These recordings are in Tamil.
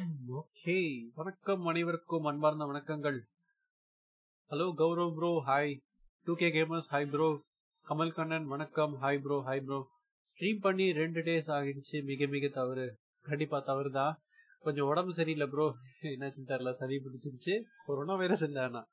ஓகே வணக்கம் அனைவருக்கும் அன்பார்ந்த வணக்கங்கள் hello Gaurav bro hi two K gamers hi bro Kamal Kannan வணக்கம் hi bro hi bro stream பண்ணி ரெண்டு டேஸ் ஆகிடுச்சு மிக மிக தவறு கண்டிப்பா தவறுதான் கொஞ்சம் உடம்பு சரியில்லை ப்ரோ என்னாச்சுன்னு தெரியல சளி பிடிச்சிருச்சு கொரோனா வைரஸ் இல்லை ஆனா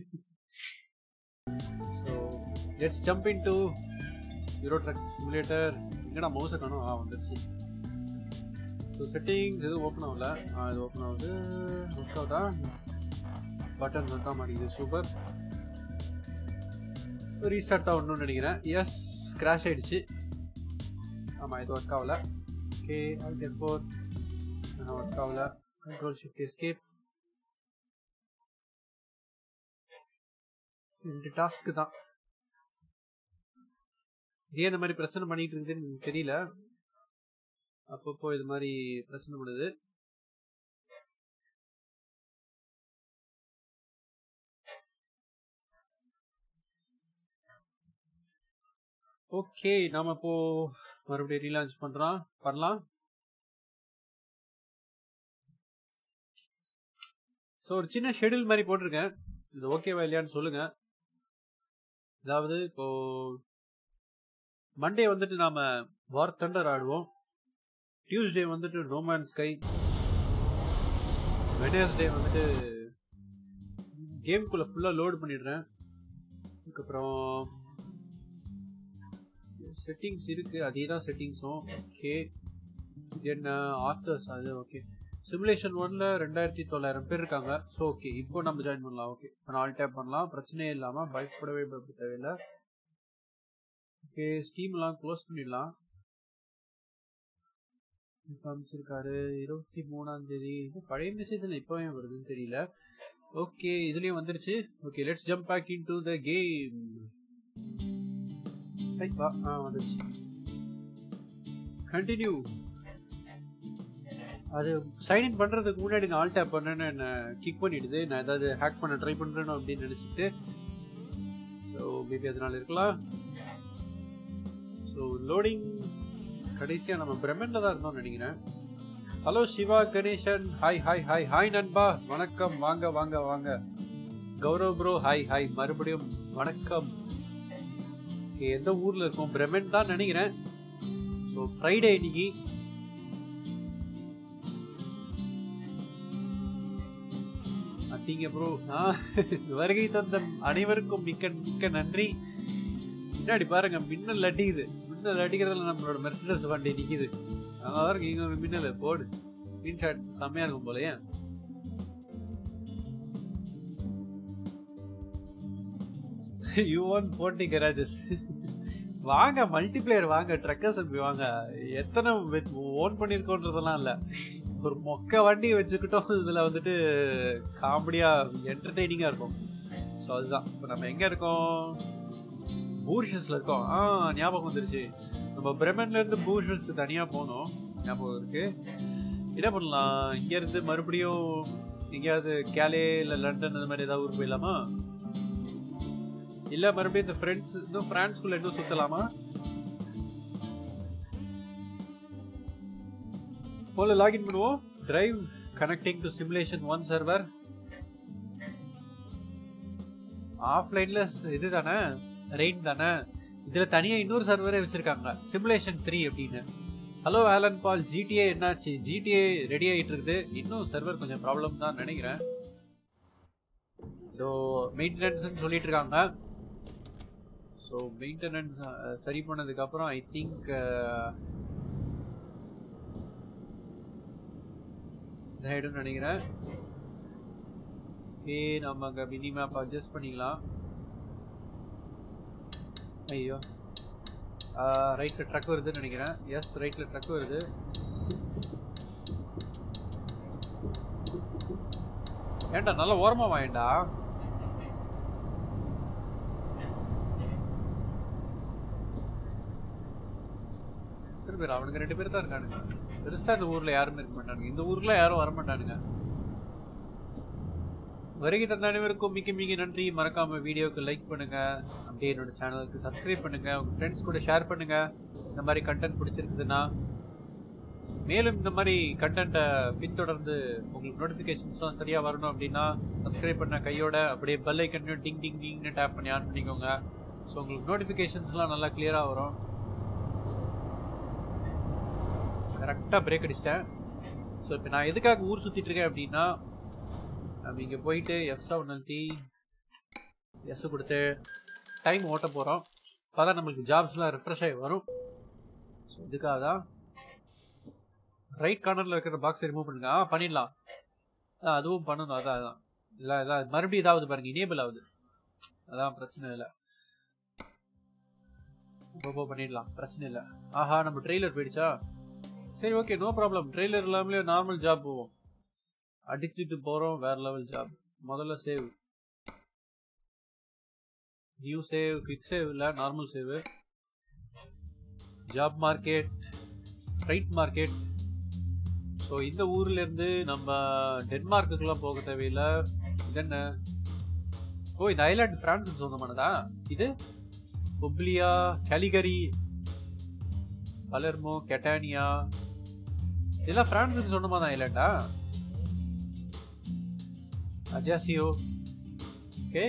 so let's jump into Euro drug Simulator எங்கடா மவுஸை காணும் ஆ வந்துருச்சு ஸோ செட்டிங்ஸ் எதுவும் ஓப்பன் ஆகல ஆ இது ஓப்பன் ஆகுது ஒர்க் அவுட்டா பட்டன் ஒர்க் ஆக மாட்டேங்குது சூப்பர் ரீஸ்டார்ட் ஆகணும்னு நினைக்கிறேன் எஸ் கிராஷ் ஆயிடுச்சு ஆமாம் இது ஒர்க் ஆகல okay all ten four work ஆகல கண்ட்ரோல் ஷிஃப்ட் எஸ்கேப் ரெண்டு டாஸ்க்கு தான் ஏன் இந்த மாதிரி பிரச்சனை பண்ணிட்டு இருக்குதுன்னு எனக்கு தெரியல அப்பப்போ இது மாதிரி பிரச்சனை பண்ணுது ஓகே நாம இப்போ மறுபடியும் ரீலான்ச் பண்றோம் பண்ணலாம் ஸோ ஒரு சின்ன ஷெடியூல் மாதிரி போட்டிருக்கேன் இது ஓகேவா இல்லையான்னு சொல்லுங்க அதாவது இப்போ மண்டே வந்துட்டு நாம வார் தண்டர் ஆடுவோம் டியூஸ்டே வந்துட்டு ரோமான் ஸ்கை வெனஸ்டே வந்துட்டு கேம்குள்ள ஃபுல்லா லோட் பண்ணிடுறேன் அதுக்கப்புறம் செட்டிங்ஸ் இருக்கு அதே தான் செட்டிங்ஸும் ஓகே என்ன ஆர்டர்ஸ் அது ஓகே சிமுலேஷன் ஒன்ல ரெண்டாயிரத்தி தொள்ளாயிரம் பேர் இருக்காங்க ஸோ ஓகே இப்போ நம்ம ஜாயின் பண்ணலாம் ஓகே இப்போ ஆல் டேப் பண்ணலாம் பிரச்சனையே இல்லாம பயப்படவே பயப்பட தேவையில்லை ஓகே ஸ்டீம்லாம் க்ளோஸ் பண்ணிடலாம் காமிச்சிருக்காரு இருபத்தி மூணாம் தேதி இது பழைய மெசேஜ் இப்பவே வருதுன்னு தெரியல ஓகே இதுலயும் வந்துருச்சு okay let's jump back into the game ஆ வந்துருச்சு கண்டினியூ அது சைன் இன் பண்றதுக்கு முன்னாடி நான் ஆல் டேப் பண்ணேன்னு என்ன கிக் பண்ணிடுது நான் ஏதாவது ஹேக் பண்ண ட்ரை பண்றேனோ அப்படின்னு நினைச்சிட்டு ஸோ மேபி அதனால இருக்கலாம் ஸோ லோடிங் கடைசியா நம்ம பிரம்மன்ல தான் இருந்தோம் நினைக்கிறேன் hello Siva Ganesan hi hi hi hi நண்பா வணக்கம் வாங்க வாங்க வாங்க கௌரவ் ப்ரோ ஹாய் ஹாய் மறுபடியும் வணக்கம் எந்த ஊர்ல இருக்கோம் பிரமன் தான் நினைக்கிறேன் ஸோ ஃப்ரைடே இன்னைக்கு அப்படிங்க ப்ரோ வருகை தந்த அனைவருக்கும் மிக்க மிக்க நன்றி பின்னாடி பாருங்க மின்னல் அடிக்குது மின்னல் அடிக்கிறதுல நம்மளோட மெர்சிடஸ் வண்டி நிக்குது நல்லா இருக்கு இங்க ஒரு மின்னல் போடு ஸ்கிரீன்ஷாட் செம்மையா இருக்கும் போலயே யூ ஒன் போட்டி கராஜஸ் வாங்க மல்டிபிளேயர் வாங்க ட்ரக்கர்ஸ் வாங்க எத்தனை ஓன் பண்ணிருக்கோன்றதெல்லாம் இல்ல ஒரு மொக்க வண்டி வச்சுக்கிட்டோம் இதுல வந்துட்டு காமெடியா என்டர்டெய்னிங்கா இருக்கும் ஸோ அதுதான் இப்போ நம்ம எங்க இருக்கோம் பூர்ஷஸ்ல இருக்கோம் ஆ ஞாபகம் வந்துருச்சு நம்ம பிரமன்ல இருந்து பூர்ஷஸ்க்கு தனியா போனோம் ஞாபகம் இருக்கு என்ன பண்ணலாம் இங்க இருந்து மறுபடியும் எங்கேயாவது கேலே இல்ல லண்டன் அந்த மாதிரி ஏதாவது ஊர் போயிடலாமா இல்ல மறுபடியும் இந்த ஃப்ரெண்ட்ஸ் இன்னும் பிரான்ஸ்குள்ள இன்னும் சுத்தலாமா போல லாகின் பண்ணுவோம் drive connecting to simulation one server ஆஃப்லைன்ல இதுதானே ரெயின் தானே இதுல தனியா இன்னொரு சர்வரே வச்சிருக்காங்க சிமுலேஷன் த்ரீ அப்படின்னு ஹலோ ஆலன் பால் ஜிடிஏ என்னாச்சு ஜிடிஏ ரெடி ஆகிட்டு இருக்குது இன்னும் சர்வர் கொஞ்சம் ப்ராப்ளம் தான் நினைக்கிறேன் இதோ மெயின்டெனன்ஸ் சொல்லிட்டு இருக்காங்க ஸோ மெயின்டெனன்ஸ் சரி பண்ணதுக்கு அப்புறம் ஐ திங்க் இதாயிடும்னு நினைக்கிறேன் ஓகே நம்ம அங்கே மினி மேப் அட்ஜஸ்ட் பண்ணிக்கலாம் ஐயோ ரைட்ல ட்ரக் வருதுன்னு நினைக்கிறேன் எஸ் ரைட்ல ட்ரக் வருது ஏன்டா நல்லா ஓரமா வாயண்டா சரி பேர் அவனுக்கு ரெண்டு பேர் தான் இருக்கானுங்க பெருசா இந்த ஊர்ல யாருமே இருக்க மாட்டானுங்க இந்த ஊர்ல யாரும் வர மாட்டானுங்க வருகை தந்த அனைவருக்கும் மிக்க மிக நன்றி மறக்காம வீடியோக்கு லைக் பண்ணுங்க அப்படியே என்னோட சேனலுக்கு சப்ஸ்கிரைப் பண்ணுங்க உங்க ஃப்ரெண்ட்ஸ் கூட ஷேர் பண்ணுங்க இந்த மாதிரி கண்டென்ட் பிடிச்சிருக்குதுன்னா மேலும் இந்த மாதிரி கண்டென்ட்டை பின்தொடர்ந்து உங்களுக்கு நோட்டிஃபிகேஷன்ஸ்லாம் சரியாக வரணும் அப்படின்னா சப்ஸ்கிரைப் பண்ண கையோட அப்படியே பெல் ஐக்கனையும் டிங் டிங் டிங்னு டேப் பண்ணி ஆன் பண்ணிக்கோங்க ஸோ உங்களுக்கு நோட்டிஃபிகேஷன்ஸ்லாம் நல்லா கிளியராக வரும் கரெக்டாக பிரேக் அடிச்சிட்டேன் ஸோ இப்போ நான் எதுக்காக ஊர் சுற்றிட்டு இருக்கேன் அப்படின்னா நம்ம இங்கே போயிட்டு எஃப் செவன் அல்டி எஸ் கொடுத்து டைம் ஓட்ட போகிறோம் அப்போ நம்மளுக்கு ஜாப்ஸ்லாம் ரெஃப்ரெஷ் ஆகி வரும் ஸோ இதுக்காக தான் ரைட் கார்னரில் இருக்கிற பாக்ஸை ரிமூவ் பண்ணுங்க ஆ பண்ணிடலாம் ஆ அதுவும் பண்ணணும் அதான் அதான் இல்லை அதான் மறுபடியும் இதாவது பாருங்க இனேபிள் ஆகுது அதான் பிரச்சனை இல்லை இப்போ பண்ணிடலாம் பிரச்சனை இல்லை ஆஹா நம்ம ட்ரெய்லர் போயிடுச்சா சரி ஓகே நோ ப்ராப்ளம் ட்ரெய்லர் இல்லாமலே நார்மல் ஜாப் போவோம் அடிச்சுட்டு போகிறோம் வேற லெவல் ஜாப் முதல்ல save new save quick save இல்லை normal save job market freight market so இந்த ஊர்ல இருந்து நம்ம டென்மார்க்குலாம் போக தேவையில்லை இது என்ன ஓ இந்த ஐலாண்ட் பிரான்ஸுக்கு சொந்தமானதா இது புப்ளியா கலிகரி பலர்மோ கெட்டானியா இதெல்லாம் பிரான்ஸுக்கு சொந்தமான ஐலாண்டா அஜாசியோ ஓகே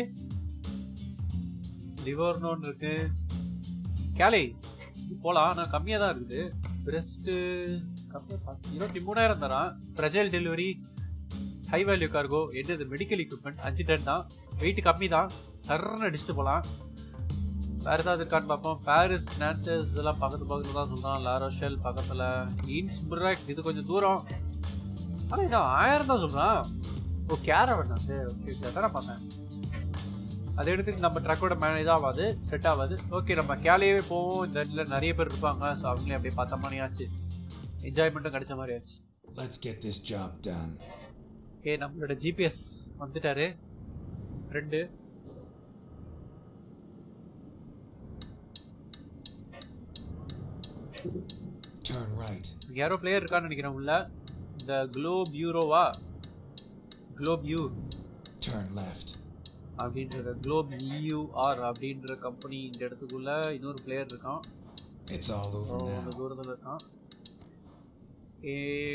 லிவர்னோன்னு இருக்கு கேலை போலாம் ஆனா கம்மியா தான் இருக்குது பிரஸ்ட் இருபத்தி மூணாயிரம் தரான் fragile delivery high value cargo என்னது மெடிக்கல் எக்யூப்மெண்ட் அஞ்சு டன் தான் வெயிட் கம்மி தான் சர்ன்னு அடிச்சுட்டு போகலாம் வேற ஏதாவது இருக்கான்னு பார்ப்போம் பாரிஸ் நான்சஸ் இதெல்லாம் பக்கத்து பக்கத்துல தான் சொல்றான் லாரோஷல் பக்கத்துல இன்ஸ்புரக் இது கொஞ்சம் தூரம் ஆனா இதான் ஆயிரம் தான் சொல்றான் ஓ கேரவன் சரி ஓகே ஓகே அதான் பார்த்தேன் அதை எடுத்து நம்ம ட்ரக்கோட மேனேஜ் ஆகாது செட் ஆகாது ஓகே நம்ம கேலையவே போவோம் இந்த இடத்துல நிறைய பேர் இருப்பாங்க ஸோ அவங்களே அப்படியே பார்த்த மாதிரி ஆச்சு என்ஜாய்மெண்ட்டும் கிடைச்ச மாதிரி ஆச்சு Let's get this job done. Okay நம்மளோட ஜிபிஎஸ் வந்துட்டாரு ரெண்டு Turn right. இங்க யாரோ பிளேயர் இருக்கான்னு நினைக்கிறேன் உள்ள இந்த குளோப் யூரோவா குளோப் யூ Turn left. அப்படின்ற குளோப் இயூஆர் அப்படின்ற கம்பெனி இந்த இடத்துக்குள்ள இன்னொரு பிளேயர் இருக்கான் It's all over அவ்வளோ now. தூரத்தில் இருக்கான் ஏ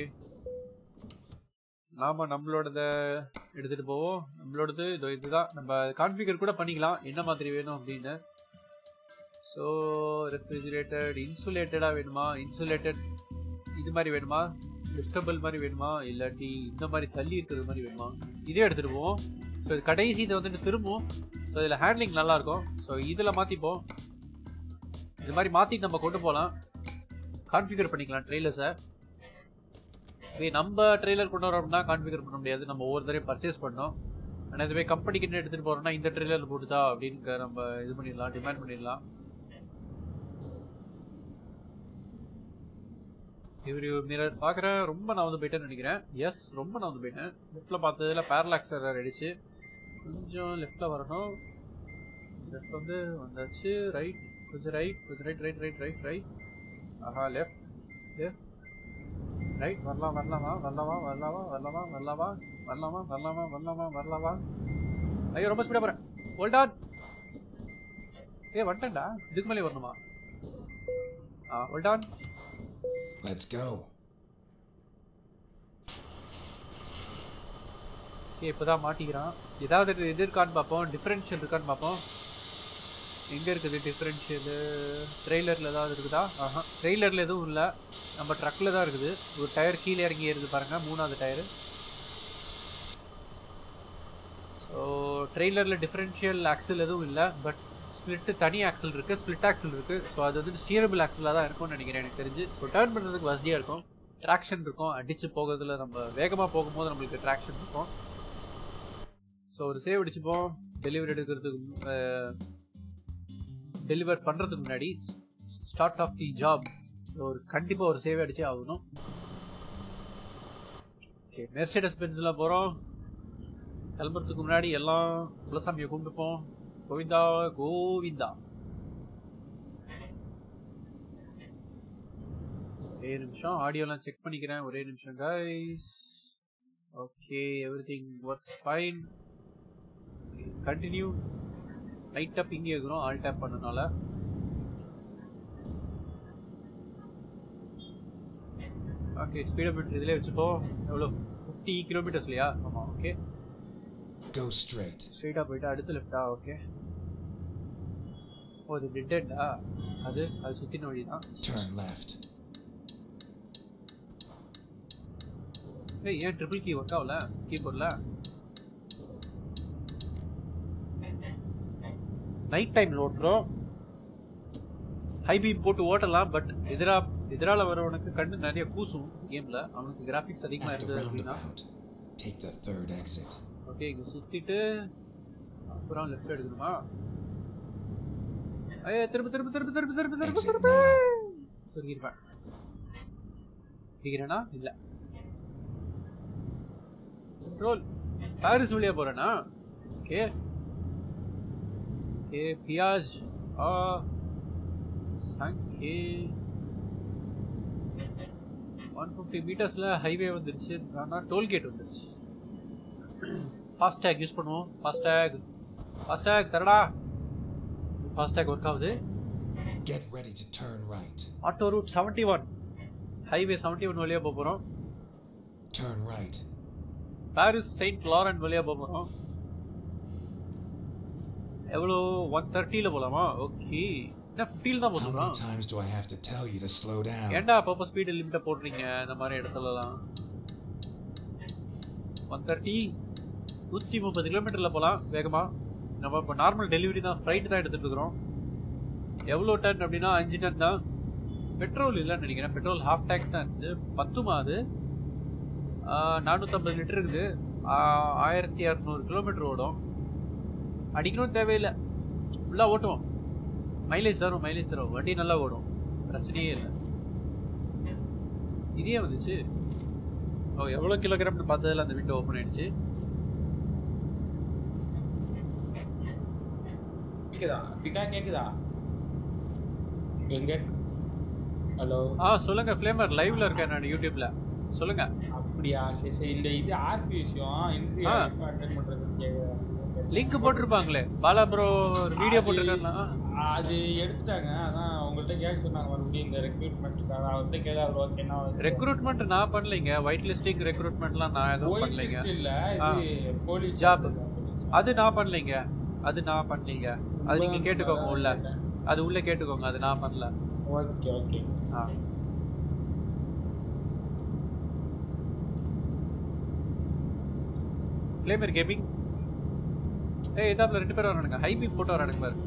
நாம நம்மளோடத எடுத்துட்டு போவோம் நம்மளோடது இதோ இதுதான் நம்ம கான்ஃபிகர் கூட பண்ணிக்கலாம் என்ன மாதிரி வேணும் அப்படின்னு ஸோ ரெஃப்ரிஜிரேட்டட் இன்சுலேட்டடாக வேணுமா இன்சுலேட்டட் இது மாதிரி வேணுமா லிஃப்டபிள் மாதிரி வேணுமா இல்லாட்டி இந்த மாதிரி தள்ளி இருக்கிறது மாதிரி வேணுமா இதே எடுத்துட்டு போவோம் ஸோ இது கடைசி இதை வந்துட்டு திரும்பும் ஸோ இதில் ஹேண்ட்லிங் நல்லா இருக்கும் ஸோ இதில் மாற்றிப்போம் இது மாதிரி மாற்றிட்டு நம்ம கொண்டு போகலாம் கான்ஃபிகர் பண்ணிக்கலாம் ட்ரெய்லர்ஸை இதே நம்ம ட்ரெய்லர் கொண்டு வரோம்னா கான்ஃபிகர் பண்ண முடியாது நம்ம ஒவ்வொரு தடவையும் பர்ச்சேஸ் பண்ணோம் ஆனால் இதுவே கம்பெனிக்கு என்ன எடுத்துகிட்டு போகிறோம்னா இந்த ட்ரெய்லர் போட்டுதா அப்படின்னு நம்ம இது பண்ணிடலாம் டிமாண்ட் பண்ணிடலாம் இவர் மிரர் பார்க்குறேன் ரொம்ப நான் வந்து போயிட்டேன்னு நினைக்கிறேன் எஸ் ரொம்ப நான் வந்து போயிட்டேன் லெஃப்ட்டில் பார்த்ததுல பேரலாக்ஸ் எரர் ஆயிடுச்சு கொஞ்சம் லெஃப்ட்டில் வரணும் லெஃப்ட் வந்து வந்தாச்சு ரைட் கொஞ்சம் ரைட் கொஞ்சம் right right right right right ஆஹா லெஃப்ட் லெஃப்ட் ரைட் வரலாம் வரலாமா வரலாமா வரலாமா வரலாமா வரலாமா வரலாமா வரலாமா வரலாமா வரலாமா ஐயோ ரொம்ப ஸ்பீடாக போகிறேன் ஹோல்ட் ஆன் ஏ வந்துட்டேன்டா இதுக்கு மேலே வரணுமா ஆ hold on Let's go. Okay இப்போதான் மாட்டிக்கிறான் ஏதாவது இது இது இருக்கான்னு பார்ப்போம் டிஃபரன்ஷியல் இருக்கான்னு பார்ப்போம் எங்கே இருக்குது டிஃபரன்ஷியலு ட்ரெய்லரில் ஏதாவது இருக்குதா ஆஹா ட்ரெய்லரில் எதுவும் இல்லை நம்ம ட்ரக்கில் தான் இருக்குது ஒரு டயர் கீழே இறங்கி ஏறுது பாருங்கள் மூணாவது டயரு ஸோ ட்ரெய்லரில் டிஃபரன்ஷியல் ஆக்சல் எதுவும் இல்லை பட் ஸ்பிளிட்டு தனி ஆக்சல் இருக்குது ஸ்பிளிட் ஆக்சல் இருக்குது ஸோ அது வந்து ஸ்டியரபிள் ஆக்சலாக தான் இருக்கும்னு நினைக்கிறேன் எனக்கு தெரிஞ்சு ஸோ டர்ன் பண்ணுறதுக்கு வசதியாக இருக்கும் ட்ராக்ஷன் இருக்கும் அடித்து போகிறதுல நம்ம வேகமாக போகும்போது நம்மளுக்கு ட்ராக்ஷன் இருக்கும் ஸோ ஒரு சேவ் அடிச்சுப்போம் டெலிவரி எடுக்கிறதுக்கு டெலிவர் பண்ணுறதுக்கு முன்னாடி ஸ்டார்ட் ஆஃப் தி ஜாப் ஒரு கண்டிப்பாக ஒரு சேவ் அடிச்சே ஆகணும் ஓகே மெர்சேடஸ் பென்ஸ்லாம் போகிறோம் கிளம்புறதுக்கு முன்னாடி எல்லாம் குலசாமியை கும்பிட்டுப்போம் கோவிந்தா கோவிந்தா ஒரே நிமிஷம் ஆடியோலாம் செக் பண்ணிக்கிறேன் ஒரே நிமிஷம் guys okay everything works fine continue லைட்டாக பிங்கி இருக்கிறோம் ஆல் டேப் பண்ணனால ஓகே ஸ்பீடோமீட்டர் இதிலே வச்சுப்போ எவ்வளோ ஃபிஃப்டி கிலோமீட்டர்ஸ் இல்லையா ஆமாம் ஓகே Go straight. ஸ்ட்ரெயிட்டாக போயிட்டு அடுத்து லெஃப்டா ஓகே ஓ இது டெட் எண்டா அது அது சுற்றின வழி தான் Turn left. ஏய் ஏன் ட்ரிபிள் கீ ஒர்க் ஆகல கீபோர்டில் நைட் டைமில் ஓட்டுறோம் ஹை பீம் போட்டு ஓட்டலாம் பட் எதிரா எதிரால வரவனுக்கு கண்ணு நிறைய கூசும் கேம்ல அவனுக்கு கிராஃபிக்ஸ் அதிகமா At the இருந்தது அப்படின்னா roundabout, take the third exit. Okay இங்க சுத்திட்டு அப்புறம் லெஃப்ட் எடுக்கணுமா ஐயா திரும்ப திரும்ப திரும்ப திரும்ப திரும்ப திரும்ப Exit திரும்ப now. சொல்லிருப்பேன் டிக்கிறேனா இல்ல கண்ட்ரோல் பாரிஸ் வழியா போறேனா ஓகே ஓகே பியாஜ் ஆ சங்கே ஒன் ஃபிஃப்டி மீட்டர்ஸ்ல ஹைவே வந்துருச்சு ஆனா டோல்கேட் வந்துருச்சு ஃபாஸ்டேக் யூஸ் பண்ணுவோம் ஃபாஸ்டேக் ஃபாஸ்டேக் தரடா ஃபாஸ்டேக் ஒர்க் ஆகுது Get ready to turn right. Auto route seventy one highway seventy one வழியாக போக போகிறோம் Turn right. Paris Saint Laurent வழியாக போக போகிறோம் எவ்வளோ ஒன் தேர்ட்டியில் போகலாமா ஓகே என்ன ஃபிஃப்டியில் தான் போக How சொல்கிறோம் many times do I have to tell you to slow down? ஏன்டா அப்பப்போ ஸ்பீடு லிமிட்டை போடுறீங்க இந்த மாதிரி இடத்துலலாம் ஒன் தேர்ட்டி நூற்றி முப்பது கிலோமீட்டரில் போகலாம் வேகமாக நம்ம இப்போ நார்மல் டெலிவரி தான் ஃப்ரைட் தான் எடுத்துகிட்டு இருக்கிறோம் எவ்வளோ டன் அப்படின்னா அஞ்சு டன் தான் பெட்ரோல் இல்லைன்னு நினைக்கிறேன் பெட்ரோல் ஹாஃப் டேங்க் தான் இருக்குது பத்துமா அது நானூற்றம்பது லிட்டர் இருக்குது ஆஹ், ஆயிரத்தி இரநூறு கிலோமீட்டர் ஓடும் அடிக்கணும் தேவையில்லை ஃபுல்லாக ஓட்டுவோம் மைலேஜ் தரும் மைலேஜ் தரும் வண்டி நல்லா ஓடும் பிரச்சனையே இல்லை இதே வந்துச்சு ஓ எவ்வளோ கிலோகிராம்னு பார்த்ததுல அந்த விண்டோ ஓப்பன் ஆயிடுச்சு கேக்குதா பிகா கேக்குதா எங்க ஹலோ ஆ சொல்லுங்க ஃப்ளேமர் லைவ்ல இருக்கேன் நான் யூடியூப்ல சொல்லுங்க அப்படியா சரி சரி இந்த இது ஆர்பி விஷயம் இன்டர்வியூ ஆ. எப்ப அட்டென்ட் பண்றதுன்னு கேக்குதா லிங்க் போட்டிருப்பாங்களே பாலா ப்ரோ ஒரு வீடியோ அது- போட்டிருக்காருனா அது எடுத்துட்டாங்க அதான் உங்கள்ட்ட கேட்க சொன்னாங்க மறுபடியும் இந்த ரெக்ரூட்மெண்ட்டுக்காக அவர்கிட்ட கேட்க அவர் ஓகேனா ரெக்ரூட்மெண்ட் நான் பண்ணலைங்க ஒயிட் லிஸ்டிங் ரெக்ரூட்மெண்ட்லாம் நான் எதுவும் பண்ணலைங்க இல்ல ஆ. இது போலீஸ் Job. அது நான் பண்ணலைங்க அது நான் பண்ணலைங்க அது நீங்க கேட்டுக்கோங்க உள்ள அது உள்ள கேட்டுக்கோங்க அது நான் பண்ணல ஓகே ஓகே ஆ ஃப்ளேமர் கேமிங் ஏய் இதாப்ல ரெண்டு பேரும் வரானுங்க ஹை பீம் போட்டு வரானுங்க பாரு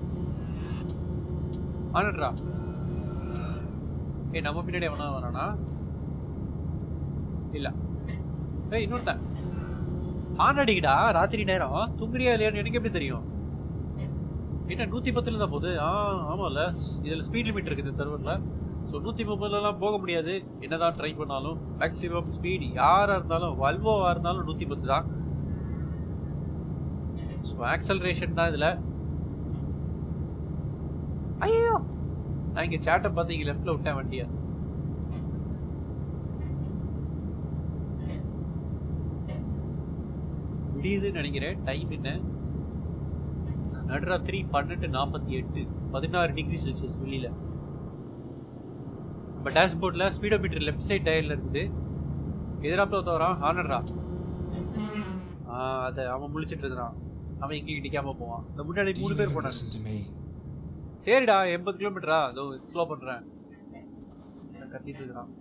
ஆனட்ரா ஏய் நம்ம பின்னாடி எவனா வரானா இல்ல ஏய் இன்னொருத்தன் ஆன் அடிக்கடா ராத்திரி நேரம் தூங்குறியா இல்லையான்னு எனக்கு எப்படி தெரியும் என்ன நூத்தி பத்துல தான் போகுது ஆ ஆமால இதுல ஸ்பீட் லிமிட் இருக்குது சர்வர்ல ஸோ நூத்தி முப்பதுலலாம் போக முடியாது என்னதான் ட்ரை பண்ணாலும் மேக்ஸிமம் ஸ்பீட் யாரா இருந்தாலும் வல்வோவா இருந்தாலும் நூத்தி பத்து தான் ஸோ ஆக்சலரேஷன் தான் இதுல ஐயோ நான் இங்க சேட்டை பார்த்து இங்க லெஃப்ட்ல விட்டேன் வண்டியை முடியுதுன்னு நினைக்கிறேன் டைம் என்ன நடுராத்திரி பன்னெண்டு நாற்பத்தி எட்டு பதினாறு டிகிரி செல்சியஸ் வெளியில நம்ம டேஷ்போர்ட்ல ஸ்பீடோமீட்டர் லெஃப்ட் சைட் டயர்ல இருக்குது எதிராப்புல தவறான் ஆனர்ரா ஆஹ் அத அவன் முழிச்சிட்டு இருக்கிறான் அவன் எங்கேயும் இடிக்காம போவான் இந்த முன்னாடி Do மூணு you பேர் even போனாங்க listen to me? சரிடா எண்பது கிலோமீட்டரா அதோ ஸ்லோ பண்றேன் நான் கத்திட்டு இருக்கிறான்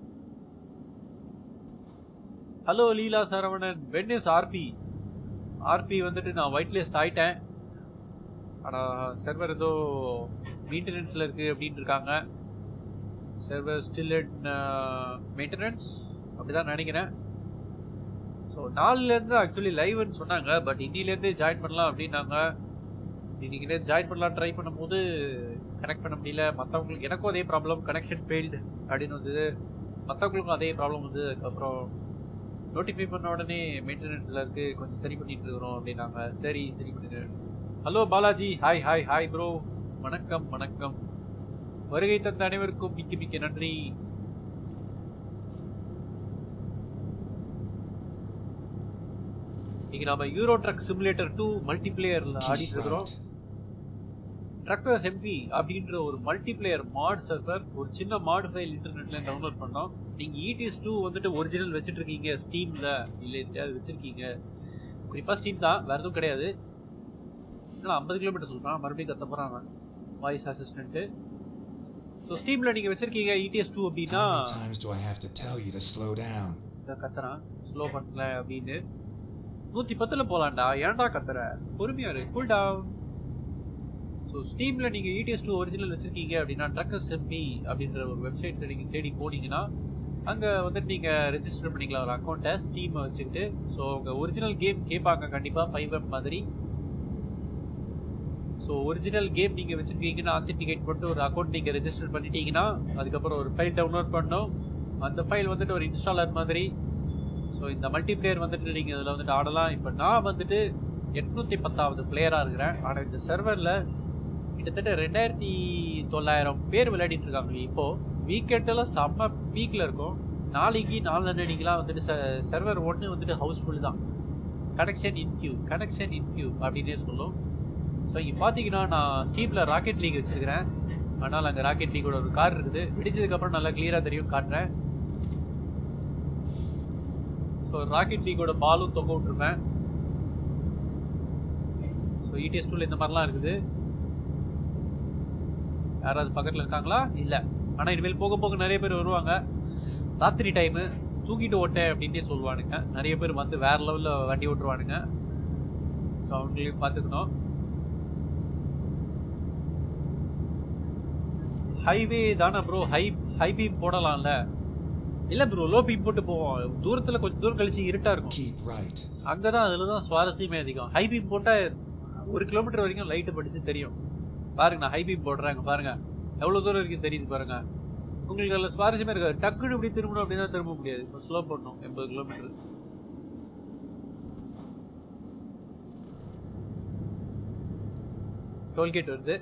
hello Leela Saravanan when is RP RP வந்துட்டு நான் ஒயிட் லிஸ்ட் ஆயிட்டேன் ஆனா சர்வர் ஏதோ மெயின்டெனன்ஸ்ல இருக்கு அப்படின்னு இருக்காங்க சர்வர் ஸ்டில் இன் மெயின்டெனன்ஸ் அப்படிதான் நினைக்கிறேன் ஸோ நாலுலேருந்து ஆக்சுவலி லைவ்னு சொன்னாங்க பட் இன்னிலேருந்து ஜாயின் பண்ணலாம் அப்படின்னாங்க இன்னைக்கு ஜாயின் பண்ணலாம் ட்ரை பண்ணும்போது கனெக்ட் பண்ண முடியல மற்றவங்களுக்கு எனக்கும் அதே ப்ராப்ளம் கனெக்ஷன் ஃபெயில்டு அப்படின்னு வந்தது மற்றவங்களுக்கும் அதே ப்ராப்ளம் வந்து அதுக்கப்புறம் நோட்டிஃபை பண்ண உடனே மெயின்டெனன்ஸில் இருக்கு கொஞ்சம் சரி பண்ணிட்டு இருக்கிறோம் அப்படின்னாங்க சரி சரி பண்ணுங்க hello Balaji hi hi hi bro வணக்கம் வணக்கம் வருகை தந்த அனைவருக்கும் மிக்க மிக்க நன்றி இன்னைக்கு நாம யூரோ ட்ரக் சிமுலேட்டர் டூ மல்டிபிளேயர்ல Keep ஆடிட்டு இருக்கிறோம் right. ட்ரக்கர்ஸ் எம்பி அப்படின்ற ஒரு மல்டிபிளேயர் மாட் சர்வர் ஒரு சின்ன மாட் ஃபைல் இன்டர்நெட்ல டவுன்லோட் பண்ணோம் நீங்க இடிஎஸ் டூ வந்துட்டு ஒரிஜினல் வச்சுட்டு இருக்கீங்க ஸ்டீம்ல இல்ல எதையாவது வச்சிருக்கீங்க குறிப்பா ஸ்டீம் தான் வேற எதுவும் கிடையாது ஏன்னா ஐம்பது கிலோமீட்டர் சொல்றான் மறுபடியும் கத்த போறான் வாய்ஸ் அசிஸ்டன்ட் ஸோ ஸ்டீம்ல நீங்க வச்சிருக்கீங்க இடிஎஸ் டூ அப்படின்னா How many times do I have to tell you to slow down? இதை கத்துறான் ஸ்லோ பண்ணல அப்படின்னு நூத்தி பத்துல போலாம்டா ஏன்டா கத்துற பொறுமையா இரு கூல் டவுன் ஸோ ஸ்டீம்ல நீங்க இடிஎஸ் டூ ஒரிஜினல் வச்சிருக்கீங்க அப்படின்னா ட்ரக்கர்ஸ் எம்பி அப்படின்ற ஒரு வெப்சைட்ல நீங்க தேடி போனீங்கன்னா அங்க வந்துட்டு நீங்க ரெஜிஸ்டர் பண்ணிக்கலாம் ஒரு அக்கௌண்ட்டை ஸ்டீம் வச்சுக்கிட்டு ஸோ உங்க ஒரிஜினல் கேம் கேட்பாங்க கண்டிப்பா ஃபைவ் எம் மாதிரி ஸோ ஒரிஜினல் கேம் நீங்க வச்சிருக்கீங்கன்னா ஆத்தென்டிகேட் பண்ணிட்டு ஒரு அக்கௌண்ட் நீங்க ரெஜிஸ்டர் பண்ணிட்டீங்கன்னா அதுக்கப்புறம் ஒரு ஃபைல் டவுன்லோட் பண்ணணும் அந்த ஃபைல் வந்துட்டு ஒரு இன்ஸ்டாலர் மாதிரி ஸோ இந்த மல்டிபிளேயர் வந்துட்டு நீங்க இதுல வந்துட்டு ஆடலாம் இப்போ நான் வந்துட்டு எட்நூத்தி பத்தாவது பிளேயரா இருக்கிறேன் ஆனா இந்த சர்வர்ல கிட்டத்தட்ட ரெண்டாயிரத்தி தொள்ளாயிரம் பேர் விளையாடிட்டு இருக்காங்க இப்போ வீக்கெண்டில் செம்ம பீக்ல இருக்கும் நாளைக்கு நாலு வந்துட்டு சர்வர் ஒன்று வந்துட்டு ஹவுஸ்ஃபுல் தான் connection in queue connection in queue அப்படின்னே சொல்லும் ஸோ இங்கே பார்த்தீங்கன்னா நான் ஸ்டீமில் ராக்கெட் லீக் வச்சிருக்கிறேன் ஆனால் அங்கே ராக்கெட் லீக்கோட ஒரு கார் இருக்குது விடிஞ்சதுக்கப்புறம் நல்லா கிளியராக தெரியும் காட்டுறேன் ஸோ ராக்கெட் லீக்கோட பாலும் தொங்க விட்டுருப்பேன் ஸோ இடிஎஸ் டூல இந்த மாதிரிலாம் இருக்குது யாராவது பக்கத்தில் இருக்காங்களா இல்லை ஆனால் இனிமேல் போக போக நிறைய பேர் வருவாங்க ராத்திரி டைமு தூக்கிட்டு ஓட்டேன் அப்படின்ட்டே சொல்லுவானுங்க நிறைய பேர் வந்து வேற லெவலில் வண்டி ஓட்டுருவானுங்க ஸோ அவங்களையும் பார்த்துக்கணும் ஹைவே தானே ப்ரோ ஹை ஹை பீம் போடலாம்ல இல்ல ப்ரோ லோ பீம் போட்டு போவோம் தூரத்துல கொஞ்சம் தூரம் கழிச்சு இருட்டா இருக்கும் Keep right. அங்கதான் அதுலதான் சுவாரஸ்யமே அதிகம் ஹை பீம் போட்டா ஒரு கிலோமீட்டர் வரைக்கும் லைட் படிச்சு தெரியும் பாருங்க நான் ஹை பீம் போடுறேன் பாருங்க எவ்வளவு தூரம் வரைக்கும் தெரியுது பாருங்க உங்களுக்கு அதுல சுவாரஸ்யமே இருக்காது டக்குன்னு இப்படி திரும்பணும் அப்படின்னா திரும்ப முடியாது இப்போ ஸ்லோ பண்ணணும் எண்பது கிலோமீட்டர் டோல்கேட் வருது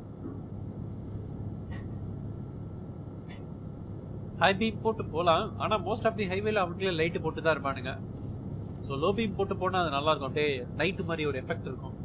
ஹை பீம் போட்டு போலாம் ஆனா மோஸ்ட் ஆஃப் தி ஹைவேல அவங்களே லைட் போட்டு தான் இருப்பானுங்க ஸோ லோ பீம் போட்டு போனா அது நல்லா இருக்கும் அப்படியே நைட் மாதிரி ஒரு எஃபெக்ட் இருக்கும்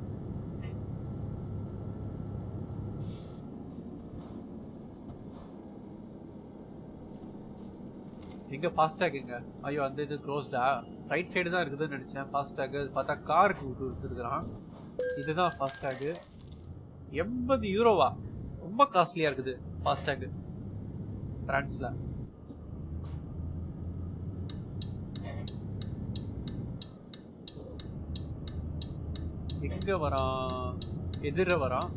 எங்க ஃபாஸ்டாக் எங்க ஐயோ அந்த இது க்ளோஸ்டா ரைட் சைடு தான் இருக்குதுன்னு நினைச்சேன் ஃபாஸ்டாக் பார்த்தா காருக்கு விட்டு விட்டுருக்கான் இதுதான் ஃபாஸ்டாக் எண்பது யூரோவா ரொம்ப காஸ்ட்லியா இருக்குது ஃபாஸ்டாக் பிரான்ஸ்ல எங்க வரான் எதிர வரான்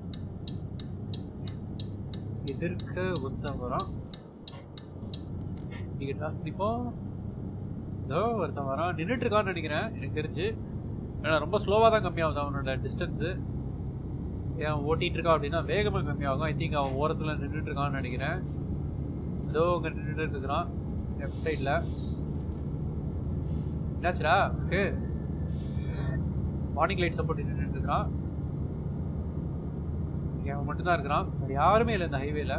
எதிர்க்க ஒருத்தன் வரான் டிக்கெட்டா இப்போ இதோ ஒருத்தன் வரான் நின்றுட்டு இருக்கான்னு நினைக்கிறேன் எனக்கு தெரிஞ்சு ஏன்னா ரொம்ப ஸ்லோவாக தான் கம்மியாகுது அவனோட டிஸ்டன்ஸு ஏன் ஓட்டிட்டு இருக்கான் அப்படின்னா வேகமாக கம்மியாகும் ஐ திங்க் அவன் ஓரத்தில் நின்றுட்டு இருக்கான்னு நினைக்கிறேன் ஏதோ அங்கே நின்றுட்டு இருக்கிறான் லெஃப்ட் சைடில் என்னாச்சுடா ஓகே மார்னிங் லைட் சப்போர்ட் நின்றுட்டு இருக்கிறான் இங்க அவன் மட்டும் தான் இருக்கிறான் வேற யாருமே இல்லை இந்த ஹைவேல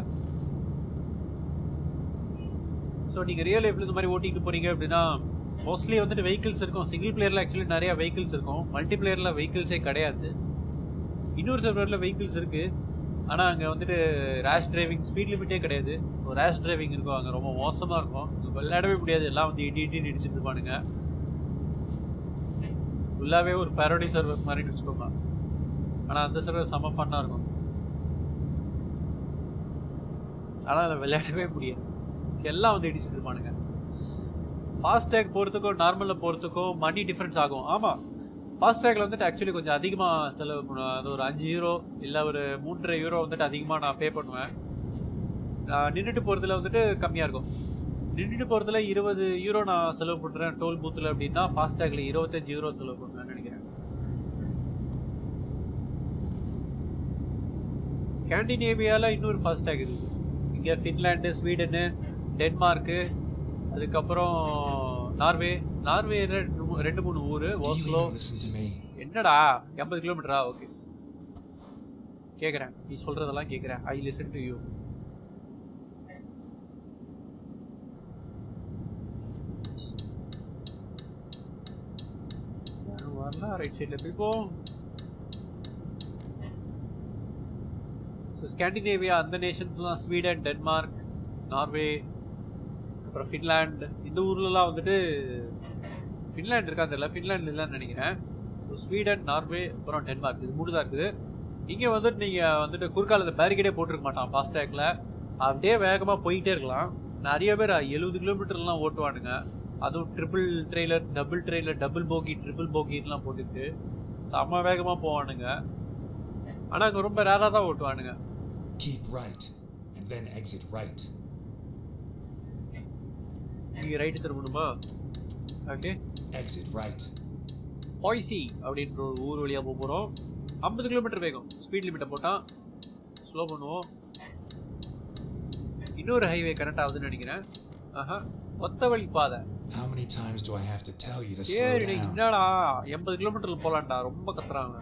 ஸோ நீங்க ரியல் லைஃப்ல இந்த மாதிரி ஓட்டிட்டு போறீங்க அப்படின்னா மோஸ்ட்லி வந்துட்டு வெஹிக்கிள்ஸ் இருக்கும் சிங்கிள் பிளேயர்ல ஆக்சுவலி நிறைய வெஹிக்கிள்ஸ் இருக்கும் மல்டி பிளேயர்ல வெஹிக்கிள்ஸே கிடையாது இன்னொரு சர்வரில் வெஹிக்கிள்ஸ் இருக்கு ஆனா அங்க வந்துட்டு ரேஷ் டிரைவிங் ஸ்பீட் லிமிட்டே கிடையாது ஸோ ரேஷ் டிரைவிங் இருக்கும் அங்க ரொம்ப மோசமா இருக்கும் இங்க விளையாடவே முடியாது எல்லாம் வந்து இடி இடி இடிச்சிட்டு இருப்பானுங்க ஃபுல்லாவே ஒரு பேரோடி சர்வர் மாதிரி வச்சுக்கோங்க ஆனா அந்த சர்வர் செம ஃபன்னா இருக்கும் ஆனா அதில் விளையாடவே முடியாது எல்லாம் வந்து இடிச்சிட்டு இருப்பானுங்க ஃபாஸ்டேக் போகிறதுக்கும் நார்மலில் போகிறதுக்கும் மணி டிஃப்ரென்ஸ் ஆகும் ஆமாம் ஃபாஸ்டேக்ல வந்துட்டு ஆக்சுவலி கொஞ்சம் அதிகமாக செலவு பண்ணுவேன் அது ஒரு அஞ்சு யூரோ இல்லை ஒரு மூன்றரை யூரோ வந்துட்டு அதிகமாக நான் பே பண்ணுவேன் நான் நின்றுட்டு போகிறதுல வந்துட்டு கம்மியாக இருக்கும் நின்றுட்டு போகிறதுல இருபது யூரோ நான் செலவு பண்ணுறேன் டோல் பூத்தில் அப்படின்னா ஃபாஸ்டேக்ல இருபத்தஞ்சு யூரோ செலவு பண்ணுவேன்னு நினைக்கிறேன் ஸ்காண்டினேவியாவில் இன்னொரு ஃபாஸ்டேக் இருக்குது இங்கே ஃபின்லாண்டு ஸ்வீடனு டென்மார்க்கு அதுக்கப்புறம் நார்வே நார்வே ரெண்டு மூ- ரெண்டு மூணு ஊர் Do you Oslo even listen to me? என்னடா எண்பது கிலோமீட்டரா ஓகே கேக்குறேன் நீ சொல்றதெல்லாம் கேக்குறேன் ஐ லிசன் டு யூ வரலாம் ரைட் சைட்ல போய் போ ஸ்காண்டினேவியா அந்த நேஷன்ஸ்லாம் ஸ்வீடன் டென்மார்க் நார்வே அப்புறம் ஃபின்லாண்ட் இந்த ஊர்லலாம் வந்துட்டு ஃபின்லாண்ட் இருக்கா தெரியல ஃபின்லாண்ட் இல்லைன்னு நினைக்கிறேன் ஸோ ஸ்வீடன் நார்வே அப்புறம் டென்மார்க் இது மூணு தான் இருக்குது இங்கே வந்துட்டு நீங்கள் வந்துட்டு குறுக்கால பேரிகேடே போட்டிருக்க மாட்டான் ஃபாஸ்டேக்ல அப்படியே வேகமாக போயிட்டே இருக்கலாம் நிறைய பேர் எழுபது கிலோமீட்டர்லாம் ஓட்டுவானுங்க அதுவும் triple trailer double trailer double bogie triple போகிலாம் போட்டுட்டு செம வேகமாக போவானுங்க ஆனால் அங்கே ரொம்ப ரேராக தான் ஓட்டுவானுங்க Keep right, and then exit right. நீங்கள் ரைட்டு திரும்பணுமா ஓகே Exit right. பாய்சி அப்படின்ற ஒரு ஊர் வழியாக போக போகிறோம் ஐம்பது கிலோமீட்டர் வேகம் ஸ்பீட் லிமிட்டை போட்டால் ஸ்லோ பண்ணுவோம் இன்னொரு ஹைவே கனெக்ட் ஆகுதுன்னு நினைக்கிறேன் ஆஹா ஒத்த வழி பாதை How many times do I have to tell you to slow சரி down? என்னடா எண்பது கிலோமீட்டர்ல போலாம்டா ரொம்ப கத்துறாங்க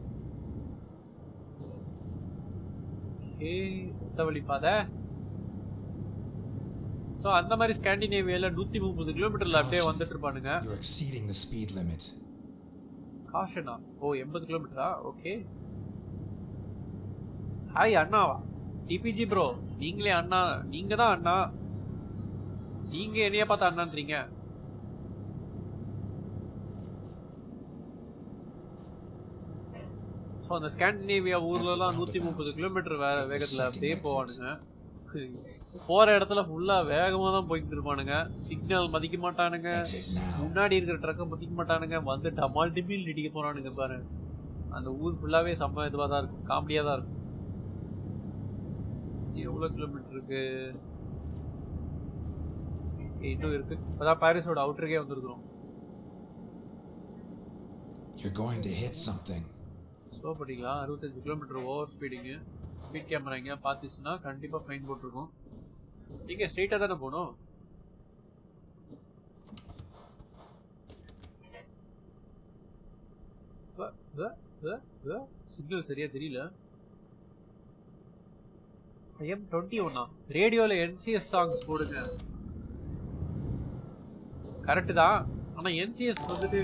ஏய் ஒத்த வழி பாதை ஸோ அந்த மாதிரி ஸ்காண்டினேவியால நூத்தி முப்பது கிலோமீட்டர்ல அப்படியே வந்துட்டு இருப்பானுங்க You're exceeding the speed limit. காஷனா ஓ எண்பது கிலோமீட்டரா ஓகே ஹாய் அண்ணாவா டிபிஜி ப்ரோ நீங்களே அண்ணா நீங்க தான் அண்ணா நீங்க என்னைய பார்த்தா அண்ணான்றீங்க ஸோ அந்த ஸ்காண்டினேவியா ஊர்லலாம் நூத்தி முப்பது கிலோமீட்டர் வே வேகத்துல அப்படியே போவானுங்க போற இடத்துல ஃபுல்லா வேகமா தான் போய்கிட்டு இருப்பானுங்க சிக்னல் மதிக்க மாட்டானுங்க Exit now. முன்னாடி இருக்கிற ட்ரக்கை மதிக்க மாட்டானுங்க வந்து டமால் டிமில் இடிக்க போறானுங்க பாரு அந்த ஊர் ஃபுல்லாவே செம்ம இதுவா தான் இருக்கும் காமெடியா தான் இருக்கும் எவ்வளவு கிலோமீட்டர் இருக்கு ஏய், இன்னும் இருக்கு இப்பதான் பாரிஸோட அவுட்டருக்கே வந்திருக்கிறோம் You're going to hit something. Slow பண்ணிக்கலாம் அறுபத்தஞ்சு kilometre over speeding speed camera எங்கேயா பார்த்துச்சுன்னா கண்டிப்பா ஃபைன் போட்டிருக்கும் நீங்க ஸ்ட்ரெயிட்டா தானே போகணும் சிக்னல் சரியா தெரியல ஐஎம் டுவெண்ட்டி ஒன்னா ரேடியோல என்சிஎஸ் சாங்ஸ் போடுங்க கரெக்ட் தான் ஆனா என்சிஎஸ் வந்துட்டு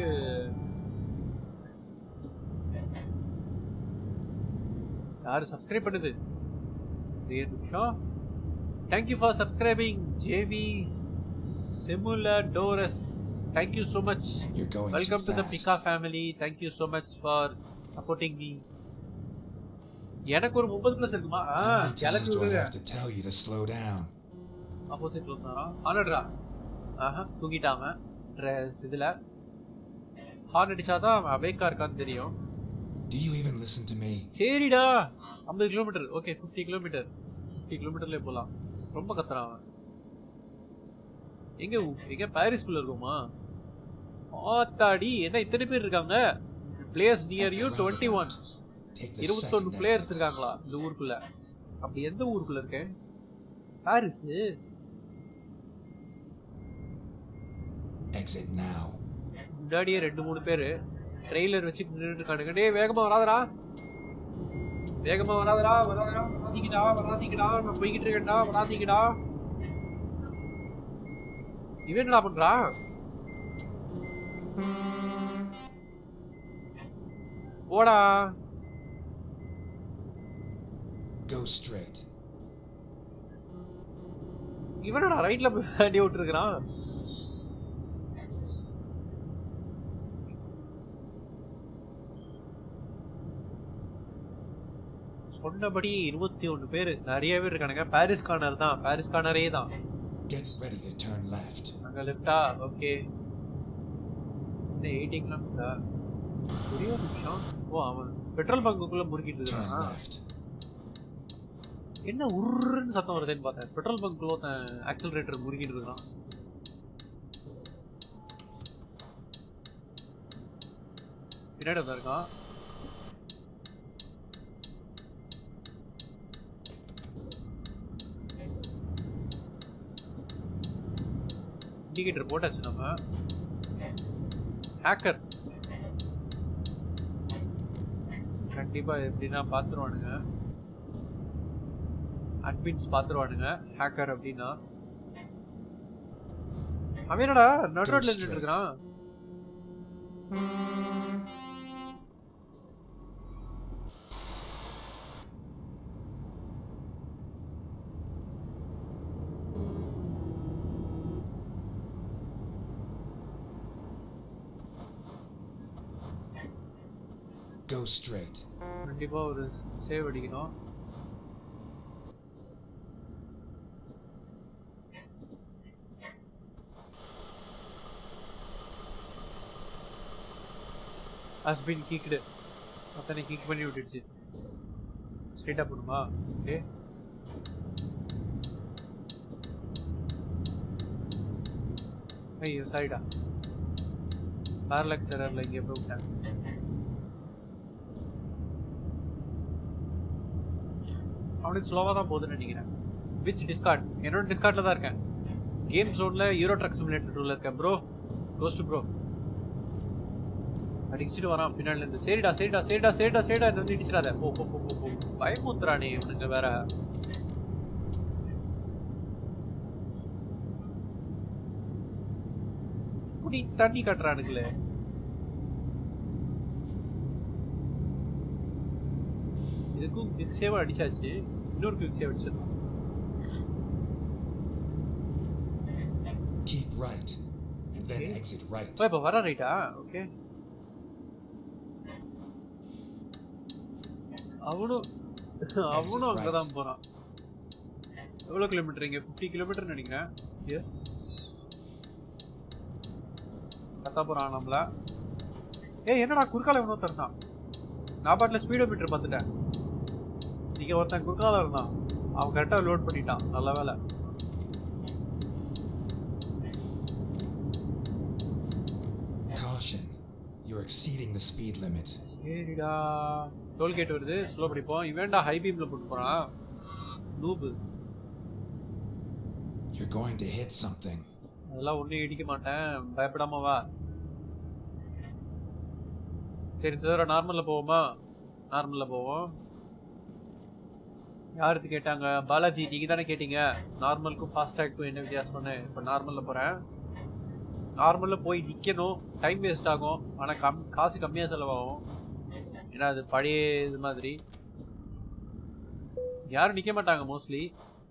யாரு சப்ஸ்கிரைப் பண்ணுது ஒரே நிமிஷம் தேங்க்யூ ஃபார் சப்ஸ்கிரைபிங் ஜேவி செமுலா டோரஸ் thank you so much You're going welcome too to the fast. பிகா family thank you so much for supporting me எனக்கு ஒரு முப்பது பிளஸ் இருக்குமா ஆ How many times கிளப்பி do I விடுங்க have to tell you to slow down? ஆப்போசிட்ல இருந்தாரா ஆனட்ரா ஆஹா தூங்கிட்டாம ட்ரெஸ் இதுல ஹார்ன் அடிச்சாதான் அவன் அவேக்கா இருக்கான்னு தெரியும் Do you even listen to me? சரிடா ஐம்பது kilometre okay fifty kilometre fifty கிலோமீட்டர்லேயே போகலாம் ரொம்ப கத்துறான் அவன் எங்க ஊ- எங்க பாரிஸ்குள்ள இருக்கோமா ஆத்தாடி என்ன இத்தனை பேர் இருக்காங்க players near you twenty one Take the இருபத்தொன்னு second பிளேயர்ஸ் exit. இருக்காங்களா இந்த ஊருக்குள்ள அப்படி எந்த ஊருக்குள்ள இருக்கேன் பாரிஸ் Exit now. முன்னாடியே ரெண்டு மூணு பேரு ட்ரெய்லர் வச்சு நின்றுட்டு இருக்கானுங்க டேய் வேகமா வராதடா வேகமா வராதடா வராதடா வராதீங்கடா வராதீங்கடா நான் போய்கிட்டு இருக்கேன்டா வராதீங்கடா இவன் என்னடா பண்றான் போடா Go straight. இவனடா ரைட்ல போய் வண்டி விட்டுருக்கான் சொன்னபடி இருபத்தி ஒண்ணு பேரு நிறைய பேர் இருக்கானுங்க பாரிஸ் கார்னர் தான் பாரிஸ் கார்னரே தான் Get ready to turn left. அங்க லெஃப்டா ஓகே இந்த எயிட்டி கிலோமீட்டர் ஒரே ஒரு நிமிஷம் ஓ அவன் பெட்ரோல் பங்குக்குள்ள முறுக்கிட்டு Turn இருக்கான் left. என்ன உருன்னு சத்தம் வருதுன்னு பார்த்தேன் பெட்ரோல் பங்க்குள்ள ஒருத்தன் ஆக்சிலரேட்டர் முறுக்கிட்டு இருக்கான் பின்னாடி ஒருத்தன் இருக்கான் இண்டிகேட்டர் போட்டாச்சு நம்ம ஹேக்கர் கண்டிப்பா எப்படின்னா பாத்துருவானுங்க அட்மின்ஸ் பாத்துருவானுங்க ஹேக்கர் அப்படின்னா அவன் என்னடா நடு ரோட்ல நின்னுட்டு இருக்கான் Go straight. கண்டிப்பா ஒரு சேவ் அடிக்கணும் ஹஸ் பீன் கிக்டு அத்தனை கிக் பண்ணி விட்டுடுச்சு ஸ்ட்ரெயிட்டா போடுமா ஓகே ஐயோ சாரிடா பேரலக்ஸ் எரர்ல இங்கே போய் விட்டேன் அவனுக்கு ஸ்லோவாக தான் போகுதுன்னு நினைக்கிறேன் விச் டிஸ்கார்ட் என்னோட டிஸ்கார்ட்ல தான் இருக்கேன் கேம் ஜோன்ல யூரோ ட்ரக் சிமுலேட்டர் டூல இருக்கேன் ப்ரோ கோஸ்ட் ப்ரோ அடிச்சுட்டு வரான் பின்னாடில இருந்து சரிடா சரிடா சரிடா சரிடா சரிடா இந்த வந்து இடிச்சிடாத போ போ போ போ போ பயமுத்துறானே இவனுங்க வேற குடி தண்ணி கட்டுறானுங்களே இதுக்கும் குவிக் சேவ் அடிச்சாச்சு இன்னொரு குவிக் சேவ் அடிச்சிடலாம் Keep right, and then Okay. exit right. ஓ இப்போ வர ரைட்டா ஓகே அவனும் அவனும் right. அங்கதான் போறான் எவ்வளவு கிலோமீட்டர் இங்க 50 கிலோமீட்டர் நினைக்கிறேன் எஸ் கத்தா போறான் நம்மள ஏய் என்னடா குறுக்கால இவனோ தரதான் நான் பாட்டுல ஸ்பீடோ மீட்டர் பார்த்துட்டேன் நீங்க ஒருத்தன் குறுக்கால இருந்தான் அவன் கரெக்டா லோட் பண்ணிட்டான் நல்ல வேலை Caution. You're exceeding the speed limit. சரிடா டோல்கேட் வருது ஸ்லோ படிப்போம் இவன்டா ஹை பீம்ல போட்டு போறான் நூபு You're going to hit something. அதெல்லாம் ஒண்ணும் இடிக்க மாட்டேன் பயப்படாம வா சரி இந்த தடவை நார்மல்ல போவோமா நார்மல்ல போவோம் யாருக்கு கேட்டாங்க பாலாஜி நீங்க தானே கேட்டீங்க நார்மலுக்கும் ஃபாஸ்டாக்கும் என்ன வித்தியாசம்னு இப்போ நார்மல்ல போறேன் நார்மல்ல போய் நிக்கணும் டைம் வேஸ்ட் ஆகும் ஆனா கம் காசு கம்மியா செலவாகும் ஏன்னா அது பழைய இது மாதிரி யாரும் நிக்க மாட்டாங்க மோஸ்ட்லி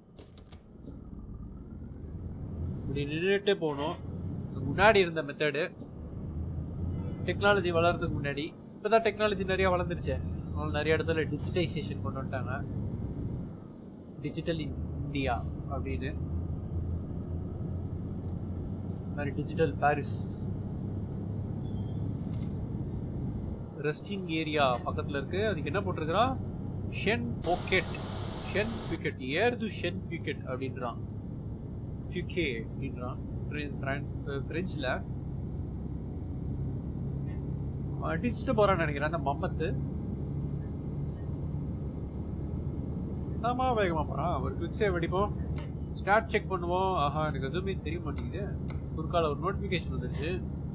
இப்படி நின்றுட்டே போகணும் முன்னாடி இருந்த மெத்தடு டெக்னாலஜி வளர்றதுக்கு முன்னாடி இப்பதான் டெக்னாலஜி நிறைய வளர்ந்துருச்சு அதனால நிறைய இடத்துல டிஜிட்டைசேஷன் கொண்டு வந்துட்டாங்க டிஜிட்டல் இந்தியா அப்படின்னு மாதிரி டிஜிட்டல் பாரிஸ் ரெஸ்டிங் ஏரியா பக்கத்துல இருக்கு அதுக்கு என்ன போட்டிருக்கிறான் ஷென் பாக்கெட் ஷென் பிக்கெட் ஏர்து ஷென் பிக்கெட் அப்படின்றான் பியூகே அப்படின்றான் பிரெஞ்சில் அடிச்சுட்டு போறான்னு நினைக்கிறேன் அந்த மம்மத்து ஆமா வேகமா போறான் ஒரு குவிக் சேவ் அடிப்போம் ஸ்டார்ட் செக் பண்ணுவோம் ஆஹா எனக்கு எதுவுமே தெரிய மாட்டேங்குது குறுக்கால ஒரு நோட்டிபிகேஷன் வந்துருச்சு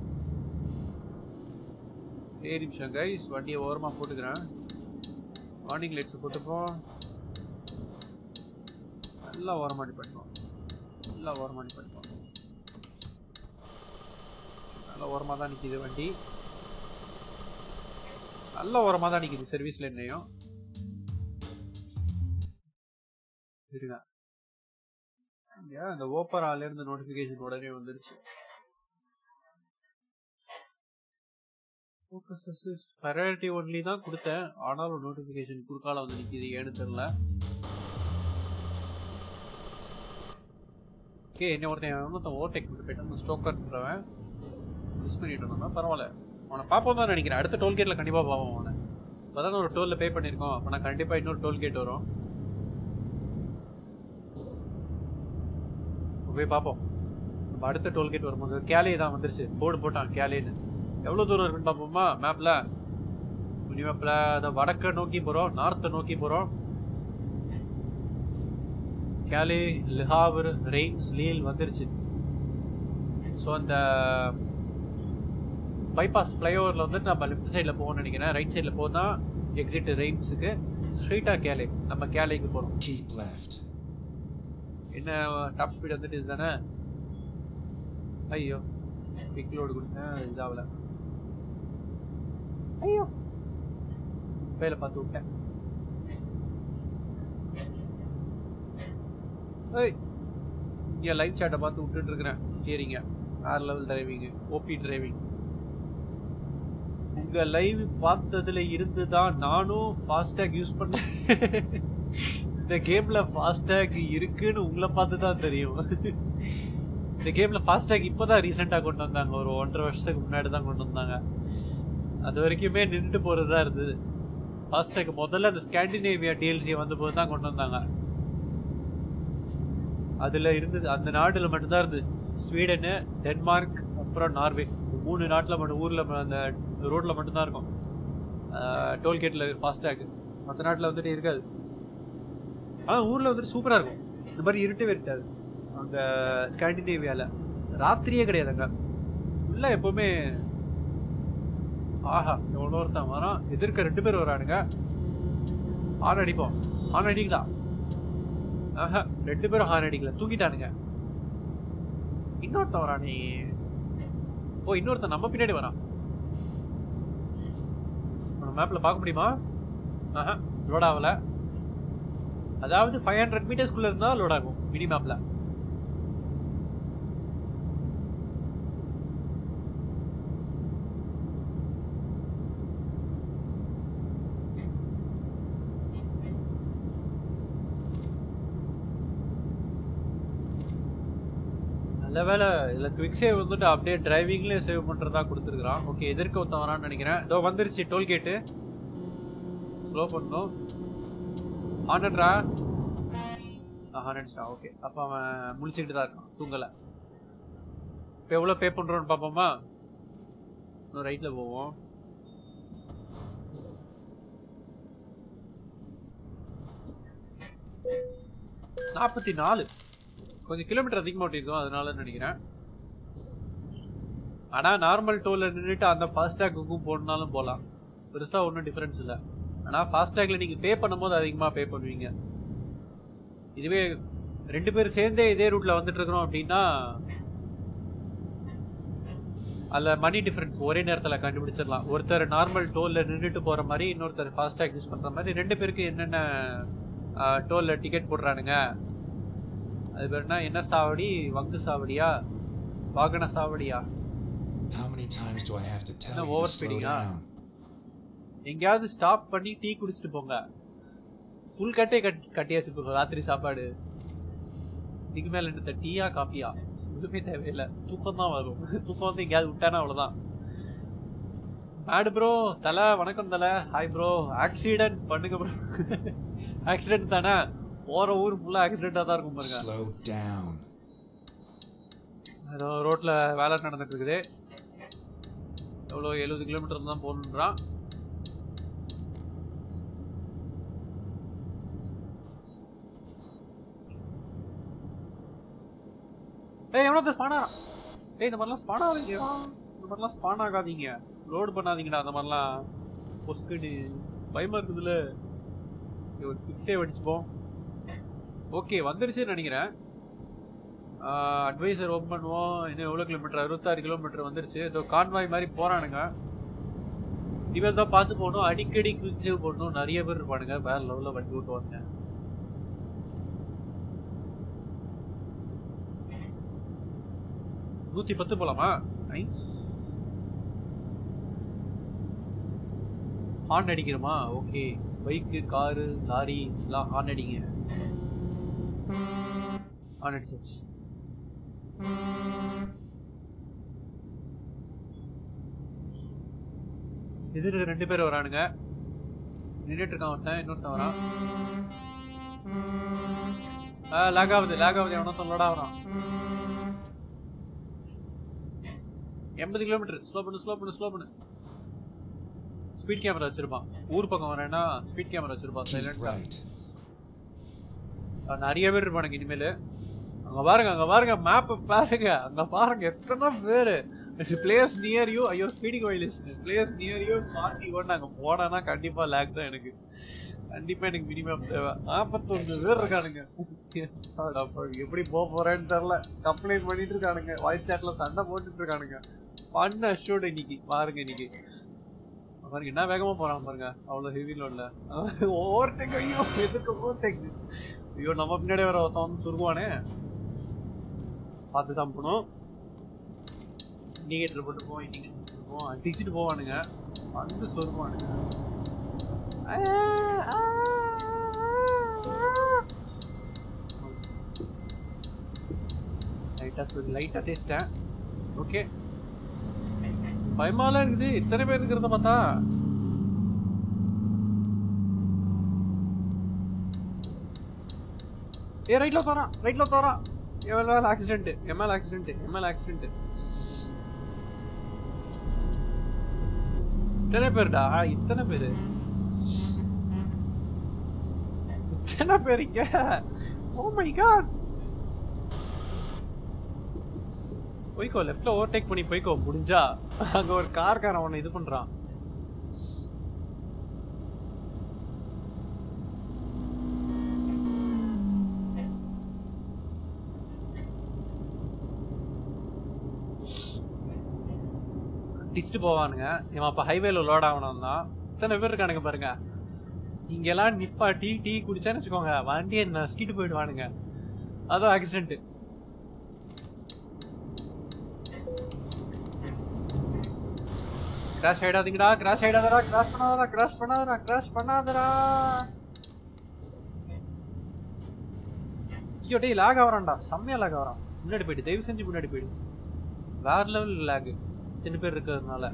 ஏழு நிமிஷம் கைஸ் வண்டியை ஓரமா போட்டுக்கிறேன் வார்னிங் லைட்ஸ் போட்டுப்போம் நல்லா ஓரமாடி பண்ணுவோம் நல்லா ஓரமாடி பண்ணுவோம் நல்லா ஓரமா தான் நிக்குது வண்டி நல்ல ஓரமா தான் நிக்குது சர்வீஸ்ல என்னையும் இருங்க இங்க அந்த ஓப்பரால இருந்து நோட்டிபிகேஷன் உடனே வந்துருச்சு ஃபோக்கஸ் அசிஸ்ட் ப்ரையாரிட்டி ஒன்லி தான் கொடுத்தேன் ஆனாலும் நோட்டிபிகேஷன் குறுக்கால வந்து நிக்குது ஏன்னு தெரியல ஓகே என்ன ஒருத்தன் இன்னொருத்தன் ஓவர்டேக் பண்ணிட்டு போயிட்டான் ஸ்டோக்கர்ன்றவன் மிஸ் பண்ணிட்டு இருந்தோம்னா பரவாயில்ல அவனை பார்ப்போம் தான் நினைக்கிறேன் அடுத்த டோல்கேட்ல கண்டிப்பா பார்ப்போம் அவனை இப்போதான் ஒரு டோல்ல பே பண்ணியிருக்கோம் அப்போ நான் கண்டிப்பா இன்னொரு டோல்கேட் வரும் இப்ப போய் பார்ப்போம் நம்ம அடுத்த டோல்கேட் வரும்போது கேலே தான் வந்துருச்சு போர்டு போட்டான் கேலேன்னு எவ்வளவு தூரம் இருக்குன்னு பார்ப்போமா மேப்ல மினி மேப்ல அதை வடக்க நோக்கி போறோம் நார்த்தை நோக்கி போறோம் கேலே லிஹாவர் ரெயின்ஸ் லீல் வந்துருச்சு ஸோ அந்த பைபாஸ் ஃப்ளைஓவரில் வந்துட்டு நம்ம லெஃப்ட் சைடில் போகணும்னு நினைக்கிறேன் ரைட் சைடில் போனா எக்ஸிட் ரெயின்ஸுக்கு ஸ்ட்ரெயிட்டாக கேலே நம்ம கேலேக்கு போகிறோம் Keep left. என்ன டாப் ஸ்பீட் வந்துட்டு இதுதானே ஐயோ பிக் லோடு கொடுத்தேன் இதாகல ஐயோ வேலை பார்த்து விட்டேன் ஏய் இங்க லைட் சாட்டை பார்த்து விட்டுட்டு இருக்கிறேன் ஸ்டியரிங்க ஆறு லெவல் டிரைவிங் ஓபி டிரைவிங் உங்க லைவ் பார்த்ததுல இருந்து தான் நானும் ஃபாஸ்டாக் யூஸ் பண்ணேன் இந்த கேம்ல ஃபாஸ்டாக் இருக்குன்னு உங்களை பார்த்து தான் தெரியும் இந்த கேம்ல ஃபாஸ்டாக் இப்பதான் ரீசெண்டா கொண்டு வந்தாங்க ஒரு ஒன்றரை வருஷத்துக்கு முன்னாடி தான் கொண்டு வந்தாங்க அது வரைக்குமே நின்றுட்டு போறதா இருந்தது ஃபாஸ்டாக் முதல்ல அந்த ஸ்காண்டினேவியா டிஎல்சி வந்த போது தான் கொண்டு வந்தாங்க அதுல இருந்தது அந்த நாடுல மட்டும்தான் இருந்தது ஸ்வீடனு டென்மார்க் அப்புறம் நார்வே இந்த மூணு நாட்டுல மட்டும் ஊர்ல ம- அந்த ரோட்ல மட்டும்தான் இருக்கும் டோல்கேட்ல ஃபாஸ்டாக் மற்ற நாட்டுல வந்துட்டு இருக்காது ஆனா ஊர்ல வந்துட்டு சூப்பரா இருக்கும் இந்த மாதிரி இருட்டவே இருக்காது அங்க ஸ்காண்டினேவியால ராத்திரியே கிடையாது அங்க ஃபுல்லா எப்பவுமே ஆஹா எவ்வளோ ஒருத்தன் வரான் எதிர்க்க ரெண்டு பேர் வரானுங்க ஹார்ன் அடிப்போம் ஹார்ன் அடிக்கலாம் ஆஹா ரெண்டு பேரும் ஹார்ன் அடிக்கல தூக்கிட்டானுங்க இன்னொருத்தன் வரானே ஓ இன்னொருத்தன் நம்ம பின்னாடி வரான் மேப்ல பார்க்க முடியுமா ஆஹா லோட் ஆகல அதாவது ஃபைவ் ஹண்ட்ரட் மீட்டர்ஸ்குள்ள இருந்தா லோட் ஆகும் மினி மேப்ல நல்ல வேலை இதுல குவிக் சேவ் வந்துட்டு அப்படியே டிரைவிங்லயே சேவ் பண்றதா கொடுத்துருக்கான் ஓகே எதிர்க்க ஒருத்தன் வரான்னு நினைக்கிறேன் இதோ வந்துருச்சு டோல்கேட்டு ஸ்லோ பண்ணணும் ஆனட்ரா ஹானட்ஸ்டா ஓகே அப்ப அவன் முழிச்சுக்கிட்டு தான் இருக்கான் தூங்கல இப்போ எவ்வளவு பே பண்றோம்னு பாப்போமா இன்னும் ரைட்ல போவோம் நாற்பத்தி நாலு கொஞ்சம் கிலோமீட்டர் அதிகமாக ஓட்டிருக்கோம் அதனால நினைக்கிறேன் ஆனா நார்மல் டோல்ல நின்றுட்டு அந்த ஃபாஸ்டாக்குக்கும் போனாலும் போகலாம் பெருசா ஒன்றும் டிஃபரன்ஸ் இல்லை ஆனா ஃபாஸ்டாக்ல நீங்க பே பண்ணும்போது அதிகமா பே பண்ணுவீங்க இதுவே ரெண்டு பேரும் சேர்ந்தே இதே ரூட்ல வந்துட்டு இருக்கிறோம் அப்படின்னா அதுல மணி டிஃபரன்ஸ் ஒரே நேரத்துல கண்டுபிடிச்சிடலாம் ஒருத்தர் நார்மல் டோல்ல நின்றுட்டு போற மாதிரி இன்னொருத்தர் ஃபாஸ்டாக் யூஸ் பண்ற மாதிரி ரெண்டு பேருக்கு என்னென்ன டோல்ல டிக்கெட் போடுறானுங்க அது பேருனா என்ன சாவடி வங்கு சாவடியா வாகன சாவடியா How many times do I have to tell No, you to slow overspeeding, ah. down? எங்கேயாவது ஸ்டாப் பண்ணி டீ குடிச்சிட்டு போங்க ஃபுல் கட்டே கட் கட்டியாச்சு இப்போ ராத்திரி சாப்பாடு இதுக்கு மேல என்ன டீயா காப்பியா எதுவுமே தேவையில்லை தூக்கம் தான் வரும் தூக்கம் வந்து எங்கேயாவது விட்டானா அவ்வளவுதான் மேடு ப்ரோ தலை வணக்கம் தலை ஹாய் ப்ரோ ஆக்சிடென்ட் பண்ணுங்க ப்ரோ ஆக்சிடென்ட் தானே போற ஊர் ஃபுல்லா ஆக்சிடென்டா தான் இருக்கும் பாருங்க Slow down. ஏதோ ரோட்ல வேலை நடந்துட்டு இருக்குது எவ்வளோ எழுபது கிலோமீட்டர் தான் போகணுன்றான் ஏய் எவ்வளோ ஸ்பானா ஏய் இந்த மாதிரிலாம் ஸ்பான் ஆகாதீங்க இந்த மாதிரிலாம் ஸ்பான் ஆகாதீங்க லோடு பண்ணாதீங்கடா அந்த மாதிரிலாம் பொஸ்கடு பயமா இருக்குதுல்ல இங்க ஒரு பிக்ஸே வடிச்சுப்போம் ஓகே வந்துருச்சுன்னு நினைக்கிறேன் அட்வைசர் ஓப்பன் பண்ணுவோம் இன்னும் எவ்வளோ கிலோமீட்டர் அறுபத்தாறு கிலோமீட்டர் வந்துருச்சு ஏதோ கான்வாய் மாதிரி போறானுங்க இவன் தான் பார்த்து போகணும் அடிக்கடி குவிக் சேவ் போடணும் நிறைய பேர் இருப்பானுங்க வேற லெவலில் வண்டி ஓட்டுவாங்க நூத்தி பத்து போலாமா நைஸ் ஹார்ன் அடிக்கிறோமா ஓகே பைக்கு காரு லாரி எல்லாம் ஹார்ன் அடிங்க ஹார்ன் அடிச்சாச்சு எதிர்க்க ரெண்டு பேர் வரானுங்க நின்றுட்டு இருக்கான் ஒருத்தன் இன்னொருத்தன் வரான் ஆ லாக் ஆகுது லாக் ஆகுது எவனோ லோட் ஆகுறான் எண்பது கிலோமீட்டர் ஸ்லோ பண்ணு ஸ்லோ பண்ணு ஸ்லோ பண்ணு ஸ்பீட் கேமரா வச்சிருப்பான் ஊர் பக்கம் வரேன்னா ஸ்பீட் கேமரா வச்சிருப்பான் Keep சைலண்டா right. நிறைய பேர் இருப்பானுங்க இனிமேல் அங்க பாருங்க அங்க பாருங்க மேப் பாருங்க அங்க பாருங்க எத்தனை பேரு பிளேஸ் நியர் யூ ஐயோ speeding violation players near you forty one அங்க போனா கண்டிப்பா லேக் தான் எனக்கு கண்டிப்பா எனக்கு மினிமம் தேவை நாற்பத்தொன்று பேர் இருக்கானுங்க அட அப்பா, எப்படி போக போறேன்னு தெரியல கம்ப்ளைண்ட் பண்ணிட்டு இருக்கானுங்க வாய்ஸ் சாட்ல சண்டை போட்டுட்டு இருக்கானுங்க ஃபன் அஷோர்டு இன்னைக்கு பாருங்க இன்னைக்கு பாருங்க என்ன வேகமா போறான் பாருங்க அவ்வளவு ஹெவி லோட்ல ஓவர்டேக் ஐயோ எதுக்கு ஓவர்டேக் ஐயோ நம்ம பின்னாடி வர ஒருத்தன் வந்து சுருகுவானே பார்த்து தான் போகணும் இண்டிகேட்டர் போட்டு போவோம் இண்டிகேட்டர் ஓ அடிச்சுட்டு போவானுங்க வந்து சொருவானுங்க லைட்டா சொல்லி லைட்டா தேய்ச்சிட்டேன் ஓகே பயமாலாம் இருக்குது இத்தனை பேர் இருக்கிறத பார்த்தா ஏ ரைட்ல தோறான் ரைட்ல தோறான் என் மேல ஆக்சிடென்ட் என் மேல ஆக்சிடென்ட் என் மேல ஆக்சிடென்ட் இத்தனை பேர்டா இத்தனை பேரு இத்தனை பேர் இங்க ஓ மை காட் போய்க்கோ லெஃப்ட்ல ஓவர்டேக் பண்ணி போய்க்கோ முடிஞ்சா அங்க ஒரு கார்காரன் அவனை இது பண்றான் அடிச்சுட்டு போவானுங்க இவன் அப்ப ஹைவேல லோட் ஆகணும் தான் இத்தனை பேர் இருக்கானுங்க பாருங்க இங்கெல்லாம் நிப்பாட்டி டீ குடிச்சான்னு வச்சுக்கோங்க வண்டியை நசுக்கிட்டு போயிடுவானுங்க அதுவும் ஆக்சிடென்ட் கிராஷ் ஆயிடாதீங்கடா கிராஷ் ஆயிடாதடா கிராஷ் பண்ணாதடா கிராஷ் பண்ணாதடா கிராஷ் பண்ணாதடா ஐயோ டேய் லாக் ஆவறான்டா செம்மையா லாக் ஆவறான் முன்னாடி போயிடு தயவு செஞ்சு முன்னாடி போயிடு வேற லெவல் லாக் சின்ன பேர் இருக்கிறதுனால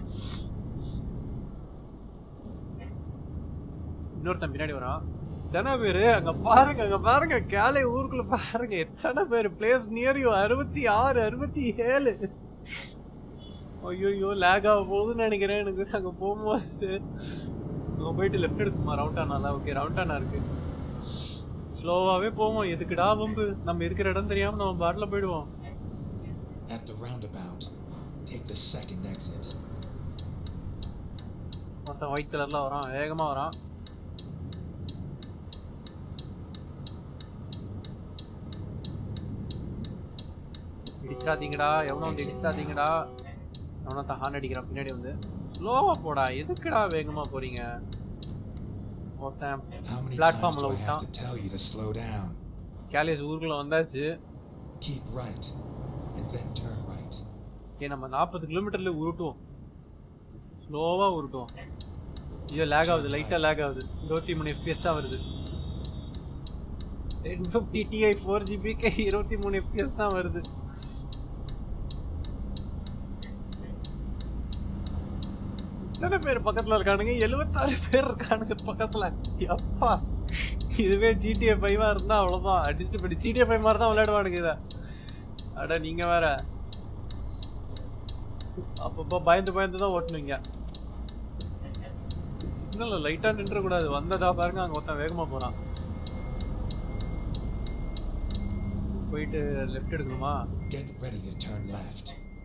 இன்னொருத்தன் பின்னாடி வரான் எத்தனை பேரு அங்க பாருங்க அங்க பாருங்க கேலை ஊருக்குள்ள பாருங்க எத்தனை பேரு பிளேஸ் நியர் யூ அறுபத்தி ஆறு அறுபத்தி ஏழு ஐயோ லேக் ஆக போகுதுன்னு நினைக்கிறேன் எனக்கு அங்க போகும்போது அங்க போயிட்டு லெஃப்ட் எடுக்குமா ரவுண்ட் ஆனால ஓகே ரவுண்ட் ஆனா இருக்கு ஸ்லோவாவே போவோம் எதுக்குடா வம்பு நம்ம இருக்கிற இடம் தெரியாம நம்ம பாட்டில போயிடுவோம் At the roundabout, take the second exit. மொத்தம் ஒயிட் கலர்ல வரான் வேகமா வரான் இடிச்சிடாதீங்கடா எவனோ வந்து இடிச்சிடாதீங்கடா எவனோ தான் ஹார்ன் அடிக்கிறான் பின்னாடி வந்து ஸ்லோவா போடா எதுக்குடா வேகமா போறீங்க ஒருத்தன் How many Platform times do I low have down. to tell you to slow down? கேலியஸ் ஊருக்குள்ள வந்தாச்சு Keep right, and then turn right. ஏ நம்ம நாற்பது கிலோமீட்டர்ல உருட்டுவோம் ஸ்லோவா உருட்டுவோம் ஐயோ லேக் ஆகுது லைட்டா லேக் ஆகுது இருபத்தி மூணு எஃபிஎஸ் தான் வருது டென் ஃபிஃப்டி டிஐ ஃபோர் ஜிபிக்கு இருபத்தி மூணு எஃபிஎஸ் தான் வருது எத்தனை பேர் பக்கத்துல இருக்கானுங்க எழுபத்தாறு பேர் இருக்கானுங்க பக்கத்துல அப்பா இதுவே ஜிடிஏ ஃபைவா இருந்தா அவ்வளவுதான் அடிச்சுட்டு போயிட்டு ஜிடிஏ ஃபைவ் மாதிரி தான் விளையாடுவானுங்க இதை அட நீங்க வேற அப்பப்போ பயந்து பயந்து தான் ஓட்டணுங்க சிக்னல்ல லைட்டா நின்ற கூடாது வந்ததா பாருங்க அங்க ஒருத்தன் வேகமா போறான் போயிட்டு லெஃப்ட் எடுக்கணுமா Get ready to turn left.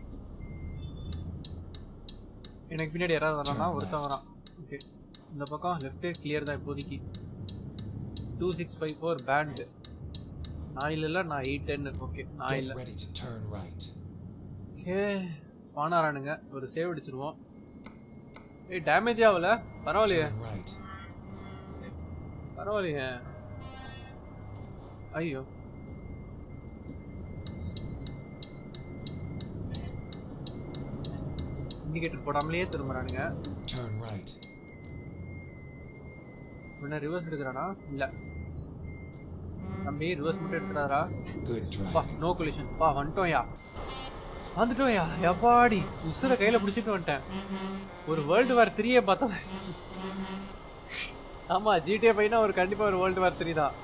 எனக்கு பின்னாடி யாராவது வரானா Turn ஒருத்தன் left. வரான் ஓகே இந்த பக்கம் லெஃப்ட் கிளியர் தான் இப்போதைக்கு two six five four band நான் இல்ல நான் எயிட் டென் ஓகே நான் Get இல்ல ready to turn right. Okay ஸ்பானாரானுங்க ஒரு சேவ் அடிச்சிருவோம் ஏய் டேமேஜ் ஆகல பரவாயில்லையே Turn right. பரவாயில்லையே ஐயோ இண்டிகேட்டர் போடாமலேயே திரும்புறானுங்க Turn right. முன்ன ரிவர்ஸ் எடுக்கிறானா இல்ல தம்பி ரிவர்ஸ் மட்டும் எடுக்கிறாரா Good பா driving. நோ கொலிஷன் பா வந்துட்டோம்யா வந்துட்டோம்யா எப்பாடி உசுர கையில பிடிச்சிட்டு வந்துட்டேன் ஒரு வேர்ல்டு வார் த்ரீயே பார்த்தோம் ஆமா ஜிடிஏ பையனா ஒரு கண்டிப்பா ஒரு வேர்ல்டு வார் த்ரீ தான்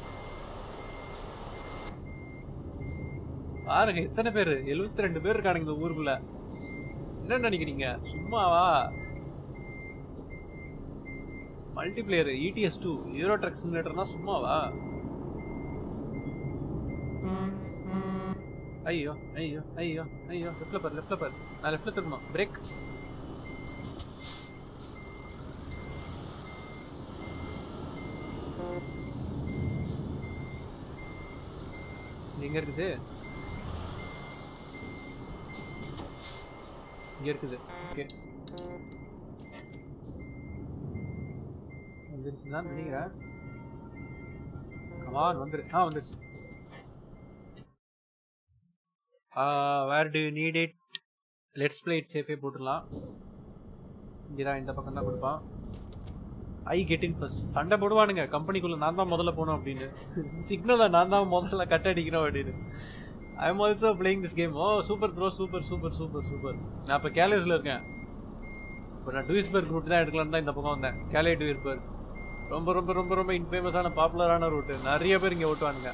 பாருங்க எத்தனை பேரு 72 ரெண்டு பேர் இருக்கானுங்க இந்த ஊருக்குள்ள என்ன நினைக்கிறீங்க சும்மாவா multiplayer ETS two Euro truck சிமுலேட்டர்னா சும்மாவா ஐயோ ஐயோ ஐயோ ஐயோ லெஃப்ட்ல பாரு லெஃப்ட்ல பாரு நான் லெஃப்ட்ல திரும்பணும் பிரேக் எங்க இருக்குது இங்க இருக்குது ஓகே வந்துருச்சு தான் நினைக்கிறேன் கமான் வந்துரு ஆ வந்துருச்சு where to need it let's play it சேஃபே போட்டுடலாம் இங்கதான் இந்த பக்கம் தான் கொடுப்பான் ஐ கெட் இன் ஃபர்ஸ்ட் சண்டை போடுவானுங்க கம்பெனிக்குள்ள நான் தான் முதல்ல போகணும் அப்படின்னு சிக்னலை நான் தான் முதல்ல கட் அடிக்கிறோம் அப்படின்னு I am also playing this game oh super bro super super super super நான் இப்போ கேலேஸ்ல இருக்கேன் இப்போ நான் டூயிஸ்பர்க் ரூட் தான் எடுக்கலாம்னு தான் இந்த பக்கம் வந்தேன் கேலே டூயிஸ்பர்க் ரொம்ப ரொம்ப ரொம்ப ரொம்ப இன்ஃபேமஸான பாப்புலரான ரூட் நிறைய பேர் இங்கே ஓட்டுவானுங்க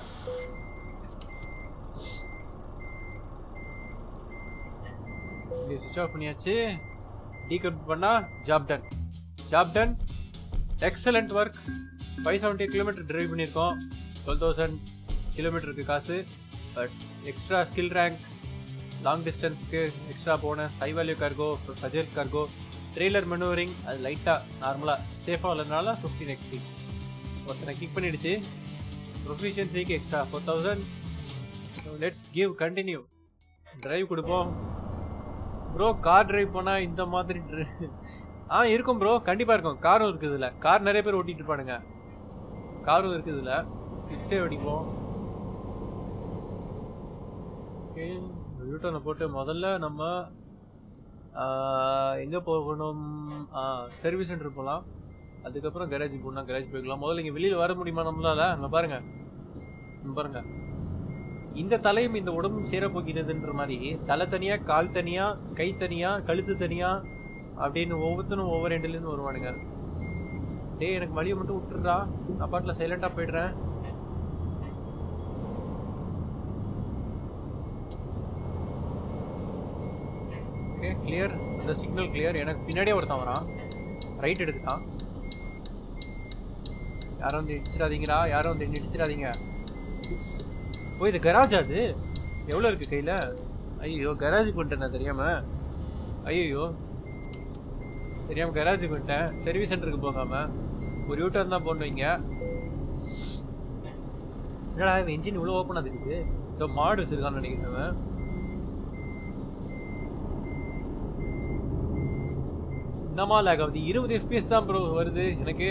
இங்கே சுவிச் ஆஃப் பண்ணியாச்சு டீகட் பண்ணா job done job done excellent work five seventy kilometre drive பண்ணியிருக்கோம் டுவெல் தௌசண்ட் கிலோமீட்டருக்கு காசு but extra skill rank long டிஸ்டன்ஸ்க்கு extra bonus high value cargo சஜர் கார்கோ ட்ரெய்லர் மெனுவரிங் அது லைட்டாக நார்மலாக சேஃபாக இல்லைனால ஃபிஃப்டீன் எக்ஸ்பி ஒருத்தனை கிக் பண்ணிடுச்சு ப்ரொஃபிஷியன்சிக்கு extra four thousand let's give continue drive கொடுப்போம் ப்ரோ கார் டிரைவ் போனால் இந்த மாதிரி dri- ஆ இருக்கும் ப்ரோ கண்டிப்பாக இருக்கும் காரும் இருக்குது இதில் கார் நிறைய பேர் ஓட்டிட்டு இருப்பானுங்க காரும் இருக்குது இதில் கிட்ஸே ஓடிப்போம் ஓகே யூட்டர்னை போட்டு முதல்ல நம்ம ஆஹ், எங்க போகணும் சர்வீஸ் சென்டர் போகலாம் அதுக்கப்புறம் கரேஜ் போகணும் கரேஜ் போய்க்கலாம் முதல்ல இங்கே வெளியில் வர முடியுமா நம்மளால அங்கே பாருங்க இங்க பாருங்க இந்த தலையும் இந்த உடம்பும் சேர போகிறதுன்ற மாதிரி தலை தனியா கால் தனியா கை தனியா கழுத்து தனியா அப்படின்னு ஒவ்வொருத்தனும் ஒவ்வொரு எண்டுல இருந்து வருவானுங்க டேய் எனக்கு வழியை மட்டும் விட்டுறா நான் பாட்டில் சைலண்டா போயிடுறேன் ஓகே கிளியர் இந்த சிக்னல் கிளியர் எனக்கு பின்னாடியே ஒருத்தன் வரான் ரைட் எடுத்துட்டான் யாரும் வந்து இடிச்சிடாதீங்கடா யாரும் வந்து என்ன இடிச்சிடாதீங்க ஓ இது கராஜ் அது எவ்வளோ இருக்கு கையில ஐயோ கராஜுக்கு வந்துட்டேன் தெரியாம ஐயோ தெரியாம கராஜுக்கு வந்துட்டேன் சர்வீஸ் சென்டருக்கு போகாம ஒரு யூட்டர் தான் போடுவீங்க என்னடா இவன் இன்ஜின் இவ்வளோ ஓப்பன் ஆகுது இதோ மாடு வச்சிருக்கான்னு நினைக்கிறேன் இவன். என்னமா லேக் ஆகுது இருபது எஃபிஎஸ் தான் ப்ரோ வருது எனக்கு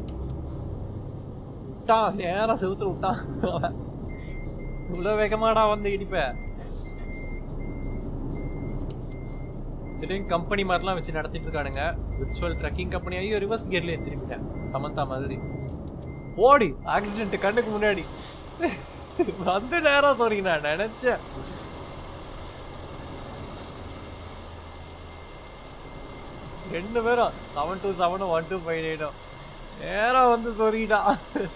விட்டான் நேரா செவுத்துல விட்டான் அவன். இவ்வளவு வேகமாடா வந்து இடிப்ப திடீர்னு கம்பெனி மாதிரிலாம் வச்சு நடத்திட்டு இருக்கானுங்க விர்ச்சுவல் ட்ரக்கிங் கம்பெனி ஐயோ ரிவர்ஸ் கியர்லயே திரும்பிட்டேன் சமந்தா மாதிரி ஓடி ஆக்சிடென்ட் கண்ணுக்கு முன்னாடி வந்து நேரம் சொல்றீங்க நான் நினைச்சேன் ரெண்டு பேரும் செவன் டூ செவனும் ஒன் டூ ஃபைவ் எயிட்டும் நேரா வந்து சொருகிட்டான்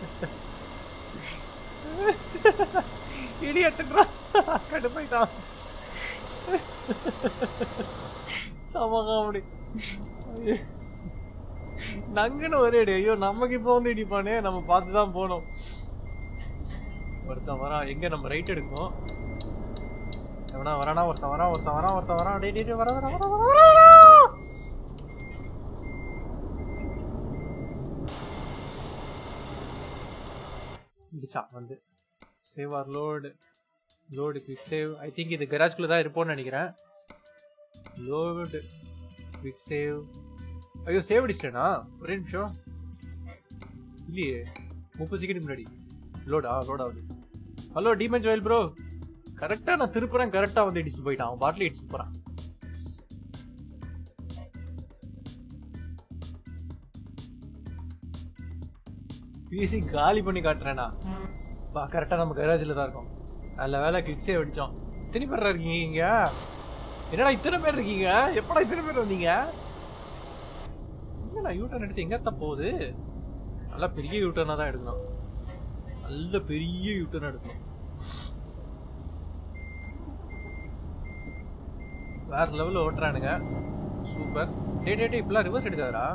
இடி எடுத்துக்கிறான் கடுப்பாயிட்டான் சமகாமடி நங்குன்னு ஒரே அடி ஐயோ நமக்கு இப்போ வந்து இடிப்பானே நம்ம பார்த்து தான் போகணும் ஒருத்தன் வரான் எங்க நம்ம ரைட் எடுக்கணும் எவனா வரானா ஒருத்தன் வரான் ஒருத்தன் வரான் ஒருத்தன் வரான் டேய் டேய் டேய், வர வர வர வர வர இடிச்சான் வந்து save or load load quick save I think இது கராஜ்குள்ள தான் இருப்போம்னு நினைக்கிறேன் லோடு குவிக் சேவ் ஐயோ சேவ் அடிச்சிட்டேனா ஒரே நிமிஷம் இல்லையே முப்பது செகண்ட் முன்னாடி லோடா லோட் ஆகுது ஹலோ டீமன் ஜோயல் ப்ரோ கரெக்டா நான் திருப்புறேன் கரெக்டா வந்து இடிச்சுட்டு போயிட்டான் அவன் பாட்டில் இடிச்சுட்டு போறான் பிசி காலி பண்ணி காட்டுறேனா பா கரெக்டா நம்ம கராஜில் தான் இருக்கோம் நல்ல வேலை கிட்ஸே வெடிச்சோம் இத்தனை பேர் இருக்கீங்க இங்க என்னடா இத்தனை பேர் இருக்கீங்க எப்படா இத்தனை பேர் வந்தீங்க என்னடா யூட்டர்ன் எடுத்து எங்க தான் போகுது நல்லா பெரிய யூட்டர்னா தான் எடுக்கணும் நல்ல பெரிய யூட்டர்ன் எடுக்கணும் வேற லெவல்ல ஓட்டுறானுங்க சூப்பர் டே டே டே இப்பெல்லாம் ரிவர்ஸ் எடுக்காதடா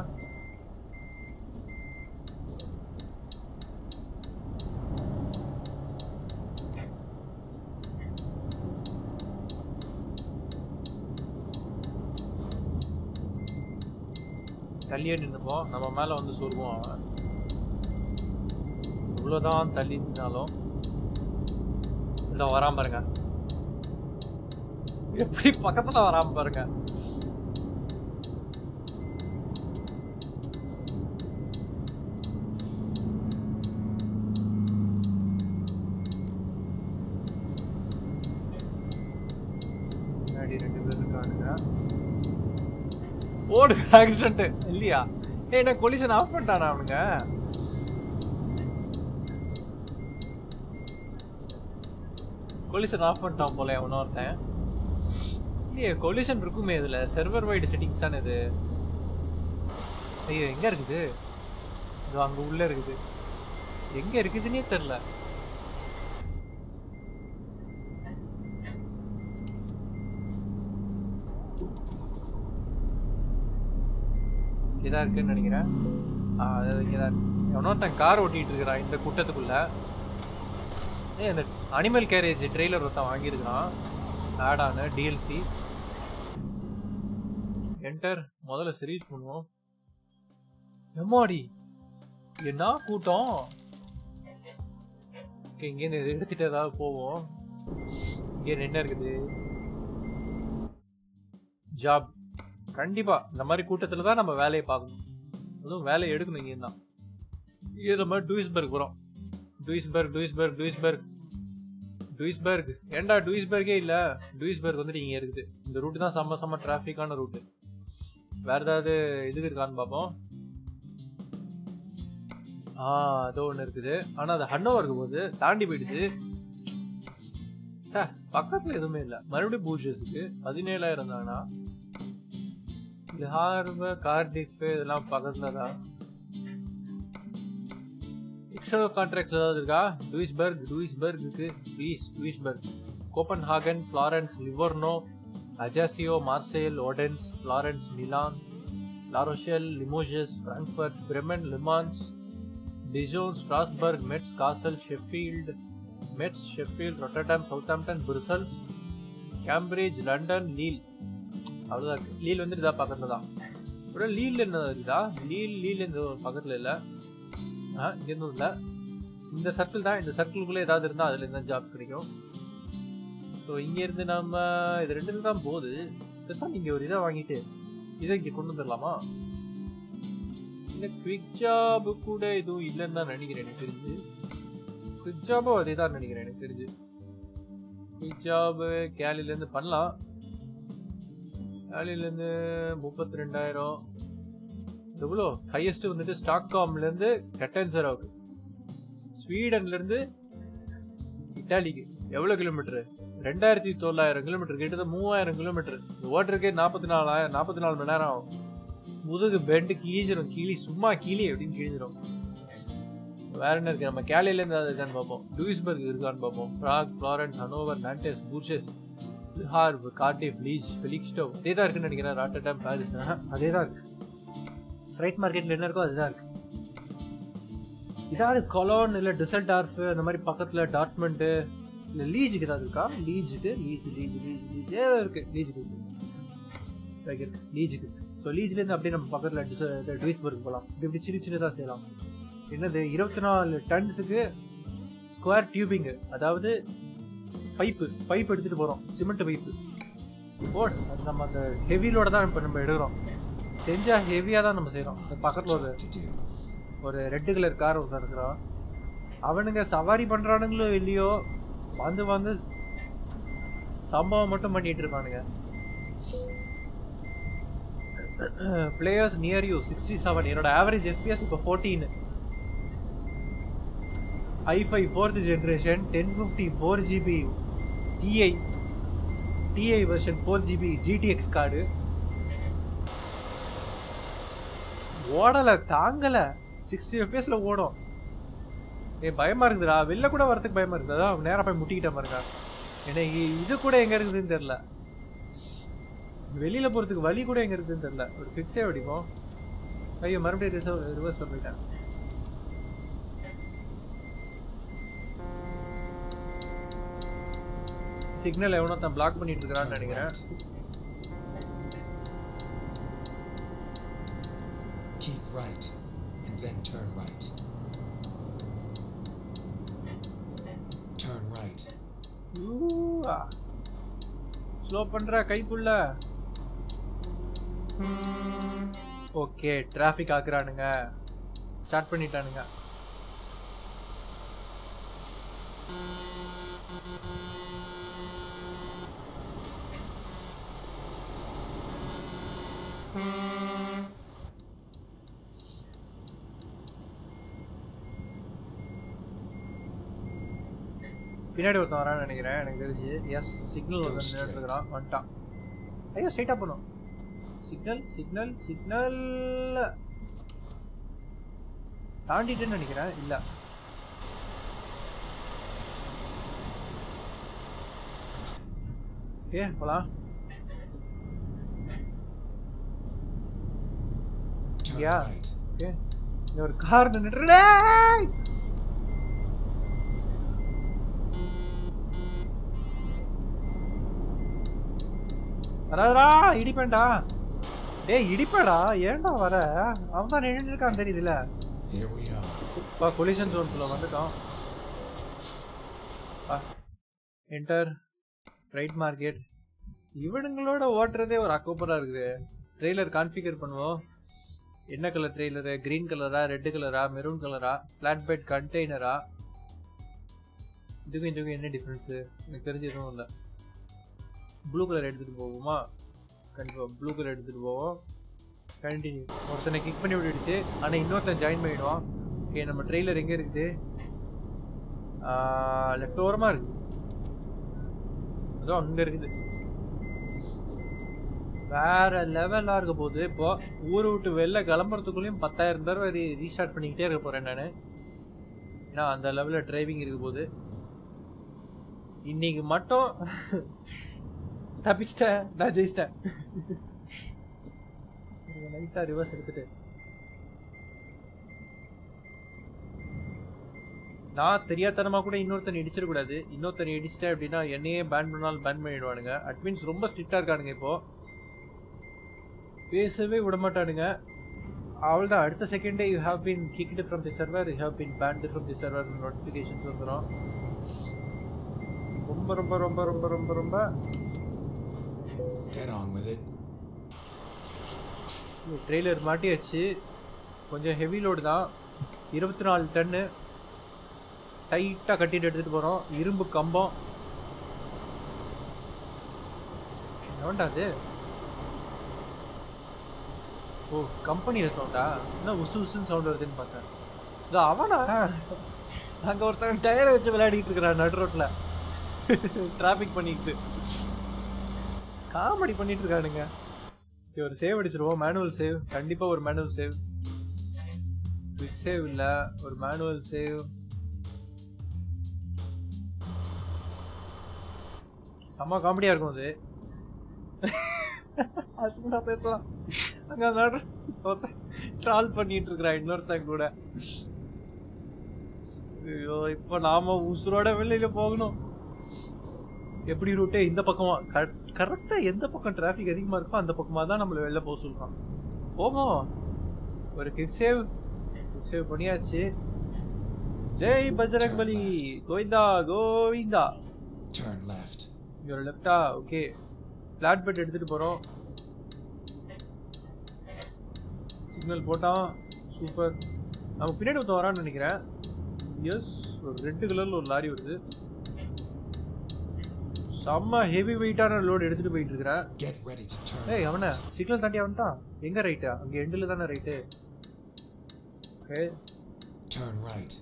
தள்ளியே நின்னுப்போம் நம்ம மேல வந்து சொருவோம் அவன் இவ்வளவுதான் தள்ளி நின்னாலும் இதோ வராம பாருங்க எப்படி பக்கத்துல வராம பாருங்க முன்னாடி ரெண்டு பேர் இருக்கானுங்க ரோடு ஆக்சிடென்ட் இல்லையா ஏய் நான் கொலிஷன் ஆஃப் பண்ணிட்டானா அவனுங்க கொலிஷன் ஆஃப் பண்ணிட்டான் போல அவன ஒருத்தன் இல்லையே கொலிஷன் இருக்குமே இதுல சர்வர் வைடு செட்டிங்ஸ் தானே இது ஐயோ எங்க இருக்குது இதோ அங்க உள்ள இருக்குது எங்க இருக்குதுன்னே தெரியல இங்கதான் இருக்குன்னு நினைக்கிறேன் ஆ அது இங்கதான் இருக்கு எவனொருத்தன் கார் ஓட்டிட்டு இருக்கிறான் இந்த கூட்டத்துக்குள்ள ஏய் அந்த அனிமல் கேரேஜ் ட்ரெய்லர் ஒருத்தன் வாங்கியிருக்கிறான் ஆட் ஆன டிஎல்சி என்டர் முதல்ல சீரீஸ் பண்ணுவோம் எம்மாடி என்ன கூட்டம் Okay, இங்கேருந்து இதை எடுத்துட்டு ஏதாவது போவோம் இங்க என்ன இருக்குது ஜாப் கண்டிப்பா இந்த மாதிரி கூட்டத்துல தான் நம்ம வேலையை பார்க்கணும் அதுவும் வேலையை எடுக்கணும் இங்க தான் இங்க நம்ம டூயிஸ்பர்க் போறோம் டூயிஸ்பர்க் டூயிஸ்பர்க் டூயிஸ்பர்க் டூயிஸ்பர்க் ஏன்டா டூயிஸ்பர்கே இல்ல டூயிஸ்பர்க் வந்துட்டு இங்க இருக்குது இந்த ரூட் தான் செம்ம செம்ம டிராஃபிக்கான ரூட் வேற ஏதாவது இது இருக்கான்னு பார்ப்போம் ஆ அதோ ஒண்ணு இருக்குது ஆனா அது ஹன்னோவருக்கு போகுது தாண்டி போயிடுச்சு சார் பக்கத்துல எதுவுமே இல்ல மறுபடியும் பூஷஸ்க்கு பதினேழாயிரம் தானா இது ஹார்பர் கார்டிஃப் இதெல்லாம் பக்கத்துல தான் எக்ஸ்ட்ரா கான்ட்ராக்ட்ஸ் ஏதாவது இருக்கா டூயிஸ்பர்க் டூயிஸ்பர்க்கு please Duisburg Copenhagen Florence Livorno அஜாசியோ Marseille Odense Florence Milan La Rochelle Limoges Frankfurt Bremen Le Mans Dijon Strasbourg Metz Kassel Sheffield Metz Sheffield Rotterdam Southampton Brussels Cambridge London Lille அவ்வளோதான் இருக்கு லீல் வந்து இதா பக்கத்துல தான் அப்புறம் லீல் என்ன இருக்குதா லீல் லீல் இந்த பக்கத்துல இல்ல ஆ இங்க எதுவும் இல்ல இந்த சர்க்கிள் தான் இந்த சர்க்கிள்குள்ள ஏதாவது இருந்தா அதுல இருந்தா ஜாப்ஸ் கிடைக்கும் ஸோ இங்க இருந்து நம்ம இது ரெண்டு தான் போகுது பேசாம இங்க ஒரு இதை வாங்கிட்டு இதை இங்க கொண்டு வந்துடலாமா இந்த குவிக் ஜாப் கூட எதுவும் இல்லைன்னு தான் நினைக்கிறேன் எனக்கு தெரிஞ்சு குவிக் ஜாபும் அதே தான் நினைக்கிறேன் எனக்கு தெரிஞ்சு குவிக் ஜாப் கேலில இருந்து பண்ணலாம் கேலில இருந்து முப்பத்தி ரெண்டாயிரம் எவ்வளோ ஹையஸ்ட் வந்துட்டு ஸ்டாக்காம்ல இருந்து கட்டன்சராவுக்கு ஸ்வீடன்ல இருந்து இட்டாலிக்கு எவ்வளவு கிலோமீட்டர் ரெண்டாயிரத்தி தொள்ளாயிரம் கிலோமீட்டர் கிட்டத்தட்ட மூவாயிரம் கிலோமீட்டர் ஓட்டுறதுக்கே நாற்பத்தி நாலாயிரம் நாற்பத்தி நாலு மணி நேரம் ஆகும் முதுகு பெண்டு கீழிச்சிரும் கீழி சும்மா கீழி அப்படின்னு கிழிஞ்சிரும் வேற என்ன இருக்கு நம்ம கேலையில இருந்து ஏதாவது இருக்கான்னு பார்ப்போம் டூயிஸ்பர்க் இருக்கான்னு பார்ப்போம் Prague Florence Hanover Nantes Bourges ஹார்ப் கார்டிஃப் லீச் ஃபெலிக்ஸ்டோ அதே தான் இருக்குன்னு நினைக்கிறேன் ராட்டர்டாம் பாரிஸ் அதே தான் இருக்கு ஃப்ரைட் மார்க்கெட்ல என்ன இருக்கோ அதுதான் இருக்கு இதாவது கொலோன் இல்ல டிசல்டார்ஃப் அந்த மாதிரி பக்கத்துல டாட்மெண்ட் இல்ல லீஜுக்கு ஏதாவது இருக்கா லீஜுக்கு லீஜ் லீஜ் லீஜ் லீஜ் ஏதோ இருக்கு லீஜுக்கு இருக்கு இருக்கு லீஜுக்கு ஸோ லீஜ்லேருந்து அப்படியே நம்ம பக்கத்தில் டுவிஸ்பர்க் போகலாம் இப்படி இப்படி சின்ன சின்னதாக செய்யலாம் என்னது இருபத்தி நாலு டன்ஸுக்கு ஸ்கொயர் டியூபிங்கு அதாவது பைப்பு பைப் எடுத்துகிட்டு போகிறோம் சிமெண்ட் பைப்பு போட் அது நம்ம அந்த ஹெவிலோட தான் இப்போ நம்ம எடுக்கிறோம் செஞ்சால் ஹெவியாக தான் நம்ம செய்கிறோம் பக்கத்தில் ஒரு Job to do. ஒரு ரெட்டு கலர் கார் ஒருத்தன் இருக்கிறான் அவனுங்க சவாரி பண்றானுங்களோ இல்லையோ வந்து வந்து ஸ்- சம்பவம் மட்டும் பண்ணிட்டு இருக்கானுங்க players near you sixty seven என்னோட ஆவரேஜ் எஃபிஎஸ் இப்போ fourteen I five fourth generation ten fifty four GB Ti Ti version four GB GTX card ஓடல தாங்கல சிக்ஸ்டி எஃபிஎஸ்ல ஓடும் ஏய் பயமா இருக்குதுடா வெளில கூட வரதுக்கு பயமா இருக்குது அதான் நேரா போய் முட்டிக்கிட்ட பாருங்க ஏன்னா இ- இது கூட எங்க இருக்குதுன்னு தெரியல வெளியில போறதுக்கு வழி கூட எங்க இருக்குதுன்னு தெரியல ஒரு பிக்ஸே அடிக்கும் ஐயோ மறுபடியும் ரிசர்வ் ரிவர்ஸ்ல போயிட்டேன் சிக்னல் எவனோ தான் பிளாக் பண்ணிட்டு இருக்கான்னு நினைக்கிறேன் Keep right, and then turn right. Turn right. Slow பண்ற கைக்குள்ள ஓகே டிராஃபிக் ஆக்குறானுங்க ஸ்டார்ட் பண்ணிட்டானுங்க பின்னாடி ஒருத்தன் வரான்னு நினைக்கிறேன் எனக்கு தெரிஞ்சு எஸ் சிக்னல் வந்து நின்றுட்டு இருக்கிறான் வந்துட்டான் ஐயோ ஸ்ட்ரைட்டா பண்ணும் சிக்னல் சிக்னல் சிக்னல் தாண்டிட்டேன்னு நினைக்கிறேன் இல்ல ஏ போலாம் Turn Yeah. right. ஓகே இங்க ஒரு கார் நின்றுட்டு வராதடா இடிப்பேன்டா டேய் இடிப்பேடா ஏன்டா வர அவன் தான் நின்றுட்டு இருக்கான் தெரியுதுல Here we are. வா கொலிஷன் ஜோன்குள்ள வந்துட்டோம் வா என்டர் ரைட் மார்க்கெட் இவனுங்களோட ஓட்டுறதே ஒரு அக்கோப்பரா இருக்குது ட்ரெய்லர் கான்ஃபிகர் பண்ணுவோம் என்ன கலர் ட்ரெய்லரு கிரீன் கலரா ரெட் கலரா மெரூன் கலரா ஃபிளாட் பெட் கண்டெய்னரா இதுக்கும் இதுக்கும் என்ன டிஃப்ரென்ஸு எனக்கு தெரிஞ்சு எதுவும் இல்லை ப்ளூ கலர் எடுத்துகிட்டு போவோமா கண்டிப்பாக ப்ளூ கலர் எடுத்துகிட்டு போவோம் கண்டினியூ ஒருத்தனை கிக் பண்ணி விட்டுடுச்சு ஆனால் இன்னொருத்தன் ஜாயின் பண்ணிடுவான் ஓகே நம்ம ட்ரெய்லர் எங்கே இருக்குது லெஃப்ட் ஓரமாக இருக்குது அதோ அங்கே இருக்குது வேற லெவலா இருக்க போகுது இப்போ ஊரை விட்டு வெளில கிளம்புறதுக்குள்ளேயும் பத்தாயிரம் தடவை ரீ ரீஸ்டார்ட் பண்ணிக்கிட்டே இருக்க போறேன் நான் ஏன்னா அந்த லெவலில் டிரைவிங் இருக்க போகுது இன்னைக்கு மட்டும் தப்பிச்சிட்டேன் நான் ஜெயிச்சிட்டேன் லைட்டா ரிவர்ஸ் எடுத்துட்டு நான் தெரியாதனமா கூட இன்னொருத்தனை இடிச்சிடக்கூடாது இன்னொருத்தனை இடிச்சிட்டேன் அப்படின்னா என்னையே பேன் பண்ணாலும் பேன் பண்ணிடுவானுங்க அட்மின்ஸ் ரொம்ப ஸ்ட்ரிக்டா இருக்கானுங்க இப்போ பேசவே விட மாட்டானுங்க அவ்வளோதான் அடுத்த செகண்டே you have been kicked from the server you have been banned from the server notifications வந்துடும் ரொம்ப ரொம்ப ரொம்ப ரொம்ப ரொம்ப ரொம்ப Get on with it. Trailer மாட்டியாச்சு கொஞ்சம் ஹெவி லோடு தான் இருபத்தி நாலு டன்னு டைட்டாக கட்டிட்டு எடுத்துகிட்டு போகிறோம் இரும்பு கம்பம் எவன்டா அது ஓ கம்பெனியில் சவுண்டா என்ன உசு உசுன்னு சவுண்ட் வருதுன்னு பார்த்தேன் இது அவனா அங்கே ஒருத்தன் டயரை வச்சு விளையாடிட்டு இருக்கிறான் நடு ரோட்டில் டிராஃபிக் பண்ணிட்டு காமெடி பண்ணிட்டு இருக்கானுங்க ஓகே ஒரு சேவ் அடிச்சிருவோம் மேனுவல் சேவ் கண்டிப்பா ஒரு மேனுவல் சேவ் குவிக் சேவ் இல்ல ஒரு மேனுவல் சேவ் செம்ம காமெடியா இருக்கும் அது அசிங்கமா பேசலாம் அங்க நடு ட்ரால் பண்ணிட்டு இருக்கிறா இன்னொருத்தன் கூட ஐயோ இப்போ நாம உசுரோட வெளியில போகணும் எப்படி ரூட்டே இந்த பக்கமா கரெக்டா எந்த பக்கம் டிராஃபிக் அதிகமா இருக்கோ அந்த பக்கமா தான் நம்மள வெளில போக சொல்றான் போவோம் ஒரு கிக் சேவ் கிக் சேவ் பண்ணியாச்சு ஜெய் பஜரங் பலி கோவிந்தா கோவிந்தா Turn left. இங்க ஒரு லெஃப்டா ஓகே ஃபிளாட் பெட் எடுத்துட்டு போறோம் சிக்னல் போட்டான் சூப்பர் நம்ம பின்னாடி ஒருத்தன் வரான்னு நினைக்கிறேன் எஸ் ஒரு ரெட் கலர்ல ஒரு லாரி வருது செம்ம ஹெவி வெயிட்டான லோடு எடுத்துட்டு போயிட்டு இருக்கிறேன் Get ready to turn. ஏய் அவன சிக்னல் தாண்டி அவன்ட்டான் எங்க ரைட்டா அங்க எண்டில் தானே ரைட்டு ஓகே Turn right.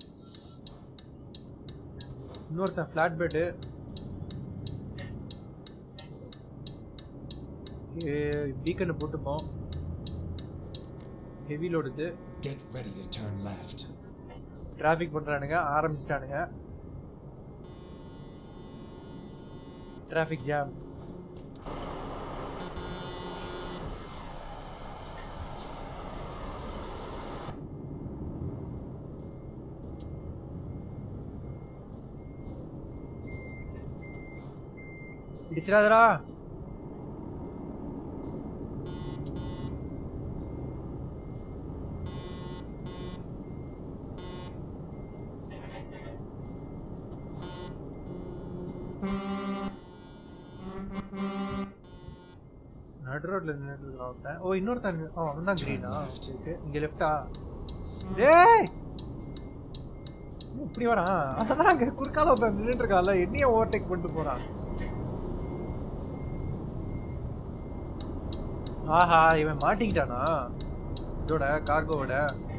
இன்னொருத்தன் ஃபிளாட் பெட்டு ஓகே பீக்கனை போட்டுப்போம் ஹெவி லோடு இது Get ready to turn left. Traffic பண்றானுங்க ஆரம்பிச்சிட்டானுங்க டிராஃபிக் ஜாம் இடிச்சிடாதடா நடு ரோட்ல நின்னுட்டு இருக்கான் ஒருத்தன் ஓ இன்னொருத்தன் ஓ அவன் தான் கிரீனா ஓகே ஓகே இங்க லெஃப்டா டேய் இப்படி வரான் அதான் அங்க குறுக்கால ஒருத்தன் நின்னுட்டு இருக்கான்ல என்னைய ஓவர்டேக் பண்ணிட்டு போறான் ஆஹா இவன் மாட்டிக்கிட்டானா இதோட கார்கோவோட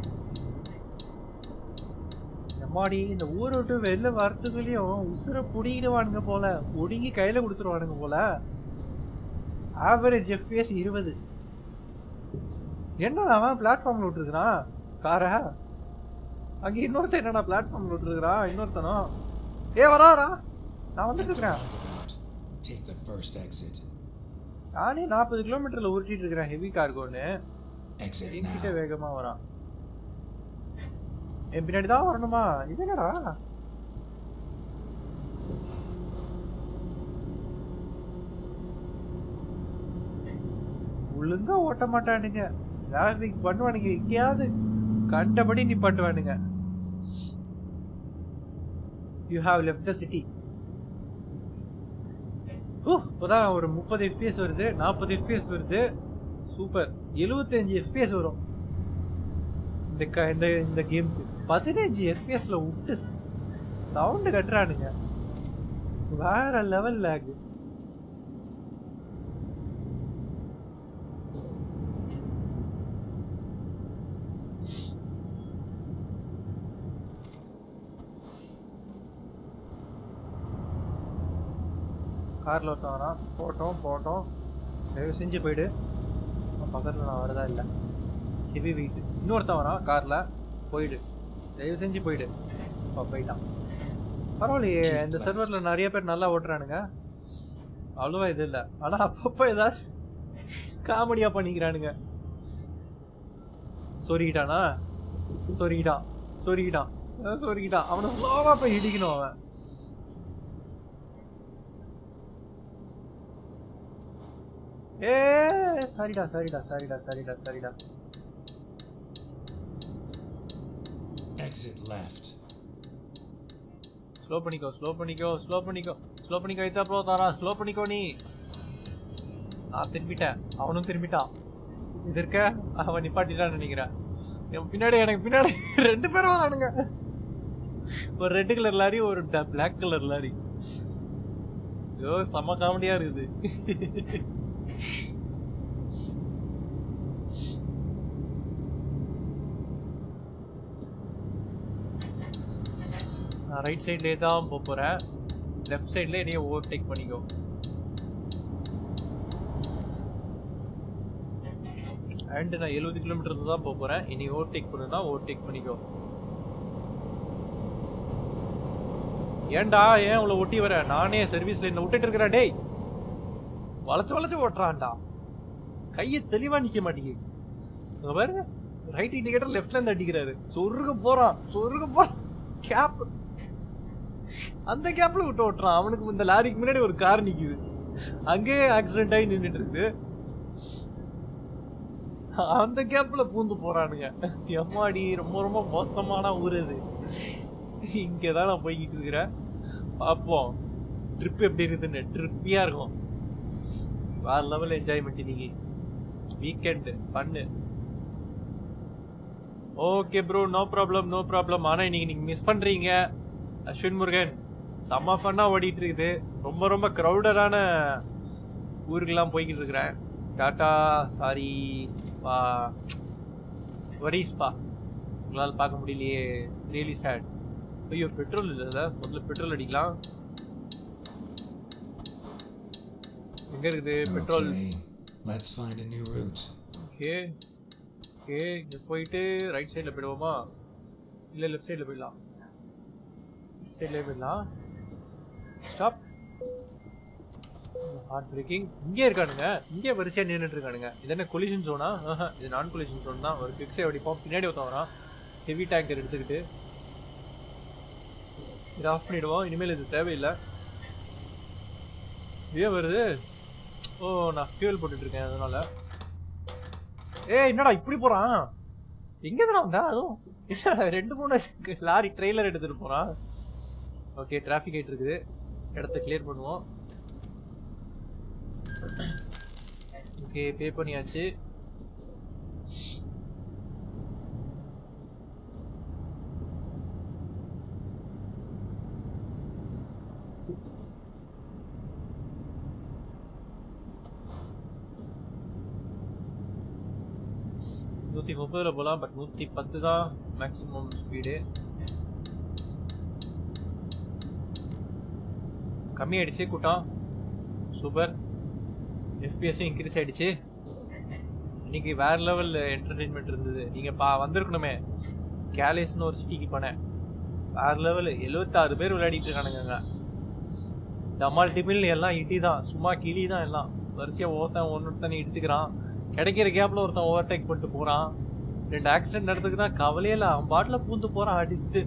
எம்மாடி இந்த ஊரை விட்டு வெளில வரத்துக்குள்ளயும் உசுர புடிங்கிடுவானுங்க போல ஒடுங்கி கையில கொடுத்துருவானுங்க போல ஆவரேஜ் எஃபிஎஸ் இருபது என்னடா அவன் பிளாட்ஃபார்ம்ல விட்டுருக்கான் காரை அங்க இன்னொருத்தன் என்னடா பிளாட்ஃபார்ம்ல விட்டுருக்கான் இன்னொருத்தனும் ஏ வராரா நான் வந்துட்டு இருக்கிறேன் Roundabout. Take the first exit. நானே நாற்பது கிலோமீட்டர்ல உருட்டிட்டு இருக்கிறேன் ஹெவி கார்கோன்னு Exit என்கிட்ட now. வேகமா வரான் என் பின்னாடி தான் வரணுமா இது என்னடா ஒழுங்கா ஓட்ட மாட்டானுங்க டிராபிக் பண்ணுவானுங்க எங்கேயாவது கண்டபடி நிப்பாட்டுவானுங்க you have left the city இப்போதான் ஒரு முப்பது எஃபிஎஸ் வருது நாற்பது எஃபிஎஸ் வருது சூப்பர் 75 எஃபிஎஸ் வரும் இந்த க- இந்த இந்த கேமுக்கு பதினஞ்சு எஃபிஎஸ்ல விட்டு சவுண்டு கட்டுறானுங்க வேற லெவல் லேக் கார்ல ஒருத்தன் வரான் போட்டோம் போட்டோம் தயவு செஞ்சு போயிடு அவன் பக்கத்துல நான் வரதா இல்ல ஹெவி வெயிட் இன்னொருத்தன் வரான் கார்ல போயிடு தயவு செஞ்சு போயிடு அப்பா போயிட்டான் பரவாயில்லையே இந்த சர்வர்ல நிறைய பேர் நல்லா ஓட்டுறானுங்க அவ்வளவா இது இல்ல ஆனா அப்பப்போ ஏதாவது காமெடியா பண்ணிக்கிறானுங்க சொருகிட்டானா சொருகிட்டான் சொருகிட்டான் அதான் சொருகிட்டான் அவனை ஸ்லோவா போய் இடிக்கணும் அவன் ஏ சாரிடா சாரிடா சாரிடா சாரிடா சாரிடா Exit left. ஸ்லோ பண்ணிக்கோ ஸ்லோ பண்ணிக்கோ ஸ்லோ பண்ணிக்கோ ஸ்லோ பண்ணிக்கோ இதா ப்ரோ தாரா ஸ்லோ பண்ணிக்கோ நீ நான் திரும்பிட்டேன் அவனும் திரும்பிட்டான் இது இருக்க அவன் நிப்பாட்டிட்டான்னு நினைக்கிறேன் என் பின்னாடி எனக்கு பின்னாடி ரெண்டு பேரும் வரானுங்க ஒரு ரெட் கலர் லாரி ஒரு பிளாக் கலர் லாரி ஐயோ செம்ம காமெடியா இருக்குது நான் ரைட் சைட்லேயே தான் போக போகிறேன் லெஃப்ட் சைடில் என்னைய ஓவர் டேக் பண்ணிக்கோ அண்ட் நான் எழுபது கிலோமீட்டர் தான் போக போகிறேன் இனி ஓவர் டேக் பண்ணுனா ஓவர் டேக் பண்ணிக்கோ ஏன்டா ஏன் இவ்வளோ ஒட்டி வர நானே சர்வீஸ்ல என்ன விட்டுட்டு இருக்கிறேன் டேய் வளைச்சு வளைச்சு ஓட்டுறான்டா கையை தெளிவா நிக்க மாட்டேங்குது இங்க பாருங்க ரைட் இண்டிகேட்டர் லெஃப்ட்ல இருந்து அடிக்கிறாரு சொருக போறான் சொருக போறான் கேப் அந்த கேப்ல விட்டு ஓட்டுறான் அவனுக்கு இந்த லாரிக்கு முன்னாடி ஒரு கார் நிக்குது அங்கேயே ஆக்சிடென்ட் ஆகி நின்னுட்டு இருக்கு அந்த கேப்ல பூந்து போறானுங்க எம்மாடி ரொம்ப ரொம்ப மோசமான ஊர் இது இங்கதான் நான் போய்கிட்டு இருக்கிறேன் பாப்போம் ட்ரிப் எப்படி இருக்குதுன்னு ட்ரிப்பியா இருக்கும் வேற லெவல் என்ஜாய்மெண்ட் இன்னைக்கு வீக்கெண்ட் பண்ணு okay bro no problem no problem ஆனா இன்னைக்கு நீங்க மிஸ் பண்றீங்க அஸ்வின் முருகன் செம்ம ஃபன்னா ஓடிட்டு இருக்குது ரொம்ப ரொம்ப க்ரௌடடான ஊருக்கெல்லாம் போய்கிட்டு இருக்கிறேன் டாட்டா சாரி பா வரிஸ்பா உங்களால் பார்க்க முடியலையே ரியலி சேட் ஐயோ பெட்ரோல் இல்லைல்ல முதல்ல பெட்ரோல் அடிக்கலாம் எங்க இருக்குது petrol Okay, let's find a new route. Okay okay இங்க போயிட்டு ரைட் சைடுல போயிடுவோமா இல்ல லெஃப்ட் சைடுல போயிடலாம் சைடுல போயிடலாம் ஸ்டாப் ஹார்ட் பிரேக்கிங் இங்கே இருக்கானுங்க இங்கே வரிசையா நின்னுட்டு இருக்கானுங்க இது என்ன கொலிஷன் ஜோனா இது நான் கொலிஷன் ஜோன் தான் ஒரு கிக்ஸை அடிப்போம் பின்னாடி ஒருத்தன் வரான் ஹெவி டேங்கர் எடுத்துக்கிட்டு இதை ஆஃப் பண்ணிடுவோம் இனிமேல் இது தேவையில்லை ஏன் வருது ஓ நான் ஃபியூல் போட்டுட்டு இருக்கேன் அதனால ஏய் என்னடா இப்படி போறான் எங்க தான் வந்தா அதுவும் என்னடா ரெண்டு மூணு லாரி ட்ரெய்லர் எடுத்துட்டு போறான் ஓகே டிராஃபிக் ஆயிட்டு இருக்குது இடத்த கிளியர் பண்ணுவோம் ஓகே பே பண்ணியாச்சு நூத்தி முப்பதுல போலாம் பட் நூத்தி பத்து தான் மேக்ஸிமம் ஸ்பீடு கம்மி ஆயிடுச்சு கூட்டம் சூப்பர் எஃபிஎஸும் இன்க்ரீஸ் ஆயிடுச்சு இன்னைக்கு வேற லெவல் என்டர்டைன்மெண்ட் இருந்தது நீங்க பா வந்திருக்கணுமே கேலிஸ்னு ஒரு சிட்டிக்கு போனேன் வேற லெவல் எழுபத்தாறு பேர் விளையாடிட்டு இருக்கானுங்க டமால் டிமில் எல்லாம் இடி தான் சும்மா கிளி தான் எல்லாம் வரிசையா ஒருத்தன் ஒன்னொருத்தனை இடிச்சுக்கிறான் கிடைக்கிற கேப்ல ஒருத்தன் ஓவர்டேக் பண்ணிட்டு போறான் ரெண்டு ஆக்சிடென்ட் நடந்துக்கு தான் கவலையே இல்ல அவன் பாட்டுல பூந்து போறான் அடிச்சுட்டு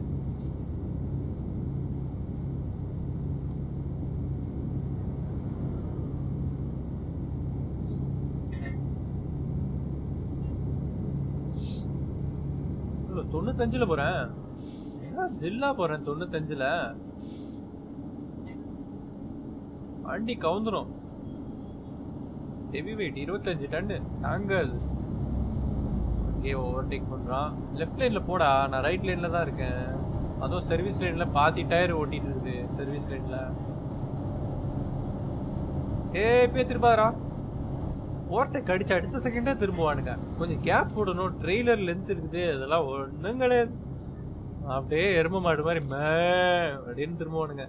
இல்ல, தொண்ணூத்தஞ்சுல போறேன் என்ன ஜில்லா போறேன் தொண்ணூத்தஞ்சுல வண்டி கவுந்துரும் ஹெவி வெயிட் இருபத்தஞ்சு டன்னு தாங்காது ஓகே ஓவர்டேக் பண்றான் லெஃப்ட் லைன்ல போடா நான் ரைட் லைன்ல தான் இருக்கேன் அதுவும் சர்வீஸ் லைன்ல பாதி டயர் ஓட்டிட்டு இருக்குது சர்வீஸ் லைன்ல ஏ பே திருப்பாரா ஓவர்டேக் அடிச்சு அடுத்த செகண்டே திரும்புவானுங்க கொஞ்சம் கேப் போடணும் ட்ரெய்லர் லென்த் இருக்குது அதெல்லாம் ஒண்ணும் கிடையாது அப்படியே எரும மாடு மாதிரி மே அப்படின்னு திரும்புவானுங்க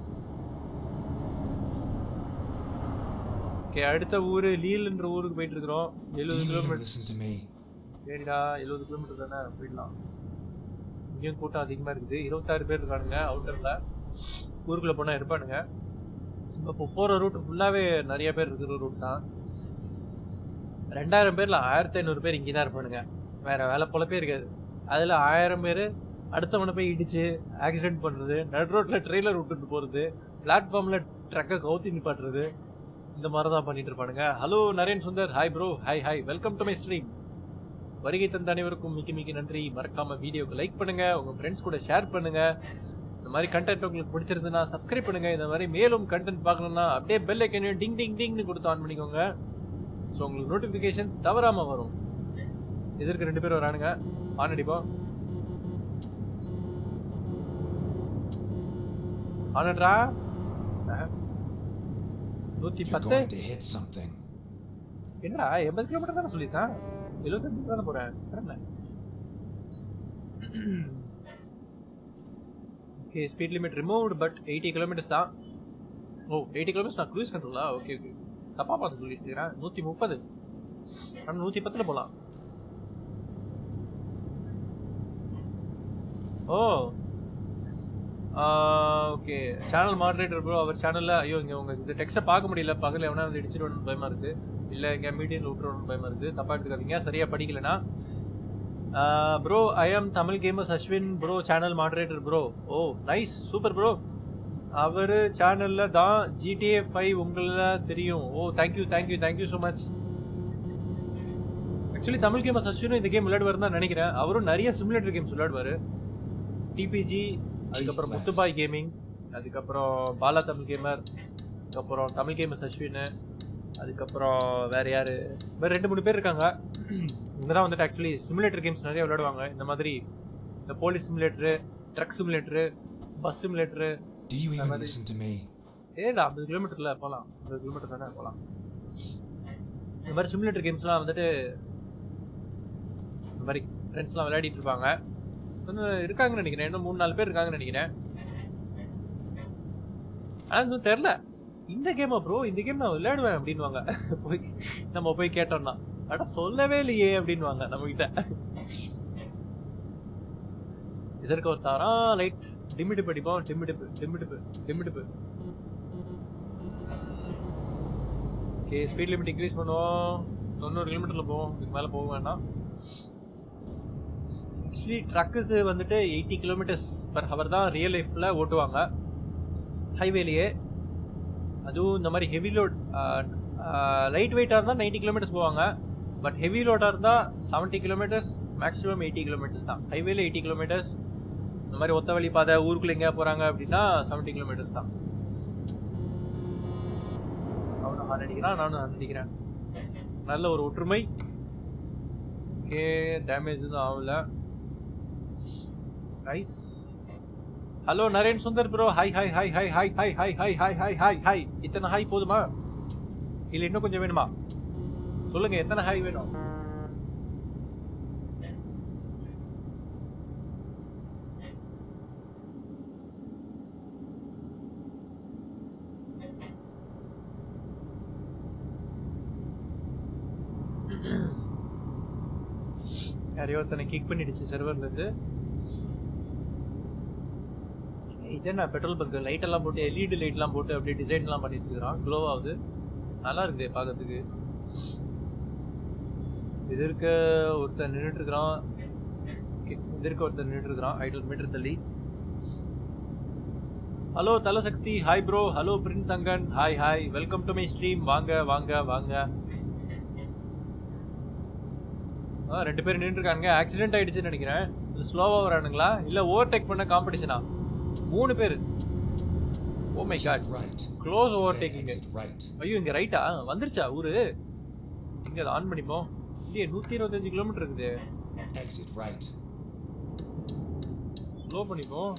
ஓகே அடுத்த ஊரு லீல்ன்ற ஊருக்கு போயிட்டு இருக்கிறோம் எழுபது You need to kilometre listen to me. சரிடா எழுபது கிலோமீட்டர் தானே போயிடலாம் இங்கேயும் கூட்டம் அதிகமா இருக்குது இருபத்தாறு பேர் இருக்கானுங்க அவுட்டர்ல ஊருக்குள்ள போனா இருப்பானுங்க இப்போ போற ரூட் ஃபுல்லாவே நிறைய பேர் இருக்கிற ரூட் தான் ரெண்டாயிரம் பேர்ல ஆயிரத்தி ஐநூறு பேர் இங்கே தான் இருப்பானுங்க வேற வேலை பொழப்பே இருக்காது அதுல ஆயிரம் பேர் அடுத்தவனை போய் இடிச்சு ஆக்சிடென்ட் பண்றது நடு ரோட்ல ட்ரெய்லர் விட்டுட்டு போறது பிளாட்ஃபார்ம்ல ட்ரக்கை கவுத்தி நிப்பாட்டுறது இந்த மாதிரி தான் பண்ணிட்டு இருப்பானுங்க hello Naren Sundar hi bro hi hi welcome to my stream வருகை தந்த அனைவருக்கும் மிக்க மிக்க நன்றி மறக்காம வீடியோக்கு லைக் பண்ணுங்க உங்க ஃப்ரெண்ட்ஸ் கூட ஷேர் பண்ணுங்க இந்த மாதிரி கண்டென்ட் உங்களுக்கு பிடிச்சிருந்ததுன்னா சப்ஸ்கிரைப் பண்ணுங்க இந்த மாதிரி மேலும் கண்டென்ட் பார்க்கணும்னா அப்படியே பெல் ஐக்கனையும் டிங் டிங் டிங்னு கொடுத்து ஆன் பண்ணிக்கோங்க ஸோ உங்களுக்கு நோட்டிஃபிகேஷன்ஸ் தவறாம வரும் எதிர்க்கு ரெண்டு பேர் வரானுங்க ஆன் அடிப்போம் ஆனட்ரா நூத்தி You're பத்து going to hit something. என்னடா எண்பது கிலோமீட்டர் தானே சொல்லியிருக்கான் எழுபத்தஞ்சு தானே போறேன் என்ன okay speed limit removed but eighty kilometres தான் ஓ எயிட்டி கிலோமீட்டர்ஸ் நான் க்ரூஸ் கண்ட்ரோலா ஓகே ஓகே தப்பா பார்த்து சொல்லிட்டு இருக்கிறேன் நூத்தி முப்பது ஆனால் நூத்தி பத்துல போலாம் oh okay channel moderator bro அவர் சேனல்ல ஐயோ இங்க உங்க இந்த டெக்ஸ்ட்டை பார்க்க முடியல பகல் எவனா வந்து இடிச்சிட்டு பயமா இருக்கு இல்ல இங்க மீடியம் விட்டுறணும் பயமா இருக்கு தப்பா எடுத்துக்காதீங்க சரியா படிக்கலனா bro I am Tamil gamers Ashwin bro channel moderator bro oh nice super bro அவரு சேனல்ல தான் ஜிடிஏ ஃபைவ் உங்கள தெரியும் oh thank you thank you thank you so much actually Tamil gamers அஸ்வினும் இந்த கேம் விளையாடுவார் தான் நினைக்கிறேன் அவரும் நிறைய சிமுலேட்டர் கேம்ஸ் விளையாடுவாரு டிபிஜி அதுக்கப்புறம் முத்துபாய் கேமிங் அதுக்கப்புறம் பாலா தமிழ் கேமர் அதுக்கப்புறம் தமிழ் கேமர்ஸ் அஸ்வின் அதுக்கப்புறம் வேற யாரு வேற ரெண்டு மூணு பேர் இருக்காங்க இவங்க தான் வந்துட்டு ஆக்சுவலி சிமுலேட்டர் கேம்ஸ் நிறைய விளையாடுவாங்க இந்த மாதிரி இந்த police simulator truck simulator bus simulator Do you even Somebody- listen to me? ஏடா ஐம்பது கிலோமீட்டர்ல போகலாம் ஐம்பது கிலோமீட்டர் தானே போகலாம் இந்த மாதிரி சிமுலேட்டர் கேம்ஸ்லாம் வந்துட்டு இந்த மாதிரி ஃப்ரெண்ட்ஸ்லாம் விளையாடிட்டு இருப்பாங்க இன்னும் இருக்காங்கன்னு நினைக்கிறேன் இன்னும் மூணு நாலு பேர் இருக்காங்கன்னு நினைக்கிறேன் ஆனா இன்னும் தெரில இந்த கேமா ப்ரோ இந்த கேம் நான் விளையாடுவேன் அப்படின்வாங்க போய் நம்ம போய் கேட்டோம்னா அட சொல்லவே இல்லையே அப்படின்வாங்க நம்ம கிட்ட இதற்கு ஒரு தாரா லைட் டிமிட்டு படிப்போம் டிமிடிப்பு டிமிடிப்பு டிமிடிப்பு ஓகே ஸ்பீட் லிமிட் இன்க்ரீஸ் பண்ணுவோம் தொண்ணூறு கிலோமீட்டர்ல போவோம் இதுக்கு மேல போக வேண்டாம் ஆக்சுவலி ட்ரக்குக்கு வந்துட்டு எயிட்டி கிலோமீட்டர்ஸ் பர் ஹவர் தான் ரியல் லைஃப்ல ஓட்டுவாங்க ஹைவேலையே அதுவும் இந்த மாதிரி ஹெவி லோட் லைட் வெயிட்டாக இருந்தால் நைன்டி கிலோமீட்டர்ஸ் போவாங்க பட் ஹெவி லோடாக இருந்தால் seventy kilometres maximum eighty kilometres தான் ஹைவேல எயிட்டி கிலோமீட்டர்ஸ் இந்த மாதிரி ஒத்த வழி பாதை ஊருக்குள்ள எங்கேயா போறாங்க அப்படின்னா செவன்ட்டி கிலோமீட்டர்ஸ் தான் அவனும் ஹார்ன் அடிக்கிறான் நானும் ஹார்ன் அடிக்கிறேன் நல்ல ஒரு ஒற்றுமை ஓகே டேமேஜ் எதுவும் ஆகல nice hello Naren Sundar bro hi hi hi hi hi hi hi hi hi hi hi hi இத்தனை ஹாய் போதுமா இல்ல இன்னும் கொஞ்சம் வேணுமா சொல்லுங்க எத்தனை ஹாய் வேணும் யாரையோ ஒருத்தனை கிக் பண்ணிடுச்சு சர்வர்ல இருந்து இது என்ன பெட்ரோல் பங்க் லைட் எல்லாம் போட்டு எல்இடி லைட் எல்லாம் போட்டு அப்படியே டிசைன் எல்லாம் பண்ணி வச்சிருக்கான் க்ளோ ஆகுது நல்லா இருக்குது பார்க்கறதுக்கு இது இருக்க ஒருத்தன் நின்றுட்டு இருக்கிறான் இது இருக்க ஒருத்தன் நின்றுட்டு இருக்கிறான் ஐநூறு மீட்டர் தள்ளி hello Thalasakthi hi bro hello Prince Angan hi hi welcome to my stream வாங்க வாங்க வாங்க ஆ ரெண்டு பேரும் நின்று இருக்காங்க ஆக்சிடென்ட் ஆயிடுச்சுன்னு நினைக்கிறேன் ஸ்லோவா வரானுங்களா இல்ல ஓவர்டேக் பண்ண காம்படிஷனா மூணு பேர் oh my god Right. Close Then overtaking exit right. ஐயோ இங்க ரைட்டா வந்துருச்சா ஊரு இங்க அதை ஆன் பண்ணிப்போம் இல்லையே நூத்தி இருபத்தஞ்சு கிலோமீட்டர் இருக்குது Exit right. ஸ்லோ பண்ணிப்போம்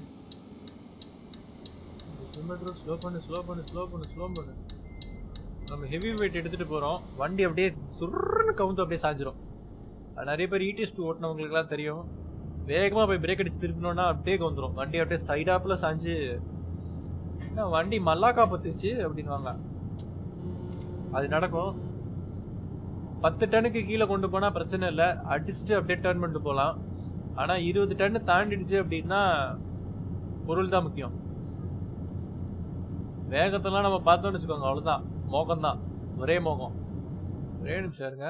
கிலோமீட்டர் ஸ்லோ பண்ணு ஸ்லோ பண்ணு ஸ்லோ பண்ணு ஸ்லோ பண்ணு நம்ம ஹெவி வெயிட் எடுத்துட்டு போறோம் வண்டி அப்படியே சுருன்னு கவுந்து அப்படியே சாஞ்சிரும் அது நிறைய பேர் இடிஎஸ் டூ ஓட்டினவங்களுக்குலாம் தெரியும் வேகமா போய் பிரேக் அடிச்சு திருப்பினோம்னா அப்படியே கவுந்துரும் வண்டி அப்படியே சைடாப்ல சாஞ்சு என்ன வண்டி மல்லாக்கா பத்துச்சு அப்படின்வாங்க அது நடக்கும் பத்து டன்னுக்கு கீழே கொண்டு போனா பிரச்சனை இல்லை அடிச்சுட்டு அப்படியே டர்ன் பண்ணிட்டு போகலாம் ஆனா இருபது டன்னு தாண்டிடுச்சு அப்படின்னா பொருள் தான் முக்கியம் வேகத்தெல்லாம் நம்ம பார்த்தோம்னு வச்சுக்கோங்க அவ்வளவுதான் மோகம் தான் ஒரே மோகம் ஒரே நிமிஷம் இருங்க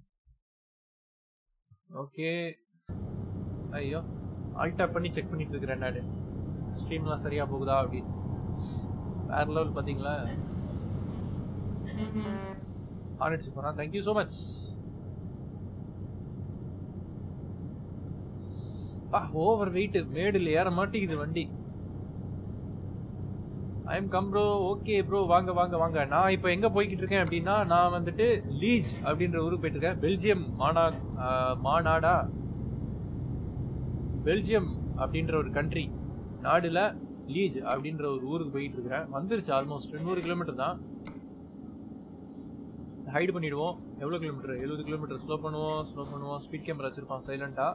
ஓகே ஐயோ ஆல்டா பண்ணி செக் பண்ணிட்டு இருக்கிறேன் நாடு ஸ்ட்ரீம்லாம் சரியா போகுதா அப்படின்னு வேற லெவல் பாத்தீங்களா ஆனிச்சு போறான் thank you so much over weight மேடுல ஏற மாட்டேங்குது வண்டி I am come bro okay bro வாங்க வாங்க வாங்க நான் இப்போ எங்க போய்கிட்டு இருக்கேன் அப்படின்னா நான் வந்துட்டு லீஜ் அப்படின்ற ஊருக்கு போயிட்டு இருக்கேன் பெல்ஜியம் மாநா ஆஹ் மாநாடா பெல்ஜியம் அப்படின்ற ஒரு கண்ட்ரி நாடுல லீஜ் அப்படின்ற ஒரு ஊருக்கு போயிட்டு இருக்கிறேன் வந்துருச்சு ஆல்மோஸ்ட் நூறு கிலோமீட்டர் தான் ஹைடு பண்ணிடுவோம் எவ்வளோ கிலோமீட்டர் எழுபது கிலோமீட்டர் ஸ்லோ பண்ணுவோம் ஸ்லோ பண்ணுவோம் ஸ்பீட் கேமரா வச்சிருப்பான் சைலண்டா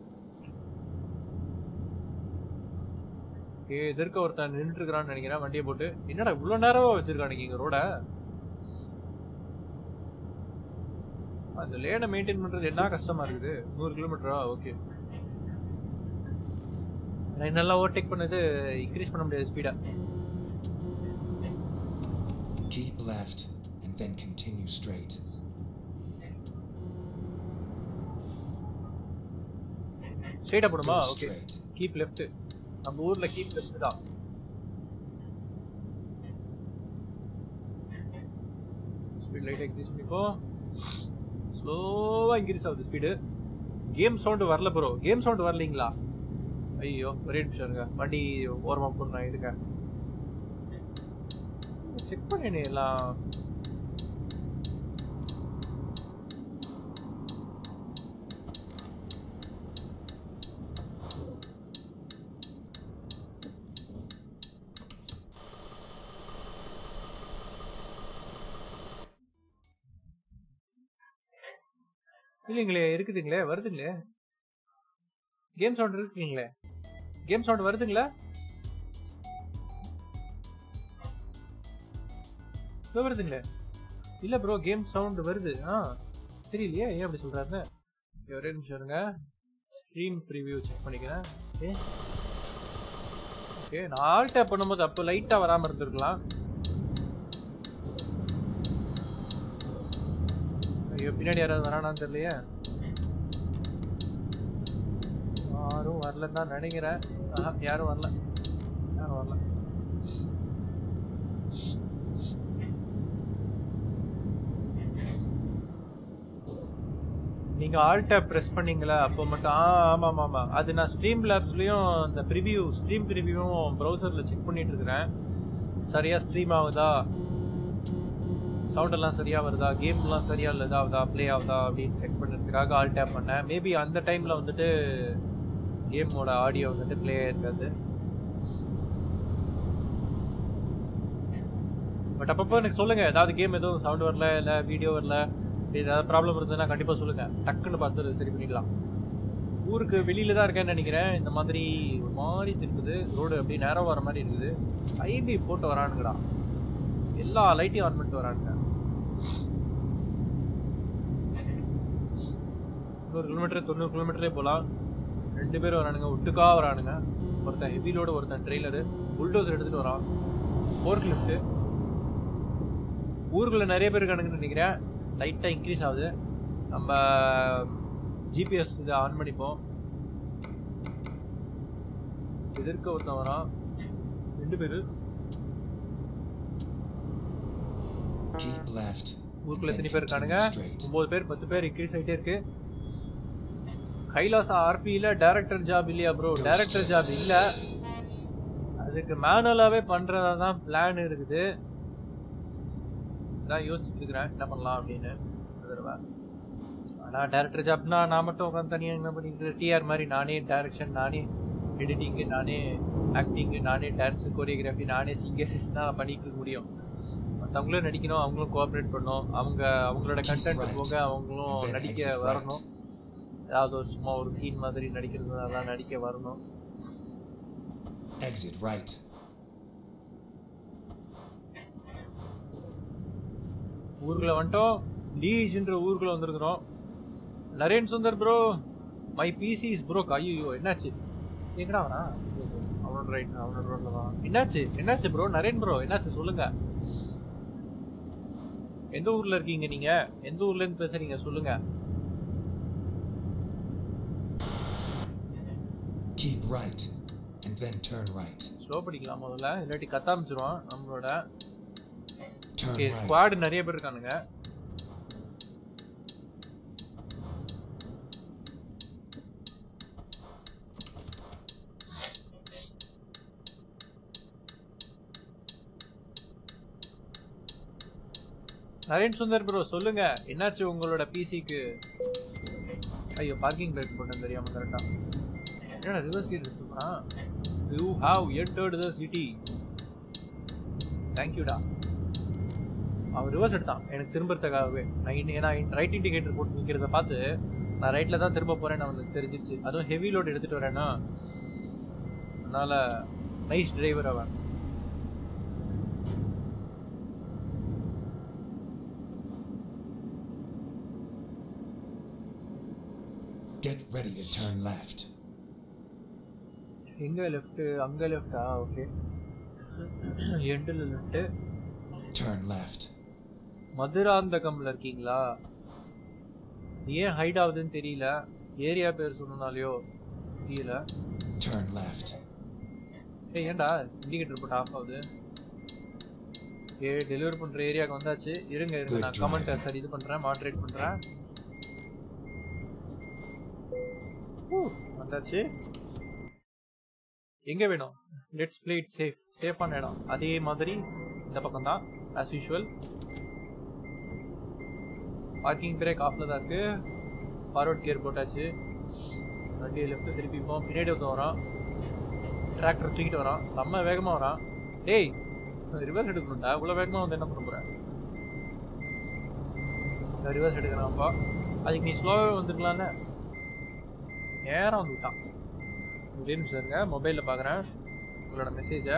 ஓகே எதிர்க்க ஒருத்தன் நின்றுட்டு இருக்கிறான்னு நினைக்கிறேன் வண்டியை போட்டு என்னடா இவ்வளவு நேரமா வச்சிருக்கானுங்க இங்க ரோட அந்த லேனை மெயின்டைன் பண்றது என்ன கஷ்டமா இருக்குது நூறு கிலோமீட்டரா ஓகே நல்லா ஓவர்டேக் பண்ணது இன்க்ரீஸ் பண்ண முடியாது ஸ்பீடா Keep left and then continue straight. ஸ்ட்ரைட்டா போடுமா Go okay straight. Keep left நம்ம ஊர்ல கீப் லெஃப்ட் தான் ஸ்பீட் லைட் இன்க்ரீஸ் பண்ணிக்கோ ஸ்லோவா இன்க்ரீஸ் ஆகுது ஸ்பீடு கேம் சவுண்ட் வரல ப்ரோ கேம் சவுண்ட் வரலீங்களா ஐயோ ஒரே நிமிஷம் இருங்க வண்டி ஓரமா போடுறேன் இருங்க செக் பண்ணேனே எல்லாம் இல்லைங்களே இருக்குதுங்களே வருதுங்களே கேம் சவுண்ட் இருக்குங்களே கேம் சவுண்ட் வருதுங்களா இதோ வருதுங்களே இல்ல ப்ரோ கேம் சவுண்ட் வருது ஆ தெரியலையே ஏன் அப்படி சொல்றாருன்னு Okay, ஒரே நிமிஷம் இருங்க ஸ்ட்ரீம் ப்ரிவியூ செக் பண்ணிக்கிறேன் ஓகே ஓகே நான் ஆல் டேப் பண்ணும்போது அப்போ லைட்டா வராம இருந்திருக்கலாம் ஐயோ பின்னாடி யாராவது வரானான்னு தெரியலையே யாரும் வரலன்னு தான் நினைக்கிறேன் ஆஹா, யாரும் வரல யாரும் வரல நீங்க ஆல் டேப் பிரஸ் பண்ணீங்களா அப்போ மட்டும் ஆ ஆமா ஆமா ஆமா அது நான் ஸ்ட்ரீம் லேப்ஸ்லயும் இந்த ப்ரிவியூ ஸ்ட்ரீம் ப்ரிவியூவும் ப்ரௌசர்ல செக் பண்ணிட்டு இருக்கிறேன் சரியா ஸ்ட்ரீம் ஆகுதா சவுண்ட் எல்லாம் சரியா வருதா கேம் எல்லாம் சரியா இல்ல இதாகுதா ப்ளே ஆகுதா அப்படின்னு செக் பண்ணுறதுக்காக ஆல் டேப் பண்ணேன் மேபி அந்த டைம்ல வந்துட்டு கேமோட ஆடியோ வந்துட்டு ப்ளே ஆயிருக்காது பட் அப்பப்போ எனக்கு சொல்லுங்க ஏதாவது கேம் எதுவும் சவுண்ட் வரல இல்ல வீடியோ வரல இப்படி ஏதாவது ப்ராப்ளம் இருந்ததுன்னா கண்டிப்பா சொல்லுங்க டக்குன்னு பார்த்து சரி பண்ணிக்கலாம் ஊருக்கு வெளியில தான் இருக்கேன்னு நினைக்கிறேன் இந்த மாதிரி ஒரு மாதிரி திருப்புது ரோடு அப்படியே நேரம் வர மாதிரி இருக்குது ஐபி போட்டு வரானுங்கடா எல்லா லைட்டையும் ஆன் பண்ணிட்டு வரானுங்க நூறு கிலோமீட்டர் தொண்ணூறு கிலோமீட்டரே போகலாம் ரெண்டு பேரும் வரானுங்க ஒட்டுக்கா வரானுங்க ஒருத்தன் ஹெவி லோடு ஒருத்தன் ட்ரெய்லரு புல்டோசர் எடுத்துட்டு வரான் ஃபோர்க் லிஃப்ட் ஊருக்குள்ள நிறைய பேர் இருக்கானுங்கன்னு நினைக்கிறேன் லைட்டாக இன்க்ரீஸ் ஆகுது நம்ம ஜிபிஎஸ் இதை ஆன் பண்ணிப்போம் எதிர்க்க ஒருத்தன் வரான் ரெண்டு பேரு Keep left. ஊருக்குள்ள then எத்தனை பேர் இருக்கானுங்க continue straight. ஒன்பது பேர் பத்து பேர் இன்க்ரீஸ் ஆயிட்டே இருக்கு கைலாசா ஆர்பியில டைரக்டர் ஜாப் இல்லையா ப்ரோ டைரக்டர் ஜாப் இல்ல அதுக்கு மேனுவலாவே பண்றதா தான் பிளான் இருக்குது அதான் யோசிச்சுட்டு இருக்கிறேன் என்ன பண்ணலாம் அப்படின்னு இந்த தடவை ஆனா டைரக்டர் ஜாப்னா நான் மட்டும் உட்காந்து தனியா என்ன பண்ணிட்டு டிஆர் மாதிரி நானே டைரக்ஷன் நானே எடிட்டிங்கு நானே ஆக்டிங்கு நானே டான்ஸ் கோரியோகிராஃபி நானே சிங்கர் நான் பண்ணிட்டு இருக்க முடியும் மற்றவங்களும் நடிக்கணும் அவங்களும் கோஆப்ரேட் பண்ணணும் அவங்க அவங்களோட கண்டென்ட் போக அவங்களும் நடிக்க வரணும் ஏதாவது ஒரு சும்மா ஒரு சீன் மாதிரி நடிக்கிறது அதெல்லாம் நடிக்க வரணும் Exit right. ஊருக்குள்ள வந்துட்டோம் லீஜ்ன்ற ஊருக்குள்ள வந்திருக்கிறோம் நரேன் சுந்தர் ப்ரோ மை பிசிஸ் ப்ரோ ஐயோ என்னாச்சு எங்கடா வரா அவனோட ரைட் அவனோட ரோட்ல தான் என்னாச்சு என்னாச்சு ப்ரோ நரேன் ப்ரோ என்னாச்சு சொல்லுங்க எந்த ஊர்ல இருக்கீங்க நீங்க எந்த ஊர்ல இருந்து பேசுறீங்க சொல்லுங்க Keep right. And then turn right. Slow படிக்கலாம் முதல்ல இல்லாட்டி கத்தாமிச்சிருவான் நம்மளோட Turn ஓகே right. ஸ்குவாட் நிறைய பேர் இருக்கானுங்க நரேன் சுந்தர் ப்ரோ சொல்லுங்க என்னாச்சு உங்களோட பிசிக்கு ஐயோ பார்க்கிங் பிரேக் போட்டேன் தெரியாம கரெக்டா என்னடா ரிவர்ஸ் கேட் இருக்குமா you have entered the city தேங்க்யூடா அவன் ரிவர்ஸ் எடுத்தான் எனக்கு திரும்புறதுக்காகவே நான் இன்னி- ஏன்னா ரைட் இண்டிகேட்டர் போட்டு நிக்கிறத பார்த்து நான் ரைட்ல தான் திரும்ப போறேன்னு அவனுக்கு தெரிஞ்சிருச்சு அதுவும் ஹெவி லோட் எடுத்துட்டு வரேன்னா அதனால நைஸ் டிரைவர் அவன் Get ready to turn left. எங்க லெஃப்ட் அங்க லெஃப்டா ஓகே எண்டில் லெஃப்ட் Turn left. மதுராந்தகம்ல இருக்கீங்களா ஏன் ஹைட் ஆகுதுன்னு தெரியல ஏரியா பேர் சொன்னனாலயோ தெரியல Turn left. ஏய் ஏன்டா இண்டிகேட்டர் போட்டு ஆஃப் ஆகுது ஏ டெலிவரி பண்ற ஏரியாக்கு வந்தாச்சு இருங்க இருங்க Good நான் drive. கமெண்ட் சரி இது பண்றேன் மாடரேட் பண்றேன் ஊ, வந்தாச்சு எங்க வேணும் லெட்ஸ் பிளே இட் சேஃப் சேஃபான இடம் அதே மாதிரி இந்த பக்கம் தான் ஆஸ் யூஷுவல் பார்க்கிங் பிரேக் ஆஃப்ல தான் இருக்கு ஃபார்வர்ட் கியர் போட்டாச்சு வண்டியை லெஃப்ட் திருப்பிப்போம் பின்னாடி ஒருத்தன் வரான் டிராக்டர் தூக்கிட்டு வரான் செம்ம வேகமா வரான் டேய் ரிவர்ஸ் எடுக்கணும்டா இவ்வளவு வேகமா வந்து என்ன பண்ண போற ரிவர்ஸ் எடுக்கிறான்ப்பா அதுக்கு நீ ஸ்லோவாக வந்துருக்கலாம்ல நேரம் வந்து விட்டான் ஒரே நிமிஷம் இருங்க மொபைலில் பார்க்குறேன் உங்களோட மெசேஜை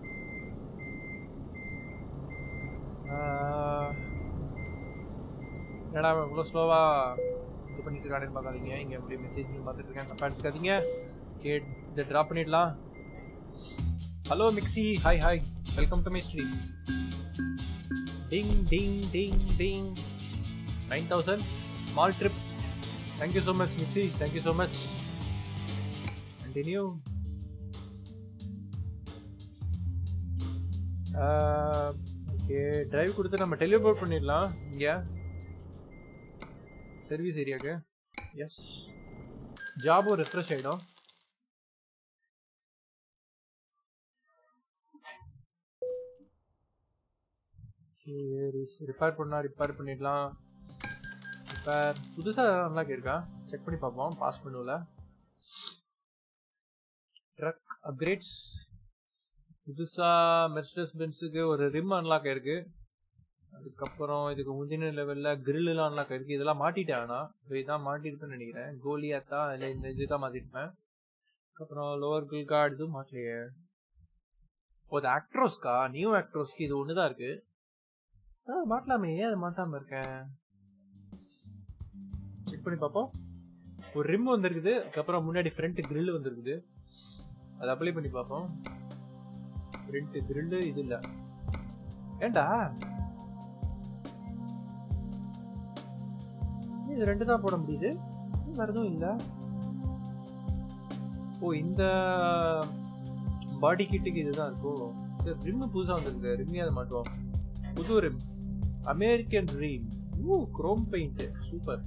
என்னடா இவ்வளோ ஸ்லோவாக இது பண்ணிட்டு இருக்கானேன்னு பார்க்காதீங்க இங்கே அப்படியே மெசேஜ் பார்த்துட்டு இருக்கேன் தப்பா எடுத்துக்காதீங்க கே இதை ட்ராப் பண்ணிடலாம் hello Mixie hi hi welcome to my stream ding ding ding ding nine thousand small trip thank you so much Mixie thank you so much continue okay drive கொடுத்து நம்ம டெலிவரி பண்ணிடலாம் இங்கே சர்வீஸ் ஏரியாக்கு எஸ் ஜாபும் ரெஃப்ரெஷ் ஆகிடும் ரிப்பேர் பண்ணா ரிப்பேர் பண்ணிடலாம் ரிப்பேர் புதுசாக அன்லாக் இருக்கா செக் பண்ணி பார்ப்போம் பாஸ் பண்ணுவில் ட்ரக் அப்கிரேட்ஸ் புதுசா மெர்சிடஸ் பென்ஸுக்கு ஒரு ரிம் அன்லாக் ஆயிருக்கு அதுக்கப்புறம் இதுக்கு முந்தின லெவல்ல grill எல்லாம் அன்லாக் ஆயிருக்கு இதெல்லாம் மாட்டிட்டேன் ஆனா இப்போ இதான் மாட்டிருப்பேன்னு நினைக்கிறேன் கோலியாத்தா இல்லை இந்த இதுதான் மாட்டிருப்பேன் அதுக்கப்புறம் லோவர் கில் கார்டு இதுவும் மாட்டலையே ஓ அது ஆக்ட்ரோஸ்க்கா நியூ ஆக்ட்ரோஸ்க்கு இது ஒண்ணுதான் இருக்கு ஆ மாட்டலாமே ஏன் அது மாட்டாம இருக்கேன் செக் பண்ணி பார்ப்போம் ஒரு ரிம் வந்திருக்குது அதுக்கப்புறம் முன்னாடி ஃப்ரண்ட் grill வந்திருக்குது அதை அப்ளை பண்ணி பார்ப்போம் ஃப்ரண்ட் grill இது இல்ல ஏண்டா இது ரெண்டு தான் போட முடியுது வேற எதுவும் இல்ல ஓ இந்த பாடி கிட்டுக்கு இதுதான் இருக்கோ சரி ரிம் புதுசா வந்திருக்கு ரிம்மே அதை மாட்டுவோம் புது ரிம் அமெரிக்கன் ரிம் ஊ குரோம் பெயிண்ட் சூப்பர்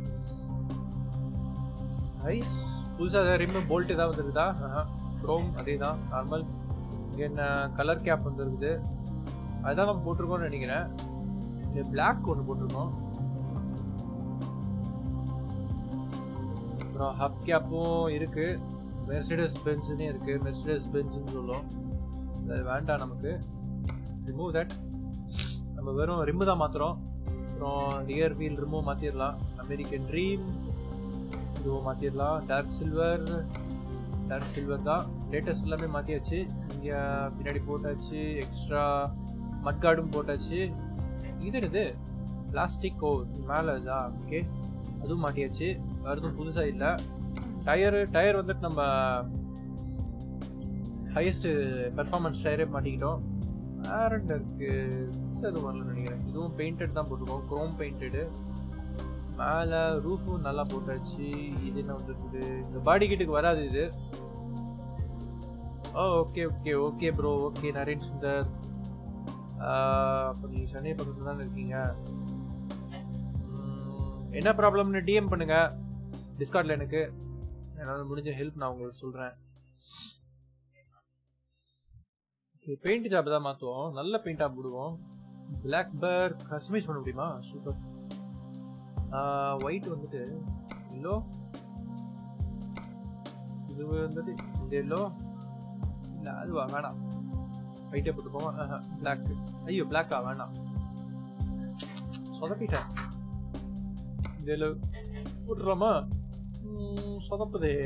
நைஸ் புதுசா ரிம் போல்ட் ஏதாவது வந்திருக்குதா குரோம் அதே தான் நார்மல் இங்க என்ன கலர் கேப் வந்திருக்குது அதுதான் நம்ம போட்டிருக்கோம்னு நினைக்கிறேன் இது பிளாக் ஒன்று போட்டிருக்கோம் அப்புறம் ஹப் கேப்பும் இருக்கு மெர்சிடஸ் பென்ஸ்னே இருக்கு மெர்சிடஸ் பென்ஸ்னு சொல்லும் அது வேண்டாம் நமக்கு ரிமூவ் தட் நம்ம வெறும் ரிம்மு தான் மாத்துறோம் அப்புறம் ரியர் வீல் ரிமூவ் மாத்திரலாம் அமெரிக்கன் ட்ரீம் இதுவும் மாத்திரலாம் டார்க் சில்வர் டார்க் சில்வர் தான் லேட்டஸ்ட் எல்லாமே மாத்தியாச்சு இங்க பின்னாடி போட்டாச்சு எக்ஸ்ட்ரா மட்கார்டும் போட்டாச்சு இது என்னது பிளாஸ்டிக் ஓ மேல இதா ஓகே அதுவும் மாட்டியாச்சு வேறு புதுசா இல்ல டயரு டயர் வந்துட்டு நம்ம ஹையஸ்ட் பெர்ஃபார்மன்ஸ் டயரே மாட்டிக்கிட்டோம் வேற என்ன இருக்கு புதுசா எதுவும் வரலன்னு நினைக்கிறேன் இதுவும் பெயிண்டட் தான் போட்டிருக்கோம் குரோம் பெயிண்டடு மேல ரூஃபும் நல்லா போட்டாச்சு இது என்ன வந்துருக்குது இந்த பாடி கிட்டுக்கு வராது இது oh okay okay okay bro okay Naren Sundar அப்போ நீங்கள் சென்னை பக்கத்துல தானே இருக்கீங்க உம், என்ன ப்ராப்ளம்னு டிஎம் பண்ணுங்க டிஸ்கார்ட்ல எனக்கு என்னால் முடிஞ்ச ஹெல்ப் நான் உங்களுக்கு சொல்கிறேன் பெயிண்ட் ஜாப் தான் மாற்றுவோம் நல்ல பெயிண்டாக போடுவோம் பிளாக் பேர் கஸ்டமைஸ் பண்ண முடியுமா சூப்பர் ஒயிட் வந்துட்டு எல்லோ இது வந்துட்டு இந்த எல்லோ இல்லை அதுவா வேணாம் ஒயிட்டே போட்டுப்போம் பிளாக் ஐயோ பிளாக்கா வேணாம் சொதப்பிட்டேன் இந்த எல்லோ போட்டுடலாமா ம், சொதப்புதே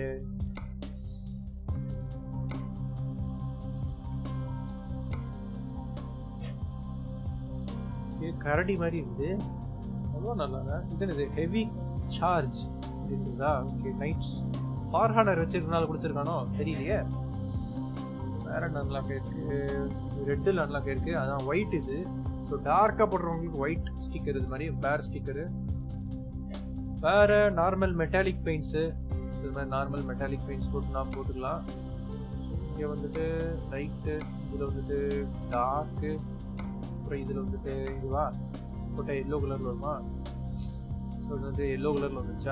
இது கரடி மாதிரி இருக்குது அவ்வளோ நல்லா இல்லை. இது என்னது ஹெவி சார்ஜ் இருக்குதா ஓகே நைட்ஸ் ஃபார் ஹானர் வச்சிருக்கனால கொடுத்துருக்கானோ தெரியலையே வேற என்ன அன்லாக் இருக்கு ரெட்டில் அன்லாக் இருக்கு அதான் ஒயிட் இது ஸோ டார்க்காக போடுறவங்களுக்கு ஒயிட் ஸ்டிக்கர் இது மாதிரி பேர் ஸ்டிக்கரு வேற நார்மல் மெட்டாலிக் பெயிண்ட்ஸு இது மாதிரி நார்மல் மெட்டாலிக் பெயிண்ட்ஸ் போட்டுனா போட்டுக்கலாம் இங்கே வந்துட்டு லைட்டு இதில் வந்துட்டு டார்க்கு அப்புறம் இதில் வந்துட்டு இதுவா போட்ட எல்லோ கலரில் வருமா ஸோ இது வந்து எல்லோ கலரில் வந்துச்சா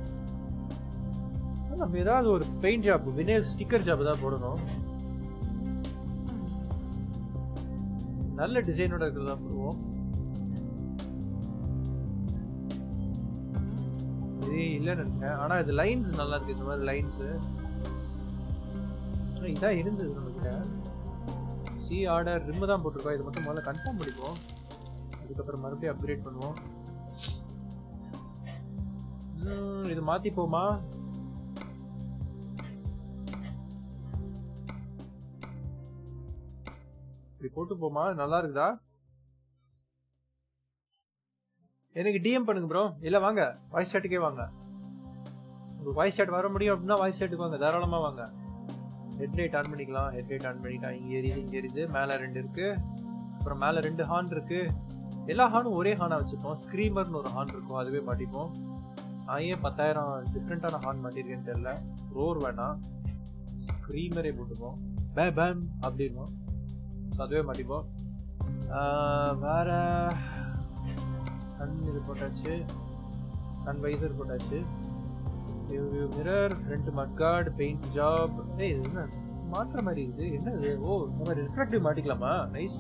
நம்ம ஏதாவது ஒரு paint job vinyl sticker job தான் போடணும் நல்ல டிசைனோட இருக்கிறதா போடுவோம் இது இல்லைன்னு இருக்கேன் ஆனா இது லைன்ஸ் நல்லா இருக்கு இந்த மாதிரி லைன்ஸ் இதான் இருந்தது நம்மகிட்ட சி ஆர்டர் ரிம்மு தான் போட்டிருக்கோம் இது மட்டும் முதல்ல கன்ஃபார்ம் பண்ணிப்போம் அதுக்கப்புறம் மறுபடியும் அப்கிரேட் பண்ணுவோம் ம், இது மாத்திப்போமா இப்படி போட்டு போமா நல்லா இருக்குதா எனக்கு டிஎம் பண்ணுங்க ப்ரோ இல்ல வாங்க வாய்ஸ் சாட்டுக்கே வாங்க உங்களுக்கு வாய்ஸ் சாட் வர முடியும் அப்படின்னா வாய்ஸ் சாட்டுக்கு வாங்க தாராளமா வாங்க ஹெட்லைட் ஆன் பண்ணிக்கலாம் ஹெட்லைட் ஆன் பண்ணிட்டா இங்க எரியுது இங்க எரியுது மேல ரெண்டு இருக்கு அப்புறம் மேல ரெண்டு ஹார்ன் இருக்கு எல்லா ஹார்னும் ஒரே ஹார்னா வச்சிருப்போம் ஸ்க்ரீமர்னு ஒரு ஹார்ன் இருக்கும் அதுவே மாட்டிப்போம் நான் ஏன் பத்தாயிரம் டிஃப்ரெண்டான ஹார்ன் மாட்டிருக்கேன்னு தெரியல ரோர் வேணாம் ஸ்க்ரீமரே போட்டுப்போம் பே பேம் அப்படின்னும் ஸோ அதுவே மாட்டிப்போம் ஆஹ் வேற சன் இது போட்டாச்சு சன் வைசர் போட்டாச்சு mirror front mudguard paint job ஏய் இது என்ன மாற்ற மாதிரி இருக்குது என்ன இது ஓ இந்த மாதிரி ரிஃப்ளெக்டிவ் மாட்டிக்கலாமா நைஸ்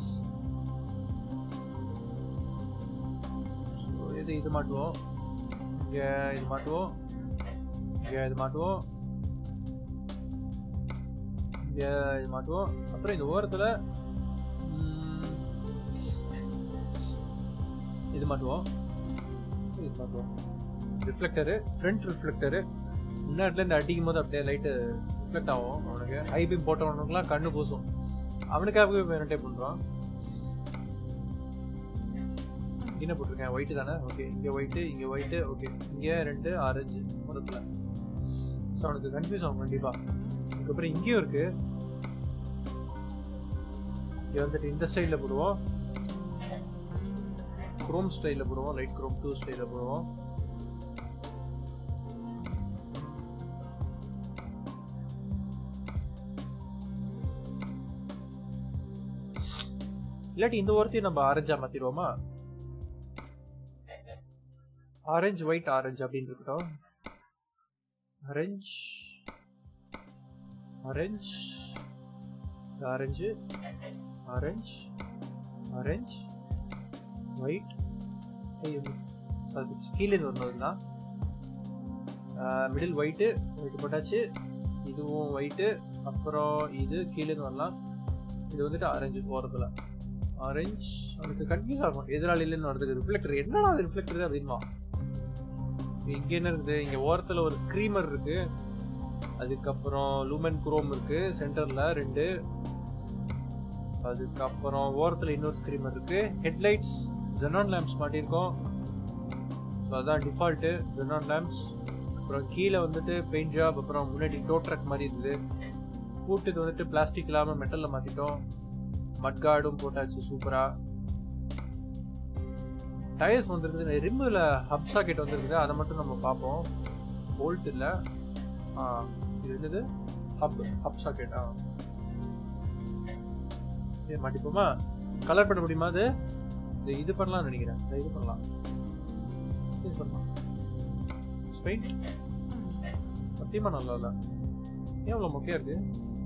இது இது மாட்டுவோம் இங்க இது மாட்டுவோம் இங்க இது மாட்டுவோம் இங்க இது மாட்டுவோம் அப்புறம் இந்த ஓரத்துல ம், இது மாட்டுவோம் இது மாட்டுவோம் ரிஃப்ளெக்டரு ஃப்ரண்ட் ரிஃப்ளெக்டரு முன்னாடில இருந்து அடிக்கும் போது அப்படியே லைட்டு ரிஃப்ளெக்ட் ஆகும் அவனுக்கு ஹை பீம் போட்டவனுக்குலாம் கண்ணு பூசும் அவனுக்காகவே மெயின்டைன் பண்றான் என்ன போட்டிருக்கேன் ஒயிட்டு தானே ஓகே இங்கே ஒயிட்டு இங்கே ஒயிட்டு ஓகே இங்கே ரெண்டு ஆரஞ்சு மொத்தத்தில் ஸோ அவனுக்கு கன்ஃபியூஸ் ஆகும் கண்டிப்பாக அதுக்கப்புறம் இங்கேயும் இருக்கு இங்கே வந்துட்டு இந்த ஸ்டைலில் போடுவோம் குரோம் ஸ்டைலில் போடுவோம் லைட் குரோம் டூ ஸ்டைலில் போடுவோம் இல்லாட்டி இந்த ஓரத்தையும் நம்ம ஆரஞ்சா மாத்திடுவோமா ஆரஞ்சு ஒயிட் ஆரஞ்சு அப்படின்னு இருக்கட்டும் orange orange orange orange orange white கீழே வரணும் தான் மிடில் ஒயிட்டு ஒயிட் போட்டாச்சு இதுவும் ஒயிட்டு அப்புறம் இது கீழே வரலாம் இது வந்துட்டு ஆரஞ்சு போறதுல ஆரஞ்ச் அவனுக்கு கன்ஃபியூஸ் ஆகும் எதிராளி இல்லைன்னு வருது ரிஃப்ளெக்டர் என்னடா அது ரிஃப்ளெக்டர் அப்படின்மா இங்க என்ன இருக்குது இங்க ஓரத்துல ஒரு ஸ்க்ரீமர் இருக்கு அதுக்கப்புறம் லூமன் குரோம் இருக்கு சென்டர்ல ரெண்டு அதுக்கப்புறம் ஓரத்துல இன்னொரு ஸ்க்ரீமர் இருக்கு ஹெட்லைட்ஸ் ஜெனான் லேம்ப்ஸ் மாட்டியிருக்கோம் ஸோ அதான் டிஃபால்ட்டு ஜெனான் லேம்ப்ஸ் அப்புறம் கீழே வந்துட்டு பெயிண்ட் ஜாப் அப்புறம் முன்னாடி டோ ட்ரக் மாதிரி இருக்குது ஃபுட்டுக்கு வந்துட்டு பிளாஸ்டிக் இல்லாமல் மெட்டலில் மாற்றிட்டோம் மட்கார்டும் போட்டாச்சு சூப்பரா டயர்ஸ் வந்துருக்குது ரிம்மில் ஹப் சாக்கெட் வந்துருக்குது அதை மட்டும் நம்ம பார்ப்போம் போல்ட் இல்லை ஆ இது என்னது ஹப் ஹப் சாக்கெட் ஆ சரி மாட்டிப்போமா கலர் பண்ண முடியுமா அது இது இது பண்ணலாம்னு நினைக்கிறேன் இந்த இது பண்ணலாம் இது பண்ணலாம் ஸ்பெயிண்ட் சத்தியமா நல்லா இல்லை ஏன் அவ்வளோ மொக்கையா இருக்கு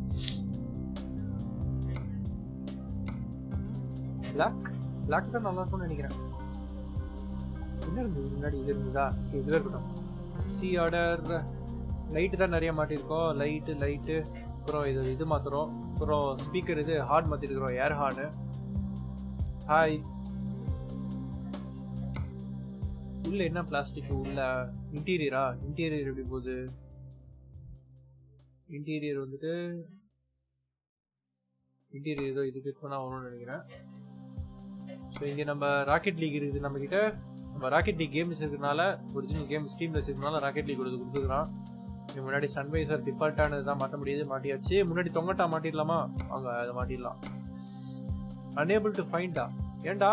பிளாக் பிளாக் தான் நல்லா இருக்கும்னு நினைக்கிறேன் என்ன இருந்தது முன்னாடி இது இருந்ததா Okay, இதுவே இருக்கட்டும் சி ஆர்டர் லைட்டு தான் நிறைய மாட்டிருக்கோம் லைட்டு லைட்டு அப்புறம் இது இது மாத்துறோம் அப்புறம் ஸ்பீக்கர் இது ஹார்ட் மாத்திருக்கிறோம் ஏர் ஹார்னு ஹாய் உள்ள என்ன பிளாஸ்டிக் உள்ள இன்டீரியரா இன்டீரியர் எப்படி போகுது இன்டீரியர் வந்துட்டு இன்டீரியர் ஏதோ இது கிளிக் பண்ணா வரும்னு நினைக்கிறேன் ஸோ இங்கே நம்ம ராக்கெட் லீக் இருக்குது நம்ம கிட்ட நம்ம ராக்கெட் லீக் கேம்ஸ் இருக்கிறதுனால ஒரிஜினல் கேம் ஸ்டீம்ல வச்சிருக்கனால ராக்கெட் லீக் கொடுத்து கொடுத்துக்கிறான் இங்க முன்னாடி சன்வைசர் டிஃபால்ட்டானது தான் மாட்ட முடியுது மாட்டியாச்சு முன்னாடி தொங்கட்டா மாட்டிடலாமா அவங்க அதை மாட்டிடலாம் அனேபிள் டு ஃபைண்டா ஏன்டா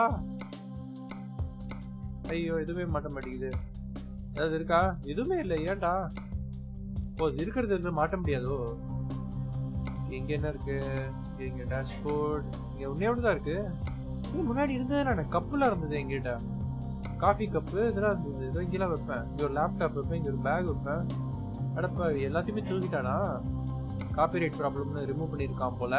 ஐயோ எதுவுமே மாட்ட மாட்டேங்குது ஏதாவது இருக்கா எதுவுமே இல்லை ஏன்டா ஓ இது இருக்கிறது இருந்து மாட்ட முடியாதோ இங்க என்ன இருக்கு இங்க டேஷ்போர்ட் இங்க ஒன்னே ஒன்று தான் இருக்கு இது முன்னாடி இருந்தது நான் கப்புல இருந்தது எங்கிட்ட காஃபி கப்பு இதெல்லாம் இருந்தது இதோ இங்கெல்லாம் வைப்பேன் இங்க ஒரு லேப்டாப் வைப்பேன் இங்க ஒரு பேக் வைப்பேன் அடப்பா எல்லாத்தையுமே தூக்கிட்டானா காப்பிரைட் ப்ராப்ளம்னு ரிமூவ் பண்ணியிருக்கான் போல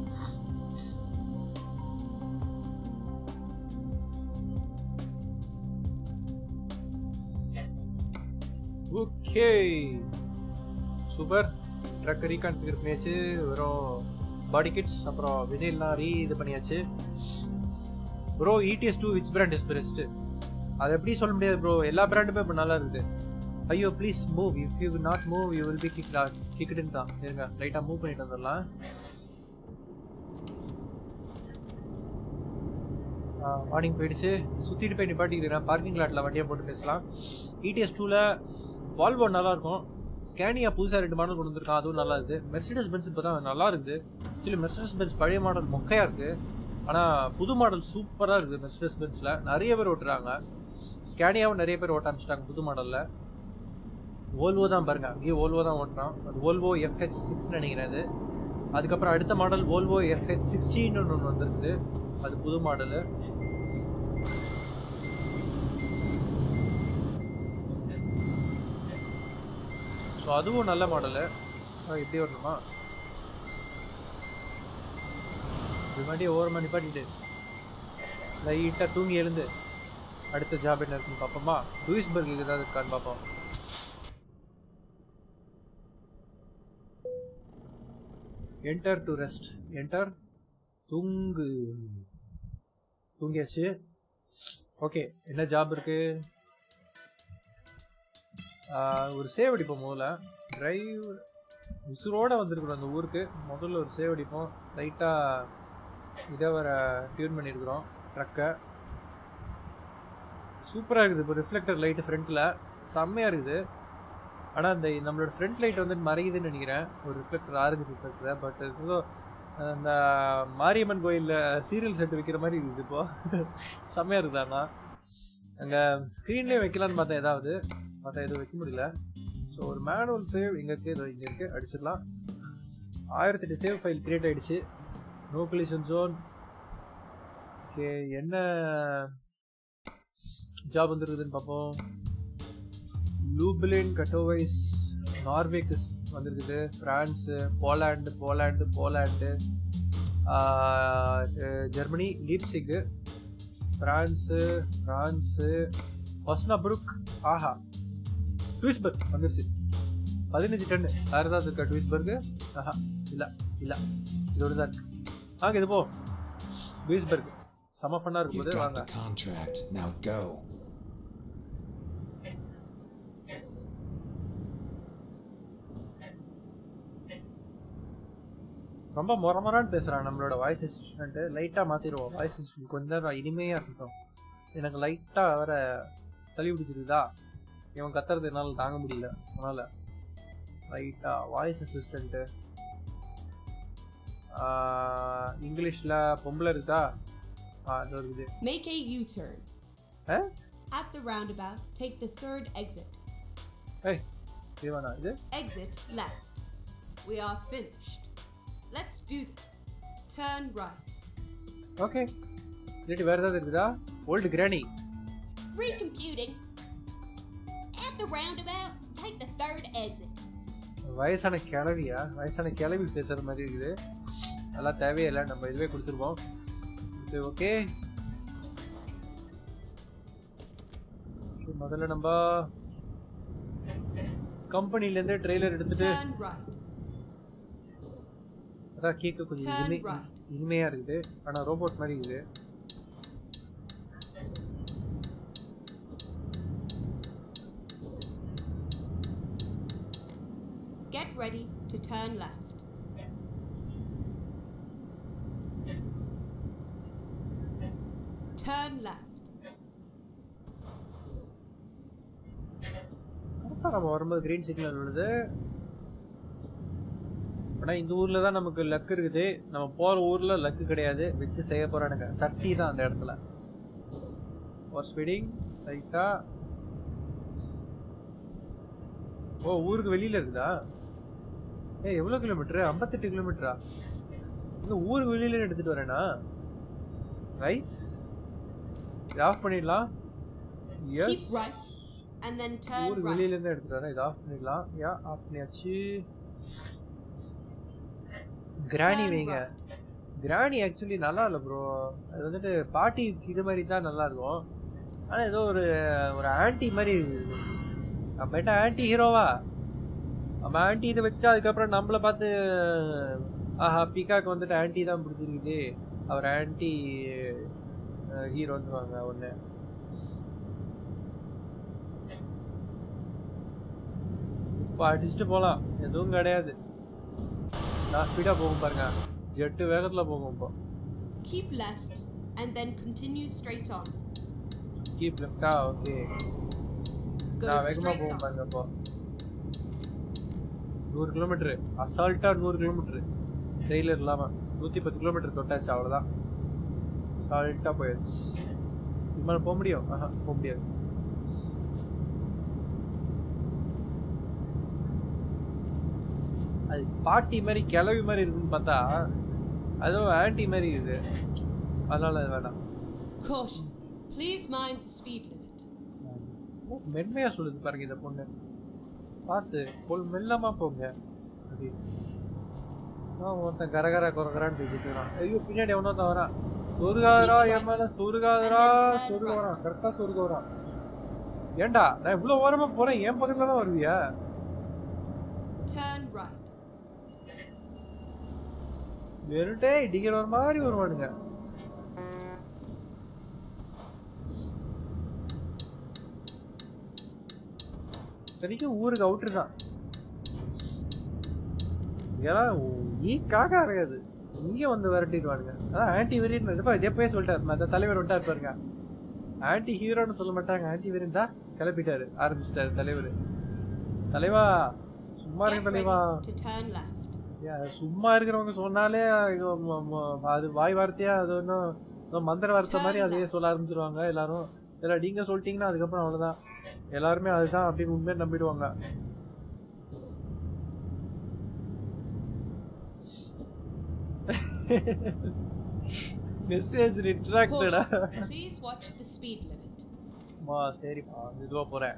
ஓகே சூப்பர் ட்ரக் ரீகான்ஃபிகர் பண்ணியாச்சு வெறும் பாடி கிட்ஸ் அப்புறம் விஜய்லாம் ரீ இது பண்ணியாச்சு bro ETS two which brand is best அது எப்படி சொல்ல முடியாது ப்ரோ எல்லா பிராண்டுமே இப்போ நல்லா இருக்குது ஐயோ please move if you not move you will be kick கிக்டுன்னு தான் இருங்க லைட்டாக மூவ் பண்ணிட்டு வந்துடலாம் மார்னிங் போயிடுச்சு சுற்றிட்டு போய் நிப்பாட்டிக்கிறேன் பார்க்கிங் லாட்டில் வண்டியை போட்டு பேசலாம் இடிஎஸ் டூவில் வால்வோ நல்லா இருக்கும் ஸ்கேனியா புதுசாக ரெண்டு மாடல் கொண்டு வந்திருக்கான் அதுவும் நல்லா இருக்குது மெர்சிடஸ் பென்ஸ் இப்போ தான் நல்லா இருக்குது ஆக்சுவலி மெர்சிடஸ் பென்ஸ் பழைய மாடல் மொக்கையாக இருக்குது ஆனால் புது மாடல் சூப்பராக இருக்குது மெர்சிடஸ் பென்ஸில் நிறைய பேர் ஓட்டுறாங்க ஸ்கேனியாவும் நிறைய பேர் ஓட்ட ஆரம்பிச்சிட்டாங்க புது மாடலில் ஓல்வோ தான் பாருங்க அங்கேயே ஓல்வோ தான் ஓட்டுறான் அது ஓல்வோ எஃப்ஹெச் சிக்ஸ் நினைக்கிறேன் அது அதுக்கப்புறம் அடுத்த மாடல் ஓல்வோ எஃப்ஹெச் சிக்ஸ்டின்னு ஒன்று வந்திருக்குது அது புது மாடலு ஸோ அதுவும் நல்ல மாடலு இப்படி வரணுமா இது மாதிரி ஓரமாக நிப்பாட்டிட்டு லைட்டாக தூங்கி எழுந்து அடுத்த ஜாப் என்ன இருக்குன்னு பார்ப்போமா லூயிஸ்பர்க் ஏதாவது இருக்கான்னு பார்ப்போம் என்டர் டு ரெஸ்ட் என்டர் தூங்கு தூங்கியாச்சு ஓகே என்ன ஜாப் இருக்கு ஆஹ் ஒரு சேவ் அடிப்போம் முதல்ல டிரைவ் உசுரோட வந்திருக்கிறோம் அந்த ஊருக்கு முதல்ல ஒரு சேவ் அடிப்போம் லைட்டாக இதை வர டியூன் பண்ணியிருக்கிறோம் ட்ரக்கை சூப்பரா இருக்குது இப்போ ரிஃப்ளெக்டர் லைட் ஃப்ரண்ட்ல செம்மையா இருக்குது ஆனா அந்த நம்மளோட ஃப்ரண்ட் லைட் வந்து மறையுதுன்னு நினைக்கிறேன் ஒரு ரிஃப்ளெக்டர் ஆரஞ்சு ரிஃப்ளெக்டர் பட் ஏதோ அந்த மாரியம்மன் கோயில்ல சீரியல் செட் வைக்கிற மாதிரி இருக்குது இப்போ செம்மையா இருக்குது ஆனா அங்க ஸ்க்ரீன்லயே வைக்கலாம்னு பார்த்தேன் ஏதாவது பார்த்தா எதுவும் வைக்க முடியல ஸோ ஒரு மேனுவல் சேவ் இங்க இருக்கு இதோ இங்க இருக்கு அடிச்சிடலாம் ஆயிரத்தி எட்டு சேவ் ஃபைல் கிரியேட் ஆயிடுச்சு நோ கொலிஷன் ஜோன் ஓகே என்ன ஜாப் வந்துருக்குதுன்னு பார்ப்போம் லூபிலின் கட்டோவைஸ் நார்வேக்கு வந்திருக்குது France Poland Poland Poland Germany லீப்சிக்கு பிரான்ஸு ஃப்ரான்ஸு ஒஸ்னாபுருக் ஆஹா ட்விஸ்பர்க் வந்துருச்சு பதினஞ்சு டன்னு வேற ஏதாவது இருக்கா ட்விஸ்பர்க் ஆஹா இல்ல இல்ல இதோட தான் இருக்கு வாங்க இது போ ட்விஸ்பர்க் செம ஃபன்னா இருக்கும் You've போது got வாங்க the contract. Now go. ரொம்ப மொர மொரான்னு பேசுறான் நம்மளோட வாய்ஸ் அசிஸ்டன்ட் லைட்டா மாத்திடுவோம் வாய்ஸ் அசிஸ்டன்ட் கொஞ்ச நேரம் இனிமையா இருக்கட்டும் எனக்கு லைட்டா வேற சளி பிடிச்சிருக்குதா இவன் கத்துறது என்னால தாங்க முடியல அதனால லைட்டா வாய்ஸ் அசிஸ்டன்ட் இங்கிலீஷ்ல பொம்பளை இருக்கா ஆ இது இருக்குது Make a U-turn. Huh? At the roundabout, take the third exit. ஏய் இது வேணா இது Exit left. We are finished. Let's do this. Turn right. Okay இல்லாட்டி வேற ஏதாவது இருக்குதா ஓல்டு கிராணி Recomputing. At the roundabout, take the third exit. வயசான கிளவியா வயசான கிளவி பேசுற மாதிரி இருக்குது அதெல்லாம் தேவையில்லை நம்ம இதுவே கொடுத்துருவோம் இது ஓகே முதல்ல நம்ம கம்பெனில இருந்து ட்ரெய்லர் எடுத்துட்டு Turn right. அதான் கேட்க கொஞ்சம் Turn இனிமை right. இனிமையா இருக்குது ஆனா ரோபோட் மாதிரி இருக்குது Get ready to turn left. Turn left. கரெக்டா நம்ம வரும்போது கிரீன் சிக்னல் விழுது ஆனா இந்த ஊர்ல தான் நமக்கு லக் இருக்குது நம்ம போற ஊர்ல லக்கு கிடையாது வச்சு செய்ய போறானுங்க சட்டி தான் அந்த இடத்துல ஒரு ஸ்பீடிங் ரைட்டா ஓ ஊருக்கு வெளியில இருக்குதா ஏய் எவ்வளவு கிலோமீட்டர் 58 கிலோமீட்டரா இந்த ஊருக்கு வெளியில எடுத்துட்டு வரேனா ரைஸ் ஆஃப் பண்ணிடலாம் Keep yes right and then turn ஊருக்கு right. வெளியில இருந்து எடுத்துட்டு வரேன் இதை ஆஃப் பண்ணிடலாம் யா ஆஃப் பண்ணியாச்சு கிராணி Turn வைங்க right. கிராணி ஆக்சுவலி நல்லா இல்ல ப்ரோ அது வந்துட்டு பாட்டி இது மாதிரி தான் நல்லா இருக்கும் ஆனா ஏதோ ஒரு ஒரு ஆன்டி மாதிரி இருக்குது. நம்ம என்ன ஆன்டி ஹீரோவா நம்ம ஆன்டி இதை வச்சுட்டு அதுக்கப்புறம் நம்மள பார்த்து ஆஹா பிகாக்கு வந்துட்டு ஆன்டி தான் பிடிச்சிருக்குது அவர் ஆன்டி ஹீரோன்னுவாங்க ஒண்ணு இப்போ அடிச்சுட்டு போலாம் எதுவும் கிடையாது நான் ஸ்பீடா போகும் பாருங்க ஜெட்டு வேகத்துல போகும் இப்போ Keep left and then continue straight on. Keep லெஃப்டா ஓகே Go நான் வேகமா straight போகும் on. பாருங்க இப்போ நூறு கிலோமீட்டர் அசால்ட்டா நூறு கிலோமீட்டர் ட்ரெய்லர் இல்லாம நூத்தி பத்து கிலோமீட்டர் தொட்டாச்சு அவ்வளவுதான் அசால்ட்டா போயாச்சு இது மேல போக முடியும் ஆஹா போக முடியாது அது பாட்டி மாதிரி கிளவி மாதிரி இருக்குன்னு பார்த்தா அதுவும் ஆன்டி மாதிரி இருக்குது அதனால அது வேணாம் Caution. Please mind the speed limit. ரொம்ப மென்மையா சொல்லுது பாருங்க இந்த பொண்ணு பார்த்து பொல் மெல்லமா போங்க அப்படி ஆ, ஒருத்தன் கரகர குறகரான்னு பேசிட்டு வரான் ஐயோ பின்னாடி எவனோ தான் வரான் சொருகாதரா என் மேல சொருகாதரா சொருக வரான் கரெக்டா சொருக வரான் ஏன்டா நான் இவ்வளவு ஓரமா போறேன் என் பக்கத்துல தான் வருவியா Turn right. வெறுட்டே இடிக்கிற ஒரு மாதிரி வருவானுங்க சரிக்கும் ஊருக்கு அவுட்ரு தான் இதெல்லாம் ஈ காக்கா இருக்காது இங்க வந்து விரட்டிடுவானுங்க அதான் ஆன்டி வெறியன் இதப்பா இதே போய் சொல்லிட்டாரு அந்த தலைவர் விட்டா இருப்பாருங்க ஆன்டி ஹீரோன்னு சொல்ல மாட்டாங்க ஆன்டி விருந்தா கிளப்பிட்டாரு ஆரம்பிச்சிட்டாரு தலைவர் தலைவா சும்மா Get இருக்க ready தலைவா to turn left. Yeah, சும்மா இருக்கிறவங்க சொன்னாலே ஐயோ, ம- ம- அது வாய் வார்த்தையா அது ஒன்றும் ஏதோ மந்திர வார்த்தை மாதிரி அதையே சொல்ல ஆரம்பிச்சிருவாங்க எல்லாரும் இல்ல நீங்க சொல்லிட்டீங்கன்னா அதுக்கப்புறம் அவ்வளவுதான் எல்லாருமே அதுதான் அப்படின்னு உண்மையை நம்பிடுவாங்க மெசேஜ் ரிட்ராக்டடா Caution. Please watch the speed limit. மா சரிப்பா இதுவா போறேன்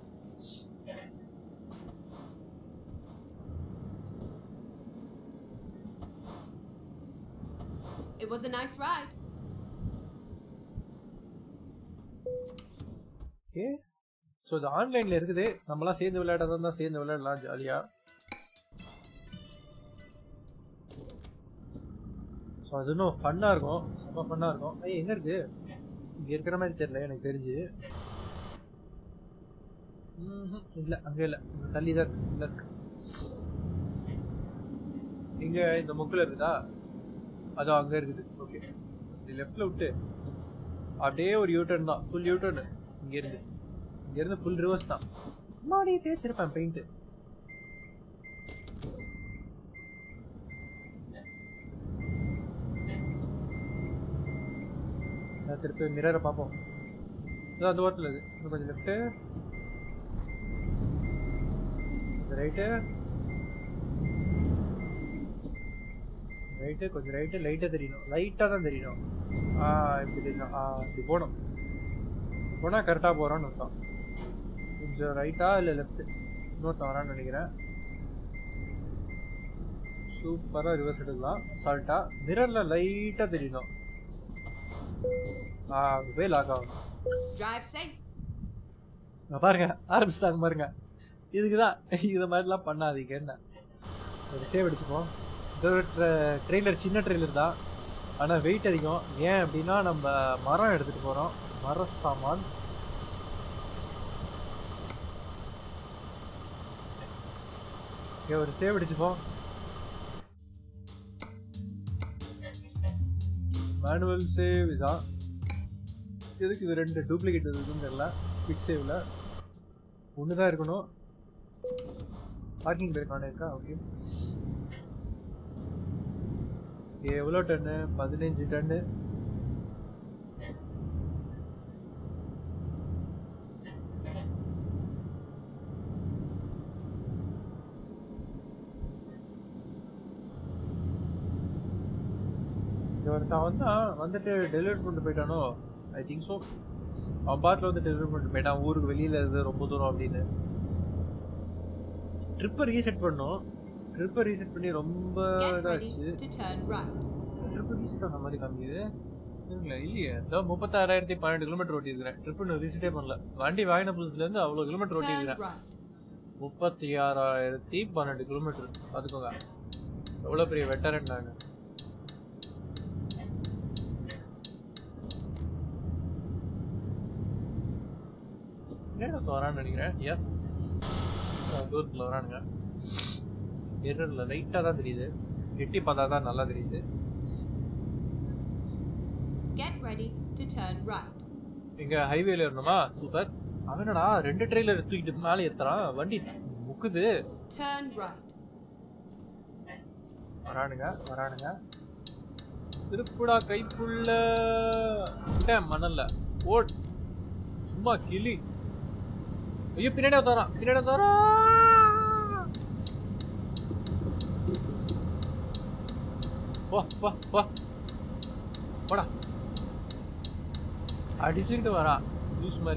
It was a nice ride. Okay so இது ஆன்லைன்ல இருக்குது நம்மலாம் சேர்ந்து விளையாடுறதா இருந்தா சேர்ந்து விளையாடலாம் ஜாலியா ஸோ அது இன்னும் ஃபன்னா இருக்கும் செம்ம ஃபன்னா இருக்கும் ஐய் எங்க இருக்கு இங்க இருக்கிற மாதிரி தெரியல எனக்கு தெரிஞ்சு ம்ஹும், இல்ல அங்க இல்ல இங்க தள்ளி தான் இருக்கு உள்ள இருக்கு இங்க இந்த முக்குல இருக்குதா அதோ அங்க இருக்குது ஓகே லெஃப்ட்ல விட்டு அப்படியே ஒரு யூட்டர்ன் தான் ஃபுல் யூட்டர்ன் இங்க இருந்து இங்க இருந்து ஃபுல் ரிவர்ஸ் தான் முன்னாடி தேய்ச்சிருப்பேன் பெயிண்ட் திருப்பி மிரரை பார்ப்போம் இதோ அந்த ஓரத்தில் இது இன்னும் கொஞ்சம் லெஃப்ட்டு ரைட்டு ரைட்டு கொஞ்சம் ரைட்டு லைட்டாக தெரியணும் லைட்டாக தான் தெரியணும் ஆ இப்படி தெரியணும் ஆ இப்படி போகணும் போனா கரெக்டா போறோம்னு அர்த்தம் கொஞ்சம் ரைட்டா இல்ல லெஃப்ட் இன்னொருத்தன் வரான்னு நினைக்கிறேன் சூப்பரா ரிவர்ஸ் எடுக்கலாம் சால்ட்டா மிரர்ல லைட்டா தெரியணும் ஆ அங்க போய் லாக் ஆகும் Drive safe. இங்க பாருங்க ஆரம்பிச்சிட்டாங்க பாருங்க இதுக்குதான் இது மாதிரிலாம் பண்ணாதீங்க என்ன ஒரு சேவ் அடிச்சுப்போம் ட்ரெய்லர் சின்ன ட்ரெய்லர் தான் ஆனா வெயிட் அதிகம் ஏன் அப்படின்னா நம்ம மரம் எடுத்துட்டு போறோம் மர சாமான் இங்க ஒரு சேவ் அடிச்சுப்போம் மேனுவல் சேவ் இதான் எதுக்கு இது ரெண்டு டூப்ளிகேட் இருக்குன்னு தெரியல குவிக் சேவ்ல ஒன்று தான் இருக்கணும் பார்க்கிங் பிரேக் ஆன் இருக்கா ஓகே எவ்வளோ டன்னு பதினஞ்சு டன்னு இங்க ஒருத்தன் வந்தான் வந்துட்டு டெலிவரி பண்ணிட்டு போயிட்டானோ ஐ திங்க் ஸோ அவன் பாட்டில் வந்து டெலிவரி பண்ணிட்டு போயிட்டான் ஊருக்கு வெளியில இருந்து ரொம்ப தூரம் அப்படின்னு ட்ரிப்பை ரீசெட் பண்ணோம் ட்ரிப்பை ரீசெட் பண்ணி ரொம்ப Get ready இதாச்சு to turn right. Trip reset ஆன மாதிரி காமிக்குது இல்ல இல்லையே இதோ முப்பத்தாறாயிரத்தி பன்னெண்டு கிலோமீட்டர் ஓட்டி இருக்கிறேன் ட்ரிப்பு ரீசெட்டே பண்ணல வண்டி வாங்கின புதுசுல இருந்து அவ்வளவு கிலோமீட்டர் ஓட்டி Turn இருக்கிறேன் right. முப்பத்தி ஆறாயிரத்தி பன்னெண்டு கிலோமீட்டர் பாத்துக்கோங்க எவ்வளவு பெரிய வெட்டரன் நாங்க நேரத்தில் வரான்னு நினைக்கிறேன் எஸ் தூரத்தில் வரானுங்க எரர்ல லைட்டாக தான் தெரியுது எட்டி பார்த்தா தான் நல்லா தெரியுது Get ready to turn right. இங்க ஹைவேல இருந்தோமா சூப்பர் அவனடா ரெண்டு ட்ரெயிலர் தூக்கிட்டு மேலே ஏத்துறான் வண்டி முக்குது Turn right. வரானுங்க வரானுங்க திருப்புடா கைப்புள்ள விட்டேன் மணல்ல ஓட் சும்மா கிளி ஐயோ பின்னாடி வரான் பின்னாடி வரான் போ போ போ போடா அடிச்சுக்கிட்டு வரான் ஜூஸ் மாதிரி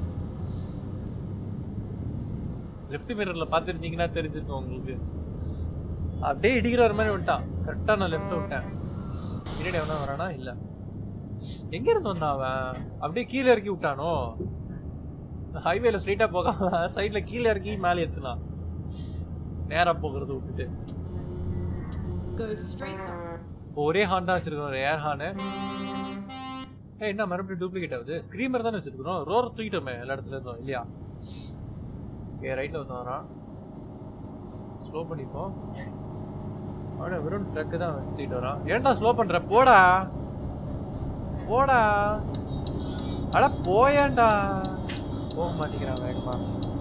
லெஃப்ட் மிரர்ல பாத்துருந்தீங்கன்னா தெரிஞ்சிருக்கும் உங்களுக்கு அப்படியே இடிக்கிற மாதிரி வந்துட்டான் கரெக்டா நான் லெஃப்ட் விட்டேன் பின்னாடி எவனா வரானா இல்ல எங்க இருந்து வந்தான் அவன் அப்படியே கீழே இறக்கி விட்டானோ ஹைவேல ஸ்ட்ரைட்டா போகாம சைடுல கீழே இறக்கி மேலே ஏத்துனான் நேரா போகிறத விட்டுட்டு Go straight on. இப்போ ஒரே ஹார்ன் தான் வச்சிருக்கோம் ஒரு ஏர் ஹார்னு ஏய் என்ன மறுபடியும் டூப்ளிகேட் ஆகுது ஸ்க்ரீமர் தானே வச்சிருக்கிறோம் ரோர் தூக்கிட்டோமே எல்லா இடத்துல இருந்தோம் இல்லையா ஓகே ரைட்ல ஒருத்தன் வரான் ஸ்லோ பண்ணிப்போம் அவன வெறும் ட்ரக் தான் தூக்கிட்டு வரான் ஏன்டா ஸ்லோ பண்ற போடா போடா அட போயேன்டா போக மாட்டேங்கிறான் வேகமா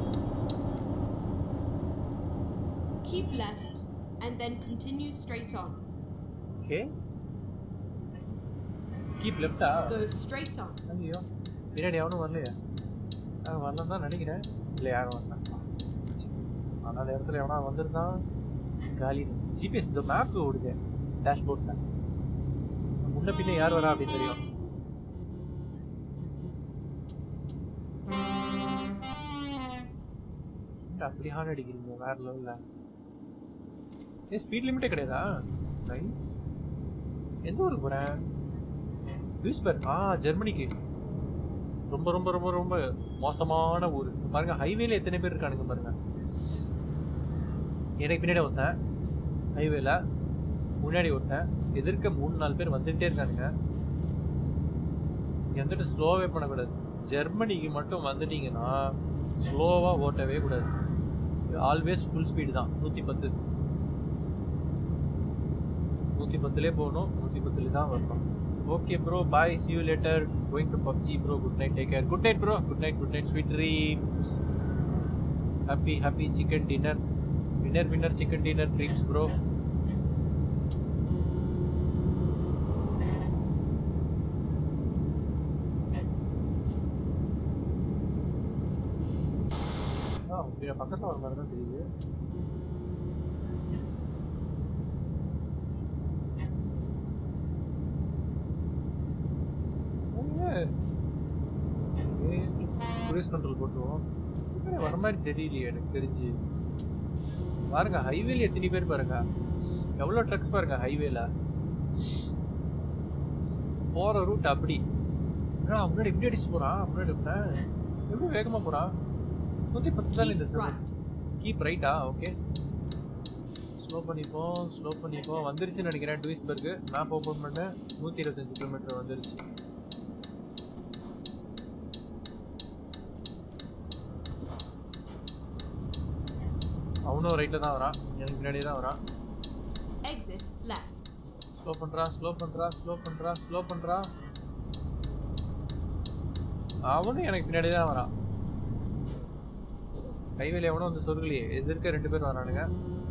Keep left and then continue straight on. Okay keep லெஃப்டா Go straight on. ஐயோ பின்னாடி எவனும் வரலையா நான் வரலன்னு தான் நினைக்கிறேன் இல்லை யாரும் வரல ஆனால் அந்த இடத்துல எவனா வந்திருந்தான் காலி ஜிபிஎஸ் இந்த மேப் ஓடுது டேஷ்போர்ட்ல முன்ன பின்ன யார் வரா அப்படின்னு தெரியும் என்னடா அப்படி ஹார்ன் அடிக்கிறீங்க வேற லெவல்ல ஏ ஸ்பீட் லிமிட்டே கிடையாதா நைஸ் எந்த ஊருக்கு போறேன் லூஸ்பர்க் ஆ ஜெர்மனிக்கு ரொம்ப ரொம்ப ரொம்ப ரொம்ப மோசமான ஊர் பாருங்க ஹைவேல எத்தனை பேர் இருக்கானுங்க பாருங்க எனக்கு பின்னாடி ஒருத்தன் ஹைவேல முன்னாடி ஒருத்தன் எதிர்க்க மூணு நாலு பேர் வந்துட்டே இருக்கானுங்க இங்க வந்துட்டு ஸ்லோவே பண்ணக்கூடாது ஜெர்மனிக்கு மட்டும் வந்துட்டீங்கன்னா ஸ்லோவா ஓட்டவே கூடாது ஆல்வேஸ் ஃபுல் ஸ்பீடு தான் நூத்தி பத்து நூத்தி பத்துலேயே போகணும் நூத்தி பத்துல தான் வரணும் okay bro bye see you later going to PUBG bro good night take care good night bro good night good night sweet dreams happy happy chicken dinner winner winner chicken dinner dreams bro ஆ உங்க பக்கத்துல வர மாதிரி தான் தெரியுது க்ரூஸ் கண்ட்ரோல் போட்டுருவோம் இவன் வர மாதிரி தெரியலையே எனக்கு தெரிஞ்சு பாருங்க ஹைவேல எத்தனை பேர் பாருங்க எவ்வளவு ட்ரக்ஸ் பாருங்க ஹைவேல போற ரூட் அப்படி என்னடா முன்னாடி இப்படி அடிச்சு போறான் முன்னாடி இருப்பேன் எப்படி வேகமா போறான் நூத்தி பத்து தானே இந்த Keep செவன் right. கீப் ரைட்டா ஓகே ஸ்லோ பண்ணிப்போம் ஸ்லோ பண்ணிப்போம் வந்துருச்சுன்னு நினைக்கிறேன் டூயிஸ்பர்க் மேப் ஓப்பன் பண்ண நூத்தி இருபத்தஞ்சு கிலோமீட்டர் வந்துருச்சு அவனும் ரைட்ல தான் வரான் எனக்கு பின்னாடியே தான் வரான் Exit left. ஸ்லோ பண்றா ஸ்லோ பண்றா ஸ்லோ பண்றா ஸ்லோ பண்றா அவனும் எனக்கு பின்னாடி தான் வரான் ஹைவேல எவனும் வந்து சொருகலையே எதிர்க்க ரெண்டு பேர் வரானுங்க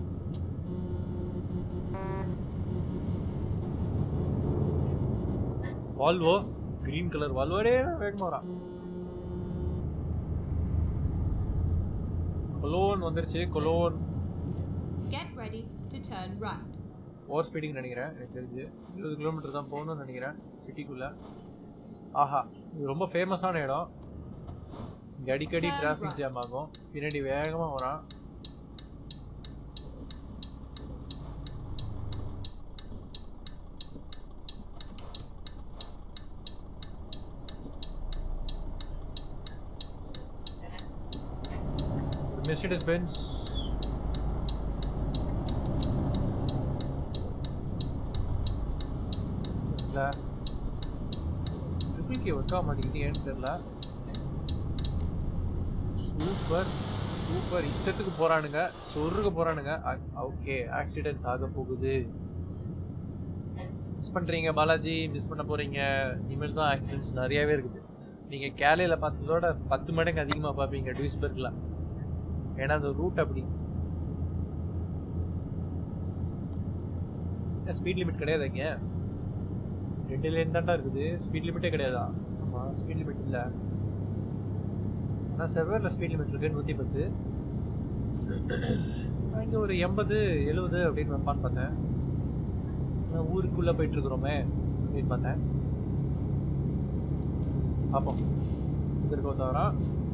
வால்வோ கிரீன் கலர் வால்வோடே வேகமா வரான் கொலோன் வந்துருச்சு Cologne Get ready to turn right. Over speeding நினைக்கிறேன் எனக்கு தெரிஞ்சு இருபது கிலோமீட்டர் தான் போகணும்னு நினைக்கிறேன் சிட்டிக்குள்ள ஆஹா இது ரொம்ப ஃபேமஸான இடம் இங்க அடிக்கடி Turn டிராஃபிக் right. ஜாம் ஆகும் பின்னாடி வேகமா வரான் மெர்சிடஸ் பென்ஸ் இல்ல ட்ரிபிள் கே ஒர்க் ஆக மாட்டேங்குது ஏன்னு தெரியல சூப்பர் சூப்பர் இஷ்டத்துக்கு போறானுங்க சொருக போறானுங்க ஓகே ஆக்சிடென்ட்ஸ் ஆக போகுது மிஸ் பண்றீங்க பாலாஜி மிஸ் பண்ண போறீங்க இனிமேல் தான் ஆக்சிடென்ட்ஸ் நிறையவே இருக்குது நீங்க கேலையில பார்த்ததோட பத்து மடங்கு அதிகமா பார்ப்பீங்க டூஸ்பர்க்ல ஏன்னா அந்த ரூட் அப்படி ஸ்பீட் லிமிட் கிடையாது இங்க ரெண்டு லேன் தான்டா இருக்குது ஸ்பீட் லிமிட்டே கிடையாதா ஆமா ஸ்பீட் லிமிட் இல்ல ஆனா செர்வர்ல ஸ்பீட் லிமிட் இருக்கு நூத்தி பத்து நான் இங்க ஒரு எண்பது எழுபது அப்படின்னு வைப்பான்னு பார்த்தேன் நான் ஊருக்குள்ள போயிட்டு இருக்கிறோமே அப்படின்னு பார்த்தேன் பார்ப்போம் இதற்கு தவிர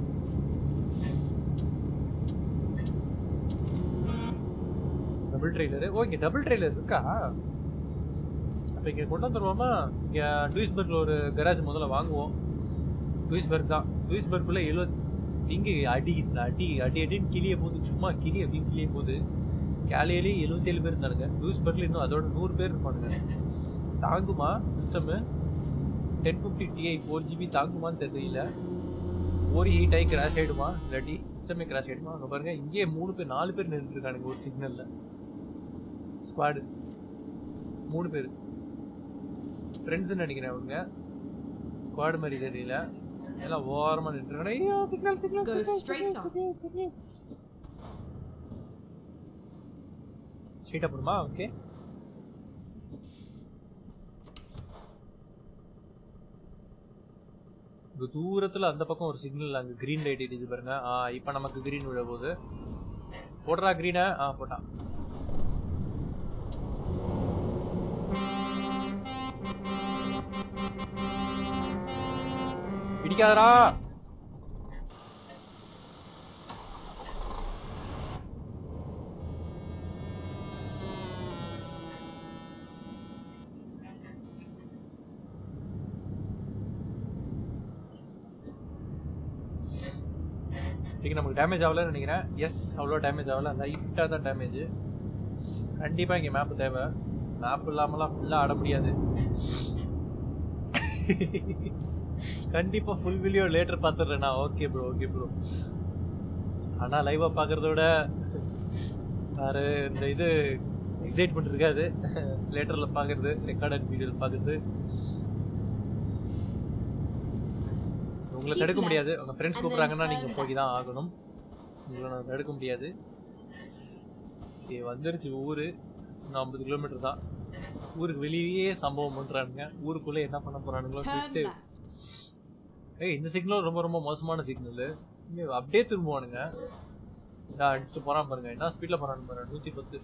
டபுள் ட்ரெய்லர் ஓ இங்க டபுள் ட்ரெய்லர் இருக்கா அப்ப இங்க கொண்டு வந்துருவோமா இங்க டூயிஸ்பர்க்ல ஒரு கராஜ் முதல்ல வாங்குவோம் டூயிஸ்பர்க் தான் டூயிஸ்பர்க்குள்ள எழுபது இங்க அடி இந்த அடி அடி அடின்னு கிளிய போது சும்மா கிளி அப்படின்னு கிளிய போது கேலையிலே எழுபத்தேழு பேர் இருந்தானுங்க டூயிஸ்பர்க்ல இன்னும் அதோட நூறு பேர் இருப்பானுங்க தாங்குமா system ten fifty DI four GB தாங்குமான்னு தெரியல ஒரு எயிட் ஆகி கிராஷ் ஆயிடுமா இல்லாட்டி சிஸ்டமே கிராஷ் ஆயிடுமா அங்க பாருங்க இங்கே மூணு பேர் நாலு பேர் நின்றுட்டு இருக்கானுங்க ஒரு சிக்னல்ல ஸ்குவாடு மூணு பேர் ஃப்ரெண்ட்ஸ்னு நினைக்கிறேன் அவங்க ஸ்குவாடு மாதிரி தெரியல எல்லாம் ஓரமா நின்று ஐயோ signal signal Go straight on. ஸ்ட்ரைட்டா போடுமா ஓகே இங்க தூரத்துல அந்த பக்கம் ஒரு சிக்னல் அங்க கிரீன் லைட் எரியுது பாருங்க ஆ இப்போ நமக்கு கிரீன் விழ போகுது போடுறா கிரீனை ஆ போட்டான் இடிக்காதடா சரி நமக்கு டேமேஜ் ஆகலன்னு நினைக்கிறேன் எஸ் அவ்வளோ டேமேஜ் ஆகல லைட்டாக தான் டேமேஜ் கண்டிப்பாக இங்கே மேப் தேவை மேப் இல்லாமலாம் ஃபுல்லாக ஆட முடியாது கண்டிப்பா ஃபுல் வீடியோ லேட்டர் பார்த்துடுறேண்ணா ஓகே ப்ரோ ஓகே ப்ரோ ஆனா லைவா பார்க்கறத விட வேற இந்த இது எக்ஸைட்மெண்ட் இருக்காது லேட்டர்ல பார்க்கறது ரெக்கார்டட் வீடியோல பார்க்கறது உங்களை Keep தடுக்க left முடியாது உங்க ஃப்ரெண்ட்ஸ் and then கூப்பிடுறாங்கன்னா நீங்க turn போய் தான் ஆகணும் உங்களை நான் தடுக்க முடியாது Okay, வந்துருச்சு ஊரு இன்னும் ஐம்பது கிலோமீட்டர் தான் ஊருக்கு வெளியே சம்பவம் பண்றானுங்க ஊருக்குள்ள என்ன பண்ண போறானுங்களோ Turn quick save. left. ஏய் இந்த சிக்னல் ரொம்ப ரொம்ப மோசமான சிக்னல் அப்படியே திரும்புவானுங்க நான் அடிச்சுட்டு போறான் பாருங்க என்ன ஸ்பீட்ல போறான்னு பாருங்க நூத்தி பத்து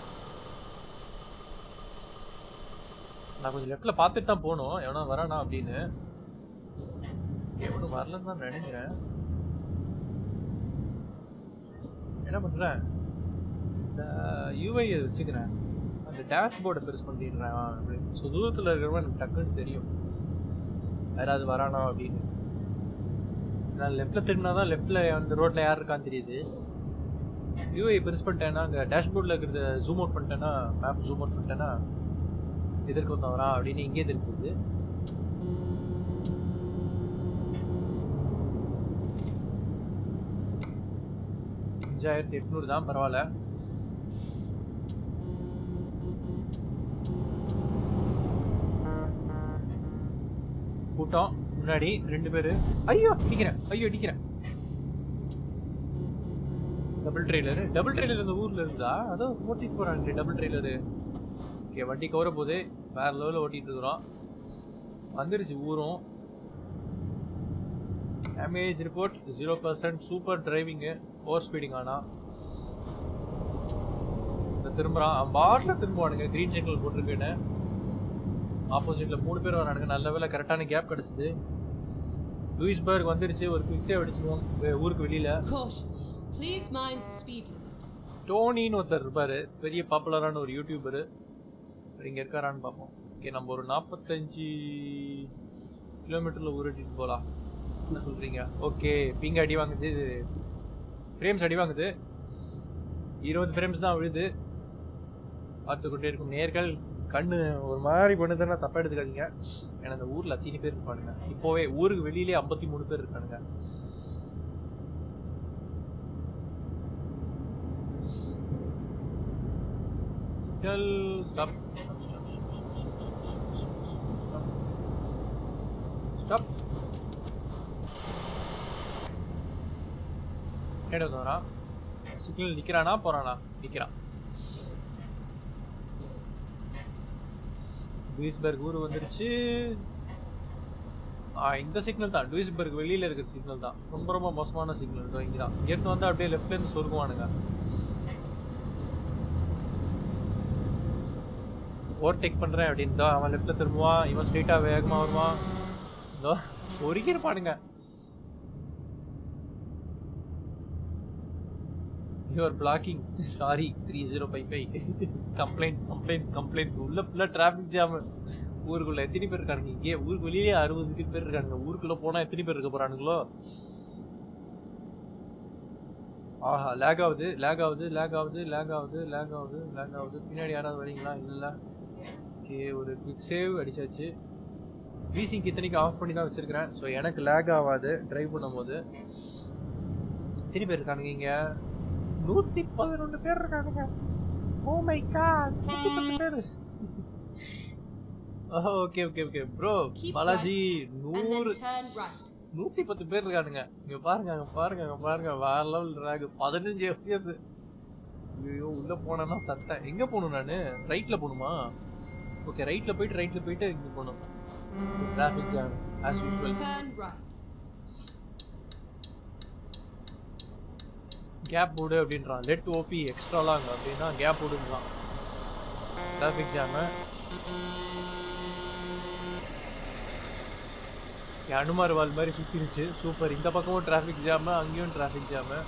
நான் கொஞ்சம் லெஃப்ட்ல பார்த்துட்டு தான் போகணும் எவனா வரானா அப்படின்னு எவனும் வரலன்னு தான் நினைக்கிறேன் என்ன பண்றேன் இந்த யூஐ வச்சுக்கிறேன் அந்த டேஷ்போர்டை பெருசு பண்ணிடுறேன் அப்படி ஸோ தூரத்தில் இருக்கிறவன் எனக்கு டக்குன்னு தெரியும் யாராவது வரானா அப்படின்னு நான் லெஃப்ட்ல திரும்பினா தான் லெஃப்ட்ல அந்த ரோட்ல யார் இருக்கான்னு தெரியுது யூஐ பெருசு பண்ணிட்டேன்னா அங்கே டேஷ்போர்டில் இருக்கிறத ஜூம் அவுட் பண்ணிட்டேன்னா மேப் ஜூம் அவுட் பண்ணிட்டேன்னா எதிர்க்க ஒருத்தன் வரான் அப்படின்னு இங்கே தெரிஞ்சுது அஞ்சாயிரத்தி எட்நூறு தான் பரவாயில்ல கூட்டம் முன்னாடி ரெண்டு பேரு ஐயோ அடிக்கிறேன் ஐயோ அடிக்கிறேன் டபுள் ட்ரெய்லர் டபுள் ட்ரெய்லர் இந்த ஊர்ல இருக்குதா அதான் ஓட்டிட்டு போறாங்க டபுள் ட்ரெய்லரு ஓகே வண்டி கவர போது வேற லெவலில் ஓட்டிட்டு இருக்கிறோம் வந்துருச்சு ஊரும் damage report zero percent super டிரைவிங்கு ஓவர் ஸ்பீடிங் ஆனா இந்த திரும்புறான் அவன் பாட்டில் திரும்புவானுங்க கிரீன் சிக்னல் போட்டிருக்கேன்னு ஆப்போசிட்ல மூணு பேர் வரானுங்க நல்ல வேலை கரெக்டான கேப் கிடைச்சது லூயிஸ்பர்க் வந்துருச்சு ஒரு குவிக் சேவ் அடிச்சிருவோம் வெ- ஊருக்கு வெளியில Cautious. Please mind the speed limit. டோனின்னு ஒருத்தர் இருப்பாரு பெரிய பாப்புலரான ஒரு யூடியூபர் இங்க இருக்காரான்னு பார்ப்போம் ஓகே நம்ம ஒரு நாற்பத்தஞ்சு கிலோமீட்டர்ல ஊரட்டிட்டு போலாம் என்ன சொல்றீங்க ஓகே பிங்க அடி வாங்குது ஃப்ரேம்ஸ் அடி வாங்குது இருபது ஃப்ரேம்ஸ் தான் விழுது பார்த்து கொண்டே இருக்கும் நேர்கள் கண்ணு ஒரு மாதிரி பண்ணுதுன்னா தப்பா எடுத்துக்காதீங்க ஏன்னா இந்த ஊர்ல அத்தனை பேர் இருப்பானுங்க இப்போவே ஊருக்கு வெளியிலே ஐம்பத்தி மூணு பேர் இருக்கானுங்க Signal, stop. Stop, stop, stop, stop. Stop. ஏடா வரான் சிக்னல் நிக்கிறானா போறானா நிக்கிறான் டூயிஸ்பர்க் ஊர் வந்துருச்சு ஆ இந்த சிக்னல் தான் டூயிஸ்பர்க் வெளியில இருக்கிற சிக்னல் தான் ரொம்ப ரொம்ப மோசமான சிக்னல் இங்க தான் இருந்து வந்து அப்படியே லெஃப்ட்ல இருந்து சொருகுவானுங்க ஓவர்டேக் பண்றேன் அப்படின்னு தான் அவன் லெஃப்ட்ல திரும்புவான் இவன் ஸ்ட்ரெயிட்டா வேகமா வருவான் இதோ ஒருக்கிருப்பானுங்க your blocking sorry three zero five five complaints complaints complaints உள்ள ஃபுல்லா டிராஃபிக் ஜாம் ஊருக்குள்ள எத்தனை பேர் இருக்கானுங்க இங்கே ஊருக்கு வெளியே அறுபது பேர் இருக்கானுங்க ஊருக்குள்ள போனா எத்தனை பேர் இருக்க போறானுங்களோ ஆஹா லேக் ஆகுது லேக் ஆகுது லேக் ஆகுது லேக் ஆகுது லேக் ஆகுது லேக் ஆகுது பின்னாடி யாராவது வரீங்களா இல்ல ஓகே ஒரு குவிக் சேவ் அடிச்சாச்சு வீசிங் இத்தனைக்கு ஆஃப் பண்ணி தான் வச்சிருக்கிறேன் ஸோ எனக்கு லேக் ஆகாது டிரைவ் பண்ணும்போது எத்தனை பேர் இருக்கானுங்க இங்க நூத்தி பதினொன்று பேர் இருக்கானுங்க ஓ மை காட் நூத்தி பத்து பேர் okay okay okay bro Keep Balaji And then நூறு turn right. நூத்தி பத்து பேர் இருக்கானுங்க இங்க பாருங்க அங்க பாருங்க அங்க பாருங்க வேற லெவல் ட்ராக் பதினஞ்சு எஃபிஎஸ் ஐயோ உள்ள போனா சட்டை எங்க போகணும் நானு ரைட்ல போகணுமா ஓகே ரைட்ல போயிட்டு ரைட்ல போயிட்டு இங்க போகணும் traffic jam as usual Turn right. Gap போடு அப்படின்றான் லெட் ஓபி எக்ஸ்ட்ரா லாங் அப்படின்னா கேப் போடுன்றான் டிராஃபிக் ஜாமு அனுமார் வால் மாதிரி சுத்திருச்சு சூப்பர் இந்த பக்கமும் டிராஃபிக் ஜாமு அங்கேயும் டிராஃபிக் ஜாமு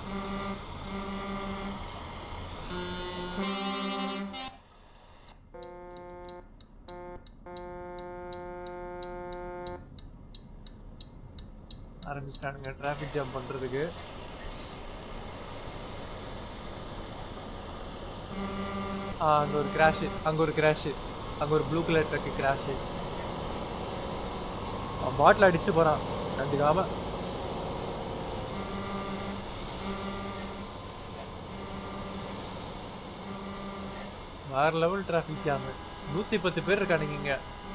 ஆரம்பிச்சிட்டானுங்க டிராஃபிக் ஜாம் பண்றதுக்கு ஆ, அங்க ஒரு கிராஷ் அங்க ஒரு கிராஷ் அங்க ஒரு ப்ளூ கலர் ட்ரக் கிராஷ் அவன் பாட்டில் அடிச்சுட்டு போறான் கண்டுக்காம வேற லெவல் டிராஃபிக் ஜாம் நூத்தி பத்து பேர் இருக்கானுங்க இங்க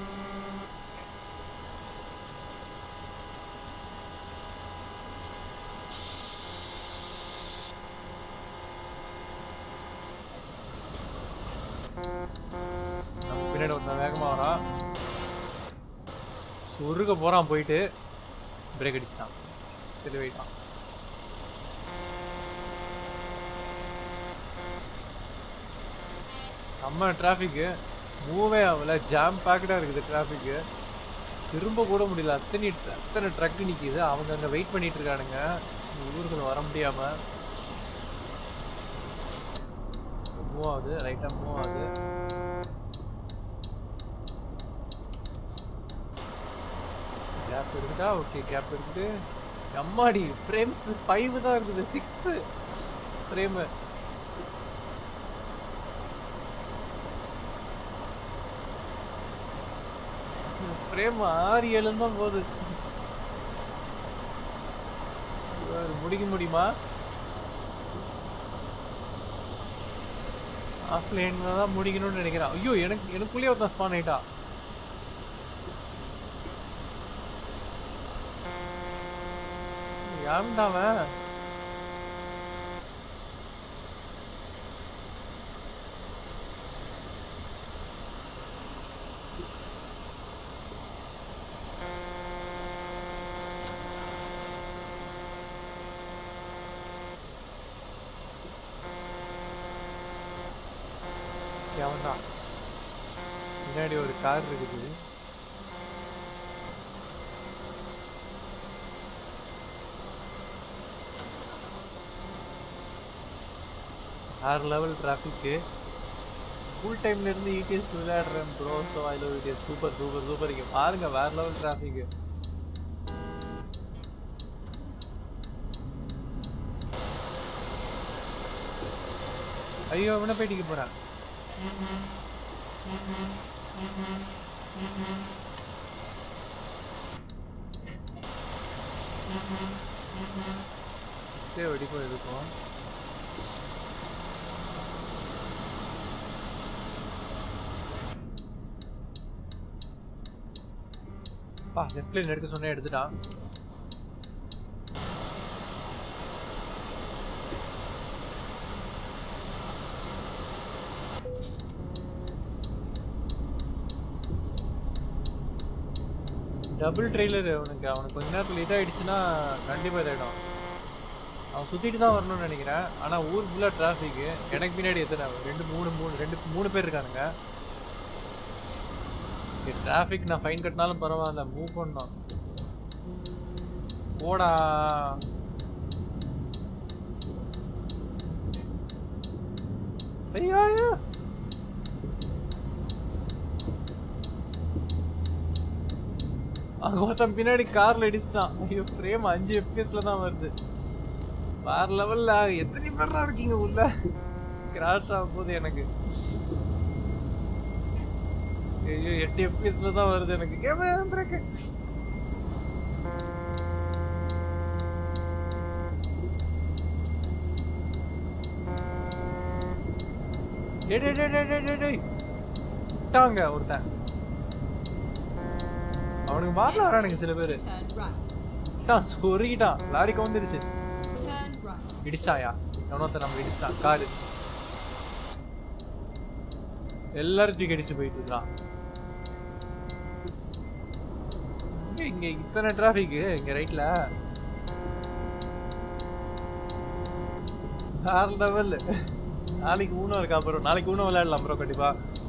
நம்ம பின்னாடி ஒருத்தன் வேகமா வரான் சொருக போறான் போயிட்டு பிரேக் அடிச்சிட்டான் சரி போயிட்டான் செம்ம டிராஃபிக்கு மூவே ஆகல ஜாம் பேக்கடா இருக்குது டிராஃபிக்கு திரும்ப கூட முடியல அத்தனை அத்தனை ட்ரக் நிக்குது அவங்க அங்க வெயிட் பண்ணிட்டு இருக்கானுங்க இந்த ஊருக்குள்ள வர முடியாம மூவ் ஆகுது ரைட்டா மூவ் ஆகுது கேப் இருக்குதா ஓகே கேப் இருக்குது அம்மாடி ஃப்ரேம்ஸ் ஃபைவ் தான் இருக்குது சிக்ஸ் ஃப்ரேமு ஃப்ரேம் ஆறு ஏழு தான் போகுது இவர் முடிக்க முடியுமா ஆஃப்லைன்ல தான் முடிக்கணும்னு நினைக்கிறேன் ஐயோ எனக்கு எனக்குள்ளேயே ஒருத்தன் ஸ்பான் ஆயிட்டா யாருண்டா அவன் அவன்தான் பின்னாடி ஒரு கார் இருக்குது ஆறு லெவல் டிராஃபிக்கு ஃபுல் டைம்ல இருந்து இடிஎஸ் விளையாடுறேன் bro so I love ETS super super super இங்கே பாருங்க வேற லெவல் டிராஃபிக்கு ஐயோ அவனை போயிட்டு போறான் சரி வெடிக்கும் எதுக்கும் பா லெஃப்ட் லைன் எடுக்க சொன்னே எடுத்துட்டான் டபுள் ட்ரெய்லர் அவனுக்கு அவனுக்கு கொஞ்ச நேரத்தில் இதாயிடுச்சுன்னா கண்டிப்பா இதாயிடும் அவன் சுத்திட்டு தான் வரணும்னு நினைக்கிறேன் ஆனா ஊர் ஃபுல்லா டிராஃபிக் எனக்கு பின்னாடி எத்தனை ரெண்டு மூணு மூணு ரெண்டு மூணு பேர் இருக்கானுங்க டிராஃபிக் நான் ஃபைன் கட்டினாலும் பரவாயில்ல மூவ் பண்ணோம் போடா ஐயோ ஐயோ அங்க ஒருத்தன் பின்னாடி கார்ல அடிச்சுட்டான் ஐயோ ஃப்ரேம் அஞ்சு எஃபிஎஸ்ல தான் வருது வேற லெவல்ல எத்தனை பேர்லாம் இருக்கீங்க உள்ள கிராஷ் ஆக போகுது எனக்கு ஐயோ எட்டு எஃபிஎஸ்ல தான் வருது எனக்கு கேம பிரேக் டேய் டேய் டேய் டேய் டேய் டேய் விட்டாங்க ஒருத்தன் அவனுக்கு மாறல வரானுங்க சில பேரு Turn right. விட்டான் சொருகிட்டான் லாரி கவுந்துருச்சு Turn right. இடிச்சாயா எவனோத்த நம்ம இடிச்சிட்டான் காரு எல்லாரும் தூக்கி அடிச்சு போயிட்டு இருக்கான் இங்க இங்க இத்தனை டிராபிக் இங்க ரைட்ல வேற லெவல் நாளைக்கு ஊனம் இருக்கா அப்புறம் நாளைக்கு ஊனம் விளையாடலாம் அப்புறம் கண்டிப்பா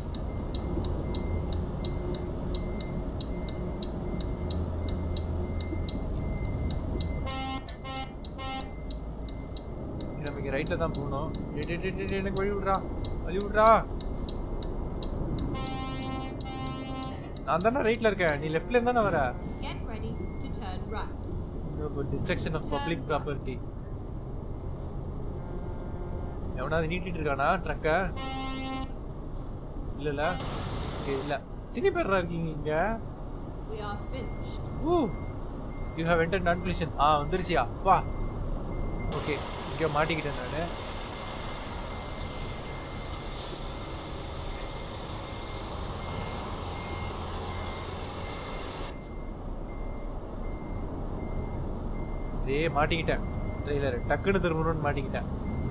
நம்ம இங்க ரைட்ல தான் போகணும் டேய், டேய், டேய், டேய், எனக்கு வழி விடுறா வழி விடுறா நான் தானே ரைட்ல இருக்கேன் நீ லெஃப்ட்ல இருந்தானே வர Get ready to turn right. Destruction of public property எவனாவது நீட்டிட்டு இருக்கானா ட்ரக்க இல்லல Okay, இல்ல எத்தனை பேர்ரா இருக்கீங்க இங்க We are finished. ஊ you have enter non collision ஆ வந்துருச்சியா வா ஓகே இங்க மாட்டிக்கிட்டேன் நானு டேய் மாட்டிக்கிட்டேன் ட்ரெய்லர் டக்குன்னு திரும்பணும்னு மாட்டிக்கிட்டேன்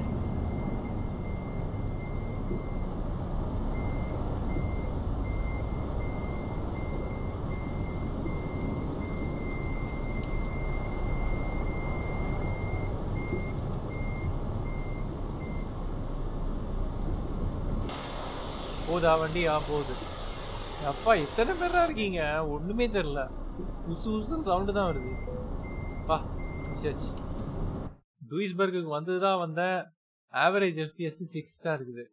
போதா வண்டி ஆ போகுது அப்பா எத்தனை பேரா இருக்கீங்க ஒண்ணுமே தெரியல உசு உசுன்னு சவுண்டு தான் வருது பா முடிச்சாச்சு டூயிஸ்பர்க்கு வந்துதான் வந்தேன் ஆவரேஜ் எஃபிஎஸ் சிக்ஸ் தான் இருக்குது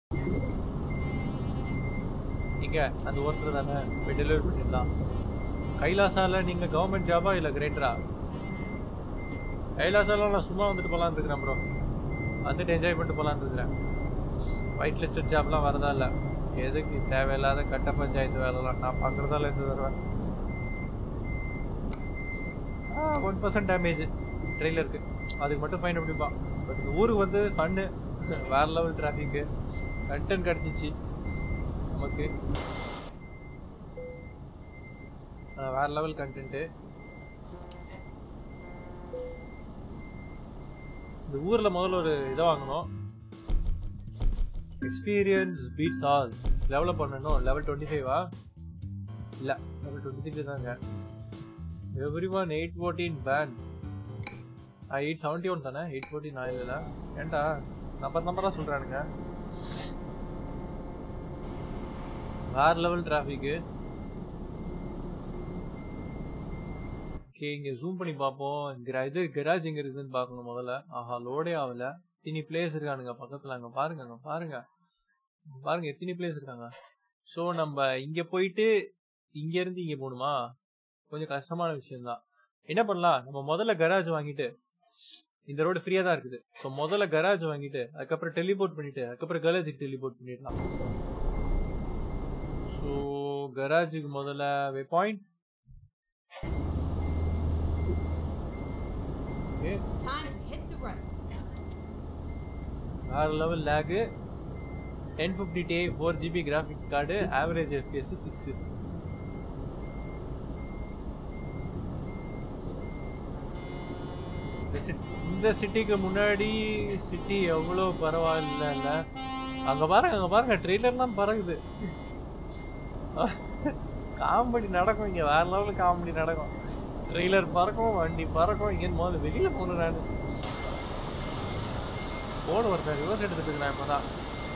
நீங்க அந்த ஒருத்தர் தானே போய் டெலிவரி பண்ணிடலாம் கைலாசால நீங்க கவர்மெண்ட் ஜாபா இல்ல கிரேட்டரா கைலாசால நான் சும்மா வந்துட்டு போலான்னு இருக்கிறேன் ப்ரோ வந்துட்டு என்ஜாய் பண்ணிட்டு போலான்னு இருக்கிறேன் ஒயிட் லிஸ்டட் ஜாப்லாம் வரதா இல்ல எதுக்கு தேவையில்லாத கட்ட பஞ்சாயத்து வேலைலாம் நான் பார்க்கறதால இருந்து வருவேன் ஒன் பர்சன்ட் டேமேஜ் ட்ரெயிலருக்கு அதுக்கு மட்டும் ஃபைன் பிடிப்பான் பட் இந்த ஊருக்கு வந்து ஃபன்னு வேற லெவல் டிராஃபிக்கு கண்டென்ட் கிடச்சிச்சு நமக்கு ஆஹ் வேற லெவல் கண்டென்ட்டு இந்த ஊர்ல முதல்ல ஒரு இதை வாங்கணும் எக்ஸ்பீரியன்ஸ் பீட்ஸ் ஆல் லெவலப் பண்ணணும் லெவல் டுவெண்ட்டி ஃபைவா இல்ல லெவல் டுவெண்ட்டி த்ரீ தாங்க every one eight fourteen ban eight seventy one தானே எயிட் ஃபோர்டீன் ஆயில ஏன்டா நம்பர் நம்பரா சொல்றானுங்க வேற லெவல் டிராஃபிக்கு ஓகே இங்க ஜூம் பண்ணி பார்ப்போம் gra- இது கராஜ் எங்க இருக்குதுன்னு பார்க்கணும் முதல்ல ஆஹா லோடே ஆகல இனி பிளேஸ் இருக்கானுங்க பக்கத்துல அங்க பாருங்க அங்க பாருங்க அங்க பாருங்க எத்தனை பிளேஸ் இருக்காங்க ஸோ நம்ம இங்க போயிட்டு இங்க இருந்து இங்க போகணுமா கொஞ்சம் கஷ்டமான விஷயம் தான் என்ன பண்ணலாம் நம்ம முதல்ல கராஜ் வாங்கிட்டு இந்த ரோடு ஃப்ரீயா தான் இருக்குது ஸோ முதல்ல கராஜ் வாங்கிட்டு அதுக்கப்புறம் டெலிபோர்ட் பண்ணிட்டு அதுக்கப்புறம் கராஜுக்கு டெலிபோர்ட் பண்ணிடலாம் ஸோ கராஜுக்கு முதல்ல way point okay Time to hit the road. வேற level lag ten fifty Ti four GB graphics card average FPS six இந்த சிட்டிக்கு முன்னாடி சிட்டி எவ்வளோ பரவாயில்ல இல்ல அங்க பாருங்க அங்க பாருங்க ட்ரெய்லர்லாம் பறகுது காமெடி நடக்கும் இங்க வேற லெவலில் காமெடி நடக்கும் ட்ரெய்லர் பறக்கும் வண்டி பறக்கும் இங்கேருந்து முதல்ல வெளியில போகணும் நான் போன் ஒருத்தன் ரிவர்ஸ் எடுத்துட்டு இருக்கேன் இப்பதான்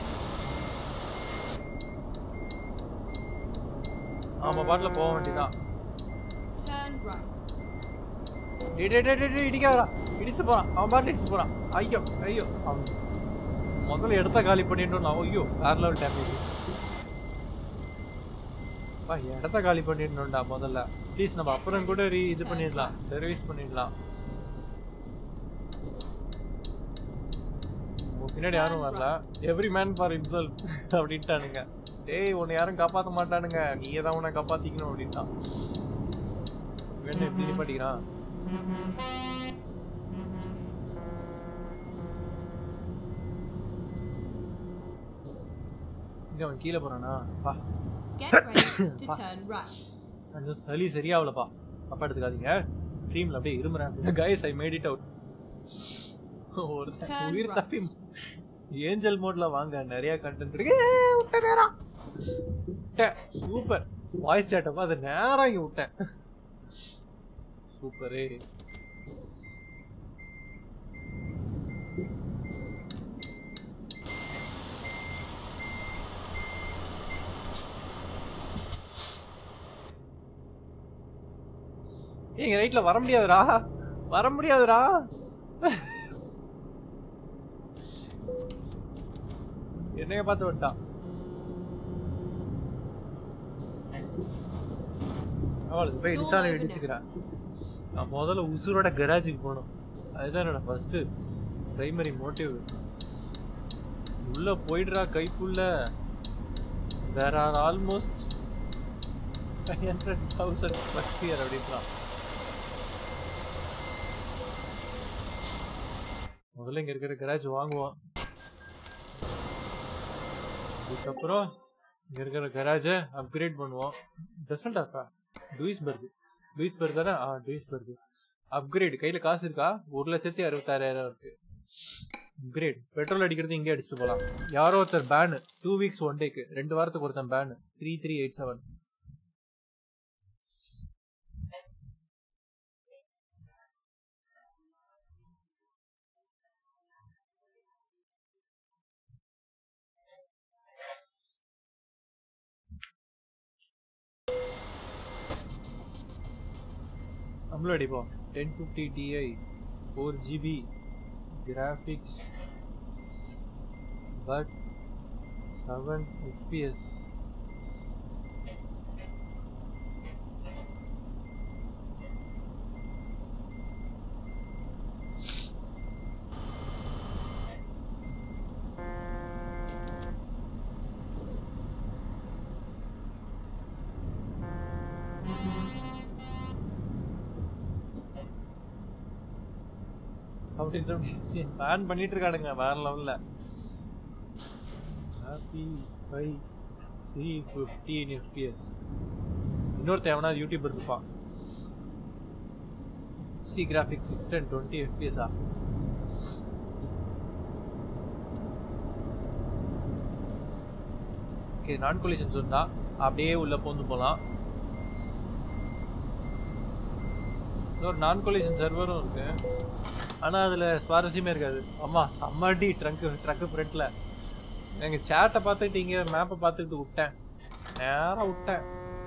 ஆமா பாட்டுல போக வேண்டியதான் Turn right. டேய் டேய் டேய் டேய், டேய் இடிக்காதடா இடிச்சு போறான் அவன் பாட்டுல இடிச்சு போறான் ஐயோ ஐயோ அவன் முதல்ல இடத்த காலி பண்ணிட்டோம் நான் ஐயோ வேற லெவல் டேமேஜ் பா இடத்த காலி பண்ணிடணும்டா முதல்ல ப்ளீஸ் நம்ம அப்புறம் கூட ரீ இது பண்ணிடலாம் சர்வீஸ் பண்ணிடலாம் உங்க பின்னாடி யாரும் வரல எவ்ரி மேன் ஃபார் himself அப்படின்ட்டானுங்க டேய் உன்னை யாரும் காப்பாத்த மாட்டானுங்க நீயே தான் உன்னை காப்பாத்திக்கணும் அப்படின்ட்டான் வேணும் எப்படி நிப்பாட்டிக்கிறான் இங்க அவன் கீழே போறானா பா Get ready to turn right. கொஞ்சம் சளி சரியாவலப்பா தப்பா எடுத்துக்காதீங்க ஸ்ட்ரீம்ல அப்படியே இருமுறேன் guys I made it out ஒருத்தன் Turn உயிர் right. தப்பி ஏஞ்சல் மோட்ல வாங்க நிறைய கண்டென்ட் இருக்கு ஏய், விட்ட நேரம் விட்டேன் சூப்பர் வாய்ஸ் சேட்டப்பா அது நேரம் இங்க விட்டேன் சூப்பரே எங்க ரைட்ல வர முடியாதுடா வர முடியாதுடா என்னைய பார்த்து விட்டான் அவளுக்கு போய் Zoom இன்ஸ்டால over இடிச்சுக்கிறேன் நான் முதல்ல உசுரோட கராஜுக்கு போகணும் அதுதான் என்னோட ஃபர்ஸ்ட் பிரைமரி மோட்டிவ் உள்ள போயிடுறா கைக்குள்ள வேற are almost five hundred thousand பஸ் இயர் அப்படின்றான் முதல்ல இங்க இருக்கிற கராஜ் வாங்குவோம் அதுக்கப்புறம் இங்க இருக்கிற கராஜை அப்கிரேட் பண்ணுவோம் டெசல்ட் ஆஃபா டூயிஸ்பர்க் டூயிஸ்பர்க் தானே ஆ டூயிஸ்பர்க் அப்கிரேட் கையில காசு இருக்கா ஒரு லட்சத்தி அறுபத்தாறாயிரம் இருக்கு அப்கிரேட் பெட்ரோல் அடிக்கிறது இங்கே அடிச்சுட்டு போலாம் யாரோ ஒருத்தர் பேனு டூ வீக்ஸ் ஒன் டேக்கு ரெண்டு வாரத்துக்கு ஒருத்தன் ban three three eight seven நம்மளும் அடிப்போம் ten fifty DI four GB graphics but seven FPS sound ban பண்ணிட்டு இருக்கானுங்க வேற லெவல்ல happy five C fifteen FPS இன்னொருத்தன் எவனா யூடியூபர் இருப்பான் C graphics six ten twenty எஃபிஎஸ்ஆ ஓகே நான் கொலிஷன் சொன்னா அப்படியே உள்ள போந்து போலாம் இன்னொரு நான் கொலிஷன் சர்வரும் இருக்கு ஆனா அதுல சுவாரஸ்யமே இருக்காது அம்மா செம்மடி ட்ரங்க் ட்ரக் ஃப்ரண்ட்ல எங்க சேட்டை பார்த்துட்டு இங்க மேப்பை பார்த்துட்டு விட்டேன் நேரா விட்டேன்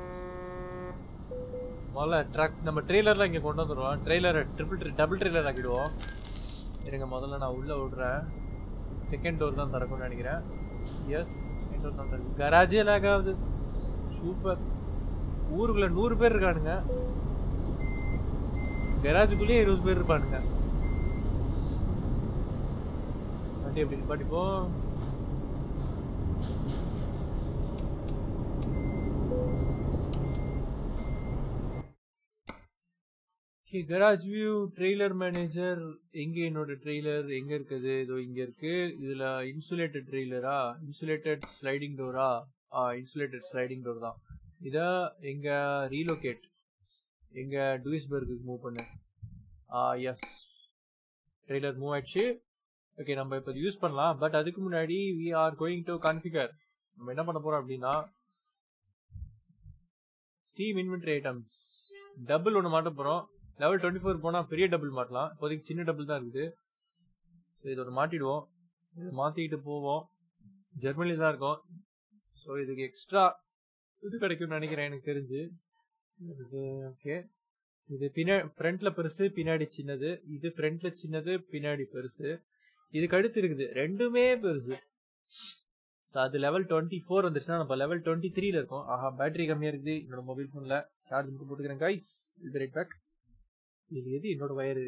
முதல்ல ட்ரக் நம்ம ட்ரெய்லர்ல இங்க கொண்டு வந்துடுவோம் ட்ரெய்லரை ட்ரிபிள் டபுள் ட்ரெய்லர் ஆக்கிடுவோம் இருங்க முதல்ல நான் உள்ள விடுறேன் செகண்ட் டோர் தான் திறக்கும்னு நினைக்கிறேன் எஸ் செகண்ட் டோர் தான் திறக்கும் கராஜே லேக் ஆகுது சூப்பர் ஊருக்குள்ள நூறு பேர் இருக்கானுங்க கராஜுக்குள்ளேயே இருபது பேர் இருப்பானுங்க வண்டி எப்படி நிப்பாட்டிப்போம் okay garage view trailer manager எங்க என்னோட ட்ரெய்லர் எங்க இருக்குது இதோ இங்க இருக்கு இதுல இன்சுலேட்டட் ட்ரெய்லரா இன்சுலேட்டட் ஸ்லைடிங் டோரா ஆ இன்சுலேட்டட் ஸ்லைடிங் டோர் தான் இத எங்க ரீலோகேட் எங்க டூயிஸ்பர்க்கு மூவ் பண்ணு ஆ எஸ் ட்ரெய்லர் மூவ் ஆயிடுச்சு ஓகே நம்ம இப்போ யூஸ் பண்ணலாம் பட் அதுக்கு முன்னாடி we are going to configure நம்ம என்ன பண்ண போறோம் அப்படின்னா ஸ்டீம் இன்வென்டரி ஐட்டம்ஸ் டபுள் ஒன்று மாட்ட போறோம் லெவல் டுவெண்ட்டி ஃபோர் போனால் பெரிய டபுள் மாட்டலாம் இப்போதைக்கு சின்ன டபுள் தான் இருக்குது ஸோ இதை ஒரு மாட்டிடுவோம் இதை மாற்றிக்கிட்டு போவோம் ஜெர்மனி தான் இருக்கும் ஸோ இதுக்கு எக்ஸ்ட்ரா இது கிடைக்கும்னு நினைக்கிறேன் எனக்கு தெரிஞ்சு இது ஓகே இது பின்னா ஃப்ரண்ட்ல பெருசு பின்னாடி சின்னது இது ஃப்ரண்ட்ல சின்னது பின்னாடி பெருசு இதுக்கு அடுத்து இருக்குது ரெண்டுமே பெருசு ஸோ அது லெவல் டுவெண்ட்டி ஃபோர் வந்துச்சுன்னா நம்ம லெவல் டுவெண்ட்டி த்ரீல இருக்கோம் ஆஹா பேட்டரி கம்மியா இருக்குது என்னோட மொபைல் ஃபோன்ல சார்ஜ் மட்டும் போட்டுக்கிறேன் கைஸ் இது ரைட் பேக் இது எது என்னோட வயரு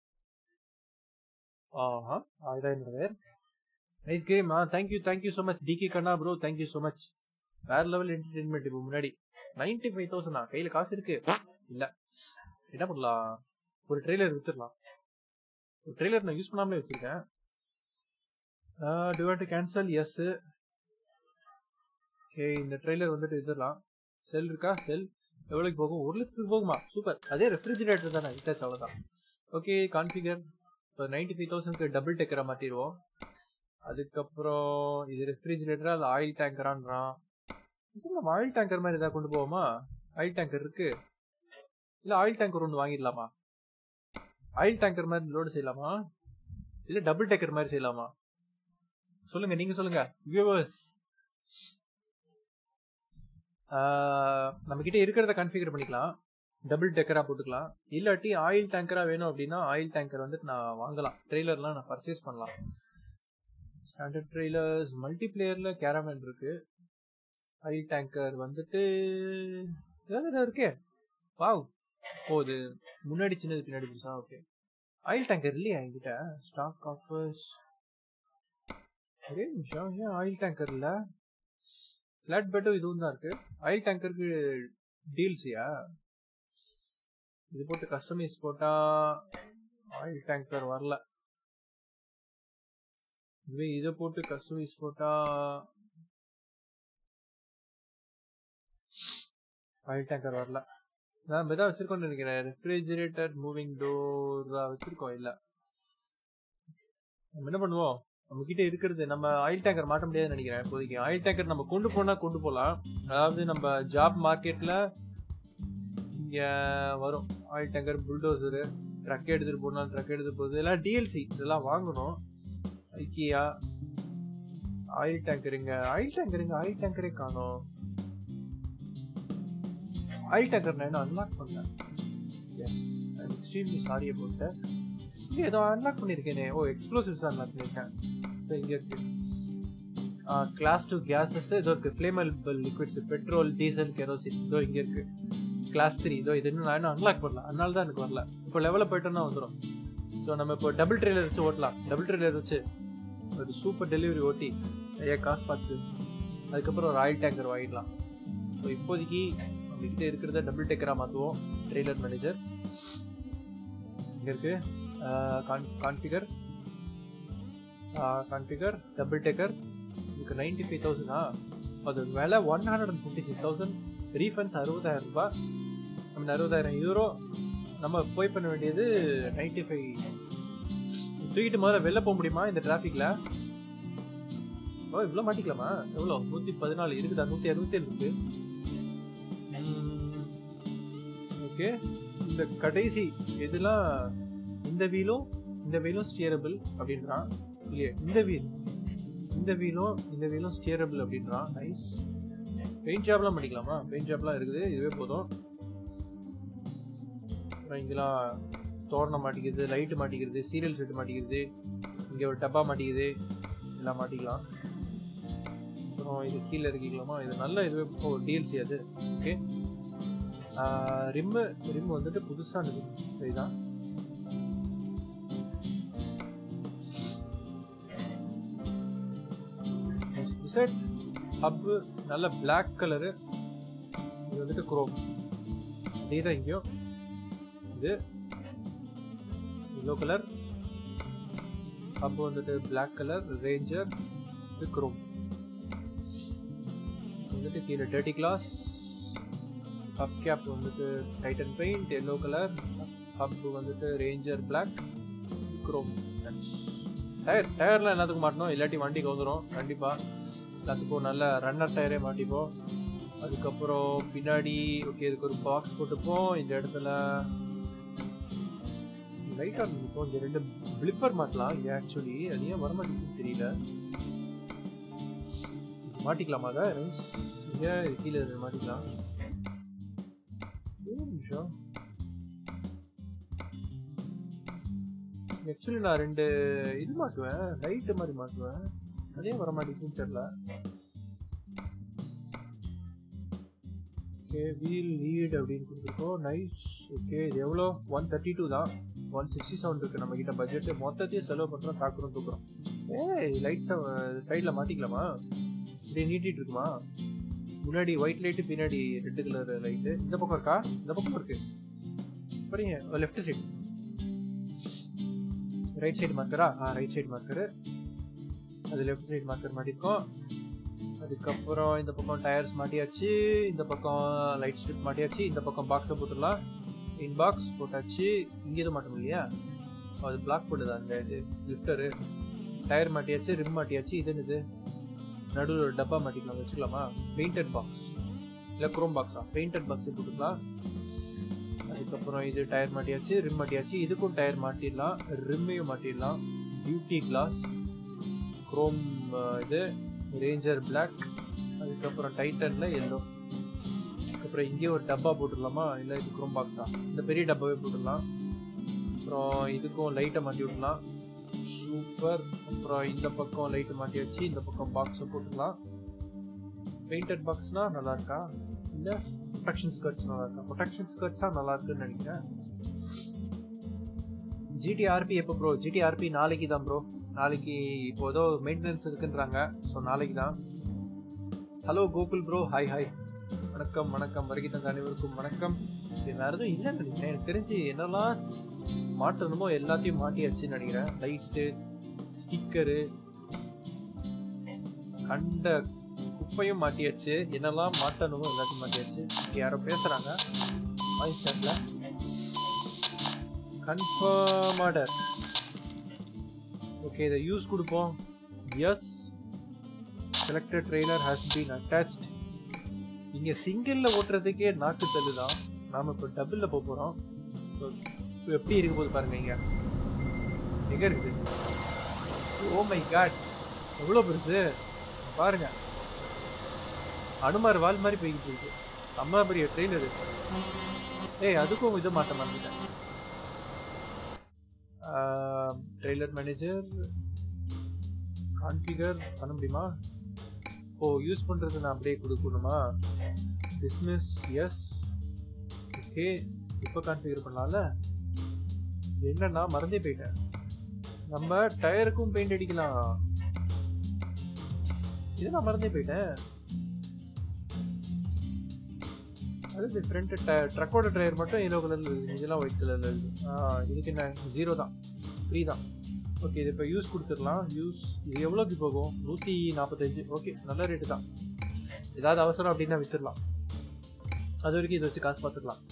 ஆஹா அதுதான் என்னோட வயர் நைஸ் கேம் ஆ thank you thank you so much DK கண்ணா ப்ரோ தேங்க்யூ ஸோ மச் வேற லெவல் என்டர்டைன்மெண்ட் இப்போ முன்னாடி நைன்டி ஃபைவ் தௌசண்டா கையில காசு இருக்கு இல்ல என்ன பண்ணலாம் ஒரு ட்ரெய்லர் வித்துடலாம் ஒரு ட்ரெய்லர் நான் யூஸ் பண்ணாமலே வச்சிருக்கேன் do want to cancel yes okay இந்த ட்ரெய்லர் வந்துட்டு வித்துடலாம் செல் இருக்கா செல் எவ்வளோக்கு போகும் ஒரு லட்சத்துக்கு போகுமா சூப்பர் அதே ரெஃப்ரிஜிரேட்டர் தானே விட்டாச்சு அவ்வளோதான் ஓகே கான்ஃபிகர் இப்போ நைன்டி ஃபைவ் தௌசண்ட்க்கு டபுள் டெக்கரை மாற்றிடுவோம் அதுக்கப்புறம் இது ரெஃப்ரிஜிரேட்டரா அது ஆயில் டேங்கரான்றான் நம்ம ஆயில் டேங்கர் மாதிரி ஏதாவது கொண்டு போவோமா ஆயில் டேங்கர் இருக்கு இல்ல ஆயில் டேங்கர் ஒன்று வாங்கிடலாமா ஆயில் டேங்கர் மாதிரி லோடு செய்யலாமா இல்ல டபுள் டேக்கர் மாதிரி செய்யலாமா சொல்லுங்க நீங்க சொல்லுங்க வியூவர்ஸ் நம்ம கிட்ட இருக்கிறத கன்ஃபிகர் பண்ணிக்கலாம் டபுள் டெக்கரா போட்டுக்கலாம் இல்லாட்டி ஆயில் டேங்கரா வேணும் அப்படின்னா ஆயில் டேங்கர் வந்துட்டு நான் வாங்கலாம் ட்ரெய்லர்லாம் நான் பர்ச்சேஸ் பண்ணலாம் ஸ்டாண்டர்ட் ட்ரெய்லர்ஸ் மல்டிபிளேயர்ல கேரமன் இருக்கு ஆயில் டேங்கர் வந்துட்டு ஏதாவது இருக்கே வாவ் ஓ இது முன்னாடி சின்னது பின்னாடி பெருசா ஓகே ஆயில் டேங்கர் இல்லையா என்கிட்ட ஸ்டாக் ஆஃபர்ஸ் ஒரே நிமிஷம் ஏன் ஆயில் டேங்கர் இல்ல ஃபிளாட் பெட்டும் இதுவும் தான் இருக்கு ஆயில் டேங்கருக்கு டீல்ஸியா இது போட்டு கஸ்டமைஸ் போட்டா ஆயில் டேங்கர் வரல இதுவே இதை போட்டு கஸ்டமைஸ் போட்டா ஆயில் டேங்கர் வரல நான் தான் வச்சிருக்கோம்னு நினைக்கிறேன் ரெஃப்ரிஜிரேட்டர் மூவிங் டோர் தான் வச்சிருக்கோம் இல்ல நம்ம என்ன பண்ணுவோம் நம்ம கிட்ட இருக்கிறது நம்ம ஆயில் டேங்கர் மாட்ட முடியாதுன்னு நினைக்கிறேன் இப்போதைக்கு ஆயில் டேங்கர் நம்ம கொண்டு போனா கொண்டு போலாம் அதாவது நம்ம ஜாப் மார்க்கெட்ல இங்க வரும் ஆயில் டேங்கர் புல்டோசரு ட்ரக் எடுத்துட்டு போனா ட்ரக் எடுத்துட்டு போகுது இதெல்லாம் டிஎல்சி இதெல்லாம் வாங்கணும் ஐக்கியா ஆயில் டேங்கர் இங்க ஆயில் டேங்கர் இங்க ஆயில் டேங்கரே காணும் ஆயில் டேங்கர் நான் இன்னும் அன்லாக் பண்ணேன் yes I'm extremely sorry about that இங்கே ஏதோ அன்லாக் பண்ணியிருக்கேனே ஓ எக்ஸ்ப்ளோசிவ்ஸ் அன்லாக் பண்ணியிருக்கேன் இதோ இங்கே இருக்கு கிளாஸ் டூ கேஸஸ் இதோ இருக்கு flammable liquids petrol diesel kerosene இதோ இங்கே இருக்கு கிளாஸ் த்ரீ இதோ இது இன்னும் நான் இன்னும் அன்லாக் பண்ணல அதனால தான் எனக்கு வரல இப்போ லெவலில் போயிட்டோம்னா வந்துடும் ஸோ நம்ம இப்போ டபுள் ட்ரெயிலர் வச்சு ஓட்டலாம் டபுள் ட்ரெயிலர் வச்சு ஒரு சூப்பர் டெலிவரி ஓட்டி நிறைய காசு பார்த்து அதுக்கப்புறம் ஒரு ஆயில் டேங்கர் வாங்கிடலாம் ஸோ இப்போதைக்கு நம்மகிட்ட இருக்கிறத டபுள் டேக்கரா மாற்றுவோம் ட்ரெய்லர் மேனேஜர் இங்கே இருக்கு கான்ஃபிகர் கான்ஃபிகர் டபுள் டேக்கர் இதுக்கு நைன்டி ஃபைவ் தௌசண்டா அது விலை one hundred and fifty six thousand refunds அறுபதாயிரம் ரூபாய் நம்ம அறுபதாயிரம் யூரோ நம்ம போய் பண்ண வேண்டியது நைன்டி ஃபைவ் தூக்கிட்டு முதல்ல வெளில போக முடியுமா இந்த டிராஃபிக்ல ஓ இவ்வளோ மாட்டிக்கலாமா எவ்வளோ நூற்றி பதினாலு இருக்குதா நூற்றி அறுபத்தி ஏழு இருக்கு ஓகே இந்த கடைசி இதெல்லாம் இந்த வீலும் இந்த வீலும் ஸ்டியரபிள் அப்படின்றான் இல்லையே இந்த வீல் இந்த வீலும் இந்த வீலும் ஸ்டியரபிள் அப்படின்றான் நைஸ் பெயிண்ட் ஜாப்லாம் பண்ணிக்கலாமா பெயிண்ட் ஜாப்லாம் இருக்குது இதுவே போதும் அப்புறம் இங்கெல்லாம் தோரணம் மாட்டிக்கிறது லைட்டு மாட்டிக்கிறது சீரியல் செட்டு மாட்டிக்கிறது இங்கே ஒரு டப்பா மாட்டிக்குது எல்லாம் மாட்டிக்கலாம் அப்புறம் இது கீழே இருக்கிக்கலாமா இது நல்ல இதுவே ஓ டிஎல்சி அது ஓகே ரிம்மு ரிம் வந்துட்டு புதுசானது சரிதான் செட் ஹப்பு நல்ல பிளாக் கலரு இது வந்துட்டு குரோம் அதே தான் இங்கேயும் இது எல்லோ கலர் ஹப் வந்துட்டு பிளாக் கலர் ரேஞ்சர் இது குரோம் வந்துட்டு கீழே டர்ட்டி கிளாஸ் ஹப் கேப் வந்துட்டு titan paint yellow colour hub வந்துட்டு ரேஞ்சர் பிளாக் குரோம் டயர் டயர்லாம் எல்லாத்துக்கும் மாட்டணும் இல்லாட்டி வண்டி கவுந்துரும் கண்டிப்பாக எல்லாத்துக்கும் நல்ல ரன்னர் டயரே மாட்டிப்போம் அதுக்கப்புறம் பின்னாடி ஓகே இதுக்கு ஒரு பாக்ஸ் போட்டுப்போம் இந்த இடத்துல லைட் ஆன் இருக்கும் இந்த ரெண்டு பிளிப்பர் மாட்டலாம் இங்கே ஆக்சுவலி அது ஏன் வரமாட்டேங்குதுன்னு தெரியல மாட்டிக்கலாமா அதை இங்கே கீழே மாட்டிக்கலாம் ஒரு நிமிஷம் ஆக்சுவலி நான் ரெண்டு இது மாட்டுவேன் லைட்டு மாதிரி மாட்டுவேன் அதே வர மாட்டேங்குதுன்னு தெரியல ஓகே வீல் லீட் அப்படின்னு கொடுத்துருக்கோம் நைஸ் ஓகே இது எவ்வளோ ஒன் தேர்ட்டி டூ தான் ஒன் சிக்ஸ்டி செவன் இருக்கு நம்ம கிட்ட பட்ஜெட் மொத்தத்தையும் செலவு பண்ணுறோம் தாக்குறோம் தூக்குறோம் ஏய் லைட்ஸ் சைடில் மாட்டிக்கலாமா இப்படி நீட்டிட்டு இருக்குமா முன்னாடி ஒயிட் லைட்டு பின்னாடி ரெட் கலர் லைட்டு இந்த பக்கம் இருக்கா இந்த பக்கம் இருக்கு சரிங்க லெஃப்ட் சைடு ரைட் சைடு மார்க்கரா ஆ ரைட் சைடு மார்க்கரு அது லெஃப்ட் சைடு மார்க்கர் மாட்டிருக்கோம் அதுக்கப்புறம் இந்த பக்கம் டயர்ஸ் மாட்டியாச்சு இந்த பக்கம் லைட் ஸ்ட்ரிப் மாட்டியாச்சு இந்த பக்கம் பாக்ஸை போட்டுடலாம் இன் பாக்ஸ் போட்டாச்சு இங்க எதுவும் மாட்டோம் இல்லையா ஓ, அது பிளாக் போடுதா அந்த இது லிஃப்டரு டயர் மாட்டியாச்சு ரிம் மாட்டியாச்சு இது என்னது நடுவில் ஒரு டப்பா மாட்டிக்கலாம் வச்சுக்கலாமா பெயிண்டட் பாக்ஸ் இல்லை குரோம் பாக்ஸா பெயிண்டட் பாக்ஸை போட்டுக்கலாம் அதுக்கப்புறம் இது டயர் மாட்டியாச்சு ரிம் மாட்டியாச்சு இதுக்கும் டயர் மாட்டிடலாம் ரிம்மையும் மாட்டிடலாம் பியூட்டி கிளாஸ் குரோம் இது ரேஞ்சர் Black அதுக்கப்புறம் டைட்டன்ல எல்லோ அப்புறம் இங்கே ஒரு டப்பா போட்டுடலாமா இல்லை இது குரோம் பாக்ஸா இந்த பெரிய டப்பாவே போட்டுடலாம் அப்புறம் இதுக்கும் லைட்டை மாட்டி விடலாம் சூப்பர் அப்புறம் இந்த பக்கம் லைட்டு மாட்டி வச்சு இந்த பக்கம் பாக்ஸை போட்டுக்கலாம் பெயிண்டட் பாக்ஸ்னா நல்லா இருக்கா இல்லை ப்ரொடெக்ஷன் ஸ்கர்ட்ஸ் நல்லா இருக்கா ப்ரொடெக்ஷன் ஸ்கர்ட்ஸ் தான் நல்லா இருக்குன்னு நினைக்கிறேன் ஜிடிஆர்பி எப்போ ப்ரோ ஜிடிஆர்பி நாளைக்கு தான் ப்ரோ நாளைக்கு இப்போ ஏதோ மெயின்டெனன்ஸ் இருக்குன்றாங்க ஸோ நாளைக்கு தான் hello Gokul bro hi hi வணக்கம் வணக்கம் வருகை தந்த அனைவருக்கும் வணக்கம் இது வேற எதுவும் இல்லைன்னு நினைக்கிறேன் எனக்கு தெரிஞ்சு என்னெல்லாம் மாட்டணுமோ எல்லாத்தையும் மாட்டியாச்சுன்னு நினைக்கிறேன் லைட்டு ஸ்டிக்கரு கண்ட குப்பையும் மாட்டியாச்சு என்னெல்லாம் மாட்டணுமோ எல்லாத்தையும் மாட்டியாச்சு இங்க யாரோ பேசுறாங்க வாய்ஸ் சாட்ல கன்ஃபார்ம் ஆர்டர் ஓகே இதை யூஸ் கொடுப்போம் yes selected trailer has been attached இங்க சிங்கிள்ல ஓட்டுறதுக்கே நாக்கு தள்ளுதான் நாம இப்போ டபுள்ல போக போறோம் ஸோ எப்படி இருக்க போது பாருங்க இங்க எங்க இருக்குது ஓ மை காட் எவ்வளோ பெருசு பாருங்க அனுமார் வால் மாதிரி போய்கிட்டு இருக்கு செம்ம பெரிய ட்ரெயிலர் ஏய் அதுக்கும் இது மாட்ட மறந்துட்டேன் ட்ரெய்லர் மேனேஜர் கான்ஃபிகர் பண்ண முடியுமா ஓ யூஸ் பண்றது நான் அப்படியே கொடுக்கணுமா டிஸ்மிஸ் எஸ் ஓகே இப்போ கான்ஃபிகர் பண்ணலாம்ல என்னன்னா மறந்தே போயிட்டேன் நம்ம டயருக்கும் பெயிண்ட் அடிக்கலாம் இது நான் மறந்தே போயிட்டேன் அது ஃப்ரண்ட் ட்ரக்கோட டயர் மட்டும் எல்லோ கலர்ல இருக்கு இதெல்லாம் ஒயிட் கலர்ல இருக்கு ஆ, இதுக்கு என்ன ஜீரோ தான் ஃப்ரீ தான் ஓகே இது இப்போ யூஸ் கொடுத்துடலாம் யூஸ் இது எவ்வளோக்கு போகும் நூற்றி நாற்பத்தஞ்சு ஓகே நல்ல ரேட்டு தான் ஏதாவது அவசரம் அப்படின்னா வித்துடலாம் அது வரைக்கும் இதை வச்சு காசு பார்த்துக்கலாம்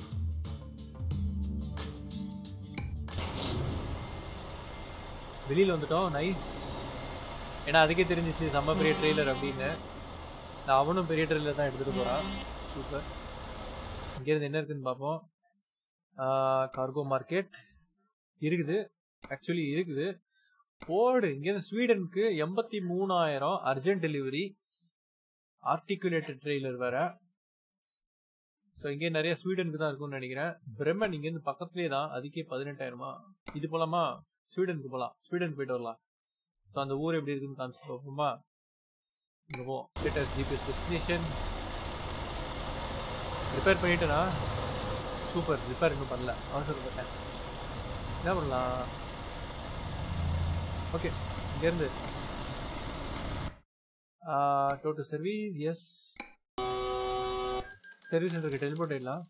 வெளியில் வந்துட்டோம் நைஸ் ஏன்னா அதுக்கே தெரிஞ்சிச்சு செம்ம பெரிய ட்ரெய்லர் அப்படின்னு நான் அவனும் பெரிய ட்ரெய்லர் தான் எடுத்துகிட்டு போகிறான் சூப்பர் இங்கேருந்து என்ன இருக்குன்னு பார்ப்போம் கார்கோ மார்க்கெட் இருக்குது ஆக்சுவலி இருக்குது போடு இங்கேருந்து ஸ்வீடனுக்கு எண்பத்தி மூணாயிரம் அர்ஜென்ட் டெலிவரி ஆர்டிகுலேட்டட் ட்ரெய்லர் வேற ஸோ இங்கே நிறைய ஸ்வீடனுக்கு தான் இருக்கும்னு நினைக்கிறேன் பிரம்மன் இங்கேருந்து பக்கத்துலேயே தான் அதுக்கே பதினெட்டாயிரமா இது போலாமா ஸ்வீடனுக்கு போகலாம் ஸ்வீடனுக்கு போயிட்டு வரலாம் ஸோ அந்த ஊர் எப்படி இருக்குன்னு காமிச்சு பார்ப்போமா இங்கே போ ஸ்டேட்டஸ் ஜிபிஎஸ் டெஸ்டினேஷன் ரிப்பேர் பண்ணிட்டேனா சூப்பர் ரிப்பேர் இன்னும் பண்ணல அவசரப்பட்டேன் என்ன பண்ணலாம் ஓகே இங்கேருந்து டோட்டல் சர்வீஸ் எஸ் சர்வீஸ் சென்டருக்கு டெலிபோர்ட் ஆயிடலாம்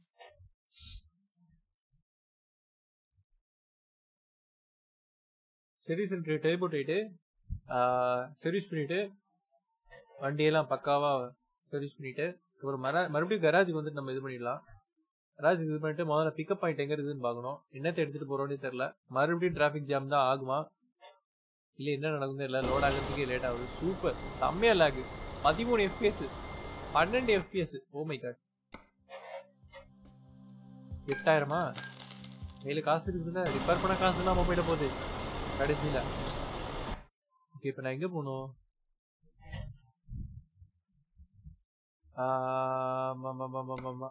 சர்வீஸ் சென்டருக்கு டெலிபோர்ட் ஆயிட்டு சர்வீஸ் பண்ணிட்டு வண்டியெல்லாம் பக்காவா சர்வீஸ் பண்ணிட்டு அப்புறம் மர மறுபடியும் கராஜுக்கு வந்துட்டு நம்ம இது பண்ணிடலாம் கராஜுக்கு இது பண்ணிட்டு முதல்ல பிக்கப் பாயிண்ட் எங்க இருக்குதுன்னு பார்க்கணும் என்னத்தை எடுத்துட்டு போறோம்னு தெரியல மறுபடியும் டிராஃபிக் ஜாம் தான் ஆகுமா இல்ல என்ன நடக்குதுன்னு தெரியல லோட் ஆகிறதுக்கே லேட் ஆகுது சூப்பர் செம்மையா லேக் பதிமூணு எஃபிஎஸ் பன்னெண்டு எஃபிஎஸ் ஓ மை காட் எட்டாயிரமா கையில காசு இருக்குதுல்ல ரிப்பேர் பண்ண காசு இல்லாம போயிட போகுது கடைசியில ஓகே இப்ப நான் எங்க போகணும் ஆமா ஆமா ஆமா ஆமா ஆமா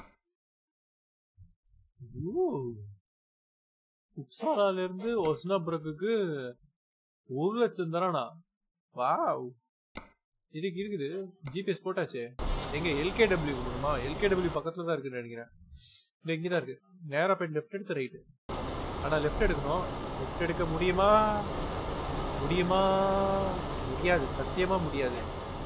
ஓ உப்சாலால இருந்து ஒஸ்னாபுரக்குக்கு ஒரு லட்சம் தரானா வாவ் இதுக்கு இருக்குது ஜிபிஎஸ் போட்டாச்சு எங்க எல்கேடபிள்யூ போகணுமா எல்கேடபிள்யூ பக்கத்துல தான் இருக்குன்னு நினைக்கிறேன் இல்ல இங்கதான் இருக்கு நேரா போய் லெஃப்ட் எடுத்து ரைட்டு ஆனா லெஃப்ட் எடுக்கணும் லெஃப்ட் எடுக்க முடியுமா முடியுமா முடியாது சத்தியமா முடியாது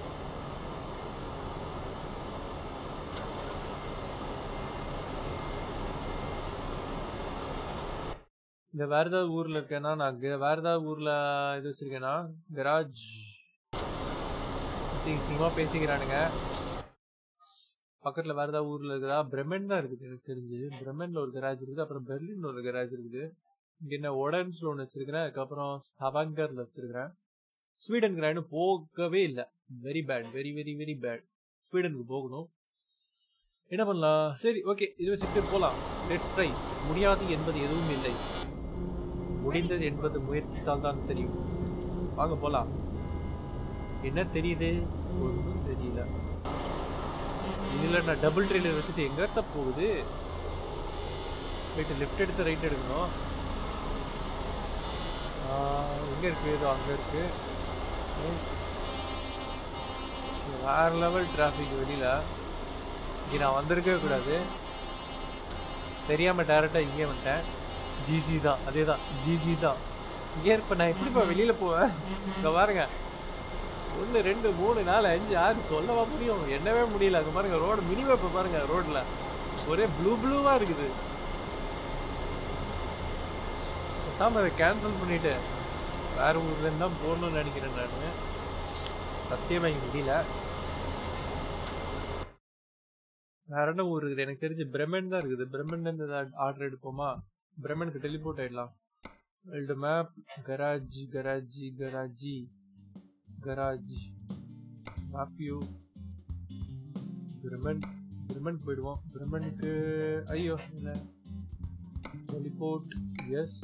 இந்த வேற ஏதாவது ஊர்ல இருக்கேன்னா நான் க- வேற ஏதாவது ஊர்ல இது வச்சிருக்கேன்னா கராஜ் அசிங்க அசிங்கமா பேசிக்கிறானுங்க பக்கத்துல வேற ஏதாவது ஊர்ல இருக்குதா பிரமென் தான் இருக்குது எனக்கு தெரிஞ்சு பிரமென்ல ஒரு கராஜ் இருக்குது அப்புறம் பெர்லின்ல ஒரு கராஜ் இருக்குது இங்க என்ன ஒடன்ஸ்ல ஒன்று வச்சிருக்கிறேன் அதுக்கப்புறம் ஸ்டவங்கர்ல வச்சிருக்கிறேன் ஸ்வீடன் கிராண்டு போகவே இல்லை very bad very very very bad ஸ்வீடனுக்கு போகணும் என்ன பண்ணலாம் சரி ஓகே இது வச்சுட்டு போலாம் லெட்ஸ் ட்ரை முடியாது என்பது எதுவும் இல்லை முடிந்தது என்பது முயற்சித்தால் தான் தெரியும் வாங்க போலாம் என்ன தெரியுது ஒன்றும் தெரியல இதுல நான் டபுள் ட்ரெயிலர் வச்சுட்டு எங்க போகுது ரைட் லெஃப்ட் எடுத்து ரைட் எடுக்கணும் ஆஹ், எங்க இருக்கு இதோ அங்க இருக்கு ம். வேற லெவல் டிராஃபிக் வெளியில இங்க நான் வந்திருக்கவே கூடாது தெரியாம டேரக்டா இங்கே வந்துட்டேன் ஜிஜி தான் அதே தான் ஜிஜி தான் இங்கே இப்ப நான் எப்படிப்பா வெளியில போவேன் இங்க பாருங்க ஒன்று ரெண்டு மூணு நாலு அஞ்சு ஆறு சொல்லவா முடியும் என்னவே முடியல அங்க பாருங்க ரோடு மினி மேப் பாருங்க ரோட்ல ஒரே ப்ளூ ப்ளூவா இருக்குது பேசாம அதை கேன்சல் பண்ணிட்டு வேற ஊர்ல இருந்து தான் போகணும்னு நினைக்கிறேன் நான் சத்தியமா இங்க முடியல வேற என்ன ஊர் இருக்குது எனக்கு தெரிஞ்சு பிரமென் தான் இருக்குது பிரமென்ல இருந்து ஆர்டர் எடுப்போமா பிரமெனுக்கு டெலிபோர்ட் ஆயிடலாம் world map garage garage garage garage மேப்யூ பிரமன் பிரமன் போயிடுவோம் பிரமனுக்கு ஐயோ இல்ல டெலிபோர்ட் எஸ்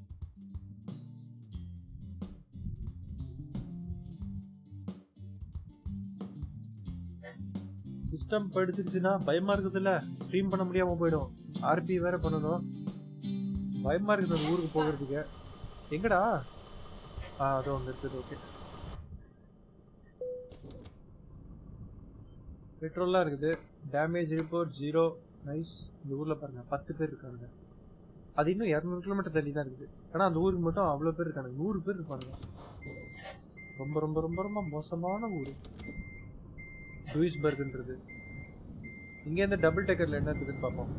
சிஸ்டம் படுத்துருச்சுன்னா பயமா இருக்குதுல்ல ஸ்ட்ரீம் பண்ண முடியாம போயிடும் ஆர்பி வேற பண்ணணும் பயமா இருக்குது அந்த ஊருக்கு போகிறதுக்கு எங்கடா ஆ அதோ அங்க இருக்குது ஓகே பெட்ரோல்லாம் இருக்குது டேமேஜ் ரிப்போர்ட் ஜீரோ நைஸ் இந்த ஊர்ல பாருங்க பத்து பேர் இருக்காங்க அது இன்னும் இரநூறு கிலோமீட்டர் தள்ளி தான் இருக்குது ஆனா அந்த ஊருக்கு மட்டும் அவ்வளவு பேர் இருக்காங்க நூறு பேர் இருப்பாங்க ரொம்ப ரொம்ப ரொம்ப ரொம்ப மோசமான ஊர் டூயிஸ்பர்க்ன்றது இங்க இருந்து டபுள் டெக்கர்ல என்ன இருக்குதுன்னு பார்ப்போம்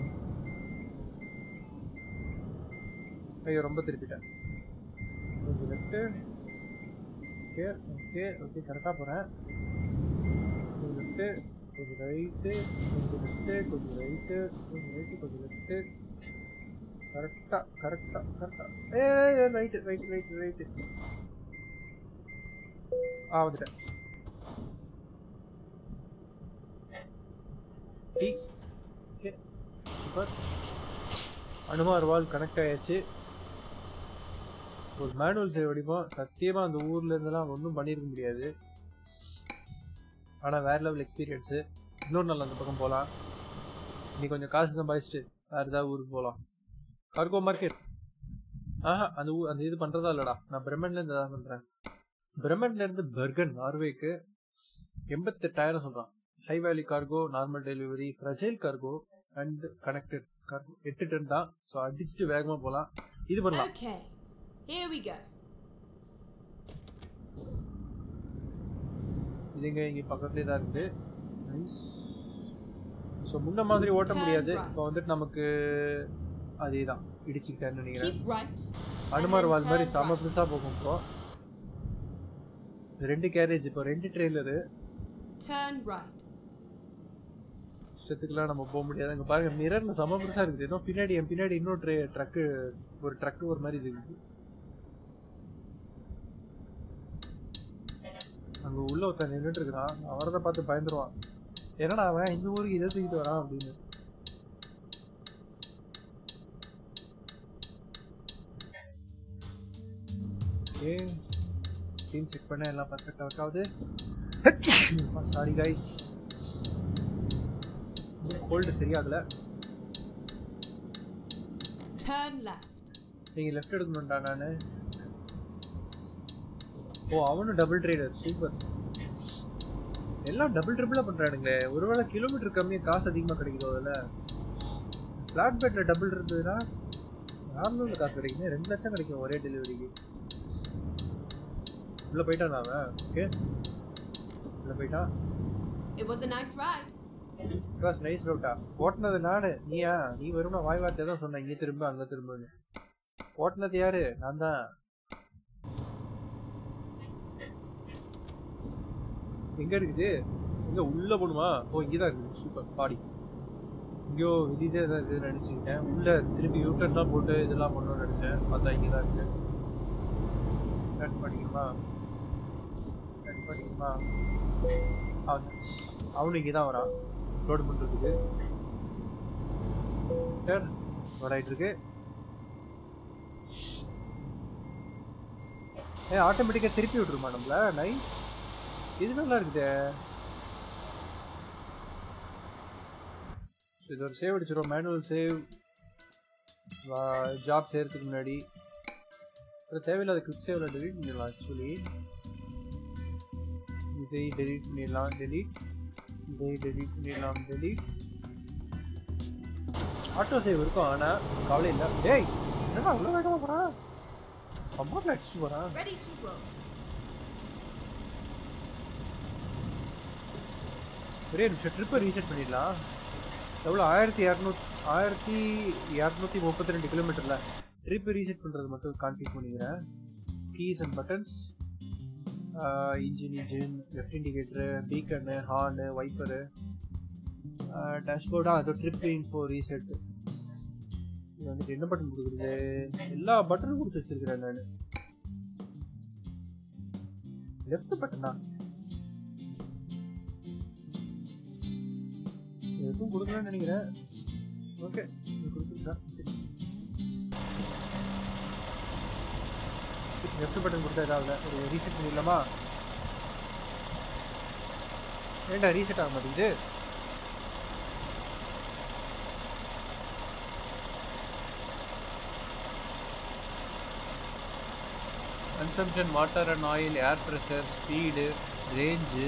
ஐயோ ரொம்ப திருப்பிட்டேன் கொஞ்சம் லெஃப்ட் ஓகே ஓகே ஓகே கரெக்டாக போகிறேன் கொஞ்சம் லெஃப்ட்டு கொஞ்சம் ரைட்டு கொஞ்சம் லெஃப்ட்டு கொஞ்சம் ரைட்டு கொஞ்சம் ரைட்டு கொஞ்சம் லெஃப்ட்டு கரெக்டாக கரெக்டாக கரெக்டாக ஏ ரைட்டு ரைட்டு ரைட்டு ரைட்டு ஆ வந்துட்டேன் டி ஓகே சூப்பர் அனுமார் வால் கனெக்ட் ஆயாச்சு ஒரு மேனுவல் சேவ் அடிப்போம் சத்தியமா அந்த ஊர்ல இருந்தெல்லாம் ஒன்றும் பண்ணியிருக்க முடியாது ஆனா வேற லெவல் எக்ஸ்பீரியன்ஸு இன்னொரு நாள் அந்த பக்கம் போகலாம் நீ கொஞ்சம் காசு சம்பாதிச்சுட்டு வேற ஏதாவது ஊருக்கு போகலாம் கார்கோ மார்க்கெட் ஆஹா அந்த ஊ அந்த இது பண்றதா இல்லடா நான் பிரம்மன்ல இருந்து தான் பண்றேன் பிரம்மன்ல இருந்து பெர்கன் நார்வேக்கு எண்பத்தெட்டாயிரம் சொல்றான் high value cargo normal delivery fragile cargo and connected cargo எட்டு டன் தான் ஸோ அடிச்சுட்டு வேகமா போகலாம் இது பண்ணலாம் Okay, here we go. இதுங்க இங்க பக்கத்துலயே தான் இருக்குது நைஸ் ஸோ முன்ன மாதிரி ஓட்ட முடியாது இப்போ வந்துட்டு நமக்கு அதேதான் இடிச்சுக்கிட்டேன்னு நினைக்கிறேன் Keep right. அனுமார் வால் மாதிரி செம பெருசா போகும் இப்போ ரெண்டு கேரேஜ் இப்போ ரெண்டு ட்ரெய்லரு Turn right. இஷ்டத்துக்குலாம் நம்ம போக முடியாது அங்க பாருங்க மிரர்ல செம பெருசா இருக்குது ஏதோ பின்னாடி என் பின்னாடி இன்னும் ட்ரக்கு ஒரு ட்ரக் ஒரு மாதிரி இருக்குது அங்க உள்ள ஒருத்தன் நின்றுட்டு இருக்கிறான் அவரத பார்த்து பயந்துருவான் என்னடா அவன் இந்த ஊருக்கு இதை தூக்கிட்டு வரான் அப்படின்னு ஓகே ஸ்க்ரீன் செக் பண்ண எல்லாம் பர்ஃபெக்டா ஒர்க் ஆகுது சாரி கைஸ் ஹோல்டு சரியாகல Turn left. நீங்க லெஃப்ட் எடுக்கணும்டா நானு ஓ அவனும் டபுள் ட்ரைடர் சூப்பர் எல்லாம் டபுள் ட்ரிபிளா பண்றானுங்களே ஒருவேளை கிலோமீட்டர் கம்மியா காசு அதிகமா கிடைக்குதோ அதுல பிளாட் பேட்ல டபுள் இருந்ததுன்னா நார்மல்ல காசு கிடைக்குமே ரெண்டு லட்சம் கிடைக்கும் ஒரே டெலிவரிக்கு உள்ள போயிட்டான் அவன் ஓகே உள்ள போயிட்டான் It was a nice ride. Was nice ரோட்டா ஓட்டுனது நானு நீயா நீ வரும்னா வாய் வார்த்தை தான் சொன்ன இங்க திரும்ப அங்க திரும்பன்னு ஓட்டுனது யாரு நான் தான் எங்க இருக்குது எங்க உள்ள போகணுமா ஓ இங்கதான் இருக்குது சூப்பர் பாடி இங்கேயோ வெளியே தான் இருக்குது நினைச்சுக்கிட்டேன் உள்ள திரும்பி யூட்டர்ன்லாம் போட்டு இதெல்லாம் பண்ணணும்னு நினைச்சேன் பார்த்தா இங்கே தான் இருக்கு கட் பண்ணிக்கணுமா கட் பண்ணிக்கணுமா அவன் அவனு இங்கே தான் வரான் லோடு பண்ணுறதுக்கு சார் வராயிட்டு இருக்கு ஏ ஆட்டோமேட்டிக்காக திருப்பி விட்டுருமா நம்மள நைஸ் இது நல்லா இருக்குதே So, இது ஒரு சேவ் அடிச்சிடும் மேனுவல் சேவ் ஜாப் செய்யறதுக்கு முன்னாடி அது தேவையில்லாத குவிக் சேவில் டெலீட் பண்ணிடலாம் ஆக்சுவலி இதை டெலீட் பண்ணிடலாம் டெலீட் இதை டெலீட் பண்ணிடலாம் டெலீட் ஆட்டோ சேவ் இருக்கும் ஆனால் கவலை இல்லை டேய் என்னடா அவ்வளோ வேகமாக போகிறான் அம்மாவில் அடிச்சுட்டு போகிறான் Ready to roll. ஒரே நிமிஷம் ட்ரிப்பை ரீசெட் பண்ணிடலாம் எவ்வளோ ஆயிரத்தி இரநூத்தி ஆயிரத்தி இரநூத்தி முப்பத்தி ரெண்டு கிலோமீட்டரில் ட்ரிப்பை ரீசெட் பண்ணுறது மட்டும் கான்ஃபிக் பண்ணிக்கிறேன் keys and buttons engine engine left indicator beacon horn wiper டேஷ்போர்டா அது ட்ரிப் இன்ஃபோ ரீசெட் இது வந்துட்டு என்ன பட்டன் கொடுக்குறது எல்லா பட்டனும் கொடுத்து வச்சிருக்கிறேன் நான் லெஃப்ட் பட்டனா எதுவும் கொடுக்கலன்னு நினைக்கிறேன் ஓகே கொடுத்துருக்கா லெஃப்ட் பட்டன் கொடுத்தா ஏதாவது ஒரு ரீசெட் பண்ணிடலாமா ஏன்டா ரீசெட் ஆக மாட்டேங்குது consumption water and oil air pressure speed range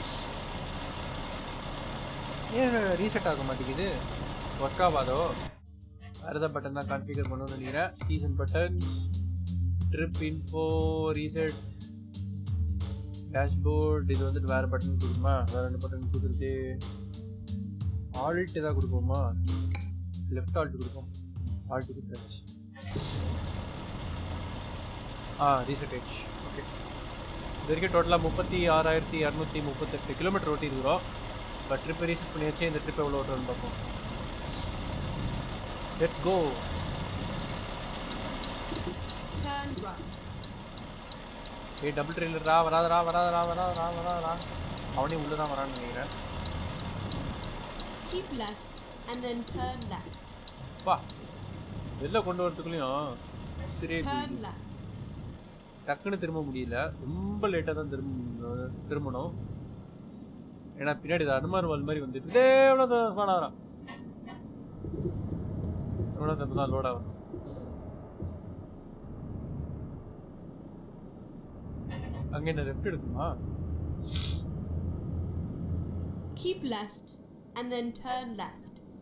ஏன் ரீசெட் ஆக மாட்டேங்குது ஒர்க் ஆகாதோ வேறு ஏதாவது பட்டன் தான் கான்ஃபிகர் பண்ணணும்னு நினைக்கிறேன் சீசன் buttons trip info reset dashboard இது வந்துட்டு வேறு பட்டன் கொடுக்குமா வேறு ரெண்டு பட்டன் கொடுக்குறது ஆல்ட் ஏதாவது கொடுப்போமா லெஃப்ட் ஆல்ட் கொடுப்போம் ஆல்ட் கொடுத்தாச்சு ஆ ரீசெட் ஆயிடுச்சு ஓகே இது வரைக்கும் டோட்டலாக முப்பத்தி ஆறாயிரத்தி இரநூத்தி முப்பத்தெட்டு கிலோமீட்டர் ஓட்டி இருக்கிறோம் பட் ட்ரிப் ரீசெட் பண்ணியாச்சு இந்த ட்ரிப் எவ்வளோ ஓட்டுறோன்னு பார்ப்போம் லெட்ஸ் கோ Turn right. ஏய் டபுள் ட்ரெயிலர் ரா வராதரா வராதரா வராதரா வராதரா அவனே உள்ளே தான் வரான்னு நினைக்கிறேன் Keep left and then turn left. வா வெளில கொண்டு வரதுக்குள்ளேயும் சரியே Turn left. டக்குன்னு திரும்ப முடியல ரொம்ப லேட்டாக தான் திரும்ப திரும்பணும் ஏன்னா பின்னாடி இது அனுமார் வால் மாதிரி வந்துட்டு இதே எவ்வளோ தான் ஸ்மான் ஆகிறான் எவ்வளோ தப்பு தான் லோட் ஆகும் அங்கே என்ன லெஃப்ட் எடுக்குமா Keep left and then turn left.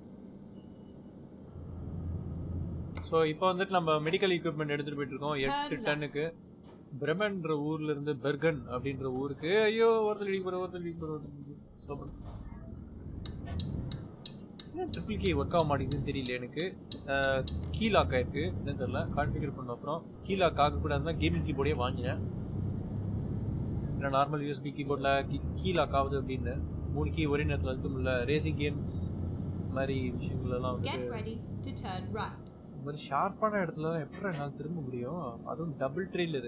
So இப்போ வந்துட்டு நம்ம மெடிக்கல் equipment எடுத்துட்டு போயிட்டு இருக்கோம் எட்டு Turn டன்னுக்கு பிரமன்ற ஊர்ல இருந்து பெர்கன் அப்படின்ற ஊருக்கு ஐயோ ஒருத்தர் இடிக்க போற ஒருத்தர் இடிக்க போற ஒருத்தர் ட்ரிபிள் கீ ஒர்க் ஆக மாட்டேங்குதுன்னு தெரியல எனக்கு கீ லாக் ஆயிருக்கு என்னன்னு தெரியல கான்ஃபிகர் பண்ண அப்புறம் கீ லாக் ஆகக்கூடாதுன்னு தான் கேமிங் கீபோர்டே வாங்கினேன் ஏன்னா நார்மல் யூஎஸ்பி கீபோர்டில் கீ லாக் ஆகுது அப்படின்னு மூணு கீ ஒரே நேரத்தில் அழுத்த முடியல ரேசிங் கேம்ஸ் மாதிரி விஷயங்கள் எல்லாம் Get வந்துட்டு ready to turn right. இந்த மாதிரி ஷார்ப்பான இடத்துல எப்படி என்னால் திரும்ப முடியும் அதுவும் டபுள் ட்ரெயிலரு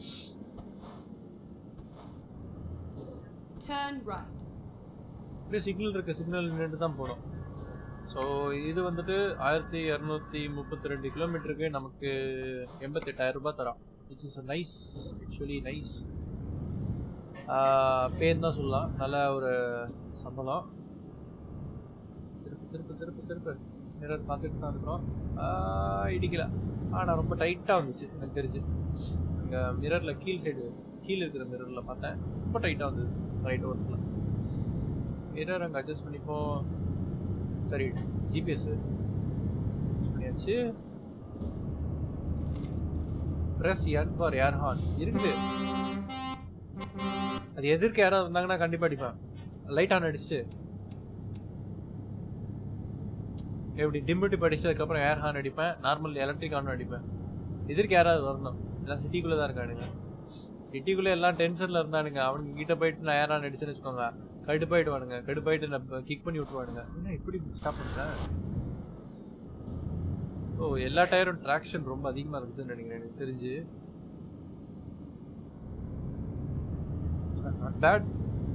Turn right. அப்படியே சிக்னல் இருக்க சிக்னல் நின்று தான் போடும் ஸோ இது வந்துட்டு ஆயிரத்தி இரநூத்தி முப்பத்தி ரெண்டு கிலோமீட்டருக்கு நமக்கு எண்பத்தெட்டாயிரம் ரூபாய் தரான் which is nice actually nice பேன் தான் சொல்லலாம் நல்ல ஒரு சம்பளம் திருப்பு திருப்பு திருப்பு திருப்பு மிரர் பார்த்துட்டு தான் இருக்கிறோம் ஆஹ் இடிக்கல ஆனால் ரொம்ப டைட்டாக வந்துச்சு எனக்கு தெரிஞ்சு இங்கே மிரரில் கீழ் சைடு கீழே இருக்கிற மிரரில் பார்த்தேன் ரொம்ப டைட்டாக வந்தது ரைட் ஓரத்தில் மிரர் அங்கே அட்ஜஸ்ட் பண்ணிப்போம் சரி ஜிபிஎஸ் பண்ணியாச்சு press N for air horn இருக்குது அது எதிர்க்க யாராவது இருந்தாங்கன்னா கண்டிப்பா அடிப்பேன் லைட் ஆன் அடிச்சுட்டு எப்படி டிம்பிட்டி படிச்சதுக்கப்புறம் ஏர் ஹார்ன் அடிப்பேன் நார்மல் எலக்ட்ரிக் ஹார்ன் அடிப்பேன் எதிர்க்க யாராவது வரணும் எல்லாம் சிட்டிக்குள்ளே தான் இருக்கானுங்க சிட்டிக்குள்ள எல்லாம் டென்ஷன்ல இருந்தானுங்க அவனுங்க கிட்ட போயிட்டு நான் யாரா நடிச்சுன்னு வச்சுக்கோங்க கடுப்பாயிடுவானுங்க கடுப்பாயிட்டு கிக் பண்ணி விட்டுருவானுங்க என்ன இப்படி ஸ்டாப் பண்றேன் ஓ எல்லா டயரும் ட்ராக்ஷன் ரொம்ப அதிகமா இருக்குதுன்னு நினைக்கிறேன் எனக்கு தெரிஞ்சு நாட் பேட்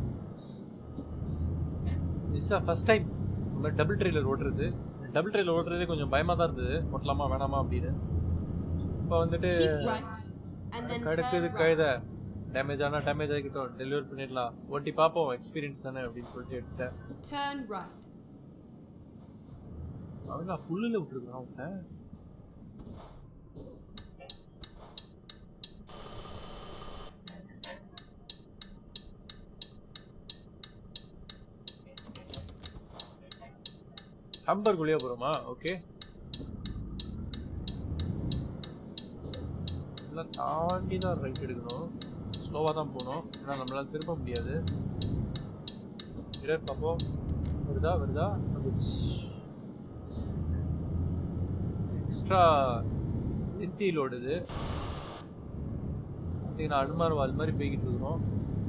திஸ் தான் ஃபர்ஸ்ட் டைம் நம்ம டபுள் ட்ரெயிலர் ஓட்டுறது டபுள் ட்ரெயிலர் ஓட்டுறதே கொஞ்சம் பயமா தான் இருந்தது ஓட்டலாமா வேணாமா அப்படின்னு இப்போ வந்துட்டு Keep right. And then கடுக்குது turn right. கழுத டேமேஜ் ஆனா டேமேஜ் ஆகிட்டோம் டெலிவரி பண்ணிடலாம் ஓட்டி பார்ப்போம் எக்ஸ்பீரியன்ஸ் தானே அப்படின்னு சொல்லிட்டு எடுத்தேன் Turn right. அவங்க புல்லுல விட்டுருக்கான் அவங்க ஹம்பர் குழியா போறோமா ஓகே எல்லாம் தாண்டி தான் ரைட் எடுக்கணும் ஸ்லோவா தான் போகணும் ஏன்னா நம்மளால திரும்ப முடியாது இரர் பார்ப்போம் வருதா வருதா வந்துச்சு எக்ஸ்ட்ரா லென்த்தி லோடு இது பார்த்தீங்கன்னா அனுமார் வால் மாதிரி போய்கிட்டு இருக்கிறோம்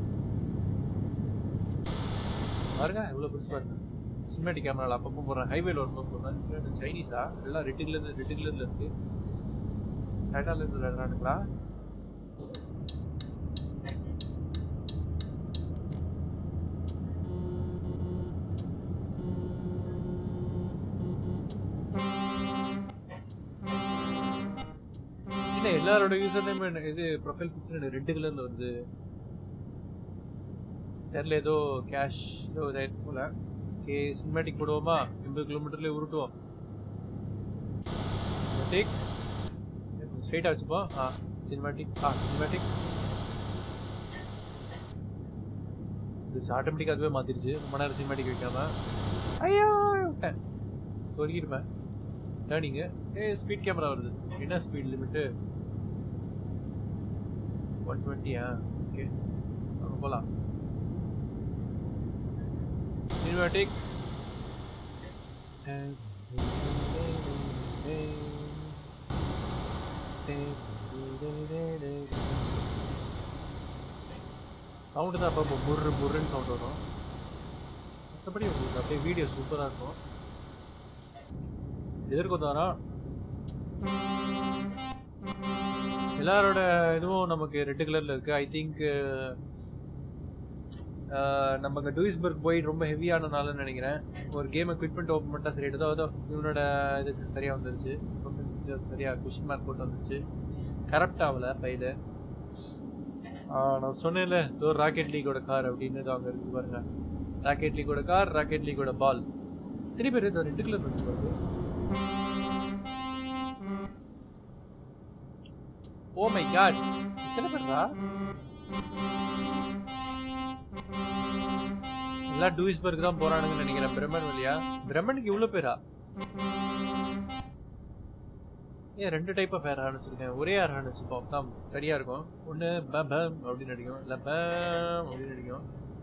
பாருங்க எவ்வளோ பெருசு பாருங்க சினிமாட்டிக் கேமரால அப்பப்போ போடுறேன் ஹைவேல வரும்போது போடுறேன் சைனீஸா எல்லாம் ரெட்டு கலர் ரெட்டு கலர்ல இருக்கு சைனால இருந்து விளையாடுறானுங்களா என்ன எல்லாரோட யூசர் நேம் இது ப்ரொஃபைல் பிக்சர் ரெட் கலர்ல வருது தெரியல ஏதோ கேஷ் ஏதோ இதாயிட்டு போல ஓகே சினிமேட்டிக் போடுவோமா எண்பது கிலோமீட்டர்ல உருட்டுவோம் சினிமேட்டிக் ஸ்ட்ரைட்டா வச்சுப்போம் ஆ சினிமேட்டிக் ஆ சினிமேட்டிக் இது ஆட்டோமேட்டிக் அதுவே மாத்திருச்சு ரொம்ப நேரம் சினிமேட்டிக் வைக்காம ஐயோ விட்டேன் சொருகிருப்பேன் டேர்னிங்கு ஏ ஸ்பீட் கேமரா வருது என்ன ஸ்பீட் லிமிட்டு ஒன் டுவெண்ட்டியா ஓகே அங்கே போகலாம் சினிமேட்டிக் சவுண்டு தான் அப்போ முர்ரு முர்ருன்னு சவுண்ட் வரும் மற்றபடி உங்களுக்கு அப்படியே வீடியோ சூப்பராக இருக்கும் எதிர்க்கு வரோம் எல்லாரோட இதுவும் நமக்கு ரெட் கலர்ல இருக்கு ஐ திங்க் நமக்கு டூயிஸ்பர்க் போய் ரொம்ப ஹெவியானனால நினைக்கிறேன் ஒரு கேமை குவிட் பண்ணிட்டு ஓப்பன் பண்ணிட்டா சரி ஏதோ ஏதோ இவனோட இதுக்கு சரியா வந்துருச்சு ரொம்ப சரியா கொஷின் மார்க் போட்டு வந்துருச்சு கரெக்ட் ஆகல ஃபைலு நான் சொன்னேன்ல இதோ ராக்கெட் லீகோட கார் அப்படின்னு இது அங்க இருக்கு பாருங்க ராக்கெட் லீகோட கார் ராக்கெட் லீகோட பால் திருப்பி பேர் இந்த ரெட் கலர் இருக்கு பாருங்க ஓ மை காட் எத்தனை பேர்ரா எல்லாம் டூயிஸ்பர்க் தான் போறானுங்கன்னு நினைக்கிறேன் பிரம்மன் வழியா பிரம்மனுக்கு இவ்வளவு பேரா ஏன் ரெண்டு டைப் ஆஃப் ஏர் ஹார்ன் வச்சிருக்கேன் ஒரே ஏர் ஹார்ன் வச்சுப்போம் தான் சரியா இருக்கும் ஒண்ணு பம் அப்படின்னு அடிக்கும் இல்ல பம் அப்படின்னு அடிக்கும்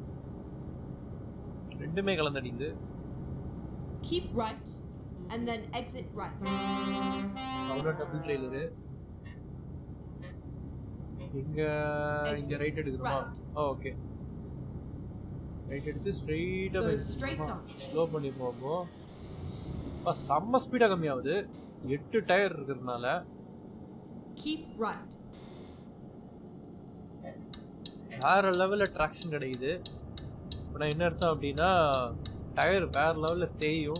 ரெண்டுமே கலந்தடிக்குது Keep right. And then exit right. அவ்வளோ டபுள் ட்ரெய்லரு இங்க இங்க ரைட் எடுக்கணுமா Right. ஓகே ரைட் எடுத்து ஸ்ட்ரெயிட்டா Go straight on. ஸ்லோ பண்ணி போகும் அப்பா, செம்ம ஸ்பீடா கம்மியாகுது எட்டு டயர் இருக்கிறதுனால Keep right. வேற லெவல்ல ட்ராக்ஷன் கிடைக்குது ஆனா என்ன அர்த்தம் அப்படின்னா டயர் வேற லெவல்ல தேயும்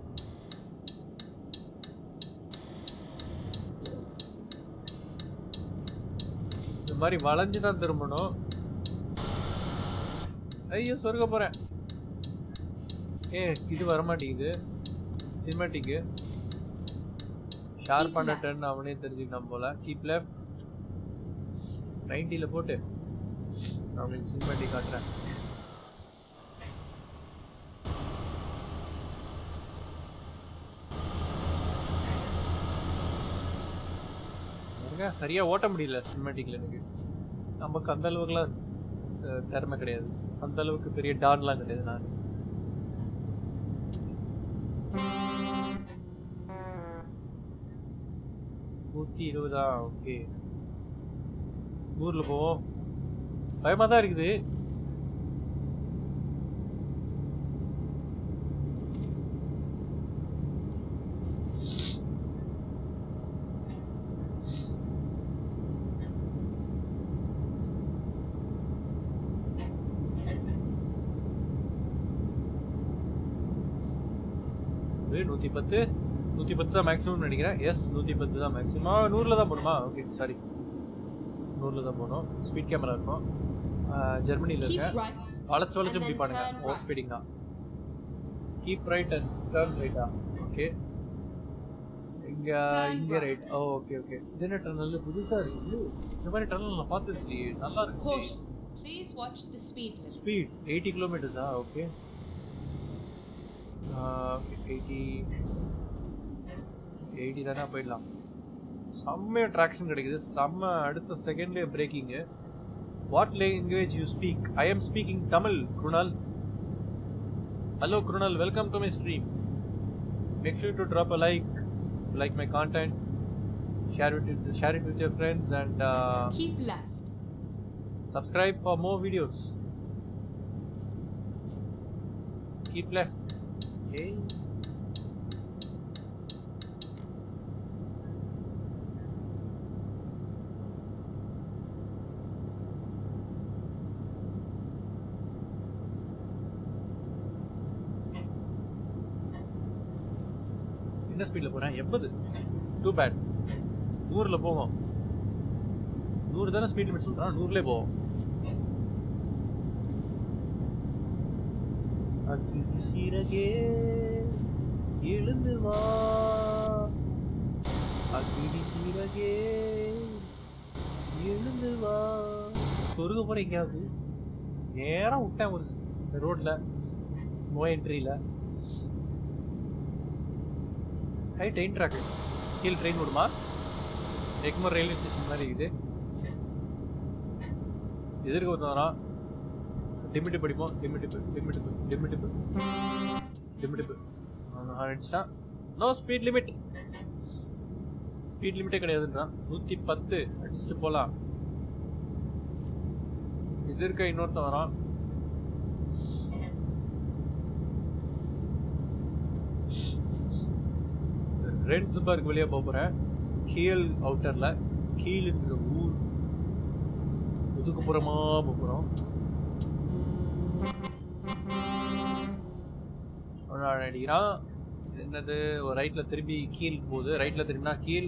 இந்த மாதிரி வளைஞ்சு தான் திரும்பணும் ஐயோ சொர்க்க போறேன் ஏ இது வர மாட்டேங்குது சினிமாட்டிக்கு ஷார்ப்பான left. டர்ன் அவனே தெரிஞ்சுக்கலாம் போல கீப் லெஃப்ட் நைன்டில போட்டு நான் உங்களுக்கு சினிமாட்டிக் காட்டுறேன் பாருங்க, சரியா ஓட்ட முடியல சினிமாட்டிக்ல எனக்கு நமக்கு அந்த அளவுக்குலாம் அஹ், திறமை கிடையாது அந்த அளவுக்கு பெரிய டான்லாம் கிடையாது நான் நூத்தி இருபதா ஓகே ஊர்ல போவோம் பயமா தான் இருக்குது நூத்தி பத்து நூத்தி பத்து தான் மேக்ஸிமம் நினைக்கிறேன் எஸ் நூத்தி பத்து தான் மேக்ஸிமம் நூறுல தான் போகணுமா ஓகே சாரி நூறுல தான் போகணும் ஸ்பீட் கேமரா இருக்கும் ஆஹ் ஜெர்மனில Keep இருக்கேன் right. வளைச்சு வளைச்சு And இப்படி then பண்ணுங்க turn ஓவர் right. ஸ்பீடிங் தான் கீப் ரைட் அண்ட் டர்ன் ரைட்டா ஓகே இங்க Turn இங்க right. Right oh okay okay இது என்ன டனல் புதுசா இருக்கு இந்த மாதிரி டனல் நான் பார்த்தது இல்லையே நல்லா இருக்கு Caution. Please watch the speed limit. Speed eighty கிலோமீட்டர்ஸா ஓகே எயிட்டி எயிட்டி தானே போயிடலாம் செம்ம ட்ராக்ஷன் கிடைக்குது செம்ம அடுத்த செகண்ட்லேயே braking what language you speak I am speaking Tamil Krunal hello Krunal welcome to my stream make sure to drop a like like my content share it share it with your friends and Keep left. subscribe for more videos keep left okay என்ன ஸ்பீட்ல போறேன் எண்பது டூ பேட் நூறுல போவோம் நூறு தானே ஸ்பீட் லிமிட் சொல்றான் நூறுலே போவோம் அக்கினி சீரகே எழுந்து வா அக்கினி சீரகே எழுந்து வா சொருக போற எங்கேயாவது நேரா விட்டேன் ஒரு ரோட்ல நோ என்ட்ரியில ஹை ட்ரெயின் ட்ராக் கீழ் ட்ரெயின் விடுமா எக்மோர் ரயில்வே ஸ்டேஷன் மாதிரி இருக்குது எதிர்க்க ஒருத்தன் வரான் டிமிட்டு படிப்போம் டிமிட்டு டிமிட்டு டிமிட்டு டிமிட்டு அடிச்சிட்டான் நோ ஸ்பீட் லிமிட் ஸ்பீட் லிமிட்டே கிடையாதுன்றான் நூத்தி பத்து அடிச்சுட்டு போலாம் எதிர்க்க இன்னொருத்தன் வரான் ரென்ஸ்பர்க் வெளியே போக போறேன் கீல் அவுட்டர்ல கீழ்ன்ற ஊர் ஒதுக்குப்புறமா போக போறோம் அவன் அடிக்கிறான் என்னது ஒரு ரைட்ல திரும்பி கீழ் போகுது ரைட்ல திரும்பினா கீழ்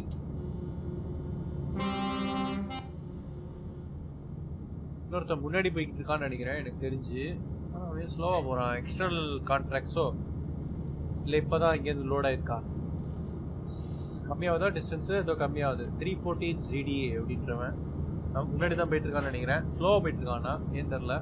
இன்னொருத்தன் முன்னாடி போய்கிட்டு இருக்கான்னு நினைக்கிறேன் எனக்கு தெரிஞ்சு ஆனா, அவன் ஸ்லோவா போறான் எக்ஸ்டர்னல் கான்ட்ராக்ட்ஸோ இல்ல இப்பதான் இங்கேருந்து லோட் ஆயிருக்கா கம்மியாகுதா டிஸ்டன்ஸ் ஏதோ கம்மியாகுது த்ரீ ஃபோர்டீன் ஜிடிஏ அப்படின்றவன் அவன் முன்னாடி தான் போயிட்டு இருக்கான்னு நினைக்கிறேன் ஸ்லோவா போயிட்டு இருக்கானா ஏன் தெரில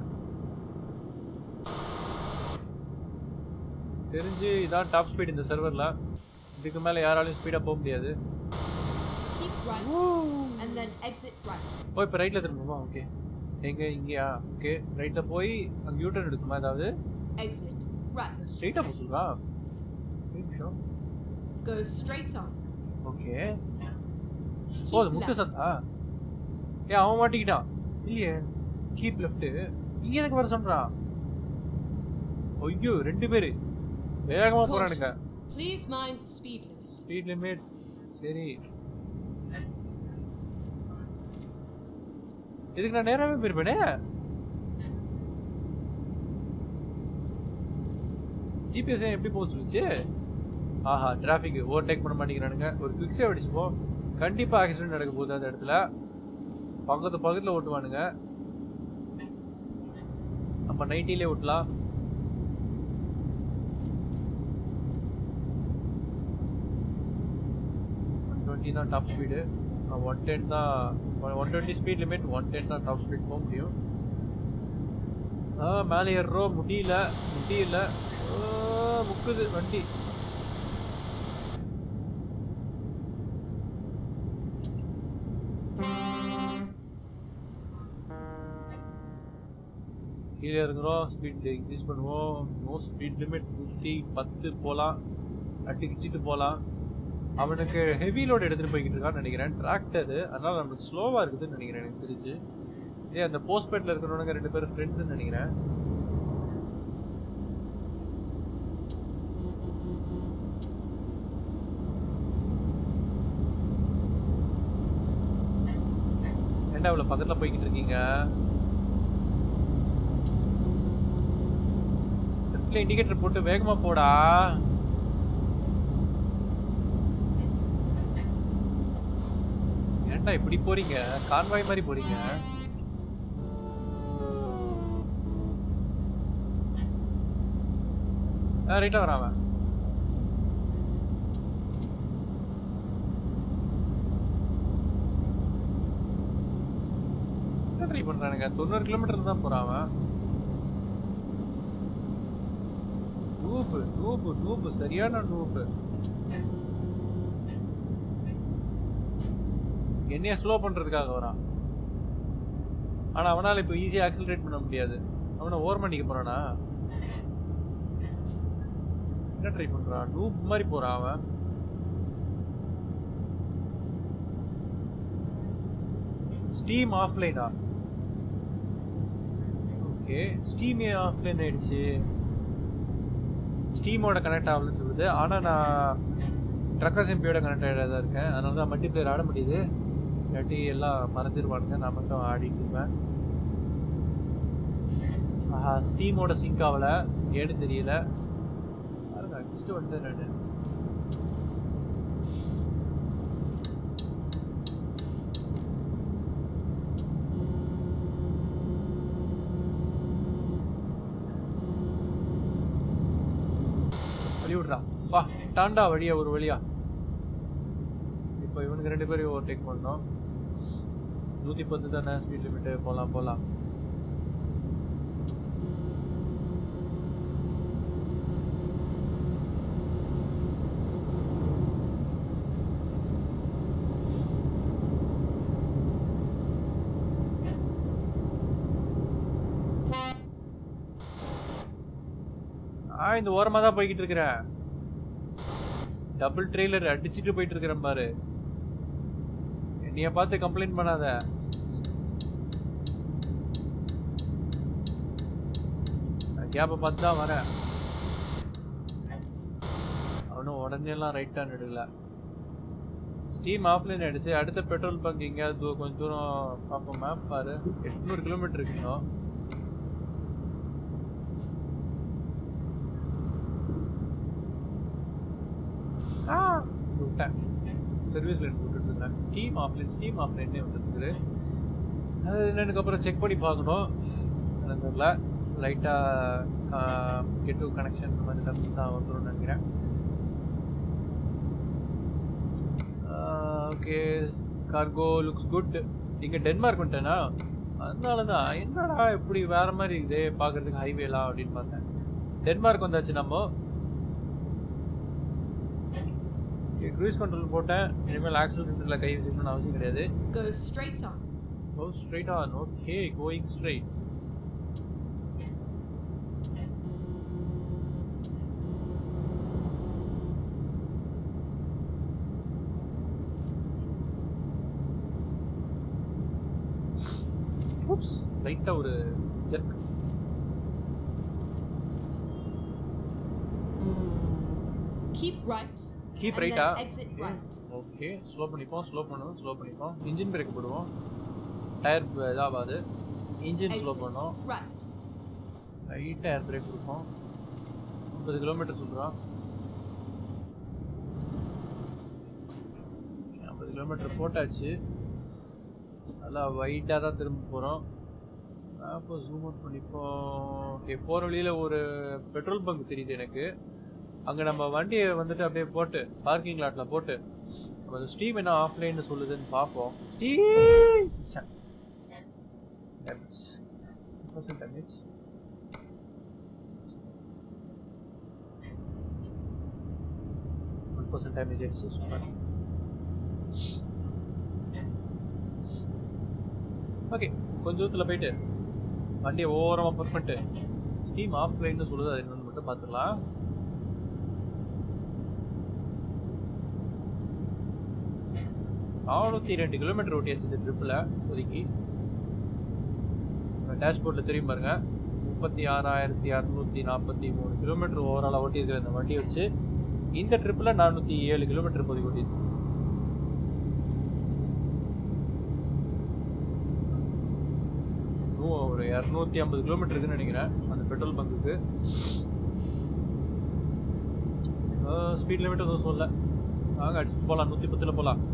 தெரிஞ்சு இதான் டாப் ஸ்பீட் இந்த சர்வர்ல இதுக்கு மேல யாராலையும் ஸ்பீடா போக முடியாது Keep right. And then exit right. ஓ இப்போ ரைட்ல திரும்புமா ஓகே எங்க இங்கயா ஓகே ரைட்ல போய் அங்க யூட்டர்ன் எடுக்குமா ஏதாவது Exit right. ஸ்ட்ரெயிட்டா போக சொல்றா ஒரு நிமிஷம் Go straight on. ஓகே ஓ அது முட்டு சத்தா ஏன் அவன் மாட்டிக்கிட்டான் இல்லையே கீப் லெஃப்ட் இங்க எதுக்கு வர சொல்றான் ஐயோ ரெண்டு பேரு வேகமா போறானுங்க Please mind the speed limit. Speed limit சரி இதுக்கு நான் நேராவே போயிருப்பேனே ஜிபிஎஸ் எப்படி போக சொல்லுச்சு ஆஹா டிராஃபிக் ஓவர்டேக் பண்ண மாட்டேங்கிறானுங்க ஒரு குவிக் சேவ் அடிச்சுப்போம் கண்டிப்பா ஆக்சிடென்ட் நடக்க போகுது அந்த இடத்துல பக்கத்து பக்கத்துல ஓட்டுவானுங்க நம்ம நைன்டிலே ஓட்டலாம் ஒன் டுவெண்ட்டி தான் டாப் ஸ்பீடு ஒன் டென் தான் one twenty speed limit one ten தான் டாப் ஸ்பீட் போக முடியும் ஆ மேலே ஏறுறோம் முடியல முடியல ஆ, முக்குது வண்டி கீழே இறங்குறோம் ஸ்பீட் இன்க்ரீஸ் பண்ணுவோம் நோ ஸ்பீட் லிமிட் நூற்றி பத்து போகலாம் அடிக்கிச்சிட்டு போகலாம் அவனுக்கு ஹெவி லோட் எடுத்துட்டு போய்கிட்டு இருக்கான்னு நினைக்கிறேன் டிராக்டர் அதனால நமக்கு ஸ்லோவா இருக்குதுன்னு நினைக்கிறேன் எனக்கு தெரிஞ்சு ஏ அந்த போஸ்ட் பேட்ல இருக்கிறவனுங்க ரெண்டு பேரும் ஃப்ரெண்ட்ஸ்னு நினைக்கிறேன் ஏன்டா இவ்வளவு பக்கத்துல போய்கிட்டு இருக்கீங்க லெஃப்ட்ல இண்டிகேட்டர் போட்டு வேகமா போடா ஏன்டா இப்படி போறீங்க கான்வாய் மாதிரி போறீங்க ஆ ரைட்டா வரான் அவன் என்ன ட்ரை பண்றானுங்க தொண்ணூறு கிலோமீட்டர் தான் போறான் அவன் நூபு நூபு நூபு சரியான நூபு என்னைய ஸ்லோ பண்றதுக்காக வரான் ஆனா அவனால இப்போ ஈஸியா ஆக்சிலரேட் பண்ண முடியாது அவனை ஓரம் பண்ணிக்க போறானா என்ன ட்ரை பண்றான் நூப் மாதிரி போறான் அவன் ஸ்டீம் ஆஃப்லைனா ஓகே ஸ்டீம் ஆஃப்லைன் ஆயிடுச்சு ஸ்டீமோட கனெக்ட் ஆகலன்னு சொல்லுது ஆனா நான் ட்ரக்கர்ஸ் எம்பியோட கனெக்ட் ஆகிட தான் இருக்கேன் அதனால தான் மல்டிப்ளேயர் ஆட முடியுது இல்லாட்டி எல்லாம் மறைஞ்சிருவானுங்க நான் மட்டும் ஆடிட்டு இருப்பேன் ஆஹா ஸ்டீமோட சிங்க் ஆகல ஏன்னு தெரியல பாருங்க அடிச்சுட்டு வந்துட்டேன் நான் வழி விடுறா வா டாண்டா வழியா ஒரு வழியா இப்போ இவனுக்கு ரெண்டு பேரையும் ஓவர்டேக் பண்ணோம் நூத்தி பத்து தானே ஸ்பீட் லிமிட் போலாம் போலாம் நான் இந்த ஓரமா தான் போய்கிட்டு இருக்கிறேன் டபுள் ட்ரெய்லர் அடிச்சிட்டு போயிட்டு இருக்கிறேன் பாரு என்னைய பார்த்து கம்ப்ளைண்ட் பண்ணாத கேப்பை பார்த்து தான் வரேன் அவனும் உடனே எல்லாம் ரைட் டர்ன் எடுக்கல ஸ்டீம் ஆஃப்லைன் ஆயிடுச்சு அடுத்த பெட்ரோல் பங்க் எங்கேயாவது தூ- கொஞ்சம் தூரம் பார்ப்போம் மேப் பாரு எட்நூறு கிலோமீட்டர் இருக்கு இன்னும் ஆ விட்டேன் சர்வீஸ் லைன் போட்டுட்டு இருந்தேன் ஸ்டீம் ஆஃப்லைன் ஸ்டீம் ஆஃப்லைன்னே வந்துருக்குது அது என்னன்னு அப்புறம் செக் பண்ணி பார்க்கணும் எனக்கு தெரியல லைட்டாக கெட்டு கனெக்ஷன் இந்த மாதிரி தப்பு தான் வந்துடும் நினைக்கிறேன் ஓகே கார்கோ லுக்ஸ் குட் இங்கே டென்மார்க் வந்துட்டேனா அதனால தான் என்னடா இப்படி வேற மாதிரி இதே பார்க்கறதுக்கு ஹைவேலாம் அப்படின்னு பார்த்தேன் டென்மார்க் வந்தாச்சு நம்ம க்ரூஸ் கண்ட்ரோல் போட்டேன் இனிமேல் ஆக்சிடென்ட்ல கை வச்சுக்கணும்னு அவசியம் கிடையாது Go straight on. Go straight on. Okay, going straight. Oops, லைட்டா ஒரு jerk Keep right. Keep and ரைட்டா then exit right. Okay slow பண்ணிப்போம் ஸ்லோ பண்ணுவோம் ஸ்லோ பண்ணிப்போம் இன்ஜின் பிரேக் போடுவோம் டயர் இதாகாது இன்ஜின் ஸ்லோ Exit. பண்ணோம் Right. லைட்டாக ஏர் பிரேக் கொடுப்போம் முப்பது கிலோமீட்டர் சொல்கிறோம் ஐம்பது கிலோமீட்டர் போட்டாச்சு நல்லா வைட்டாக தான் திரும்ப போகிறோம் அப்போ ஜூம் அவுட் பண்ணிப்போம் ஓகே போகிற வழியில் ஒரு பெட்ரோல் பங்க் தெரியுது எனக்கு அங்கே நம்ம வண்டியை வந்துட்டு அப்படியே போட்டு பார்க்கிங் லாட்டில் போட்டு நம்ம அந்த ஸ்டீம் என்ன ஆஃப்லைன்னு சொல்லுதுன்னு பார்ப்போம் Steam damage damage one percent damage ஆயிடுச்சு சூப்பர் ஓகே கொஞ்ச தூரத்தில் போயிட்டு வண்டியை ஓரமாக புஷ் பண்ணிட்டு ஸ்டீம் ஆஃப் லைன்னு சொல்லுது அது என்னன்னு மட்டும் பார்த்துக்கலாம் நானூற்றி ரெண்டு கிலோமீட்டர் ஓட்டியாச்சு இந்த ட்ரிப்பில் ஒதுக்கி டேஷ்போர்டில் தெரியும் பாருங்க முப்பத்தி ஆறாயிரத்தி அறுநூத்தி நாற்பத்தி மூணு கிலோமீட்டர் ஓவராலாக ஓட்டியிருக்கிற இந்த வண்டி வச்சு இந்த ட்ரிப்பில் நானூற்றி ஏழு கிலோமீட்டர் போய் ஓட்டியிருக்கு இன்னும் ஒரு இரநூத்தி ஐம்பது கிலோமீட்டர் இருக்குன்னு நினைக்கிறேன் அந்த பெட்ரோல் பங்குக்கு ஸ்பீட் லிமிட் எதுவும் சொல்ல வாங்க அடிச்சுட்டு போகலாம் நூற்றி பத்தில் போகலாம்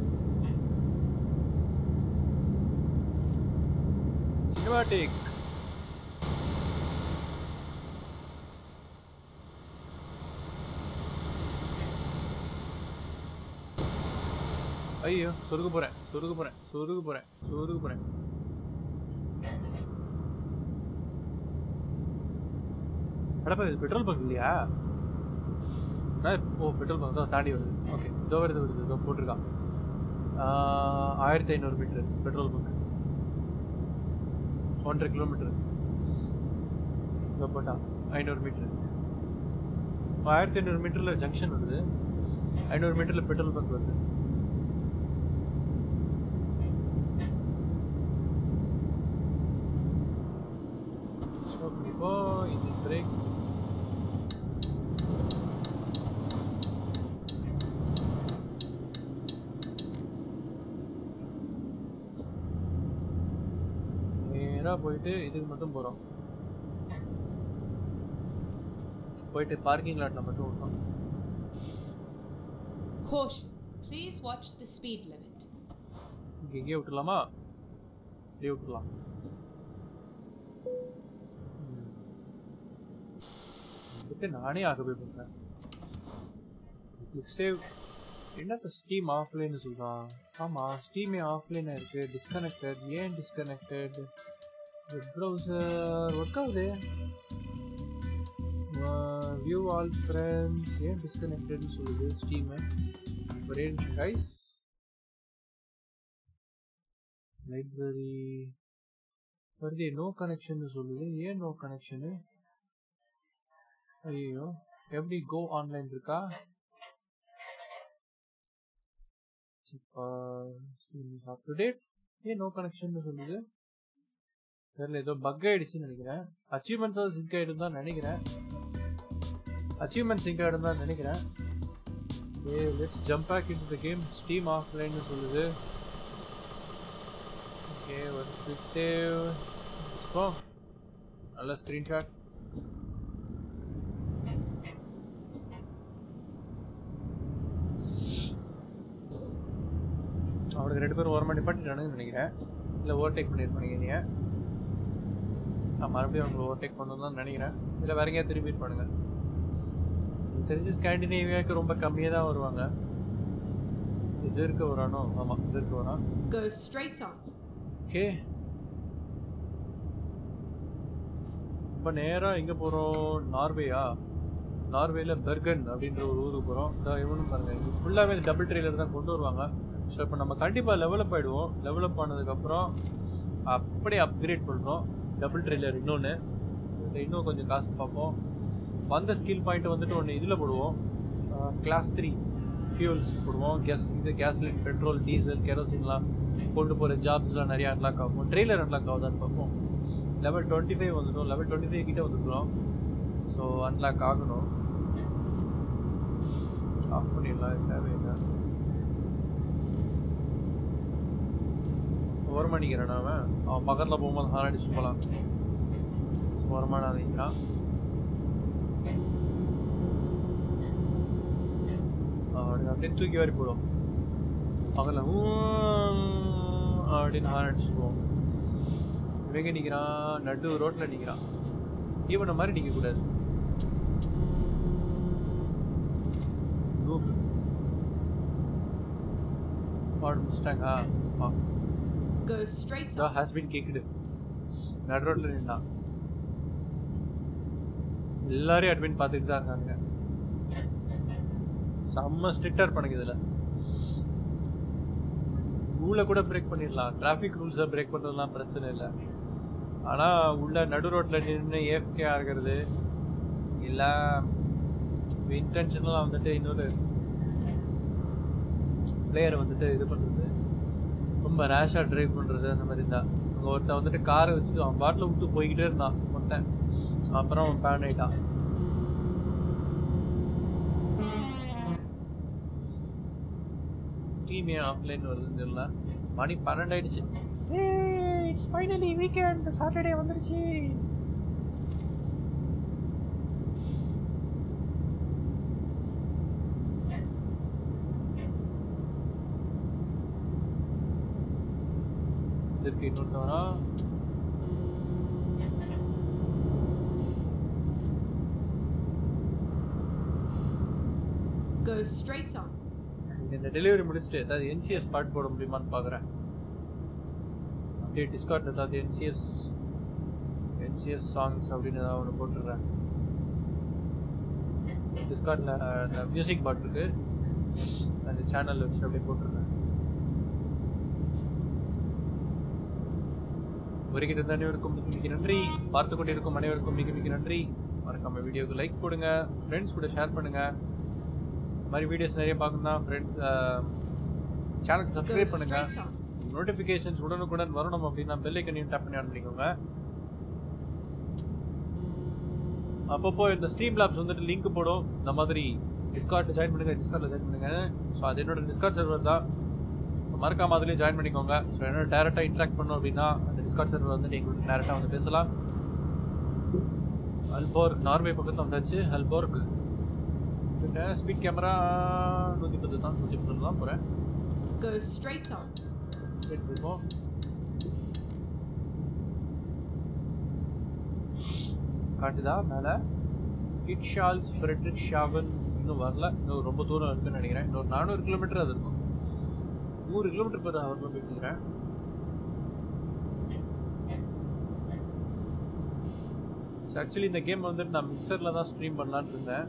சினிமாட்டிக் ஐயோ சொருக போறேன் சொருக போறேன் சொருக போறேன் சொருக போறேன் அடப்பா இது பெட்ரோல் பங்க் இல்லையா நான் ஓ பெட்ரோல் பங்க் தான் தாண்டி வருது ஓகே இதோ வருது வருது இதோ போட்டிருக்கான் ஆஹ், ஆயிரத்தி ஐநூறு மீட்டர் பெட்ரோல் பங்க் ஒன்றரை கிலோமீட்டர் இதோ போட்டான் ஐநூறு மீட்டர் ஆயிரத்தி ஐநூறு மீட்டர்ல ஜங்ஷன் வருது ஐநூறு மீட்டர்ல பெட்ரோல் பங்க் வருது So, இப்போ இது பிரேக் நேரா போயிட்டு இதுக்கு மட்டும் போறோம் போயிட்டு பார்க்கிங் லாட்ல மட்டும் விட்டோம் Caution. Please watch the speed limit. இங்க எங்கேயே விட்டுலாமா இப்படியே விட்டுலாம் இதுக்கு நானே ஆகவே பண்றேன் சேவ் என்னத்த ஸ்டீம் ஆஃப்லைன்னு சொல்றான் ஆமா ஸ்டீமே ஆஃப்லைனா இருக்கு டிஸ்கனெக்டட் ஏன் டிஸ்கனெக்டட் வெப் ப்ரௌசர் ஒர்க் ஆகுது வியூ ஆல் ஃப்ரெண்ட்ஸ் ஏன் டிஸ்கனெக்டட்னு சொல்லுது ஸ்டீம் ஒரே நிமிஷம் கைஸ் லைப்ரரி வருது நோ கனெக்ஷன் சொல்லுது ஏன் நோ கனெக்ஷனு ஐயோ எப்படி கோ ஆன்லைன் இருக்கா அப் டு டேட் ஏன் நோ கனெக்ஷன் சொல்லுது தெரியல ஏதோ பக் ஆயிடுச்சுன்னு நினைக்கிறேன் அச்சீவ்மெண்ட்ஸ் சிங்க் ஆயிடும் தான் நினைக்கிறேன் அச்சீவ்மெண்ட் சிங்க் ஆயிடும் தான் நினைக்கிறேன் ஏ let's jump back into the game Steam ஆஃப்லைன்னு சொல்லுது ஓகே ஒரு குவிக் சேவ் போ நல்ல ஸ்க்ரீன்ஷாட் அவனுக்கு ரெண்டு பேரும் ஓரமாக நிப்பாட்டிட்டானுங்கன்னு நினைக்கிறேன் இல்லை ஓவர்டேக் பண்ணியிருப்பானுங்க நீ நான் மறுபடியும் அவங்களை ஓவர்டேக் பண்ணணும் தான் நினைக்கிறேன் இல்லை வேற எங்கேயா திரும்பி இருப்பானுங்க எனக்கு தெரிஞ்சு ஸ்காண்டினேவியாவுக்கு ரொம்ப கம்மியாக தான் வருவாங்க இது இருக்க வரானோ ஆமாம் இது இருக்க வரான் Go straight on. ஓகே இப்போ நேராக எங்கே போகிறோம் நார்வேயா நார்வேல பெர்கன் அப்படின்ற ஒரு ஊருக்கு போகிறோம் இதான் இவனும் பாருங்க இது ஃபுல்லாகவே டபுள் ட்ரெயிலர் தான் கொண்டு வருவாங்க ஸோ இப்போ நம்ம கண்டிப்பாக லெவலப் ஆகிடுவோம் லெவலப் ஆனதுக்கப்புறம் அப்படியே அப்கிரேட் பண்ணுறோம் டபுள் ட்ரெயிலர் இன்னொன்று இன்னும் கொஞ்சம் காசு பார்ப்போம் வந்த ஸ்கில் பாயிண்ட் வந்துட்டு ஒன்று இதில் போடுவோம் கிளாஸ் த்ரீ ஃபியூல்ஸ் போடுவோம் கேஸ் இது கேஸ்லின் பெட்ரோல் டீசல் கெரோசின்லாம் கொண்டு போகிற ஜாப்ஸ்லாம் நிறைய அன்லாக் ஆகும் ட்ரெய்லர் அன்லாக் ஆகுதான்னு பார்ப்போம் லெவல் டுவெண்ட்டி ஃபைவ் வந்துட்டோம் லெவல் டுவெண்ட்டி ஃபைவ் கிட்ட வந்துட்டோம் ஸோ அன்லாக் ஆகணும் ஆஃப் பண்ணிடலாம் தேவையில்லை ஒரு மணிக்கிறேன் அவன் அவன் பக்கத்தில் போகும்போது ஹார்ன் அடிச்சு போகலாம் ஸோ வருமானம் அதிகம் அவனுக்கு அப்படியே தூக்கி வாரி போடும் பக்கத்தில் அப்படின்னு ஹார்ன் அடிச்சு போவோம் இவங்க நிற்கிறான் நடு ரோட்டில் நிற்கிறான் இவனை மாதிரி நிற்கக்கூடாது பாடு முடிச்சிட்டாங்க ஆ Go straight இதோ on. ஹாஸ் பீன் கேக்குடு நடு ரோட்ல நின்னான் எல்லாரையும் அட்மின் பார்த்துட்டு தான் இருக்காங்க செம்ம ஸ்ட்ரிக்டா இருப்பானுங்க இதுல ரூலை கூட பிரேக் பண்ணிடலாம் டிராஃபிக் ரூல்ஸை பிரேக் பண்றதுலாம் பிரச்சனை இல்லை ஆனா உள்ள நடு ரோட்ல நின்று ஏஎஃப்கே ஆகிறது இல்ல இன்டென்ஷனலா வந்துட்டு இன்னொரு பிளேயரை வந்துட்டு இது பண்றது ரொம்ப ரேஷா டிரைவ் பண்றது அந்த மாதிரி தான் அங்க அங்க ஒருத்தன் வந்துட்டு காரை வச்சுட்டு அவன் பாட்டில் விட்டு போய்கிட்டே இருந்தான் ஒருத்தன் அப்புறம் அவன் பேன் ஆயிட்டான் ஸ்டீம் ஏன் ஆஃப்லைன் வருதுன்னு தெரியல மணி பன்னெண்டு ஆயிடுச்சு இட்ஸ் ஃபைனலி வீக்கெண்ட் சாட்டர்டே வந்துருச்சு இருக்கு இன்னொருத்தவனா Go straight on. இந்த டெலிவரி முடிச்சுட்டு ஏதாவது என்சிஎஸ் பாட்டு போட முடியுமான்னு பார்க்குறேன் அப்படியே டிஸ்கார்ட் ஏதாவது என்சிஎஸ் என்சிஎஸ் சாங்ஸ் அப்படின்னு ஏதாவது ஒன்று போட்டுடுறேன் டிஸ்கார்டில் அந்த மியூசிக் பாட் இருக்கு அந்த சேனலில் வச்சுட்டு அப்படியே போட்டுருக்கேன் வருகிறது அனைவருக்கும் மிக மிக நன்றி பார்த்து கொண்டிருக்கும் அனைவருக்கும் மிக மிக நன்றி மறக்காம வீடியோக்கு லைக் கொடுங்க ஃப்ரெண்ட்ஸ் கூட ஷேர் பண்ணுங்க இந்த மாதிரி வீடியோஸ் நிறைய பார்க்கணும்னா ஃப்ரெண்ட்ஸ் சேனலுக்கு Go சப்ஸ்கிரைப் பண்ணுங்க straight on. நோட்டிஃபிகேஷன்ஸ் உடனுக்குடன் வரணும் அப்படின்னா பெல் ஐக்கனையும் டேப் பண்ணி ஆன் பண்ணிக்கோங்க அப்பப்போ இந்த ஸ்ட்ரீம் லேப்ஸ் வந்துட்டு லிங்க் போடும் இந்த மாதிரி டிஸ்கார்ட் ஜாயின் பண்ணுங்க டிஸ்கார்ட்ல ஜாயின் பண்ணுங்க ஸோ அது என்னோட டிஸ்கார்ட் சர்வர் தான் ஸோ மறக்காம அதுலேயும் ஜாயின் பண்ணிக்கோங்க ஸோ என்னோட டேரெக்டாக இன்ட்ராக்ட் பண்ணோம் அப்படின்னா அந்த டிஸ்கார்ட் சர்வர் வந்துட்டு எங்களுக்கு டேரெக்டாக வந்து பேசலாம் அல்போர்க் நார்வே பக்கத்தில் வந்தாச்சு அல்போர்க் ஸ்பீட் கேமரா நூற்றி பத்து தான் நூற்றி பத்து தான் போகிறேன் Go straight on. செட் பண்ணுவோம் காட்டுதா மேல கிட்ஷால்ஸ் ஃப்ரெட்ரிக் ஷாவன் இன்னும் வரல இன்னும் ரொம்ப தூரம் இருக்குன்னு நினைக்கிறேன் இன்னொரு நானூறு கிலோமீட்டர் அது இருக்கும் நூறு கிலோமீட்டர் per ஹவர்ல போயிட்டு இருக்கிறேன் ஆக்சுவலி இந்த கேம் வந்துட்டு நான் மிக்சர்ல தான் ஸ்ட்ரீம் பண்ணலான்னு இருந்தேன்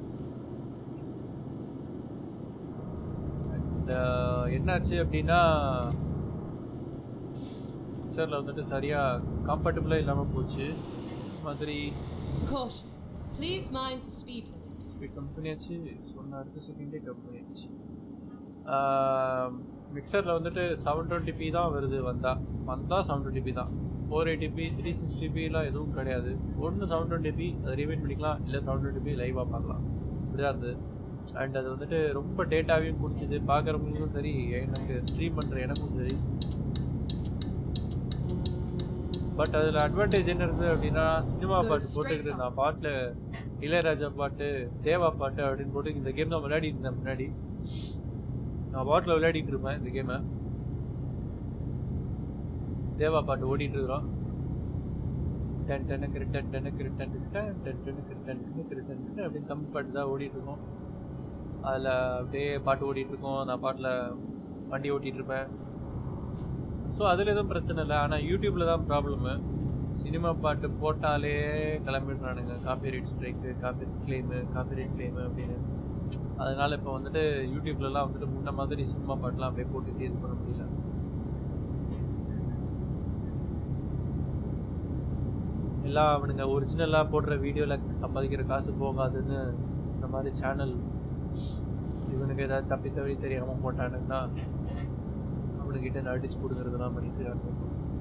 And, uh, என்னாச்சு அப்படின்னா மிக்சர்ல வந்துட்டு சரியா கம்ஃபர்டபுளா இல்லாம போச்சு இந்த மாதிரி Caution. Please mind the speed limit. Speed கம்மி பண்ணியாச்சு சொன்ன அடுத்த செகண்டே கம்மி பண்ணியாச்சு மிக்சரில் வந்துட்டு செவன் டுவெண்ட்டி பி தான் வருது வந்தா வந்தா செவன் டுவெண்ட்டி பி தான் four eighty p three sixty பிலாம் எதுவும் கிடையாது ஒன்று செவன் டுவெண்ட்டி பி அதை ரிவைன் பண்ணிக்கலாம் இல்லை செவன் டுவெண்ட்டி பி லைவாக பார்க்கலாம் இப்படிதான் இருந்தது அண்ட் அது வந்துட்டு ரொம்ப டேட்டாவையும் குடிச்சுது பார்க்குறவங்களுக்கும் சரி எனக்கு ஸ்ட்ரீம் பண்ணுற எனக்கும் சரி பட் அதில் அட்வான்டேஜ் என்ன இருந்தது அப்படின்னா சினிமா Go பாட்டு straight போட்டுக்கிட்டு on. நான் பாட்டில் இளையராஜா பாட்டு தேவா பாட்டு அப்படின்னு போட்டு இந்த கேம் தான் விளையாடிட்டு இருந்தேன் முன்னாடி நான் பாட்டில் விளையாடிட்டு இருப்பேன் இந்த கேமை தேவா பாட்டு ஓடிட்டு இருக்கிறோம் டென் டென்னுக்கு டென் டென்னுக்கு டென் டென் டென் டென்னுக்கு டென் டென்னுக்கு டென் அப்படின்னு தமிழ் பாட்டு தான் ஓடிட்டு இருக்கோம் அதில் அப்படியே பாட்டு ஓடிட்டு இருக்கோம் நான் பாட்டில் வண்டி ஓட்டிட்டு இருப்பேன் ஸோ அதில் எதுவும் பிரச்சனை இல்லை ஆனால் யூடியூப்பில் தான் ப்ராப்ளமு சினிமா பாட்டு போட்டாலே கிளம்பிடுறானுங்க copyright strike copy claim copyright claim அப்படின்னு அதனால இப்போ வந்துட்டு யூடியூப்லலாம் வந்துட்டு முன்ன மாதிரி சினிமா பாட்டுலாம் அப்படியே போட்டுட்டு இது பண்ண முடியல எல்லாம் அவனுங்க ஒரிஜினலாக போடுற வீடியோவில் சம்பாதிக்கிற காசு போகாதுன்னு இந்த மாதிரி சேனல் இவனுக்கு ஏதாவது தப்பி தவறி தெரியாமல் போட்டானுங்கன்னா அவனுக்கிட்ட நடிச்சு கொடுக்குறதுலாம் பண்ணிக்கிறாங்க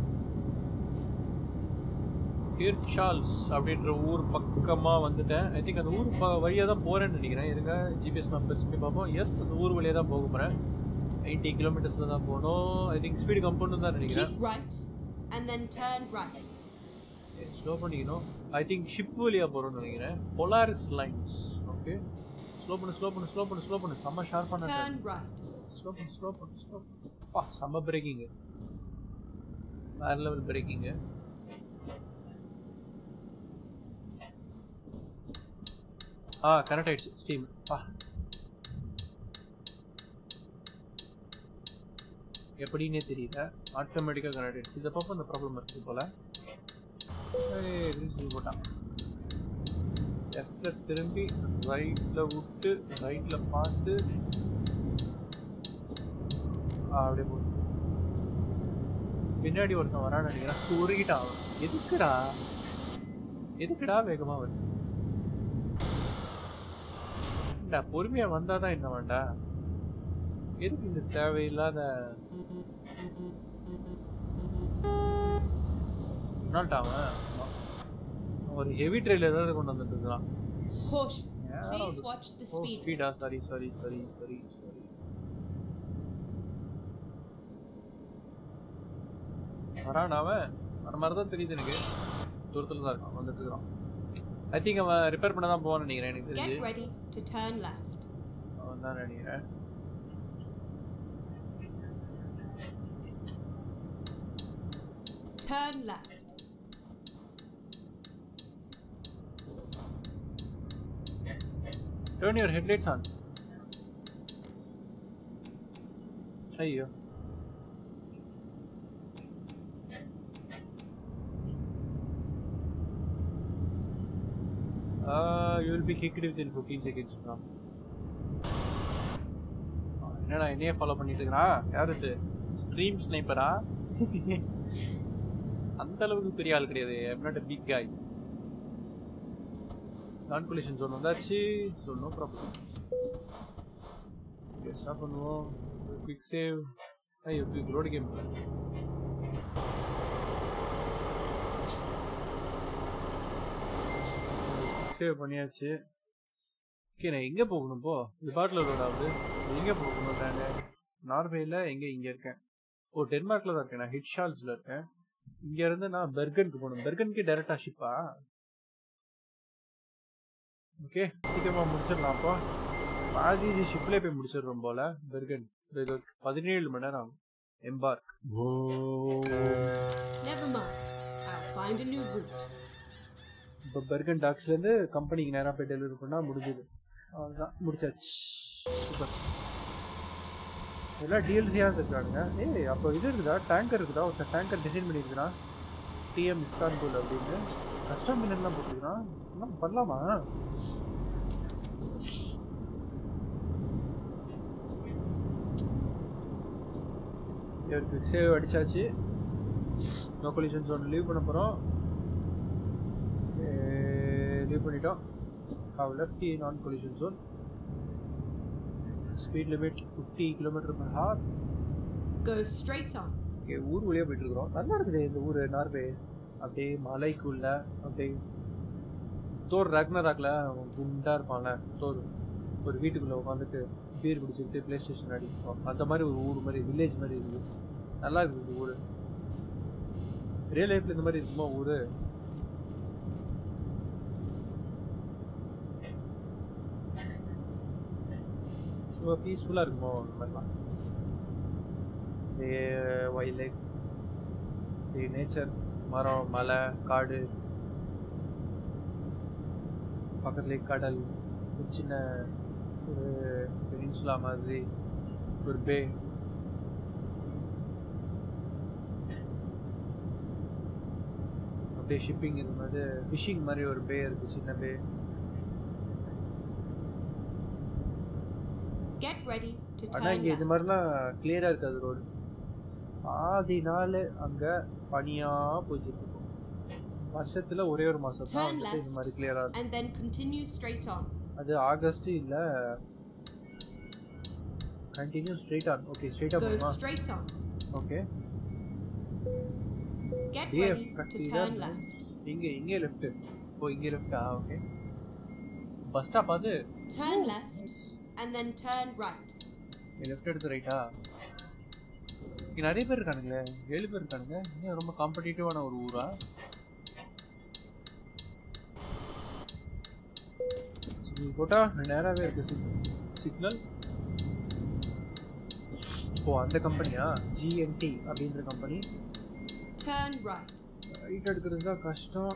கீர்ச்சால்ஸ் அப்படின்ற ஊர் பக்கமா வந்துட்டேன் ஐ திங்க் அந்த ஊர் ப வழியா தான் போறேன்னு நினைக்கிறேன் இருங்க ஜிபிஎஸ் மேப் பண்ணி பார்ப்போம் எஸ் அந்த ஊர் வழியா தான் போக போறேன் எயிட்டி கிலோமீட்டர்ஸ்ல தான் போகணும் ஐ திங்க் ஸ்பீடு கம்பௌண்ட் தான் நினைக்கிறேன் Keep right and then turn right. Slow பண்ணிக்கணும் ஐ திங்க் ஷிப் வழியா போறோம்னு நினைக்கிறேன் பொலாரிஸ் லைன்ஸ் ஓகே ஸ்லோ பண்ணு ஸ்லோ பண்ணு ஸ்லோ பண்ணு ஸ்லோ பண்ணு செம்ம ஷார்ப்பான Turn right. ஸ்லோ பண்ணு ஸ்லோ பண்ணு ஸ்லோ பா செம்ம பிரேக்கிங் வேற லெவல் பிரேக்கிங் ஆ கனெக்ட் ஆயிடுச்சு ஸ்டீம் பா எப்படின்னே தெரியல ஆட்டோமேட்டிக்காக கனெக்ட் ஆயிடுச்சு இதை பார்ப்போம் இந்த ப்ராப்ளம் இருக்குது போல ஏய், green signal போட்டான் லெஃப்ட்ல திரும்பி ரைட்ல விட்டு ரைட்ல பார்த்து ஆ, அப்படியே போ பின்னாடி ஒருத்தன் வரான்னு நினைக்கிறேன் சொருகிட்டான் அவன். எதுக்குடா எதுக்குடா வேகமா வருது ஏன்டா, பொறுமையா வந்தாதான் என்ன வேண்டா எதுக்கு இந்த தேவையில்லாத என்னால்டா அவன் அவன் ஒரு ஹெவி ட்ரெயிலர் ஏதாவது கொண்டு வந்துட்டு இருக்கான் Caution. Please watch the oh speed. ஸ்பீடா sorry sorry sorry sorry sorry வரான் அவன் வர மாதிரி தான் தெரியுது எனக்கு தூரத்துல தான் இருக்கான் வந்துட்டு இருக்கான் ஐ திங்க் அவன் ரிப்பேர் பண்ண தான் போவான்னு நினைக்கிறேன் எனக்கு தெரிஞ்சு Get ready to turn left. அவன் தான் நினைக்கிறேன் Turn left. Turn your headlights on. ஐயோ Uh, you will be kicked within 15 seconds now. என்னடா என்னையே ஃபாலோ பண்ணிட்டு இருக்கிறான் யாரு இது ஸ்ட்ரீம் ஸ்னைப்பரா அந்த அளவுக்கு பெரிய ஆள் கிடையாது I'm not a big guy நான் கொலிஷன் ஜோன் வந்தாச்சு so no problem okay start பண்ணுவோம் குவிக் சேவ் ஐயோ குவிக் ரோடு கேம் சேவ் பண்ணியாச்சு ஓகே நான் எங்கே போகணும் போ இது பாட்டில் ரோட் ஆகுது எங்கே போகணும் நான் நார்வேல எங்கே இங்கே இருக்கேன் ஓ டென்மார்க்ல தான் இருக்கேன் நான் ஹிட்ஷால்ஸ்ல இருக்கேன் இங்க இருந்து நான் பெர்கனுக்கு போகணும் பெர்கனுக்கு டைரக்டா ஷிப்பா ஓகே சீக்கிரமா முடிச்சிடலாம் அப்போ பாதி ஷிப்ல போய் முடிச்சிடுறோம் போல பெர்கன் இது ஒரு பதினேழு மணி நேரம் ஆகும் எம்பார்க் ஓ Never mind. I'll find a new route. இப்போ பெர்கன் டாக்ஸ்ல இருந்து கம்பெனிக்கு நேரா போய் டெலிவரி பண்ணா முடிஞ்சது அவ்வளவுதான் முடிச்சாச்சு சூப்பர் எல்லாம் டிஎல்சியா இருக்கானுங்க ஏய் அப்போ இது இருக்குதா டேங்கர் இருக்குதா ஒருத்தர் டேங்கர் டிசைன் பண்ணியிருக்கிறான் டிஎம் இஸ்தான்புல் அப்படின்னு கஸ்டம் மில்லாம் போட்டுருக்கான் என்ன பண்ணலாமா இவருக்கு சேவ் அடிச்சாச்சு நோ கொலிஷன் ஜோன் லீவ் பண்ண போகிறோம் லீவ் பண்ணிட்டோம் ஹவ் லெஃப்ட் நான் collision zone speed limit fifty kilometre per hour Go straight on. இங்கே ஊர் வழியாக போயிட்டு இருக்கிறோம் நல்லா இருக்குது இந்த ஊர் நார்வே அப்படியே மலைக்குள்ள அப்படியே தோர் ரக்னராக்ல அவன் குண்டா இருப்பான்ல தோர் ஒரு வீட்டுக்குள்ள உட்காந்துட்டு பீர் குடிச்சிட்டு பிளே ஸ்டேஷன் அடிப்போம் அந்த மாதிரி ஒரு ஊர் மாதிரி வில்லேஜ் மாதிரி இருக்குது நல்லா இருக்குது இந்த ஊர் ரியல் லைஃப்ல இந்த மாதிரி இருக்குமா ஊரு ரொம்ப பீஸ்ஃபுல்லாக இருக்குமோ அந்த மாதிரிலாம் வைல்ட் லைஃப் நேச்சர் மரம் மலை காடு பக்கத்துலேயே கடல் ஒரு சின்ன ஒரு பெனின்சுலா மாதிரி ஒரு பே அப்படியே ஷிப்பிங் இது மாதிரி ஃபிஷிங் மாதிரி ஒரு பே இருக்கு சின்ன பே Get ready to ஆனா turn இங்க இது left. மாதிரிலாம் கிளியரா இருக்காது ரோடு பாதி நாள் அங்க பனியா போயிட்டு இருக்கும் வருஷத்துல ஒரே ஒரு மாசம் தான் Turn வந்துட்டு இது left. மாதிரி கிளியரா இருக்கும் And then continue straight on. அது ஆகஸ்ட் இல்ல கண்டினியூ ஸ்ட்ரைட் ஆன் ஓகே ஸ்ட்ரைட்டா Go போமா straight on. ஓகே Get டிஎஃப் ready to கட்டி turn left. இங்க இங்க லெஃப்ட் ஓ இங்க லெஃப்டா ஓகே பஸ் ஸ்டாப் அது Turn left and then turn right. Left எடுத்து ரைட்டா இங்க நிறைய பேர் இருக்கானுங்களே ஏழு பேர் இருக்கானுங்க இன்னும் ரொம்ப காம்படிட்டிவான ஒரு ஊரா சிக்னல் போட்டா நேராவே இருக்கு சிக்னல் ஓ அந்த கம்பெனியா ஜிஎன்டி அப்படின்ற கம்பெனி Turn right. ரைட் எடுக்கிறது தான் கஷ்டம்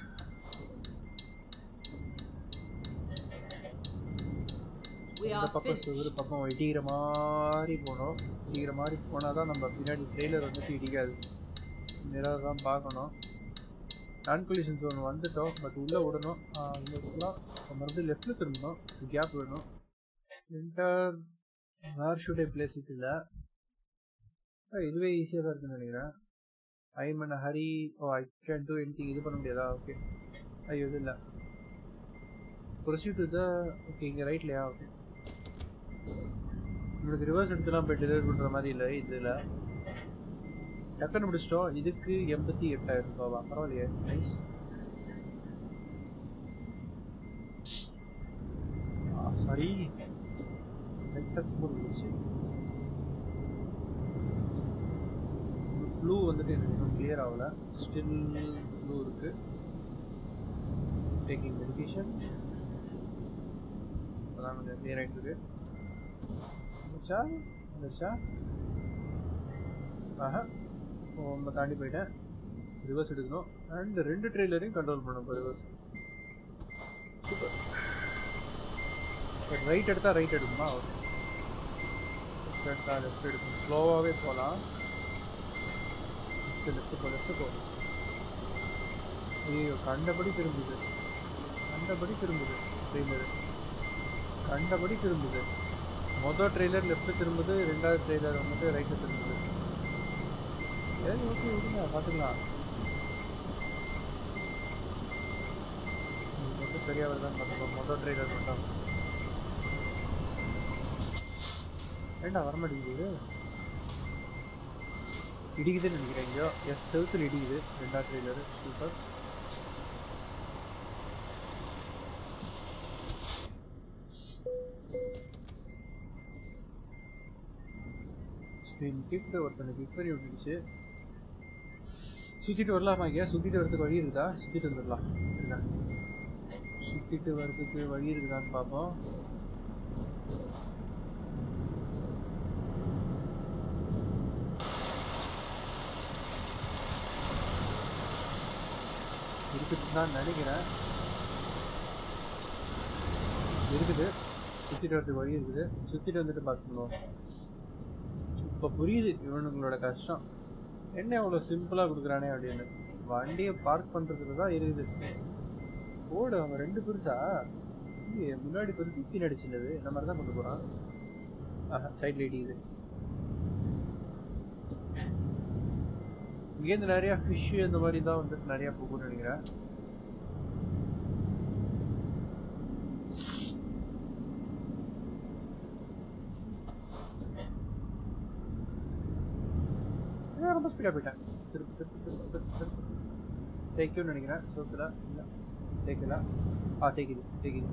We இந்த are பக்கம் finished. செவ்வறு பக்கம் இடிக்கிற மாதிரி போகணும் இடிக்கிற மாதிரி போனால் தான் நம்ம பின்னாடி ட்ரெய்லர் வந்துட்டு இடிக்காது மிரர் தான் பார்க்கணும் நான் கொலிஷன் ஜோன் வந்துட்டோம் பட் உள்ளே விடணும் ஆஹ் உள்ள விடலாம் இப்போ மறுபடியும் லெஃப்ட்டில் திரும்பணும் கேப் வேணும் enter where should I place it இல்லை இதுவே ஈஸியாக தான் இருக்குன்னு நினைக்கிறேன் I man hurry oh I can do any இது பண்ண முடியாதா ஓகே ஐயோ இது இல்லை ப்ரொசீட் த ஓகே இங்கே ரைட்லையா ஓகே உங்களுக்கு ரிவர்ஸ் எடுத்துலாம் போய் டெலிவரி பண்ணுற மாதிரி இல்லை இதில் டக்குன்னு முடிச்சிட்டோம் இதுக்கு எண்பத்தி எட்டாயிரம் ரூபாவா பரவாயில்லையே நைஸ் சாரி லைட்டாக கும்பிடு முடிச்சு ஃப்ளூ வந்துட்டு எனக்கு இன்னும் கிளியர் ஆகல ஸ்டில் ஃப்ளூ இருக்கு டேக்கிங் மெடிகேஷன் அதான் கொஞ்சம் கிளியர் ஆகிட்டு இருக்கு வந்துச்சா வந்துச்சா ஆஹா ரொம்ப தாண்டி போயிட்டேன் ரிவர்ஸ் எடுக்கணும் அண்ட் ரெண்டு ட்ரெய்லரையும் கண்ட்ரோல் பண்ணணும் இப்போ ரிவர்ஸ் சூப்பர் ரைட் எடுத்தா ரைட் எடுக்குமா ஓகே லெஃப்ட் எடுத்தா லெஃப்ட் எடுக்கணும் ஸ்லோவாகவே போகலாம் லெஃப்ட் லெஃப்ட் போ லெஃப்ட் போ ஐயோ கண்டபடி திரும்புது கண்டபடி திரும்புது ட்ரெய்லர் கண்டபடி திரும்புது மொதல் ட்ரெய்லர் லெஃப்ட் திரும்புது ரெண்டாவது ட்ரெய்லர் வந்துட்டு ரைட்டு திரும்புது சரி ஓகே விடுங்க பார்த்துக்கலாம் இது மட்டும் சரியாக வருதான்னு பார்த்துக்கோ மொதல் ட்ரெய்லர் மட்டும் ஏண்டா வரமாட்டேங்குது இடிக்குதுன்னு நினைக்கிறேன் எங்கேயோ எஸ் செவுத்துல இடிக்குது ரெண்டாவது ட்ரெய்லர் சூப்பர் ஸ்க்ரீன் கிட்ட ஒருத்தனை கிக் பண்ணி விட்டுடுச்சு சுத்திட்டு வரலாமா ஐயா சுத்திட்டு வரதுக்கு வழி இருக்குதா சுத்திட்டு வந்துடலாம் இருக்கா சுத்திட்டு வரதுக்கு வழி இருக்குதான்னு பார்ப்போம் இருக்குதுன்னு தான் நினைக்கிறேன் இருக்குது சுத்திட்டு வரதுக்கு வழி இருக்குது சுத்திட்டு வந்துட்டு பார்க்கணும் இப்போ புரியுது இவனுங்களோட கஷ்டம் என்ன இவ்வளோ சிம்பிளாக கொடுக்குறானே அப்படின்னு வண்டியை பார்க் பண்ணுறதுல தான் இருக்குது ஓடு அவங்க ரெண்டு பெருசா இல்லையே, முன்னாடி பெருசு பின்னாடி சின்னது இந்த மாதிரி தான் கொண்டு போகிறான் ஆஹா சைடில் இடிக்குது இங்கேருந்து நிறையா ஃபிஷ் இந்த மாதிரி தான் வந்துட்டு நிறையா போகும்னு நினைக்கிறேன் ஏன் ரொம்ப ஸ்பீடாக போயிட்டேன் திருப்பு திருப்பு திருப்பு திருப்பு திருப்பு தேய்க்கும்னு நினைக்கிறேன் சோத்துல இல்லை தேய்க்கல ஆ தேய்க்குது தேய்க்குது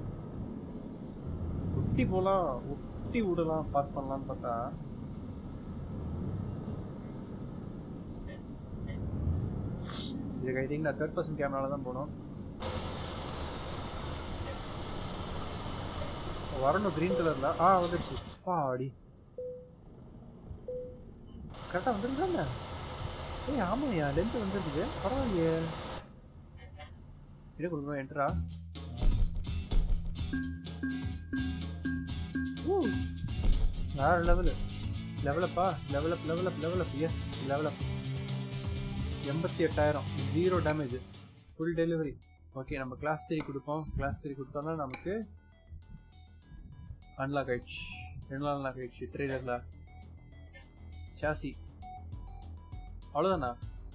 ஒட்டி போகலாம் ஒட்டி விடலாம் பார்க் பண்ணலாம்னு பார்த்தா இதுக்கு ஐ திங்க் நான் தேர்ட் பர்சன் கேமரால தான் போனோம் வரணும் கிரீன் கலர்ல ஆ வந்துடுச்சு பாடி கரெக்டாக வந்துருக்காங்க ஏய் ஆமாய்யா லென்த் வந்துருக்குது பரவாயில்லையே இடம் கொடுக்கணும் என்ட்ரா வேற லெவலு லெவலப்பா level up level up level up yes level up எண்பத்தி எட்டாயிரம் zero damage full delivery okay நம்ம கிளாஸ் த்ரீ கொடுப்போம் கிளாஸ் த்ரீ கொடுத்தோம்னா நமக்கு அன்லாக் ஆயிடுச்சு ரெண்டு நாள் அன்லாக் ஆயிடுச்சு ட்ரெய்லரில் சாசி அவ்வளோதானா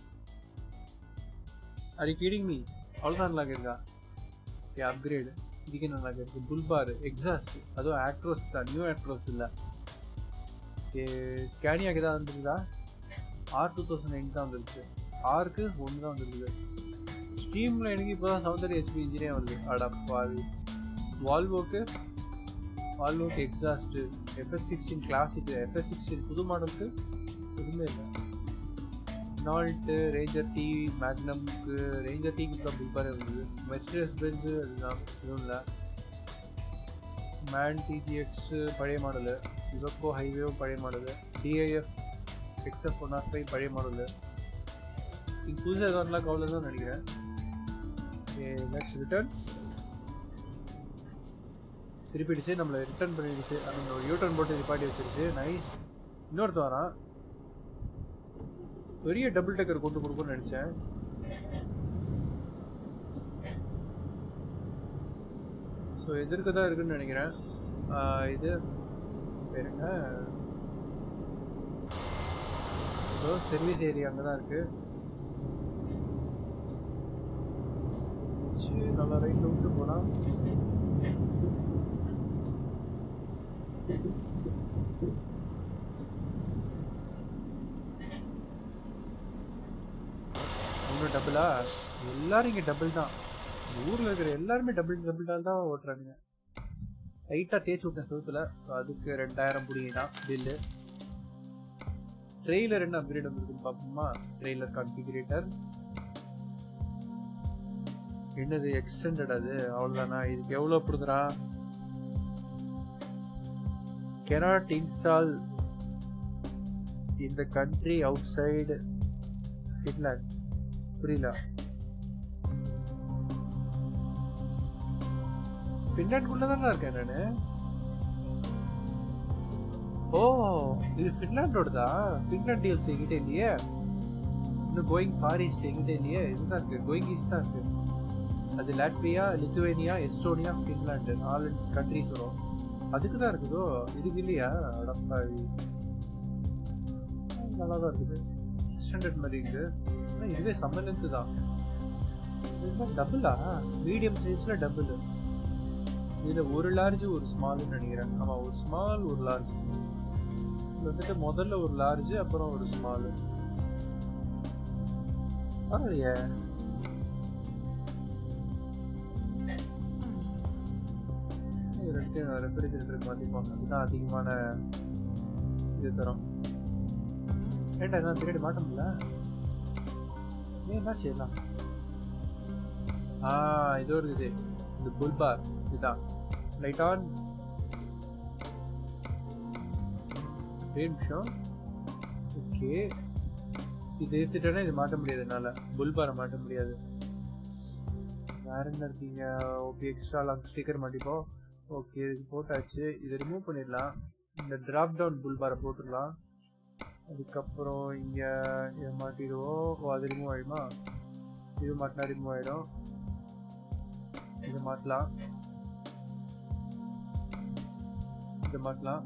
அது கிடிங் மீ அவ்வளோதான் அன்லாக் இருக்கா ஓகே அப்கிரேடு இதுக்கு என்ன அன்லாக் இருக்கு புல்பார் எக்ஸாஸ்ட் அதுவும் ஆக்ட்ரோஸ் தான் நியூ ஆக்ட்ரோஸ் இல்லை ஓகே ஸ்கேனியாக்கு ஏதாவது வந்துருக்குதா ஆர் டூ தௌசண்ட் நைன் தான் வந்துருக்கு ஆருக்கு ஒன்று தான் வந்துருக்குது ஸ்ட்ரீமில் எனக்கு இப்போ தான் சவுந்தரி ஹெச்பி இன்ஜினே வருது அடப்பாது வால்வோக்கு வால்வோக்கு exhaust FS sixteen classic FS sixteen புது மாடலுக்கு எதுவுமே இல்லை நால்ட்டு ரேஞ்சர் டி மேக்னம்க்கு ரேஞ்சர் டீக்கு தான் புல்பாரே இருந்தது மெர்சிடஸ் பென்ஸு அதுதான் எதுவும் இல்லை மேன் டிஜிஎக்ஸ் பழைய மாடலு இவக்கோ ஹைவேவும் பழைய model DIF XF one R five பழைய மாடலு இங்கே புதுசாக எதுவும் அன்லாக் அவ்வளோதான் நினைக்கிறேன் ஓகே நெக்ஸ்ட் ரிட்டர்ன் திருப்பிடுச்சு நம்மளை ரிட்டர்ன் பண்ணிடுச்சு அந்த ஒரு யூட்டர்ன் போட்டு நிப்பாட்டி வச்சிருச்சு நைஸ் இன்னொருத்த வரான் பெரிய டபுள் டெக்கர் கொண்டு கொடுக்கும்னு நினைச்சேன் ஸோ எதிர்க்க தான் இருக்குன்னு நினைக்கிறேன் ஆஹ் இது பேருங்க ஏதோ சர்வீஸ் ஏரியா அங்கே தான் இருக்கு வச்சு நல்லா ரைட்டில் விட்டு போகலாம் டபுளா எல்லாரும் இங்க டபுள் தான் இந்த ஊர்ல இருக்கிற எல்லாருமே டபுள் டபுள் தான் ஓட்டுறாங்க லைட்டா தேய்ச்சி விட்டேன் செவுத்துல ஸோ அதுக்கு ரெண்டாயிரம் புடிங்கினா பில்லு ட்ரெய்லர் என்ன அப்கிரேட் வந்திருக்குன்னு பார்ப்போமா ட்ரெய்லர் கான்ஃபிகரேட்டர் என்னது எக்ஸ்டெண்டட் அது அவ்வளவுதானா இதுக்கு எவ்வளவு கொடுக்குறான் cannot install in the country outside Finland புரியல ஃபின்லாண்டுக்குள்ள தானே இருக்கேன் நானு ஓ இது ஃபின்லாண்டோடதா ஃபின்லாண்ட் டிஎல்சி எங்கிட்ட இல்லையே இன்னும் கோயிங் ஃபார் ஈஸ்ட் எங்கிட்ட இல்லையே இதுதான் இருக்கு கோயிங் ஈஸ்ட் தான் இருக்கு அது லாட்வியா லித்துவேனியா எஸ்டோனியா ஃபின்லாண்டு நாலு கண்ட்ரிஸ் வரும் அதுக்கு தான் இருக்குதோ இதுக்கு இல்லையா அடப்பாவி நல்லா தான் இருக்குது எக்ஸ்டெண்டட் மாதிரி இருக்கு ஆனா இதுவே செம்ம லென்த்து தான் இதுதான் டபுளா மீடியம் சைஸ்ல டபுள் இதுல ஒரு லார்ஜ் ஒரு ஸ்மால்னு நினைக்கிறேன் ஆமா ஒரு ஸ்மால் ஒரு லார்ஜ் இது வந்துட்டு முதல்ல ஒரு லார்ஜ் அப்புறம் ஒரு ஸ்மால் பரவாயில்லையே இது ரெண்டு ரெஃப்ரிஜரேட்டர் மாற்றிப்பாங்க அதுதான் அதிகமான இது தரும் ஏன்டா இதெல்லாம் பின்னாடி மாட்ட முடியல ஏன் என்னாச்சு எல்லாம் ஆ இது ஒரு இது இந்த புல் பார் இதுதான் லைட் ஆன் ஒரே நிமிஷம் ஓகே இது எடுத்துட்டேன்னா இது மாட்ட முடியாது என்னால புல் பாரை மாட்ட முடியாது வேற என்ன இருக்கீங்க ஓகே எக்ஸ்ட்ரா லாங் ஸ்டிக்கர் மாட்டிப்போம் ஓகே இதுக்கு போட்டாச்சு இதை ரிமூவ் பண்ணிடலாம் இந்த டிராப் டவுன் புல் பாரை போட்டுடலாம் அதுக்கப்புறம் இங்க இதை மாட்டிடுவோம் ஓ அது ரிமூவ் ஆயிடுமா இது மாட்டினா ரிமூவ் ஆயிடும் இதை மாட்டலாம் இதை மாட்டலாம்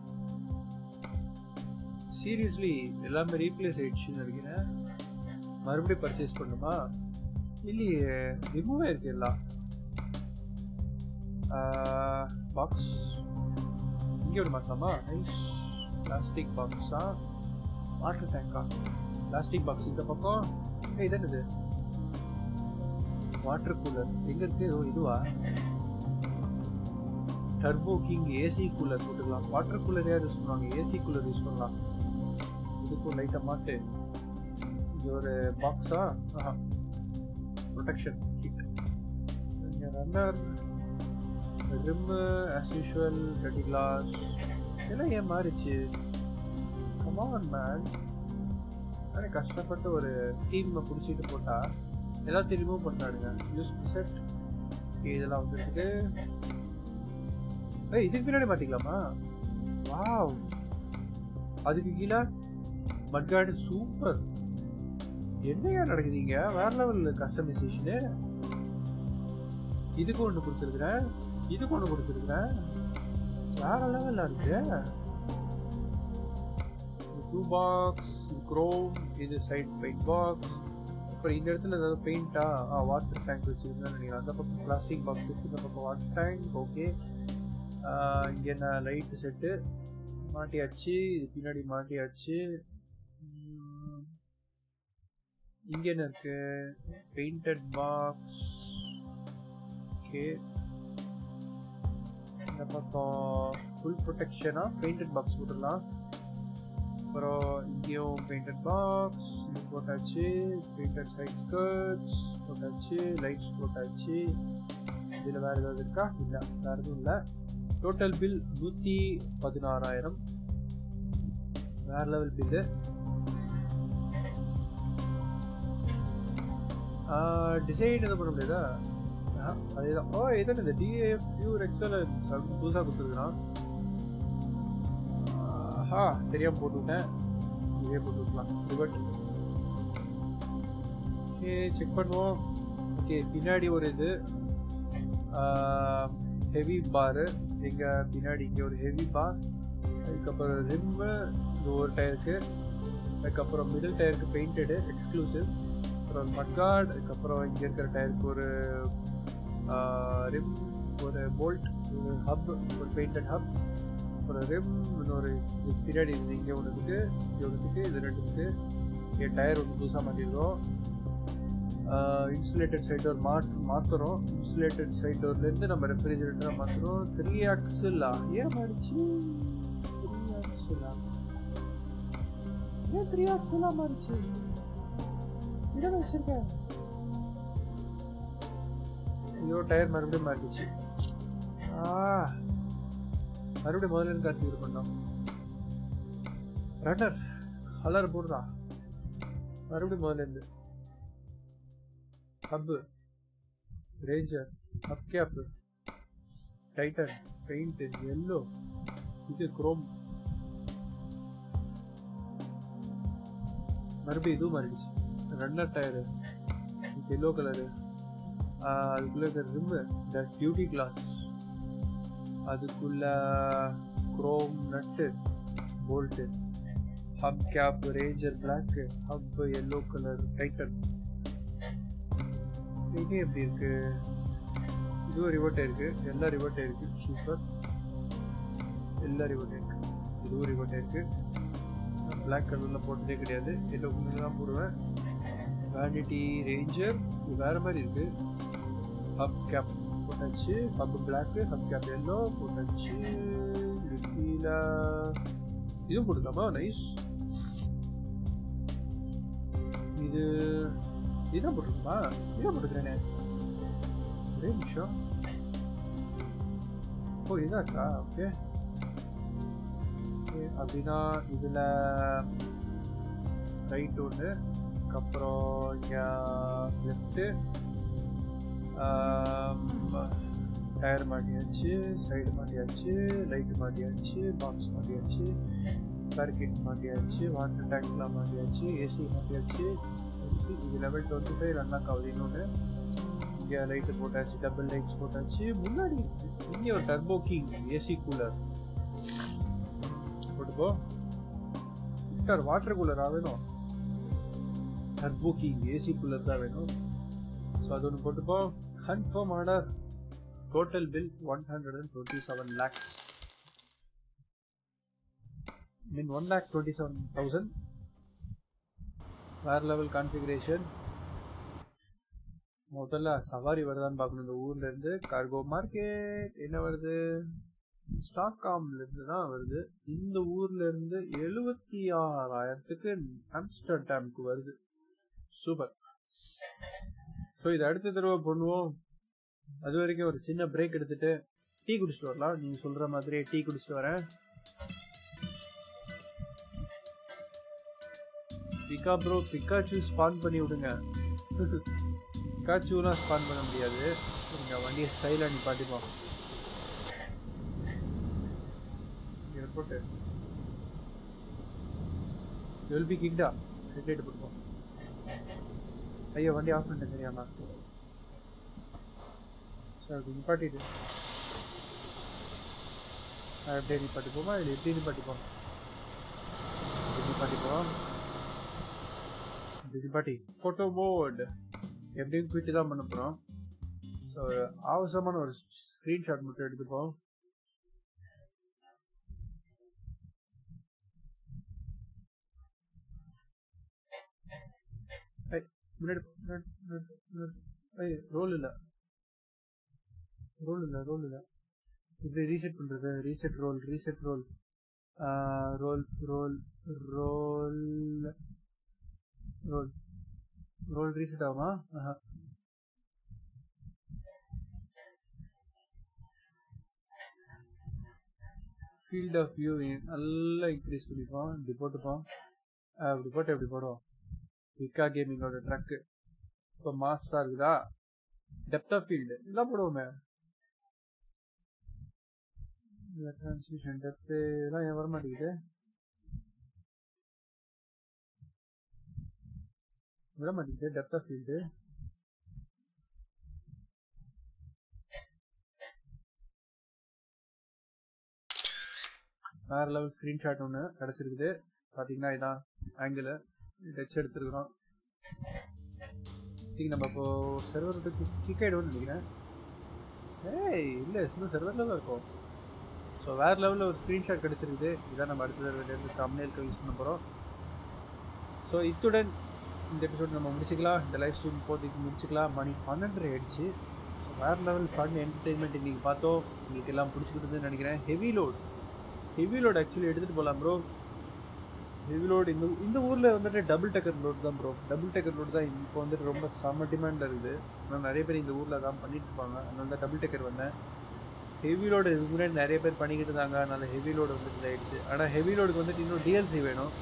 சீரியஸ்லி எல்லாமே ரீப்ளேஸ் ஆயிடுச்சுன்னு நினைக்கிறேன் மறுபடியும் பர்ச்சேஸ் பண்ணுமா இல்லையே ரிமூவ் ஆயிருக்கு எல்லாம் பாக்ஸ் இங்கே ஒரு மாட்டலாமா நைஸ் பிளாஸ்டிக் பாக்ஸா வாட்டர் டேங்கா பிளாஸ்டிக் பாக்ஸ் இந்த பக்கம் ஏய் இது என்னது வாட்டர் கூலர் எங்க இருக்கு ஓ இதுவா டர்போ கிங் ஏசி கூலர் போட்டுக்கலாம் வாட்டர் கூலர் யார் யூஸ் பண்ணுவாங்க ஏசி கூலர் யூஸ் பண்ணலாம் இதுக்கும் லைட்டாக மாட்டு இது ஒரு பாக்ஸா ஆஹா ப்ரொடெக்ஷன் கிட் இங்கே runner rim as usual ready class இதெல்லாம் ஏன் மாறிச்சு கமான் மேன் ஆனால் கஷ்டப்பட்டு ஒரு டீம் பிடிச்சிட்டு போட்டா எல்லாத்தையும் ரிமூவ் பண்ணாடுங்க யூஸ் செட் இதெல்லாம் வந்துருக்கு ஏய் இதுக்கு பின்னாடி மாட்டிக்கலாமா வாவ் அதுக்கு கீழே மட்கார்டு சூப்பர் என்னையா நடக்குதுங்க வேற லெவல் கஸ்டமைசேஷனு இதுக்கு ஒன்று கொடுத்துருக்குறேன் இதுக்கு ஒன்று கொடுத்துருக்குறேன் வேற லெவல்ல இருக்கு டூ பாக்ஸ் குரோம் இது சைட் பெயிண்ட் பாக்ஸ் அப்புறம் இந்த இடத்துல ஏதாவது பெயிண்டா வாட்டர் டேங்க் வச்சிருக்கேன்னு நினைக்கிறேன் அந்த பக்கம் பிளாஸ்டிக் பாக்ஸ் இருக்கு இந்த பக்கம் வாட்டர் டேங்க் ஓகே இங்கே என்ன லைட் செட்டு மாட்டியாச்சு இது பின்னாடி மாட்டியாச்சு உம், இங்க என்ன இருக்கு பெயிண்டட் பாக்ஸ் ஓகே இந்த பக்கம் ஃபுல் ப்ரொடெக்ஷனா பெயிண்டட் பாக்ஸ் போட்டுடலாம் அப்புறம் இங்கேயும் பெயிண்டட் பாக்ஸ் இது போட்டாச்சு பெயிண்டட் சைட் ஸ்கர்ட்ஸ் போட்டாச்சு லைட்ஸ் போட்டாச்சு இதில் வேறு ஏதாவது இருக்கா இல்லை வேறு எதுவும் இல்லை டோட்டல் பில் நூற்றி பதினாறாயிரம் வேற லெவல் பில்லு டிசைன் எதுவும் பண்ண முடியாதா ஆ, அதேதான் ஓ இதான் இந்த டிஏஎஃப் பியூர் எக்ஸல் புதுசாக கொடுத்துருக்குறான் ஆஹா தெரியாம போட்டு விட்டேன் இதே போட்டு விட்டுலாம் ரிவர்ட் ஓகே செக் பண்ணுவோம் ஓகே பின்னாடி ஒரு இது ஹெவி பாரு எங்க பின்னாடி இங்கே ஒரு ஹெவி பார் அதுக்கப்புறம் ரிம்மு இது ஒரு டயருக்கு அதுக்கப்புறம் மிடில் டயருக்கு பெயிண்டடு எக்ஸ்க்ளூசிவ் அப்புறம் மட்கார்டு அதுக்கப்புறம் இங்கே இருக்கிற டயருக்கு ஒரு ரிம் ஒரு போல்ட் ஒரு ஹப் ஒரு பெயிண்டட் ஹப் ஒரு ரிம் இன்னொரு இது பின்னாடி இது இங்கே ஒன்று இருக்கு இங்கே ஒன்று இருக்கு இது ரெண்டு இருக்கு இங்கே டயர் ஒன்று புதுசாக மாட்டிருக்கோம் இன்சுலேட்டட் சைட் டோர் மாட் மாத்துறோம் இன்சுலேட்டட் சைட் டோர்ல இருந்து நம்ம ரெஃப்ரிஜரேட்டரா மாத்துறோம் த்ரீ ஆக்சிலா ஏன் மாறிச்சு த்ரீ ஆக்சிலா ஏன் த்ரீ ஆக்சிலா மாறிச்சு இடம் வச்சிருக்கேன் ஐயோ டயர் மறுபடியும் மாறிடுச்சு ஆ மறுபடியும் முதல்ல இருந்து கான்ஃபிகர் பண்ணோம் ரன்னர் கலர் போடுறா மறுபடியும் முதல்ல இருந்து hub Ranger hub cap Titan paint yellow இது குரோம் மறுபடியும் இதுவும் மாறிடுச்சு ரன்னர் டயரு எல்லோ கலரு அதுக்குள்ள இந்த ரிம்மு இந்த டியூட்டி கிளாஸ் அதுக்குள்ள chrome nut bolt hub cap Ranger black hub yellow colour Titan இது எப்படி இருக்கு இதுவும் ரிவர்ட் இருக்கு எல்லா ரிவர்ட் இருக்கு சூப்பர் எல்லா ரிவர்ட் இருக்கு இதுவும் ரிவர்ட் இருக்கு பிளாக் கலர்ல போட்டதே கிடையாது எல்லோ கலர் தான் போடுவேன் வேனிட்டி ரேஞ்சர் இது வேற மாதிரி இருக்கு ஹப் கேப் போட்டாச்சு hub black hub cap yellow போட்டாச்சு இது கீழே இதுவும் போட்டுக்கலாமா நைஸ் இது இதான் போட்டுருக்குமா இதான் போட்டுக்கிறேனே ஒரே நிமிஷம் ஓ இதாக்கா ஓகே அப்படின்னா இதுல ரைட் ஒன்று அதுக்கப்புறம் இங்கே லெஃப்ட்டு டயர் மாட்டியாச்சு சைடு மாட்டியாச்சு லைட் மாட்டியாச்சு பாக்ஸ் மாட்டியாச்சு பேரிகேட் மாட்டியாச்சு வாட்டர் டேங்க்லாம் மாட்டியாச்சு ஏசி மாட்டியாச்சு ஏசி இது லெவல் டுவெண்ட்டி ஃபைவ் ரன் ஆகுது இன்னொன்று இங்கே லைட்டு போட்டாச்சு டபுள் லைட்ஸ் போட்டாச்சு முன்னாடி இங்கே ஒரு டர்போ கிங் ஏசி கூலர் போட்டுக்கோ விக்டர் வாட்டர் கூலரா வேணும் டர்போ கிங் ஏசி கூலர் தான் வேணும் ஸோ அது ஒன்று போட்டுப்போ confirm order total bill one hundred and twenty seven lakhs mean one lakh twenty seven thousand வேற லெவல் கான்ஃபிகரேஷன் முதல்ல சவாரி வருதான்னு பார்க்கணும் இந்த ஊர்ல இருந்து கார்கோ மார்க்கெட் என்ன வருது ஸ்டாக்காம்ல இருந்து தான் வருது இந்த ஊர்ல இருந்து எழுபத்தி ஆறாயிரத்துக்கு ஆம்ஸ்டர்டாம்க்கு வருது சூப்பர் ஸோ இது அடுத்த தடவை பண்ணுவோம் அது வரைக்கும் ஒரு சின்ன பிரேக் எடுத்துட்டு டீ குடிச்சிட்டு வரலாம் நீங்க சொல்ற மாதிரி டீ குடிச்சிட்டு வரேன் பிகா ப்ரோ பிக்காச்சு ஸ்பான் பண்ணி விடுங்க பிக்காச்சுலாம் ஸ்பான் பண்ண முடியாது நீங்க வண்டியை ஸ்டைலா நிப்பாட்டிப்போம் ஏர்போர்ட் வில் பி கிக்டா ஹெட்லைட் போட்டுப்போம் ஐயோ வண்டி ஆஃப் பண்ணிட்டேன் தெரியாம சார் அப்படி நிப்பாட்டிட்டு அது அப்படியே நிப்பாட்டிப்போமா இல்லை எப்படி நிப்பாட்டிப்போம் இப்படி நிப்பாட்டிப்போம் இப்படி நிப்பாட்டி ஃபோட்டோ போர்டு எப்படியும் குவிட்டு தான் பண்ண போகிறோம் ஸோ அவசரமான ஒரு ஸ்க்ரீன்ஷாட் மட்டும் எடுத்துப்போம் முன்னாடி முன்னாடி முன்னாடி முன்னாடி ஐய் ரோல் இல்லை ரோல் இல்லை ரோல் இல்லை இப்படி ரீசெட் பண்ணுறது reset roll reset roll roll roll roll roll roll reset ஆகுமா ஆஹா ஃபீல்ட் ஆஃப் வியூ நல்லா இன்க்ரீஸ் பண்ணிப்போம் இப்படி போட்டுப்போம் அப்படி போட்டு எப்படி போடுவோம் விக்கா கேமிங்கோட ட்ரக்கு இப்போ மாஸா இருக்குதா டெப்த் ஆஃப் ஃபீல்டு இதெல்லாம் போடுவோமே டிரான்ஸ்மிஷன் டெப்த் இதெல்லாம் ஏன் வர மாட்டேங்குது விட மாட்டேங்குது டெப்த் ஆஃப் ஃபீல்டு வேற லெவல் ஸ்கிரீன்ஷாட் ஒன்று கிடச்சிருக்குது பார்த்தீங்கன்னா இதான் ஆங்கிள் டச் எடுத்துருக்குறோம் திங்க் நம்ம இப்போ சர்வர் விட்டு கிக் ஆகிடுவோம்னு நினைக்கிறேன் ஏய் இல்லை இன்னும் சர்வரில் தான் இருக்கும் ஸோ வேற லெவலில் ஒரு ஸ்க்ரீன்ஷாட் கிடச்சிருக்குது இதான் நம்ம அடுத்த தடவை இருந்து thumbnail யூஸ் பண்ண போகிறோம் ஸோ இத்துடன் இந்த எபிசோட் நம்ம முடிச்சுக்கலாம் இந்த லைவ் ஸ்ட்ரீம் இப்போதைக்கு முடிச்சுக்கலாம் மணி பன்னெண்டரை ஆயிடுச்சு ஸோ வேறு லெவல் ஃபன் என்டர்டெயின்மெண்ட் இன்னைக்கு பார்த்தோம் உங்களுக்கு எல்லாம் பிடிச்சிக்கிட்டுன்னு நினைக்கிறேன் heavy load heavy load actually எடுத்துகிட்டு போகலாம் ப்ரோ ஹெவி லோட் இந்த இந்த ஊரில் வந்துட்டு டபுள் டெக்கர் லோட் தான் ப்ரோ டபுள் டெக்கர் லோட் தான் இப்போ வந்துட்டு ரொம்ப செம்ம டிமாண்டில் இருக்குது ஆனால் நிறைய பேர் இந்த ஊரில் தான் பண்ணிட்டு இருப்பாங்க அதனால தான் டபுள் டெக்கர் வந்தேன் ஹெவி லோடு இதுக்கு முன்னாடி நிறைய பேர் பண்ணிக்கிட்டு இருந்தாங்க அதனால ஹெவி லோடு வந்துட்டு இதாயிடுச்சு ஆனால் ஹெவி லோடுக்கு வந்துட்டு இன்னும் டிஎல்சி வேணும்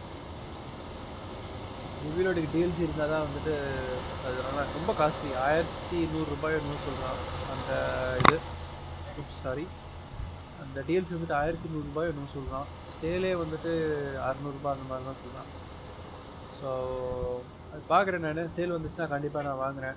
ஹெவி லோடுக்கு டிஎல்சி இருந்தால் தான் வந்துட்டு அதனால ரொம்ப காஸ்ட்லி ஆயிரத்தி நூறுரூபாய் என்னமோ சொல்கிறான் அந்த இது சாரி அந்த டிஎல்சி வந்துட்டு ஆயிரத்தி நூறுரூபாய் என்னமோ சொல்கிறான் சேலே வந்துட்டு அறநூறுபா அந்த மாதிரி தான் சொல்கிறான் ஸோ அது பார்க்குறேன் நான் சேல் வந்துச்சுன்னா கண்டிப்பாக நான் வாங்குறேன்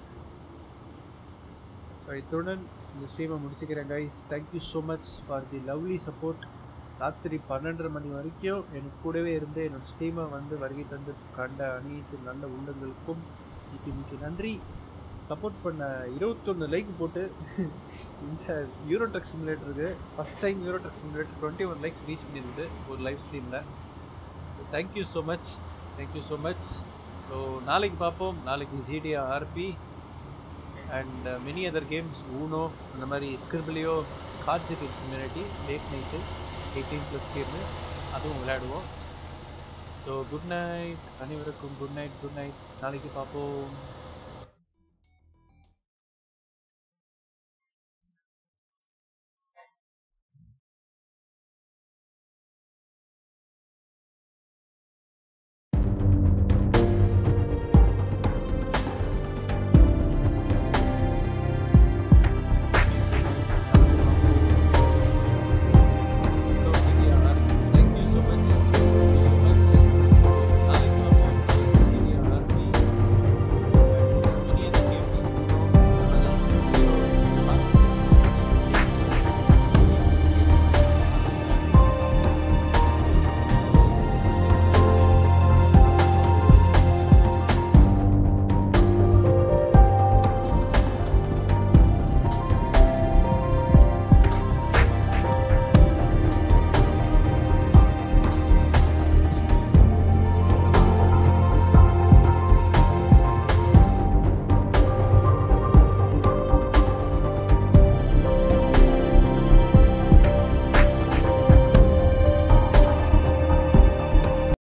ஸோ இத்துடன் இந்த ஸ்ட்ரீமை முடிச்சுக்கிறேன் guys thank you so much for the lovely support ராத்திரி பன்னெண்டரை மணி வரைக்கும் எனக்கு கூடவே இருந்து என்னோட ஸ்ட்ரீமை வந்து வருகை தந்து கண்ட அனைத்து நல்ல உள்ளங்களுக்கும் மிக்க மிக்க நன்றி சப்போர்ட் பண்ண இருபத்தொன்று லைக் போட்டு இந்த யூரோ ட்ரக் சிமுலேட்டருக்கு first time Euro drug simulator twenty one likes reach பண்ணியிருக்கு ஒரு லைவ் ஸ்ட்ரீமில் so thank you so much thank you so much so நாளைக்கு பார்ப்போம் நாளைக்கு GTA RP and many other games Uno அந்த மாதிரி Skribblio cards games community late night eighteen plus game அதுவும் விளையாடுவோம் ஸோ குட் நைட் அனைவருக்கும் குட் நைட் குட் நைட் நாளைக்கு பார்ப்போம்